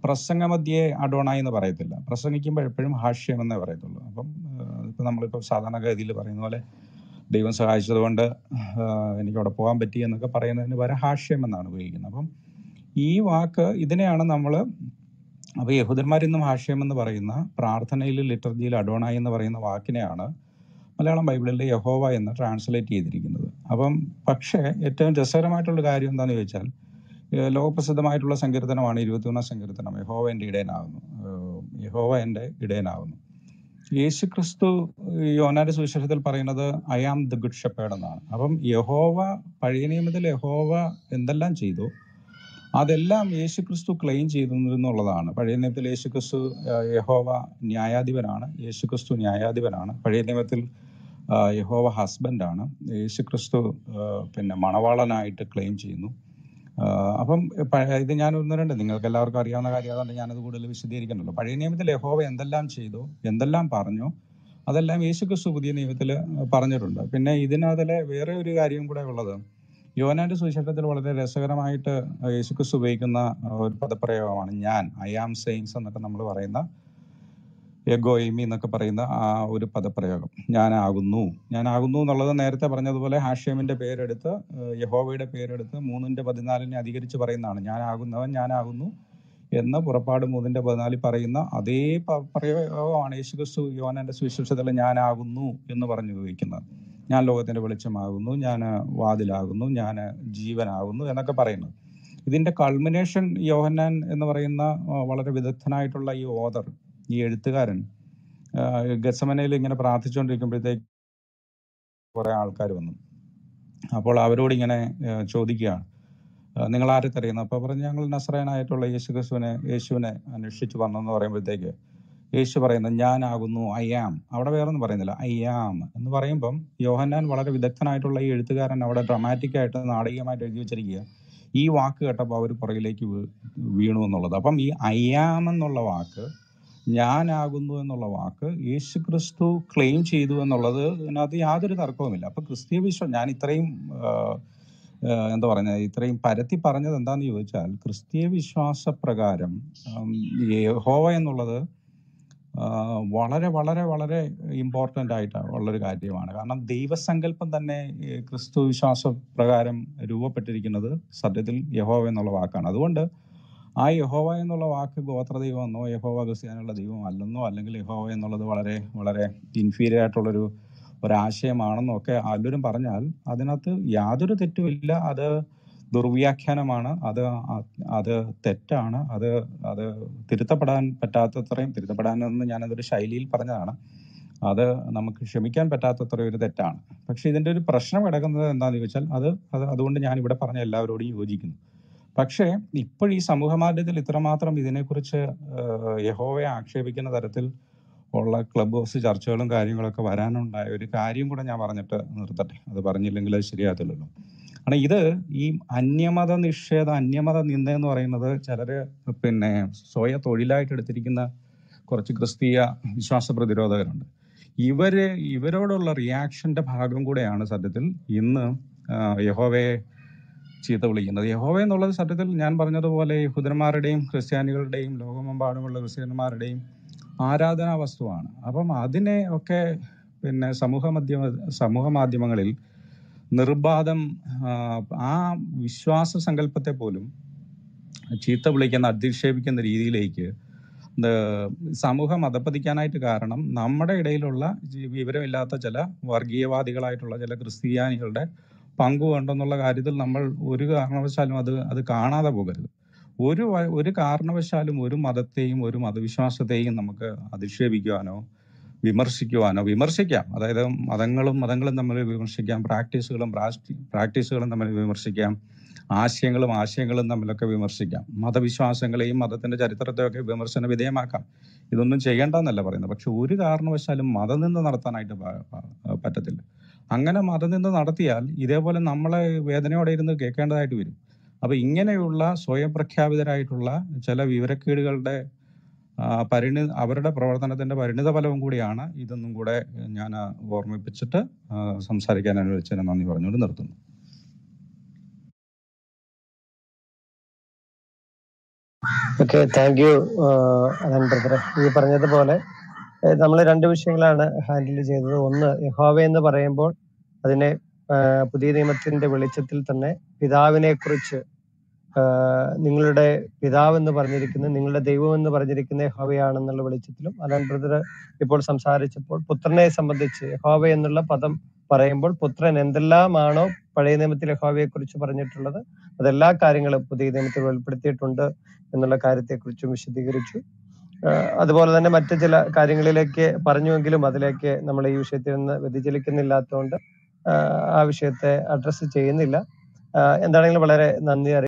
പ്രസംഗമധ്യേ അഡോണായി എന്ന് പറയത്തില്ല പ്രസംഗിക്കുമ്പോൾ എപ്പോഴും ഹാഷ്യം എന്നേ പറയത്തുള്ളൂ അപ്പം ഏഹ്, ഇപ്പൊ നമ്മളിപ്പോ സാധാരണഗതിയിൽ പറയുന്ന പോലെ ദൈവം സഹായിച്ചതുകൊണ്ട് ആഹ്, എനിക്ക് അവിടെ പോകാൻ പറ്റി എന്നൊക്കെ പറയുന്നതിന് പകരം ഹാഷ്യം എന്നാണ് ഉപയോഗിക്കുന്നത് അപ്പം ഈ വാക്ക് ഇതിനെയാണ് നമ്മൾ അപ്പൊ യഹൂദന്മാരിന്നും ഹാഷ്യം എന്ന് പറയുന്ന പ്രാർത്ഥനയിൽ ലിറ്റർജിയിൽ അഡോണായി എന്ന് പറയുന്ന വാക്കിനെയാണ് മലയാളം ബൈബിളിൽ യഹോവ എന്ന് ട്രാൻസ്ലേറ്റ് ചെയ്തിരിക്കുന്നത് അപ്പം പക്ഷേ ഏറ്റവും രസകരമായിട്ടുള്ള കാര്യം എന്താണെന്ന് ചോദിച്ചാൽ ഏഹ് ലോകപ്രസിദ്ധമായിട്ടുള്ള സങ്കീർത്തനമാണ് ഇരുപത്തിയൊന്നാം സങ്കീർത്തനം യഹോവ എൻ്റെ ഇടയനാകുന്നു ഏഹ് യഹോവ എൻ്റെ ഇടയനാകുന്നു യേശു ക്രിസ്തു യോനാന്റെ സുവിശേഷത്തിൽ പറയുന്നത് I am the good shepherd എന്നാണ് അപ്പം യഹോവ പഴയ നിയമത്തിൽ യഹോവ എന്തെല്ലാം ചെയ്തു അതെല്ലാം യേശു ക്രിസ്തു ക്ലെയിം ചെയ്തിരുന്നുള്ളതാണ് പഴയ നിയമത്തിൽ യേശു ക്രിസ്തു ആഹ് യഹോവ ന്യായാധിപനാണ് യേശു ക്രിസ്തു ന്യായാധിപനാണ് പഴയ നിയമത്തിൽ ആഹ് യഹോവ ഹസ്ബൻഡാണ് യേശു ക്രിസ്തു ആഹ് പിന്നെ മണവാളനായിട്ട് ക്ലെയിം ചെയ്യുന്നു ആഹ് അപ്പം പ- ഇത് ഞാൻ ഒന്ന് രണ്ട് നിങ്ങൾക്ക് എല്ലാവർക്കും അറിയാവുന്ന കാര്യം അതുകൊണ്ട് ഞാനത് കൂടുതൽ വിശദീകരിക്കണല്ലോ പഴയ നിയമത്തിൽ യഹോവ എന്തെല്ലാം ചെയ്തു എന്തെല്ലാം പറഞ്ഞു അതെല്ലാം യേശു ക്രിസ്തു പുതിയ നിയമത്തിൽ പറഞ്ഞിട്ടുണ്ട് പിന്നെ ഇതിനകത്തിലെ വേറെ ഒരു കാര്യം കൂടെ ഉള്ളത് യോനാന്റെ സുവിശേഷത്തിൽ വളരെ രസകരമായിട്ട് യേശു ക്രിസ്തു ഉപയോഗിക്കുന്ന ഒരു പദപ്രയോഗമാണ് ഞാൻ ഐ ആം സെയിൻസ് എന്നൊക്കെ നമ്മൾ പറയുന്ന എഗോയിമി എന്നൊക്കെ പറയുന്ന ആ ഒരു പദപ്രയോഗം ഞാനാകുന്നു ഞാനാകുന്നു എന്നുള്ളത് നേരത്തെ പറഞ്ഞതുപോലെ ഹാഷ്യമിന്റെ പേരെടുത്ത് ഏഹ് യഹോവയുടെ പേരെടുത്ത് മൂന്നിന്റെ പതിനാലിനെ അധികരിച്ച് പറയുന്നതാണ് ഞാനാകുന്നവൻ ഞാനാകുന്നു എന്ന് പുറപ്പാട് മൂന്നിന്റെ പതിനാലിൽ പറയുന്ന അതേ പ- പ്രയോഗമാണ് യേശുക്രിസ്തു യോനാന്റെ സുവിശേഷത്തിൽ ഞാനാകുന്നു എന്ന് പറഞ്ഞു ഉപയോഗിക്കുന്നത് ഞാൻ ലോകത്തിന്റെ വെളിച്ചമാകുന്നു ഞാൻ വാതിലാകുന്നു ഞാൻ ജീവനാകുന്നു എന്നൊക്കെ പറയുന്നത് ഇതിന്റെ കൾമിനേഷൻ യോഹന്നാൻ എന്ന് പറയുന്ന ആ, വളരെ വിദഗ്ധനായിട്ടുള്ള ഈ ഓദർ ഈ എഴുത്തുകാരൻ ഗസമനയിൽ ഇങ്ങനെ പ്രാർത്ഥിച്ചുകൊണ്ടിരിക്കുമ്പോഴത്തേക്ക് കുറെ ആൾക്കാർ വന്നു അപ്പോൾ അവരോട് ഇങ്ങനെ ആ, ചോദിക്കുകയാണ് ആ, നിങ്ങൾ ആരെ തിരയുന്നു അപ്പൊ പറഞ്ഞു ഞങ്ങൾ നസ്രയനായിട്ടുള്ള യേശു ക്രിസ്തുവിനെ യേശുവിനെ അന്വേഷിച്ചു വന്നെന്ന് പറയുമ്പോഴത്തേക്ക് യേശു പറയുന്നത് ഞാനാകുന്നു ഐ ആം അവിടെ വേറൊന്നും പറയുന്നില്ല ഐ ആം എന്ന് പറയുമ്പം യോഹന്നാൻ വളരെ വിദഗ്ധനായിട്ടുള്ള ഈ എഴുത്തുകാരൻ അവിടെ ഡ്രമാറ്റിക് ആയിട്ട് നാടകീയമായിട്ട് എഴുതി വെച്ചിരിക്കുക ഈ വാക്ക് കേട്ടപ്പോൾ അവർ പുറകിലേക്ക് വീ- വീണു എന്നുള്ളത് അപ്പം ഈ ഐ ആം എന്നുള്ള വാക്ക് ഞാനാകുന്നു എന്നുള്ള വാക്ക് യേശു ക്രിസ്തു ക്ലെയിം ചെയ്തു എന്നുള്ളത് ഇതിനകത്ത് യാതൊരു തർക്കവുമില്ല അപ്പൊ ക്രിസ്തീയ വിശ്വാസം ഞാൻ ഇത്രയും ആ, ആ, എന്താ പറഞ്ഞ ഇത്രയും പരത്തി പറഞ്ഞത് എന്താന്ന് ചോദിച്ചാൽ ക്രിസ്തീയ വിശ്വാസ പ്രകാരം യഹോവ എന്നുള്ളത് ആ, വളരെ വളരെ വളരെ ഇമ്പോർട്ടൻ്റ് ആയിട്ട് ഉള്ളൊരു കാര്യമാണ് കാരണം ദൈവസങ്കല്പം തന്നെ ഈ ക്രിസ്തു വിശ്വാസ പ്രകാരം രൂപപ്പെട്ടിരിക്കുന്നത് സത്യത്തിൽ യഹോവ എന്നുള്ള വാക്കാണ് അതുകൊണ്ട് ആ യഹോവ എന്നുള്ള വാക്ക് ഗോത്ര ദൈവമെന്നോ യഹോവ ക്രിസ്ത്യാനുള്ള ദൈവം അല്ലെന്നോ അല്ലെങ്കിൽ യഹോവ എന്നുള്ളത് വളരെ വളരെ ഇൻഫീരിയർ ആയിട്ടുള്ളൊരു ഒരാശയമാണെന്നോ ഒക്കെ ആരും പറഞ്ഞാൽ അതിനകത്ത് യാതൊരു തെറ്റുമില്ല അത് ദുർവ്യാഖ്യാനമാണ് അത് അ- അത് തെറ്റാണ് അത് അത് തിരുത്തപ്പെടാൻ പറ്റാത്തത്രയും തിരുത്തപ്പെടാനെന്ന് ഞാനതൊരു ശൈലിയിൽ പറഞ്ഞതാണ് അത് നമുക്ക് ക്ഷമിക്കാൻ പറ്റാത്തത്ര ഒരു തെറ്റാണ് പക്ഷെ ഇതിന്റെ ഒരു പ്രശ്നം കിടക്കുന്നത് എന്താണെന്ന് ചോദിച്ചാൽ അത് അത് അതുകൊണ്ട് ഞാൻ ഇവിടെ പറഞ്ഞ എല്ലാവരോടും യോജിക്കുന്നു പക്ഷേ ഇപ്പോഴീ സമൂഹ മാധ്യമത്തിൽ ഇത്രമാത്രം ഇതിനെക്കുറിച്ച് ആഹ് യഹോവയെ ആക്ഷേപിക്കുന്ന തരത്തിൽ ഉള്ള ക്ലബ് ഹൗസ് ചർച്ചകളും കാര്യങ്ങളൊക്കെ വരാനുണ്ടായ ഒരു കാര്യം കൂടെ ഞാൻ പറഞ്ഞിട്ട് നിർത്തട്ടെ അത് പറഞ്ഞില്ലെങ്കിൽ അത് ശരിയാകത്തില്ലല്ലോ കാരണം ഇത് ഈ അന്യമത നിഷേധ അന്യമത നിന്ദ എന്ന് പറയുന്നത് ചിലര് പിന്നെ സ്വയ തൊഴിലായിട്ട് എടുത്തിരിക്കുന്ന കുറച്ച് ക്രിസ്തീയ വിശ്വാസ പ്രതിരോധകരുണ്ട് ഇവര് ഇവരോടുള്ള റിയാക്ഷന്റെ ഭാഗം കൂടെയാണ് സത്യത്തിൽ ഇന്ന് ആ, യഹോവയെ ചീത്ത വിളിക്കുന്നത് യഹോവ എന്നുള്ളത് സത്യത്തിൽ ഞാൻ പറഞ്ഞതുപോലെ യഹൂദന്മാരുടെയും ക്രിസ്ത്യാനികളുടെയും ലോകമെമ്പാടുമുള്ള ക്രിസ്ത്യാനിമാരുടെയും ആരാധനാ വസ്തുവാണ് അപ്പം അതിനെ ഒക്കെ പിന്നെ സമൂഹ മാധ്യമ സമൂഹ മാധ്യമങ്ങളിൽ നിർബാധം ആ, ആ വിശ്വാസ സങ്കല്പത്തെ പോലും ചീത്ത വിളിക്കുന്ന അധിക്ഷേപിക്കുന്ന രീതിയിലേക്ക് ഇത് സമൂഹം അധപ്പതിക്കാനായിട്ട് കാരണം നമ്മുടെ ഇടയിലുള്ള ഈ വിവരമില്ലാത്ത ചില വർഗീയവാദികളായിട്ടുള്ള ചില ക്രിസ്ത്യാനികളുടെ പങ്കുണ്ടെന്നുള്ള കാര്യത്തിൽ നമ്മൾ ഒരു കാരണവശാലും അത് അത് കാണാതെ പോകരുത് ഒരു വ- ഒരു കാരണവശാലും ഒരു മതത്തെയും ഒരു മതവിശ്വാസത്തെയും നമുക്ക് അധിക്ഷേപിക്കുവാനോ വിമർശിക്കുവാനോ വിമർശിക്കാം അതായത് മതങ്ങളും മതങ്ങളും തമ്മിൽ വിമർശിക്കാം പ്രാക്ടീസുകളും പ്രാക്ടി- പ്രാക്ടീസുകളും തമ്മിൽ വിമർശിക്കാം ആശയങ്ങളും ആശയങ്ങളും തമ്മിലൊക്കെ വിമർശിക്കാം മതവിശ്വാസങ്ങളെയും മതത്തിന്റെ ചരിത്രത്തെയൊക്കെ വിമർശന വിധേയമാക്കാം ഇതൊന്നും ചെയ്യേണ്ടെന്നല്ല പറയുന്നത് പക്ഷെ ഒരു കാരണവശാലും മതനിന്ദ നടത്താനായിട്ട് പ- പ- പറ്റത്തില്ല അങ്ങനെ മതനിന്ദ നടത്തിയാൽ ഇതേപോലെ നമ്മളെ വേദനയോടെ ഇരുന്ന് കേൾക്കേണ്ടതായിട്ട് വരും അപ്പൊ ഇങ്ങനെയുള്ള സ്വയം പ്രഖ്യാപിതരായിട്ടുള്ള ചില വിവരക്കേടുകളുടെ ആ, പരിണി അവരുടെ പ്രവർത്തനത്തിന്റെ പരിണിത ഫലവും കൂടിയാണ് ഇതൊന്നും കൂടെ ഞാൻ ആ, ഓർമ്മിപ്പിച്ചിട്ട് ആ, സംസാരിക്കാൻ അനുവദിച്ചതിന് നന്ദി പറഞ്ഞുകൊണ്ട് നിർത്തുന്നു ഓക്കെ താങ്ക് യു അലൻ ബ്രദറെ ഈ പറഞ്ഞതുപോലെ നമ്മൾ രണ്ട് വിഷയങ്ങളാണ് ഹാൻഡിൽ ചെയ്തത് ഒന്ന് യഹോവ എന്ന് പറയുമ്പോൾ അതിനെ ആ, പുതിയ നിയമത്തിന്റെ വെളിച്ചത്തിൽ തന്നെ പിതാവിനെ കുറിച്ച് നിങ്ങളുടെ പിതാവ് എന്ന് പറഞ്ഞിരിക്കുന്നത് നിങ്ങളുടെ ദൈവം എന്ന് പറഞ്ഞിരിക്കുന്ന യഹോവയാണെന്നുള്ള വെളിച്ചത്തിലും അലൻ ബ്രദർ ഇപ്പോൾ സംസാരിച്ചപ്പോൾ പുത്രനെ സംബന്ധിച്ച് യഹോവ എന്നുള്ള പദം പറയുമ്പോൾ പുത്രൻ എന്തെല്ലാമാണോ പഴയ നിയമത്തിൽ യഹോവയെ കുറിച്ച് പറഞ്ഞിട്ടുള്ളത് അതെല്ലാ കാര്യങ്ങളും പുതിയ നിയമത്തിൽ വെളിപ്പെടുത്തിയിട്ടുണ്ട് എന്നുള്ള കാര്യത്തെക്കുറിച്ചും വിശദീകരിച്ചു ആഹ് അതുപോലെ തന്നെ മറ്റു ചില കാര്യങ്ങളിലേക്ക് പറഞ്ഞുവെങ്കിലും അതിലേക്ക് നമ്മൾ ഈ വിഷയത്തിൽ നിന്ന് വ്യതിചലിക്കുന്നില്ലാത്തതുകൊണ്ട് ആഹ് ആ വിഷയത്തെ അഡ്രസ്സ് ചെയ്യുന്നില്ല ആഹ് എന്താണെങ്കിലും വളരെ നന്ദി അറിയിക്കുന്നു